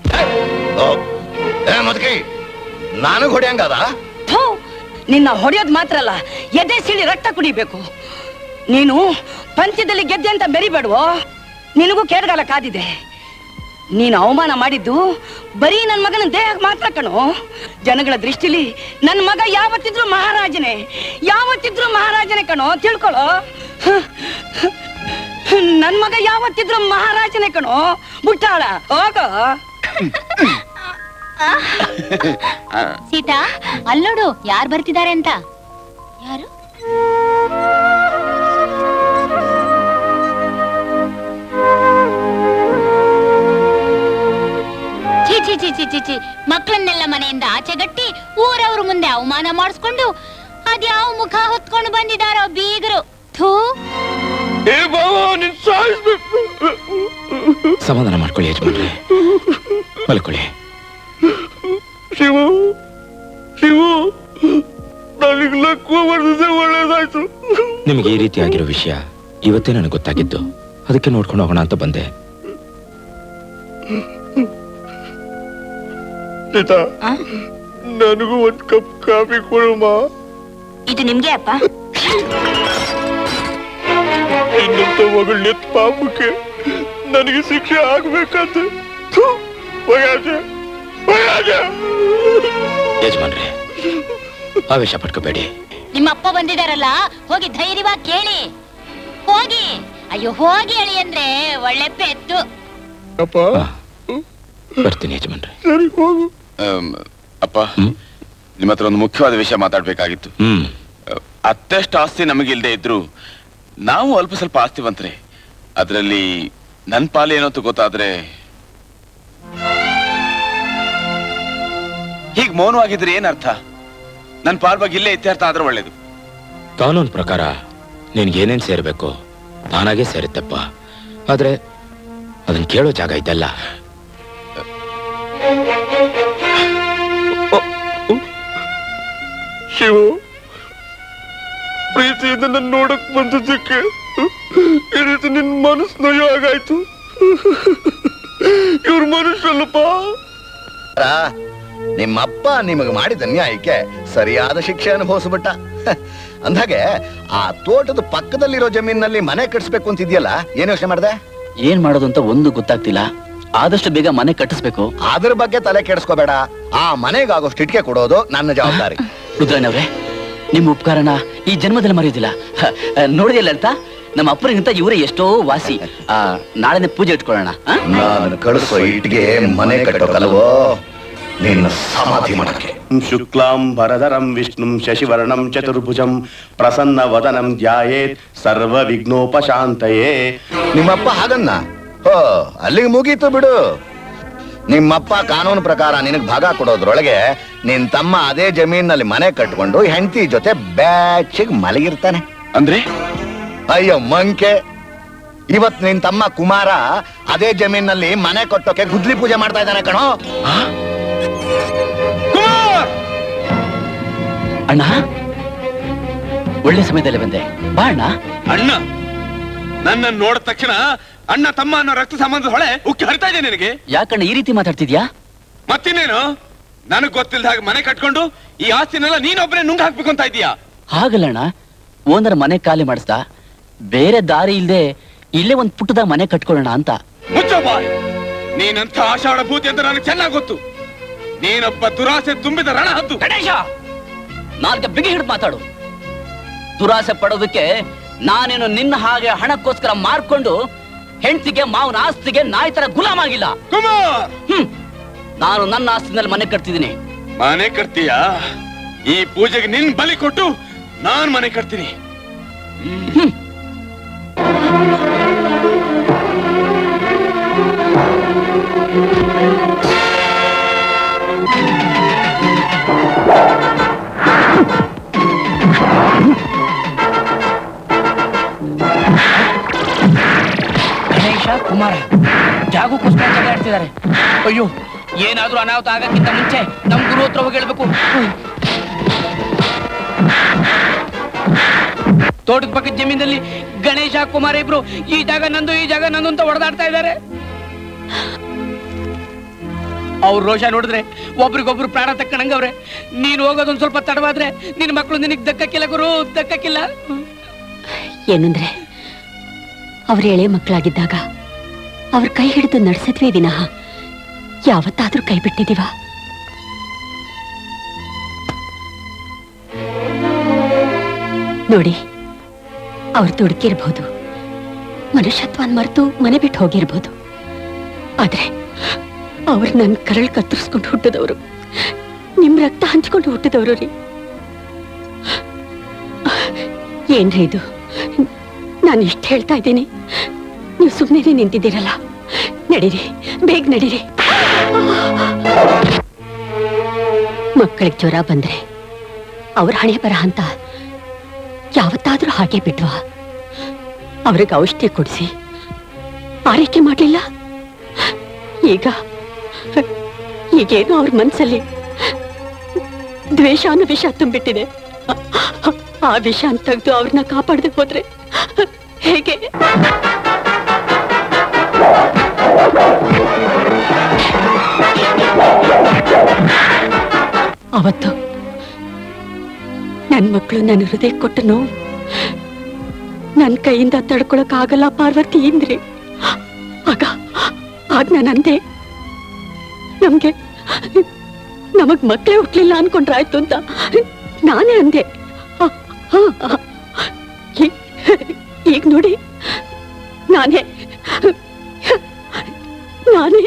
Speaker 16: ಏ ಮದ್ಕಿ ನನಗ್ ಹೊಡೆಯಂಗದ
Speaker 20: ಥು, ನಿನ್ನ ಹೊಡೆಯೋದ್ ಮಾತ್ರ ಅಲ್ಲ ಎದೆ ಸಿಳಿ ರಕ್ತ ಕುಡಿಬೇಕು ನೀನು ಪಂಚದಲ್ಲಿ ಗೆದ್ದೆ ಅಂತ ಬೆರಿಬೇಡ್ವೋ ನಿನಗೂ ಕೇಡ್ಗಾಲ ಕಾದಿದೆ ನೀನು ಅವಮಾನ ಮಾಡಿದ್ದು ಬರೀ ನನ್ನ ಮಗನ ದೇಹಕ್ಕೆ ಮಾತ್ರ ಕಣೋ ಜನಗಳ ದೃಷ್ಟಿಲಿ ನನ್ನ ಮಗ ಯಾವತ್ತಿದ್ರು ಮಹಾರಾಜನೇ ಯಾವತ್ತಿದ್ರು ಮಹಾರಾಜನೇ ಕಣೋ ತಿಳ್ಕೊಳ್ಳೋ ನನ್ನ ಮಗ ಯಾವತ್ತಿದ್ರು ಮಹಾರಾಜನೇ ಕಣೋ ಮುಟ್ಟಾಳ ಹೋಗೋ
Speaker 8: ಸೀತಾ ಅಲ್ಲೋಡು ಯಾರು ಬರ್ತಿದ್ದಾರೆ ಅಂತ ಯಾರು ಛೀ ಛೀ ಛೀ ಛೀ ಛೀ ಛೀ ಮಕ್ಕಳನ್ನೆಲ್ಲ ಮನೆಯಿಂದ ಆಚೆಗಟ್ಟಿ ಊರವ್ರ ಮುಂದೆ ಅವಮಾನ ಮಾಡಿಸ್ಕೊಂಡು ಅದ್ಯಾವ ಮುಖ ಹೊತ್ಕೊಂಡು ಬಂದಿದಾರೋ ಬೀಗರು ಥೂ
Speaker 5: ಸಮಾಧಾನ ಮಾಡ್ಕೊಳ್ಳಿ ಯಜಮಾನ್ರೆ ಮಲ್ಕೊಳ್ಳಿ
Speaker 22: ಶಿವ ಶಿವ ನನಗೆ ಲಕ್ವ ಬರ್ದಿದೆ ಒಳ್ಳೇದಾಯ್ತು
Speaker 5: ನಿಮಗೆ ಈ ರೀತಿ ಆಗಿರೋ ವಿಷಯ ಇವತ್ತೇ ನನಗೆ ಗೊತ್ತಾಗಿದ್ದು ಅದಕ್ಕೆ ನೋಡ್ಕೊಂಡು ಹೋಗೋಣ ಅಂತ ಬಂದೆ
Speaker 22: ಸೀತಾ ನನಗೂ ಒಂದ್ ಕಪ್ ಕಾಫಿ ಕೊಡುಮ
Speaker 13: ಇದು ನಿಮ್ಗೆ ಅಪ್ಪ
Speaker 22: ಇನ್ನಂತ ಮಗಳು ನೆತ್ ಪಾಪಕ್ಕೆ ನನಗೆ ಶಿಕ್ಷೆ ಆಗ್ಬೇಕಂತ ಥು, ವಯಾಜ, ವಯಾಜ.
Speaker 5: ಯಜಮಾನ್ರೆ ಆವೇಶ ಪಟ್ಕೋಬೇಡಿ
Speaker 8: ನಿಮ್ಮ ಅಪ್ಪ ಬಂದಿದಾರಲ್ಲ ಹೋಗಿ ಧೈರ್ಯವಾಗಿ ಕೇಳಿ ಹೋಗಿ ಅಯ್ಯೋ ಹೋಗಿ ಹೇಳಿ ಅಂದ್ರೆ ಒಳ್ಳೆ ಪೆತ್ತು
Speaker 5: ಬರ್ತೀನಿ ಯಜಮಾನ್ರೆ
Speaker 14: ಅಪ್ಪ
Speaker 2: ನಿಮ್ಮ ಹತ್ರ ಒಂದು ಮುಖ್ಯವಾದ ವಿಷಯ ಮಾತಾಡ್ಬೇಕಾಗಿತ್ತು
Speaker 5: ಹ್ಮ್
Speaker 2: ಅತ್ತೆಷ್ಟು ಆಸ್ತಿ ನಮಗಿಲ್ದೇ ಇದ್ರು ನಾವು ಅಲ್ಪ ಸ್ವಲ್ಪ ಆಸ್ತಿವಂತರೆ ಅದರಲ್ಲಿ ನನ್ ಪಾಲು ಏನೋ ಅಂತ ಗೊತ್ತಾದ್ರೆ ಹೀಗ್ ಮೌನವಾಗಿದ್ರೆ ಏನರ್ಥ ನನ್ ಪಾಲ್ ಬಗ್ಗೆ ಇಲ್ಲೇ ಇತ್ಯರ್ಥ ಆದ್ರೆ ಒಳ್ಳೇದು
Speaker 5: ಕಾನೂನ್ ಪ್ರಕಾರ ನಿನ್ಗೇನೇನ್ ಸೇರ್ಬೇಕು ತಾನಾಗೆ ಸೇರುತ್ತಪ್ಪ ಆದ್ರೆ ಅದನ್ನ ಕೇಳೋ ಜಾಗ ಇದೆಲ್ಲ
Speaker 19: ಶಿವು ಪ್ರೀತಿಯಿಂದ ನನ್ನ ನೋಡಕ್ ಬಂದಿದ್ದಕ್ಕೆ ಈ ರೀತಿ ನಿನ್ ಮನಸ್ಸು ನೋಯೋ ಹಾಗಾಯ್ತು ಇವ್ರ ಮನುಷ್ಯಲ್ಲಪ್ಪ
Speaker 16: ನಿಮ್ಮಪ್ಪ ನಿಮಗೆ ಮಾಡಿದ ನ್ಯಾಯಕ್ಕೆ ಸರಿಯಾದ ಶಿಕ್ಷೆ ಅನುಭವಿಸ್ಬಿಟ್ಟ ಅಂದಾಗೆ ಆ ತೋಟದ ಪಕ್ಕದಲ್ಲಿರೋ ಜಮೀನಲ್ಲಿ ಮನೆ ಕಟ್ಸ್ಬೇಕು ಅಂತಿದ್ಯಲ್ಲ ಏನ್ ಯೋಚನೆ ಮಾಡ್ದೆ
Speaker 15: ಏನ್ ಮಾಡೋದು ಅಂತ ಒಂದು ಗೊತ್ತಾಗ್ತಿಲ್ಲ ಆದಷ್ಟು ಬೇಗ ಮನೆ ಕಟ್ಟಿಸ್ಬೇಕು
Speaker 16: ಅದ್ರ ಬಗ್ಗೆ ತಲೆ ಕೆಡಿಸ್ಕೋಬೇಡ ಆ ಮನೆಗಾಗೋಷ್ಟು ಇಟ್ಕೆ ಕೊಡೋದು ನನ್ನ ಜವಾಬ್ದಾರಿ
Speaker 15: ರುದ್ರಣ್ಣವ್ರೆ ನಿಮ್ಮ ಉಪಕಾರನ ಈ ಜನ್ಮದಲ್ಲಿ ಮರೆಯೋದಿಲ್ಲ ಹ, ನೋಡಿದ್ಯಲ್ಲ ಲಲಿತಾ ನಮ್ಮ ಅಪ್ಪರಿಗಿಂತ ಇವರೇ ಎಷ್ಟೋ ವಾಸಿ ಆ, ನಾಳೆನೆ ಪೂಜೆ ಇಟ್ಕೊಳ್ಳೋಣ ಆ?
Speaker 16: ನಾನು ಕಳಿಸೋ ಇಟ್ಗೆ ಮನೆ ಕಟ್ಟೋಕಲ್ವೋ ನಿನ್ನ ಸಮಾಧಿ ಮಾಡಕ್ಕೆ
Speaker 17: ಶುಕ್ಲಾಂ ಭರಧರಂ ವಿಷ್ಣುಂ ಶಶಿವರ್ಣಂ ಚತುರ್ಭುಜಂ ಪ್ರಸನ್ನ ವದನಂ ಧ್ಯಾಯೇತ್ ಸರ್ವ ವಿಘ್ನೋಪಶಾಂತಯೇ
Speaker 16: ನಿಮ್ಮಪ್ಪ ಹಾಗನ್ನ ಹೋ ಅಲ್ಲಿಗೆ ಮುಗೀತು ಬಿಡು ನಿಮ್ಮಪ್ಪ ಕಾನೂನು ಪ್ರಕಾರ ನಿನಗ್ ಭಾಗ ಕೊಡೋದ್ರೊಳಗೆ ನಿನ್ ತಮ್ಮ ಅದೇ ಜಮೀನಲ್ಲಿ ಮನೆ ಕಟ್ಕೊಂಡು ಹೆಂಡತಿ ಜೊತೆ ಬ್ಯಾಚಿಗ್ ಮಲಗಿರ್ತಾನೆ
Speaker 2: ಅಂದ್ರೆ
Speaker 16: ಅಯ್ಯೋ ಮಂಕೆ ಇವತ್ ನಿನ್ ತಮ್ಮ ಕುಮಾರ ಅದೇ ಜಮೀನಲ್ಲಿ ಮನೆ ಕಟ್ಟೋಕೆ ಗುದ್ಲಿ ಪೂಜೆ ಮಾಡ್ತಾ ಇದ್ದಾನೆ ಕಣೋ
Speaker 15: ಅಣ್ಣ ಒಳ್ಳೆ ಸಮಯದಲ್ಲಿ ಬಂದೆ ಬಾ ಅಣ್ಣ
Speaker 17: ಅಣ್ಣ ನನ್ನ ನೋಡಿದ ತಕ್ಷಣ ಅಣ್ಣ ತಮ್ಮ ಅನ್ನೋ ರಕ್ತ ಸಂಬಂಧದ ಹೊಳೆ ಉಕ್ಕಿ ಹರಿತಾ ಇದೆ ನಿನಗೆ
Speaker 15: ಯಾಕಣ್ಣ ಈ ರೀತಿ ಮಾತಾಡ್ತಿದ್ಯಾ
Speaker 17: ಮತ್ತಿನ್ನೇನು ನನಗ್ ಗೊತ್ತಿಲ್ಲದ ಹಾಗೆ ಮನೆ ಕಟ್ಕೊಂಡು ಈ ಆಸ್ತಿನೆಲ್ಲ ನೀನೊಬ್ಬನೇ ನುಂಗ್ ಹಾಕ್ಬೇಕು ಅಂತ ಇದೀಯಾ
Speaker 15: ಹಾಗಲ್ಲಣ್ಣ ಓನರ್ ಮನೆ ಖಾಲಿ ಮಾಡಿಸ್ದ ಬೇರೆ ದಾರಿ ಇಲ್ದೆ ಇಲ್ಲೇ ಒಂದ್ ಪುಟ್ಟದ ಮನೆ ಕಟ್ಕೊಳ್ಳೋಣ ಅಂತ
Speaker 17: ಮುಚ್ಚೋ ಬಾಯ್ ನೀನಂತ ಆಷಾಢ ಭೂತಿ ಅಂತ ನನಗೆ ಚೆನ್ನಾಗ್ ಗೊತ್ತು ನೀನೊಬ್ಬ ದುರಾಸೆ ತುಂಬಿದ ರಣ ಹದ್ದು
Speaker 15: ಗಣೇಶ ನಾಲ್ಕ ಬಿಗಿ ಹಿಡಿದು ಮಾತಾಡು ದುರಾಸೆ ಪಡೋದಕ್ಕೆ ನಾನೇನು ನಿನ್ನ ಹಾಗೆ ಹಣಕ್ಕೋಸ್ಕರ ಮಾರ್ಕೊಂಡು ಹೆಂಡತಿಗೆ ಮಾವನ ಆಸ್ತಿಗೆ ನಾಯಿ ತರ ಗುಲಾಮ್ ಆಗಿಲ್ಲ ಹ್ಮ್ ನಾನು ನನ್ನ ಆಸ್ತಿನಲ್ಲಿ ಮನೆ ಕಟ್ತಿದ್ದೀನಿ
Speaker 17: ಮನೆ ಕಟ್ತೀಯಾ ಈ ಪೂಜೆಗೆ ನಿನ್ ಬಲಿ ಕೊಟ್ಟು ನಾನ್ ಮನೆ ಕಟ್ತೀನಿ
Speaker 23: ಗಣೇಶ ಕುಮಾರ ಜಾಗಕ್ಕೋಸ್ಕರ ಜಗಳ ಆಡ್ತಿದ್ದಾರೆ ಅಯ್ಯೋ ಏನಾದ್ರೂ ಅನಾಹುತ ಆಗಕ್ಕಿಂತ ಮುಂಚೆ ನಮ್ ಗುರು ಹತ್ರ ಹೋಗಿ ಹೇಳ್ಬೇಕು ತೋಟದ ಪಕ್ಕದ ಜಮೀನಲ್ಲಿ ಗಣೇಶ ಕುಮಾರ ಇಬ್ರು ಈ ಜಾಗ ನಂದು ಈ ಜಾಗ ನಂದು ಅಂತ ಹೊಡೆದಾಡ್ತಾ ಇದ್ದಾರೆ ಅವ್ರ ರೋಷ ನೋಡಿದ್ರೆ ಒಬ್ರಿಗೊಬ್ರು ಪ್ರಾಣ ತಕ್ಕಣಂಗವ್ರೆ ನೀನು ಹೋಗೋದೊಂದ್ ಸ್ವಲ್ಪ ತಡವಾದ್ರೆ ನಿನ್ ಮಕ್ಕಳು ನಿನಗ್ ದಕ್ಕಕ್ಕಿಲ್ಲ ಗುರು ದಕ್ಕಕ್ಕಿಲ್ಲ
Speaker 10: ಏನಂದ್ರೆ ಅವ್ರ ಎಳೆ ಮಕ್ಕಳಾಗಿದ್ದಾಗ ಅವ್ರ ಕೈ ಹಿಡಿದು ನಡೆಸಿದ್ವಿ ವಿನಃ ಯಾವತ್ತಾದ್ರೂ ಕೈ ಬಿಟ್ಟಿದೀವ ನೋಡಿ ಅವ್ರು ದುಡುಕಿರ್ಬೋದು ಮನುಷ್ಯತ್ವನ್ ಮರೆತು ಮನೆ ಬಿಟ್ಟು ಹೋಗಿರ್ಬೋದು ಆದ್ರೆ ಅವ್ರು ನನ್ನ ಕರಳು ಕತ್ತರಿಸ್ಕೊಂಡು ಹುಟ್ಟಿದವರು ನಿಮ್ ರಕ್ತ ಹಂಚ್ಕೊಂಡು ಹುಟ್ಟಿದವರು ರೀ ಏನ್ರಿ ಇದು ನಾನು ಇಷ್ಟು ಹೇಳ್ತಾ ಇದ್ದೀನಿ ನೀವು ಸುಮ್ಮನೆ ನಿಂತಿದ್ದೀರಲ್ಲ ನಡೀರಿ ಬೇಗ ನಡೀರಿ ಮಕ್ಕಳಿಗೆ ಜ್ವರ ಬಂದ್ರೆ ಅವ್ರ ಹಣೆ ಬರ ಅಂತ ಯಾವತ್ತಾದ್ರೂ ಹಾಗೆ ಬಿಟ್ವಾ ಅವ್ರಿಗೆ ಔಷಧಿ ಕೊಡಿಸಿ ಆರೈಕೆ ಮಾಡಲಿಲ್ಲ ಈಗ ಈಗೇನು ಅವ್ರ ಮನ್ಸಲ್ಲಿ ದ್ವೇಷ ಅನ್ನೋ ವಿಷ ತುಂಬಿಟ್ಟಿದೆ ಆ ವಿಷ ತೆಗೆದು ಅವ್ರನ್ನ ಕಾಪಾಡದೆ ಹೋದ್ರೆ ಹೇಗೆ ಅವತ್ತು ನನ್ನ ಮಕ್ಕಳು ನನ್ನ ಹೃದಯ ಕೊಟ್ಟ ನೋವು ನನ್ನ ಕೈಯಿಂದ ತಡ್ಕೊಳಕ್ ಆಗಲ್ಲ ಪಾರ್ವತಿ ಇಂದ್ರಿ ಆಗ ಆಗ ನಾನು ಅಂದೆ ನಮ್ಗೆ ನಮಗ್ ಮಕ್ಕಳೇ ಹುಟ್ಲಿಲ್ಲ ಅನ್ಕೊಂಡ್ರಾಯ್ತು ಅಂತ ನಾನೇ ಅಂದೆ ಆ, ಆ, ಆ. ಈ- ಈಗ ನೋಡಿ ನಾನೇ ನಾನೇ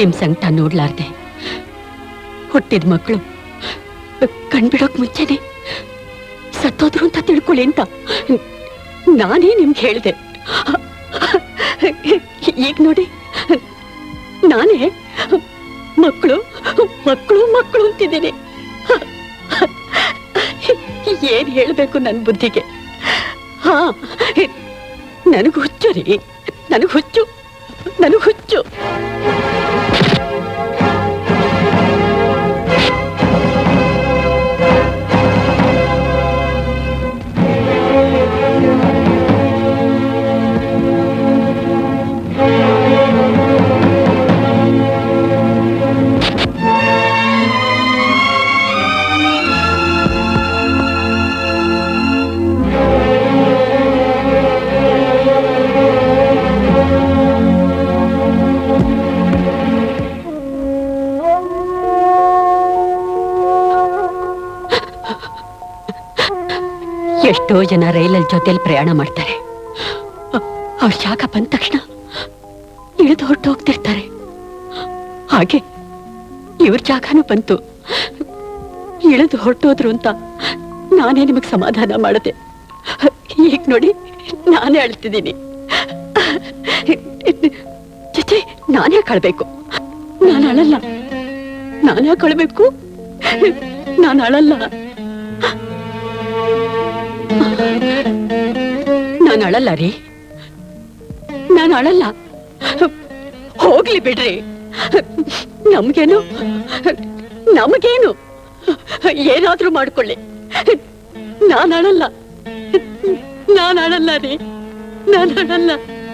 Speaker 10: ನಿಮ್ ಸಂಕಟ ನೋಡ್ಲಾರ್ದೆ ಹುಟ್ಟಿದ ಮಕ್ಕಳು ಕಣ್ಬಿಡೋಕ್ ಮುಂಚೆನೆ ಸತ್ತೋದ್ರು ಅಂತ ತಿಳ್ಕೊಳ್ಳಿ ಅಂತ ನಾನೇ ನಿಮ್ಗೆ ಹೇಳಿದೆ ಈಗ ನೋಡಿ ನಾನೇ ಮಕ್ಕಳು ಮಕ್ಕಳು ಮಕ್ಕಳು ಅಂತಿದ್ದೀನಿ ಏನ್ ಹೇಳ್ಬೇಕು ನನ್ ಬುದ್ಧಿಗೆ ಹಾ ನನಗ್ ಹುಚ್ಚು ರೀ ನನಗ್ ಹುಚ್ಚು ನನಗ್ ಹುಚ್ಚು ಎಷ್ಟೋ ಜನ ರೈಲಲ್ಲಿ ಜೊತೆಲಿ ಪ್ರಯಾಣ ಮಾಡ್ತಾರೆ ಅ- ಅವ್ರ ಶಾಖ ಬಂದ ತಕ್ಷಣ ಇಳಿದು ಹೊರಟು ಹೋಗ್ತಿರ್ತಾರೆ ಹಾಗೆ ಇವ್ರ ಜಾಗನೂ ಬಂತು ಇಳಿದು ಹೊರಟೋದ್ರು ಅಂತ ನಾನೇ ನಿಮಗೆ ಸಮಾಧಾನ ಮಾಡಿದೆ ಈಗ ನೋಡಿ ನಾನೇ ಅಳ್ತಿದ್ದೀನಿ ಚಚೆ ನಾನೇ ಕಳ್ಬೇಕು ನಾನು ಅಳಲ್ಲ ನಾನೇ ಕಳ್ಬೇಕು ನಾನು ಅಳಲ್ಲ ನಾನು ಅಳಲ್ಲ ರೀ ನಾನು ಅಳಲ್ಲ ಹೋಗ್ಲಿ ಬಿಡ್ರಿ ನಮ್ಗೇನು ನಮಗೇನು ಏನಾದ್ರೂ ಮಾಡ್ಕೊಳ್ಳಿ ನಾನು ಅಳಲ್ಲ ನಾನು ಅಳಲ್ಲ ರೀ ನಾನು ಅಳಲ್ಲ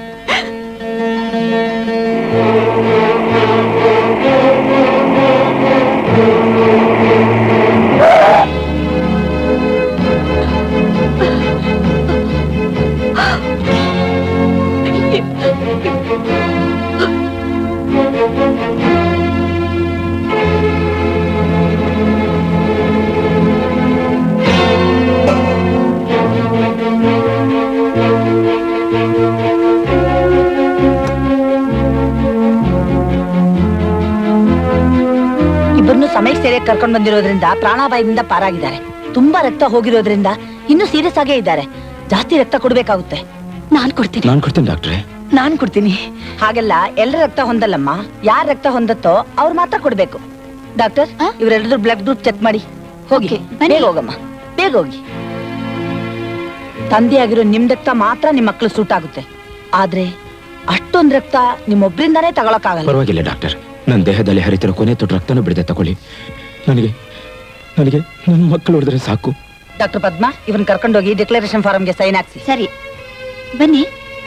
Speaker 3: ಇಬ್ಬರನ್ನು ಸಮಯಕ್ಕೆ ಸರಿಯಾಗಿ ಕರ್ಕೊಂಡು ಬಂದಿರೋದ್ರಿಂದ ಪ್ರಾಣಾಪಾಯದಿಂದ ಪಾರಾಗಿದ್ದಾರೆ ತುಂಬಾ ರಕ್ತ ಹೋಗಿರೋದ್ರಿಂದ ಇನ್ನೂ ಸೀರಿಯಸ್ ಆಗೇ ಇದ್ದಾರೆ ಜಾಸ್ತಿ ರಕ್ತ ಕೊಡ್ಬೇಕಾಗುತ್ತೆ
Speaker 10: ನಾನ್ ಕೊಡ್ತೀನಿ
Speaker 5: ನಾನು ಕೊಡ್ತೀನಿ ಡಾಕ್ಟ್ರೆ
Speaker 3: ನಾನ್ ಕೊಡ್ತೀನಿ ಹಾಗೆಲ್ಲ ಎಲ್ಲರ ರಕ್ತ ಹೊಂದಲ್ಲಮ್ಮ ಯಾರ ರಕ್ತ ಹೊಂದತ್ತೋ ಅವ್ರು ಮಾತ್ರ ಕೊಡ್ಬೇಕು ಡಾಕ್ಟರ್ ಇವರೆಲ್ಲರೂ ಬ್ಲಡ್ ಗ್ರೂಪ್ ಚೆಕ್ ಮಾಡಿ ಹೋಗಿ ಬೇಗ ಹೋಗಮ್ಮ ಬೇಗ ಹೋಗಿ ತಂದೆಯಾಗಿರೋ ನಿಮ್ ರಕ್ತ ಮಾತ್ರ ನಿಮ್ ಮಕ್ಳು ಸೂಟ್ ಆಗುತ್ತೆ ಆದ್ರೆ ಅಷ್ಟೊಂದ್ ರಕ್ತ ನಿಮ್ಮೊಬ್ರಿಂದಾನೇ ತಗೊಳಕ್ಕಾಗಲ್ಲ
Speaker 5: ಪರವಾಗಿಲ್ಲ ಡಾಕ್ಟರ್ ನನ್ನ ದೇಹದಲ್ಲಿ ಹರಿತಿರೋ ಕೊನೆ ತೊಟ್ಟು ರಕ್ತನೂ ಬಿಡದೆ ತಗೊಳ್ಳಿ ನನಗೆ ನನಗೆ ನನ್ನ ಮಕ್ಕಳು ಹೊಡೆದ್ರೆ ಸಾಕು
Speaker 3: ಡಾಕ್ಟರ್ ಪದ್ಮ ಇವನ್ ಕರ್ಕೊಂಡೋಗಿ ಡಿಕ್ಲರೇಷನ್ ಫಾರ್ಮ್ಗೆ ಸೈನ್ ಹಾಕ್ಸಿ
Speaker 13: ಸರಿ ಬನ್ನಿ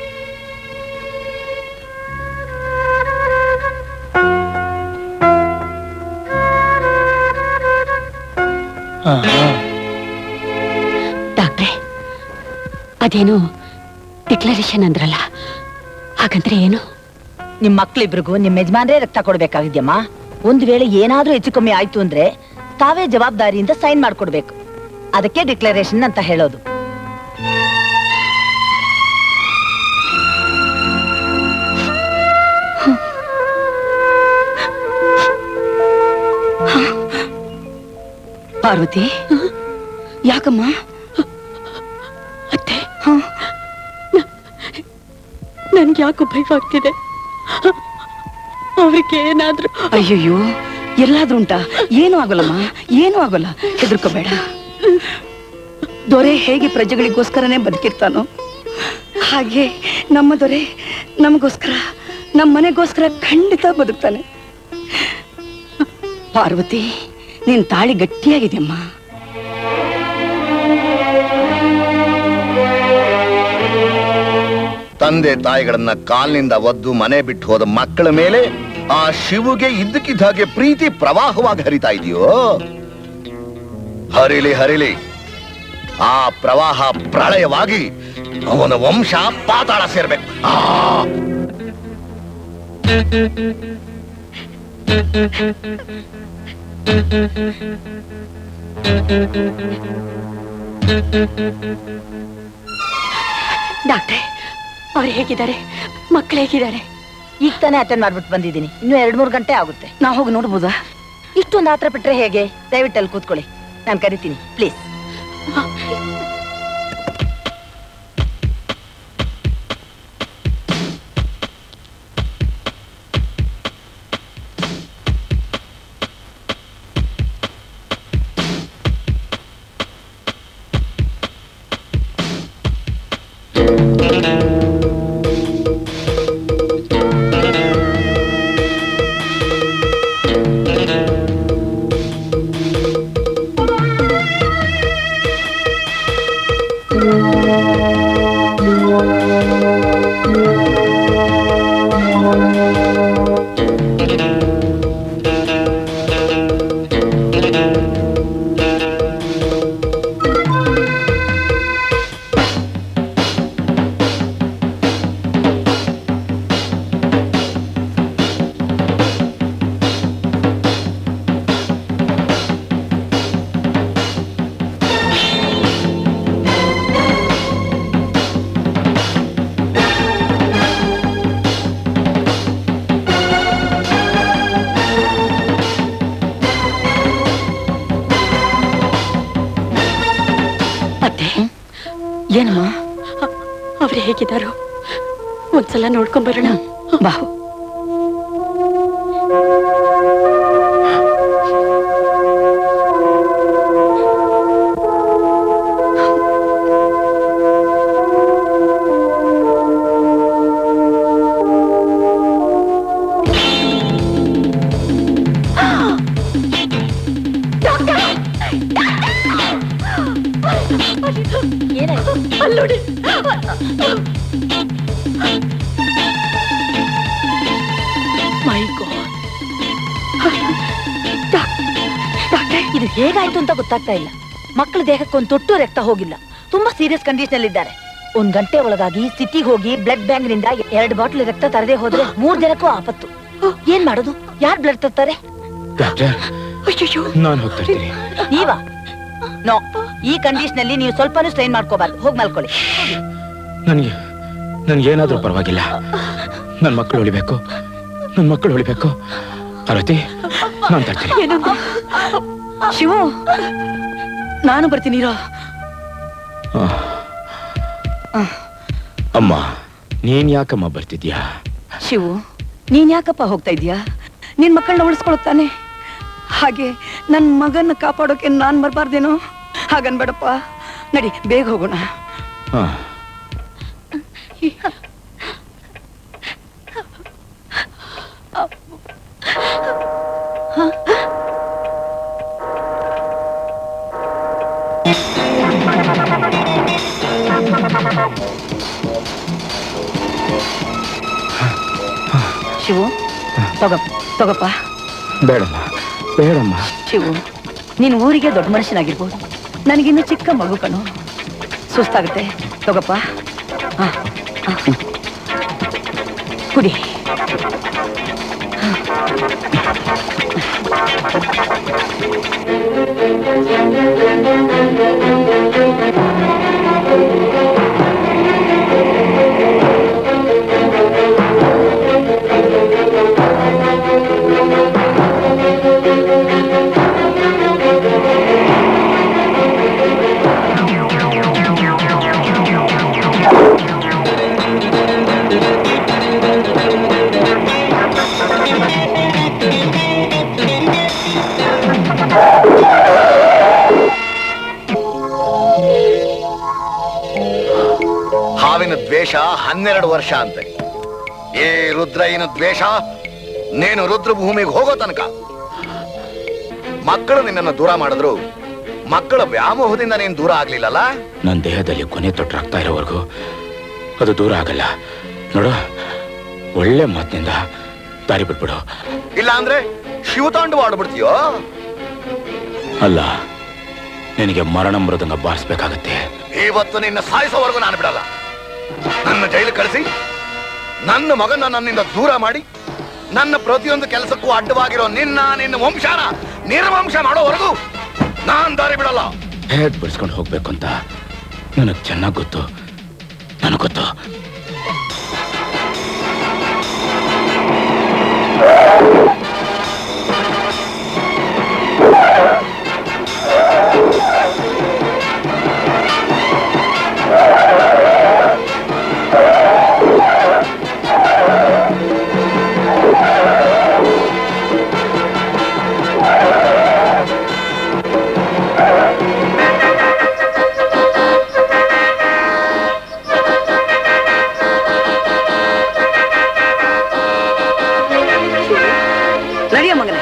Speaker 10: ಡಾಕ್ಟ್ರೆ ಅದೇನು ಡಿಕ್ಲರೇಷನ್ ಅಂದ್ರಲ್ಲ ಹಾಗಂದ್ರೆ ಏನು
Speaker 3: ನಿಮ್ ಮಕ್ಳಿಬ್ರಿಗೂ ನಿಮ್ ಯಜಮಾನ್ರೇ ರಕ್ತ ಕೊಡ್ಬೇಕಾಗಿದ್ಯಮ್ಮ ಒಂದ್ ವೇಳೆ ಏನಾದ್ರೂ ಹೆಚ್ಚು ಕಮ್ಮಿ ಆಯ್ತು ಅಂದ್ರೆ ತಾವೇ ಜವಾಬ್ದಾರಿಯಿಂದ ಸೈನ್ ಮಾಡ್ಕೊಡ್ಬೇಕು ಅದಕ್ಕೆ ಡಿಕ್ಲರೇಷನ್ ಅಂತ ಹೇಳೋದು
Speaker 1: ಪಾರ್ವತಿ ಯಾಕಮ್ಮ
Speaker 10: ಅತ್ತೆ ನನ್ಗೆ ಯಾಕೋ ಭಯವಾಗ್ತಿದೆ ಅವ್ರಿಗೆ ಏನಾದ್ರೂ
Speaker 1: ಅಯ್ಯಯ್ಯೋ ಎಲ್ಲಾದ್ರೂ ಉಂಟಾ ಏನೂ ಆಗೋಲ್ಲಮ್ಮ ಏನೂ ಆಗೋಲ್ಲ ಹೆದರ್ಕೋಬೇಡ ದೊರೆ ಹೇಗೆ ಪ್ರಜೆಗಳಿಗೋಸ್ಕರನೇ ಬದುಕಿರ್ತಾನೋ ಹಾಗೆ ನಮ್ಮ ದೊರೆ ನಮಗೋಸ್ಕರ ನಮ್ಮ ಮನೆಗೋಸ್ಕರ ಖಂಡಿತ ಬದುಕ್ತಾನೆ ಪಾರ್ವತಿ ನಿನ್ ತಾಳಿ ಗಟ್ಟಿಯಾಗಿದೆಯಮ್ಮ
Speaker 16: ತಂದೆ ತಾಯಿಗಳನ್ನ ಕಾಲ್ನಿಂದ ಒದ್ದು ಮನೆ ಬಿಟ್ಟು ಹೋದ ಮಕ್ಕಳ ಮೇಲೆ ಆ ಶಿವುಗೆ ಇದ್ದಕ್ಕಿದ್ದ ಹಾಗೆ ಪ್ರೀತಿ ಪ್ರವಾಹವಾಗಿ ಹರಿತಾ ಇದೆಯೋ ಹರಿಲಿ ಹರಿಲಿ ಆ ಪ್ರವಾಹ ಪ್ರಳಯವಾಗಿ ಅವನ ವಂಶ ಪಾತಾಳ ಸೇರ್ಬೇಕು ಆ
Speaker 10: ಡಾಕ್ಟ್ರೆ ಅವ್ರು ಹೇಗಿದ್ದಾರೆ ಮಕ್ಕಳು ಹೇಗಿದ್ದಾರೆ
Speaker 3: ಈಗ ತಾನೇ ಅಟೆಂಡ್ ಮಾಡ್ಬಿಟ್ಟು ಬಂದಿದ್ದೀನಿ ಇನ್ನು ಎರಡ್ ಮೂರು ಗಂಟೆ ಆಗುತ್ತೆ
Speaker 20: ನಾ ಹೋಗಿ ನೋಡ್ಬೋದಾ
Speaker 3: ಇಷ್ಟೊಂದು ಆತ್ರ ಬಿಟ್ರೆ ಹೇಗೆ ದಯವಿಟ್ಟು ಅಲ್ಲಿ ಕೂತ್ಕೊಳ್ಳಿ ನಾನು ಕರಿತೀನಿ ಪ್ಲೀಸ್
Speaker 10: ಅತ್ತೆ ಏನಮ್ಮ ಅವ್ರು ಹೇಗಿದ್ದಾರೋ ಒಂದ್ಸಲ ನೋಡ್ಕೊಂಡ್ ಬರೋಣ
Speaker 20: ಬಾ
Speaker 9: ಅಲ್ಲೋಡಿ
Speaker 3: ಮೈ ಇದು ಹೇಗಾಯ್ತು ಅಂತ ಗೊತ್ತಾಗ್ತಾ ಇಲ್ಲ ಮಕ್ಕಳ ದೇಹಕ್ಕೆ ಒಂದು ತೊಟ್ಟು ರಕ್ತ ಹೋಗಿಲ್ಲ ತುಂಬಾ ಸೀರಿಯಸ್ ಕಂಡೀಷನ್ ಅಲ್ಲಿ ಇದ್ದಾರೆ ಒಂದ್ ಗಂಟೆ ಒಳಗಾಗಿ ಸಿಟಿಗೆ ಹೋಗಿ ಬ್ಲಡ್ ಬ್ಯಾಂಕ್ ನಿಂದ ಎರಡು ಬಾಟ್ಲ್ ರಕ್ತ ತರದೆ ಹೋದ್ರೆ ಮೂರ್ ಜನಕ್ಕೂ ಆಪತ್ತು ಏನ್ ಮಾಡೋದು ಯಾರ್ ಬ್ಲಡ್ ತರ್ತಾರೆ
Speaker 5: ಡಾಕ್ಟರ್ ನಾನು ಹೋಗ್ತಾ ಇರ್ತೀನಿ
Speaker 3: ನೀವಾ ನೋ ಈ ಕಂಡೀಷನ್ ಅಲ್ಲಿ ನೀವು ಸ್ವಲ್ಪನೂ ಸ್ಟ್ರೈನ್ ಮಾಡ್ಕೋಬಾರ್ದು ಹೋಗಿ ಮಲ್ಕೊಳ್ಳಿ
Speaker 5: ನನಗೆ ನನ್ಗೇನಾದ್ರೂ ಪರವಾಗಿಲ್ಲ ನನ್ನ ಮಕ್ಕಳು ಉಳಿಬೇಕು ನನ್ನ ಮಕ್ಕಳು ಉಳಿಬೇಕು ಪಾರ್ವತಿ ನಾನು ತರ್ತೀನಿ
Speaker 20: ಶಿವು ನಾನು ಬರ್ತೀನಿ ಇರೋ
Speaker 5: ಆ. ಅಮ್ಮ ನೀನ್ ಯಾಕಮ್ಮ ಬರ್ತಿದ್ಯಾ
Speaker 20: ಶಿವು ನೀನ್ ಯಾಕಪ್ಪ ಹೋಗ್ತಾ ಇದೀಯಾ ನಿನ್ ಮಕ್ಕಳನ್ನ ಉಳಿಸ್ಕೊಳುತ್ತಾನೆ ಹಾಗೆ ನನ್ ಮಗನ್ನ ಕಾಪಾಡೋಕೆ ನಾನ್ ಬರ್ಬಾರ್ದೇನೋ ಹಾಗನ್ಬೇಡಪ್ಪ ನಡಿ ಬೇಗ ಹೋಗೋಣ
Speaker 5: ಹಾ
Speaker 20: ಶಿವು ತಗೋ ತಗೋಪ್ಪ
Speaker 5: ಬೇಡಮ್ಮ ಬೇಡಮ್ಮ
Speaker 20: ಶಿವು ನೀನು ಊರಿಗೆ ದೊಡ್ಡ ಮನುಷ್ಯನಾಗಿರ್ಬೋದು ನನಗಿನ್ನು ಚಿಕ್ಕ ಮಗು ಕಣು ಸುಸ್ತಾಗುತ್ತೆ ತಗೋಪ್ಪ ಹಾ, ಹಾ. ಕುಡಿ
Speaker 16: ಹಾವಿನ ದ್ವೇಷ ಹನ್ನೆರಡು ವರ್ಷ ಅಂತೆ ಏ ರುದ್ರಯ್ಯನ ದ್ವೇಷ ನೀನು ರುದ್ರ ಭೂಮಿಗೆ ಹೋಗೋ ತನಕ ಮಕ್ಕಳು ನಿನ್ನನ್ನು ದೂರ ಮಾಡಿದ್ರು ಮಕ್ಕಳ ವ್ಯಾಮೋಹದಿಂದ ನೀನು ದೂರ ಆಗ್ಲಿಲ್ಲಲ್ಲ
Speaker 5: ನನ್ನ ದೇಹದಲ್ಲಿ ಕೊನೆ ತೊಟ್ಟು ರಕ್ತ ಇರೋವರೆಗೂ ಅದು ದೂರ ಆಗಲ್ಲ ನೋಡು ಒಳ್ಳೆ ಮಾತಿನಿಂದ ದಾರಿ ಬಿಟ್ಬಿಡು
Speaker 16: ಇಲ್ಲ ಅಂದ್ರೆ ಶಿವತಾಂಡು ಆಡ್ಬಿಡ್ತೀಯೋ
Speaker 5: ಅಲ್ಲ ನಿನಗೆ ಮರಣ ಮೃದಂಗ ಬಾರಿಸ್ಬೇಕಾಗತ್ತೆ
Speaker 16: ಇವತ್ತು ನಿನ್ನ ಸಾಯಿಸೋವರೆಗೂ ನಾನು ಬಿಡಲ್ಲ ನನ್ನ ಜೈಲು ಕಳಿಸಿ ನನ್ನ ಮಗನ ನನ್ನಿಂದ ದೂರ ಮಾಡಿ ನನ್ನ ಪ್ರತಿಯೊಂದು ಕೆಲಸಕ್ಕೂ ಅಡ್ಡವಾಗಿರೋ ನಿನ್ನ ನಿನ್ನ ವಂಶನ ನಿರ್ವಂಶ ಮಾಡೋವರೆಗೂ ನಾನ್ ದಾರಿ ಬಿಡಲ್ಲ
Speaker 5: ಹೇಗ್ ಬಿಡಿಸ್ಕೊಂಡು ಹೋಗ್ಬೇಕು ಅಂತ ನನಗೆ ಚೆನ್ನಾಗಿ ಗೊತ್ತು ನನಗೆ ಗೊತ್ತು
Speaker 1: ನಡಿಯ ಮಗನೇ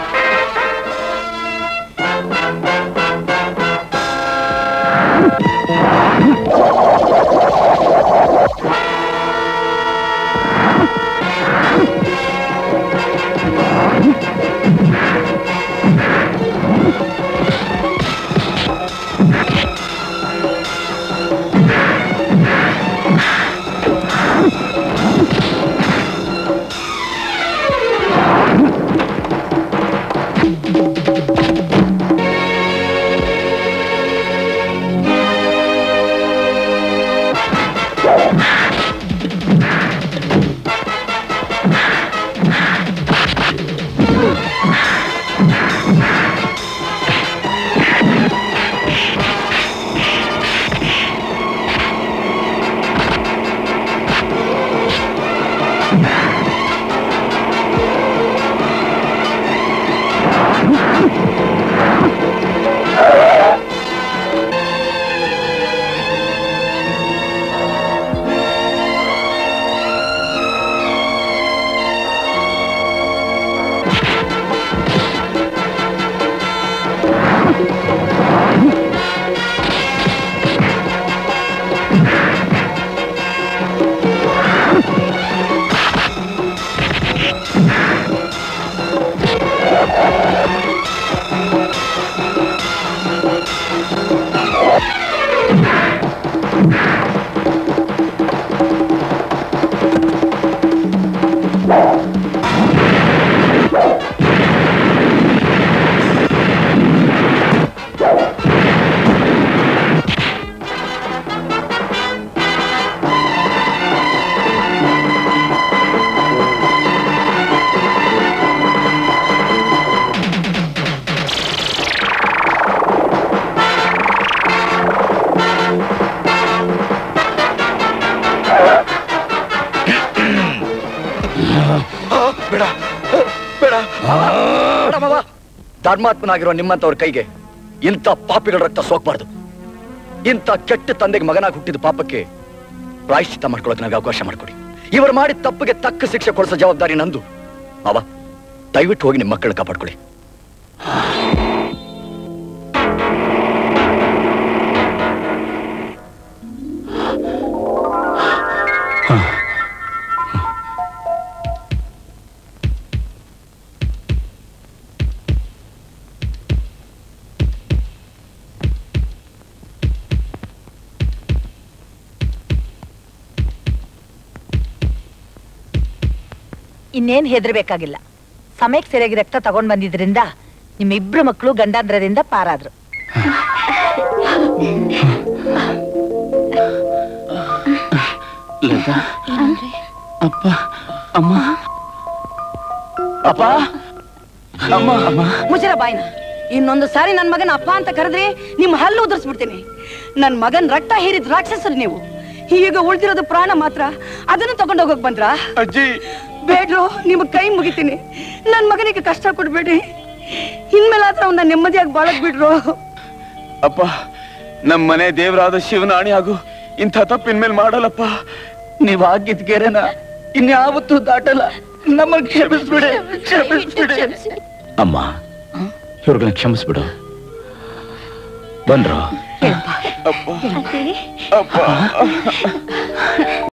Speaker 4: ಬೇಡ ಬೇಡ ಬೇಡ ಮಾವ. ಧರ್ಮಾತ್ಮನಾಗಿರೋ ನಿಮ್ಮಂತವ್ರ ಕೈಗೆ ಇಂಥ ಪಾಪಿಗಳ ರಕ್ತ ಸೋಕ್ಬಾರ್ದು ಇಂಥ ಕೆಟ್ಟ ತಂದೆಗೆ ಮಗನಾಗಿ ಹುಟ್ಟಿದ ಪಾಪಕ್ಕೆ ಪ್ರಾಯಶ್ಚಿತ್ತ ಮಾಡ್ಕೊಳ್ಳೋಕೆ ನನಗೆ ಅವಕಾಶ ಮಾಡಿಕೊಡಿ ಇವರು ಮಾಡಿದ ತಪ್ಪಿಗೆ ತಕ್ಕ ಶಿಕ್ಷೆ ಕೊಡಿಸೋ ಜವಾಬ್ದಾರಿ ನಂದು ಮಾವ ದಯವಿಟ್ಟು ಹೋಗಿ ನಿಮ್ಮ ಮಕ್ಕಳನ್ನ ಕಾಪಾಡ್ಕೊಳ್ಳಿ
Speaker 3: ಇನ್ನೇನ್ ಹೆದರ್ಬೇಕಾಗಿಲ್ಲ ಸಮಯಕ್ಕೆ ಸರಿಯಾಗಿ ರಕ್ತ ತಗೊಂಡ್ ಬಂದಿದ್ರಿಂದ ನಿಮ್ಮಿಬ್ರು ಮಕ್ಕಳು ಗಂಡಾಂದ್ರದಿಂದ ಪಾರಾದ್ರು
Speaker 14: ಲತಾ ಅಪ್ಪ ಅಮ್ಮ
Speaker 1: ಅಪ್ಪ
Speaker 14: ಅಮ್ಮ ಅಮ್ಮ
Speaker 1: ಮುಚ್ಚರ ಬಾಯ್ನ ಇನ್ನೊಂದು ಸಾರಿ ನನ್ ಮಗನ ಅಪ್ಪ ಅಂತ ಕರೆದ್ರೆ ನಿಮ್ ಹಲ್ಲು ಉದುರಿಸ್ಬಿಡ್ತೀನಿ ನನ್ ಮಗನ್ ರಕ್ತ ಹೀರಿದ ರಾಕ್ಷಸರು ನೀವು ಈಗ ಉಳ್ದಿರೋದು ಪ್ರಾಣ ಮಾತ್ರ ಅದನ್ನು ತಗೊಂಡ್ ಹೋಗಕ್ ಬಂದ್ರ
Speaker 2: ಅಜ್ಜಿ
Speaker 1: ಬೇಡ್ರು ನಿಮ್ ಕೈ ಮುಗಿತೀನಿ ನನ್ ಮಗನಿಗೆ ಕಷ್ಟ ಕೊಡ್ಬೇಡಿ ಇನ್ಮೇಲಾದ್ರೂ ಅವನ್ನ ನೆಮ್ಮದಿಯಾಗಿ ಬಾಳಕ್ ಬಿಡ್ರು
Speaker 2: ಅಪ್ಪ ನಮ್ಮ ಮನೆ ದೇವರಾದ ಶಿವನ ಆಣಿ ಹಾಗೂ ಇಂಥ ತಪ್ಪು ಇನ್ಮೇಲೆ ಮಾಡಲ್ಲಪ್ಪ
Speaker 4: ನೀವ್ ಆಗಿದ್ ಗೆರೆನ ಇನ್ಯಾವತ್ತೂ ದಾಟಲ್ಲ ನಮ್ಮನ್ನ ಕ್ಷಮಿಸ್ಬಿಡಿ ಕ್ಷಮಿಸ್ಬಿಡಿ
Speaker 5: ಅಮ್ಮ ಇವ್ರನ್ನ ಕ್ಷಮಿಸ್ಬಿಡು ಬನ್ರೋ
Speaker 2: ಅಪ್ಪ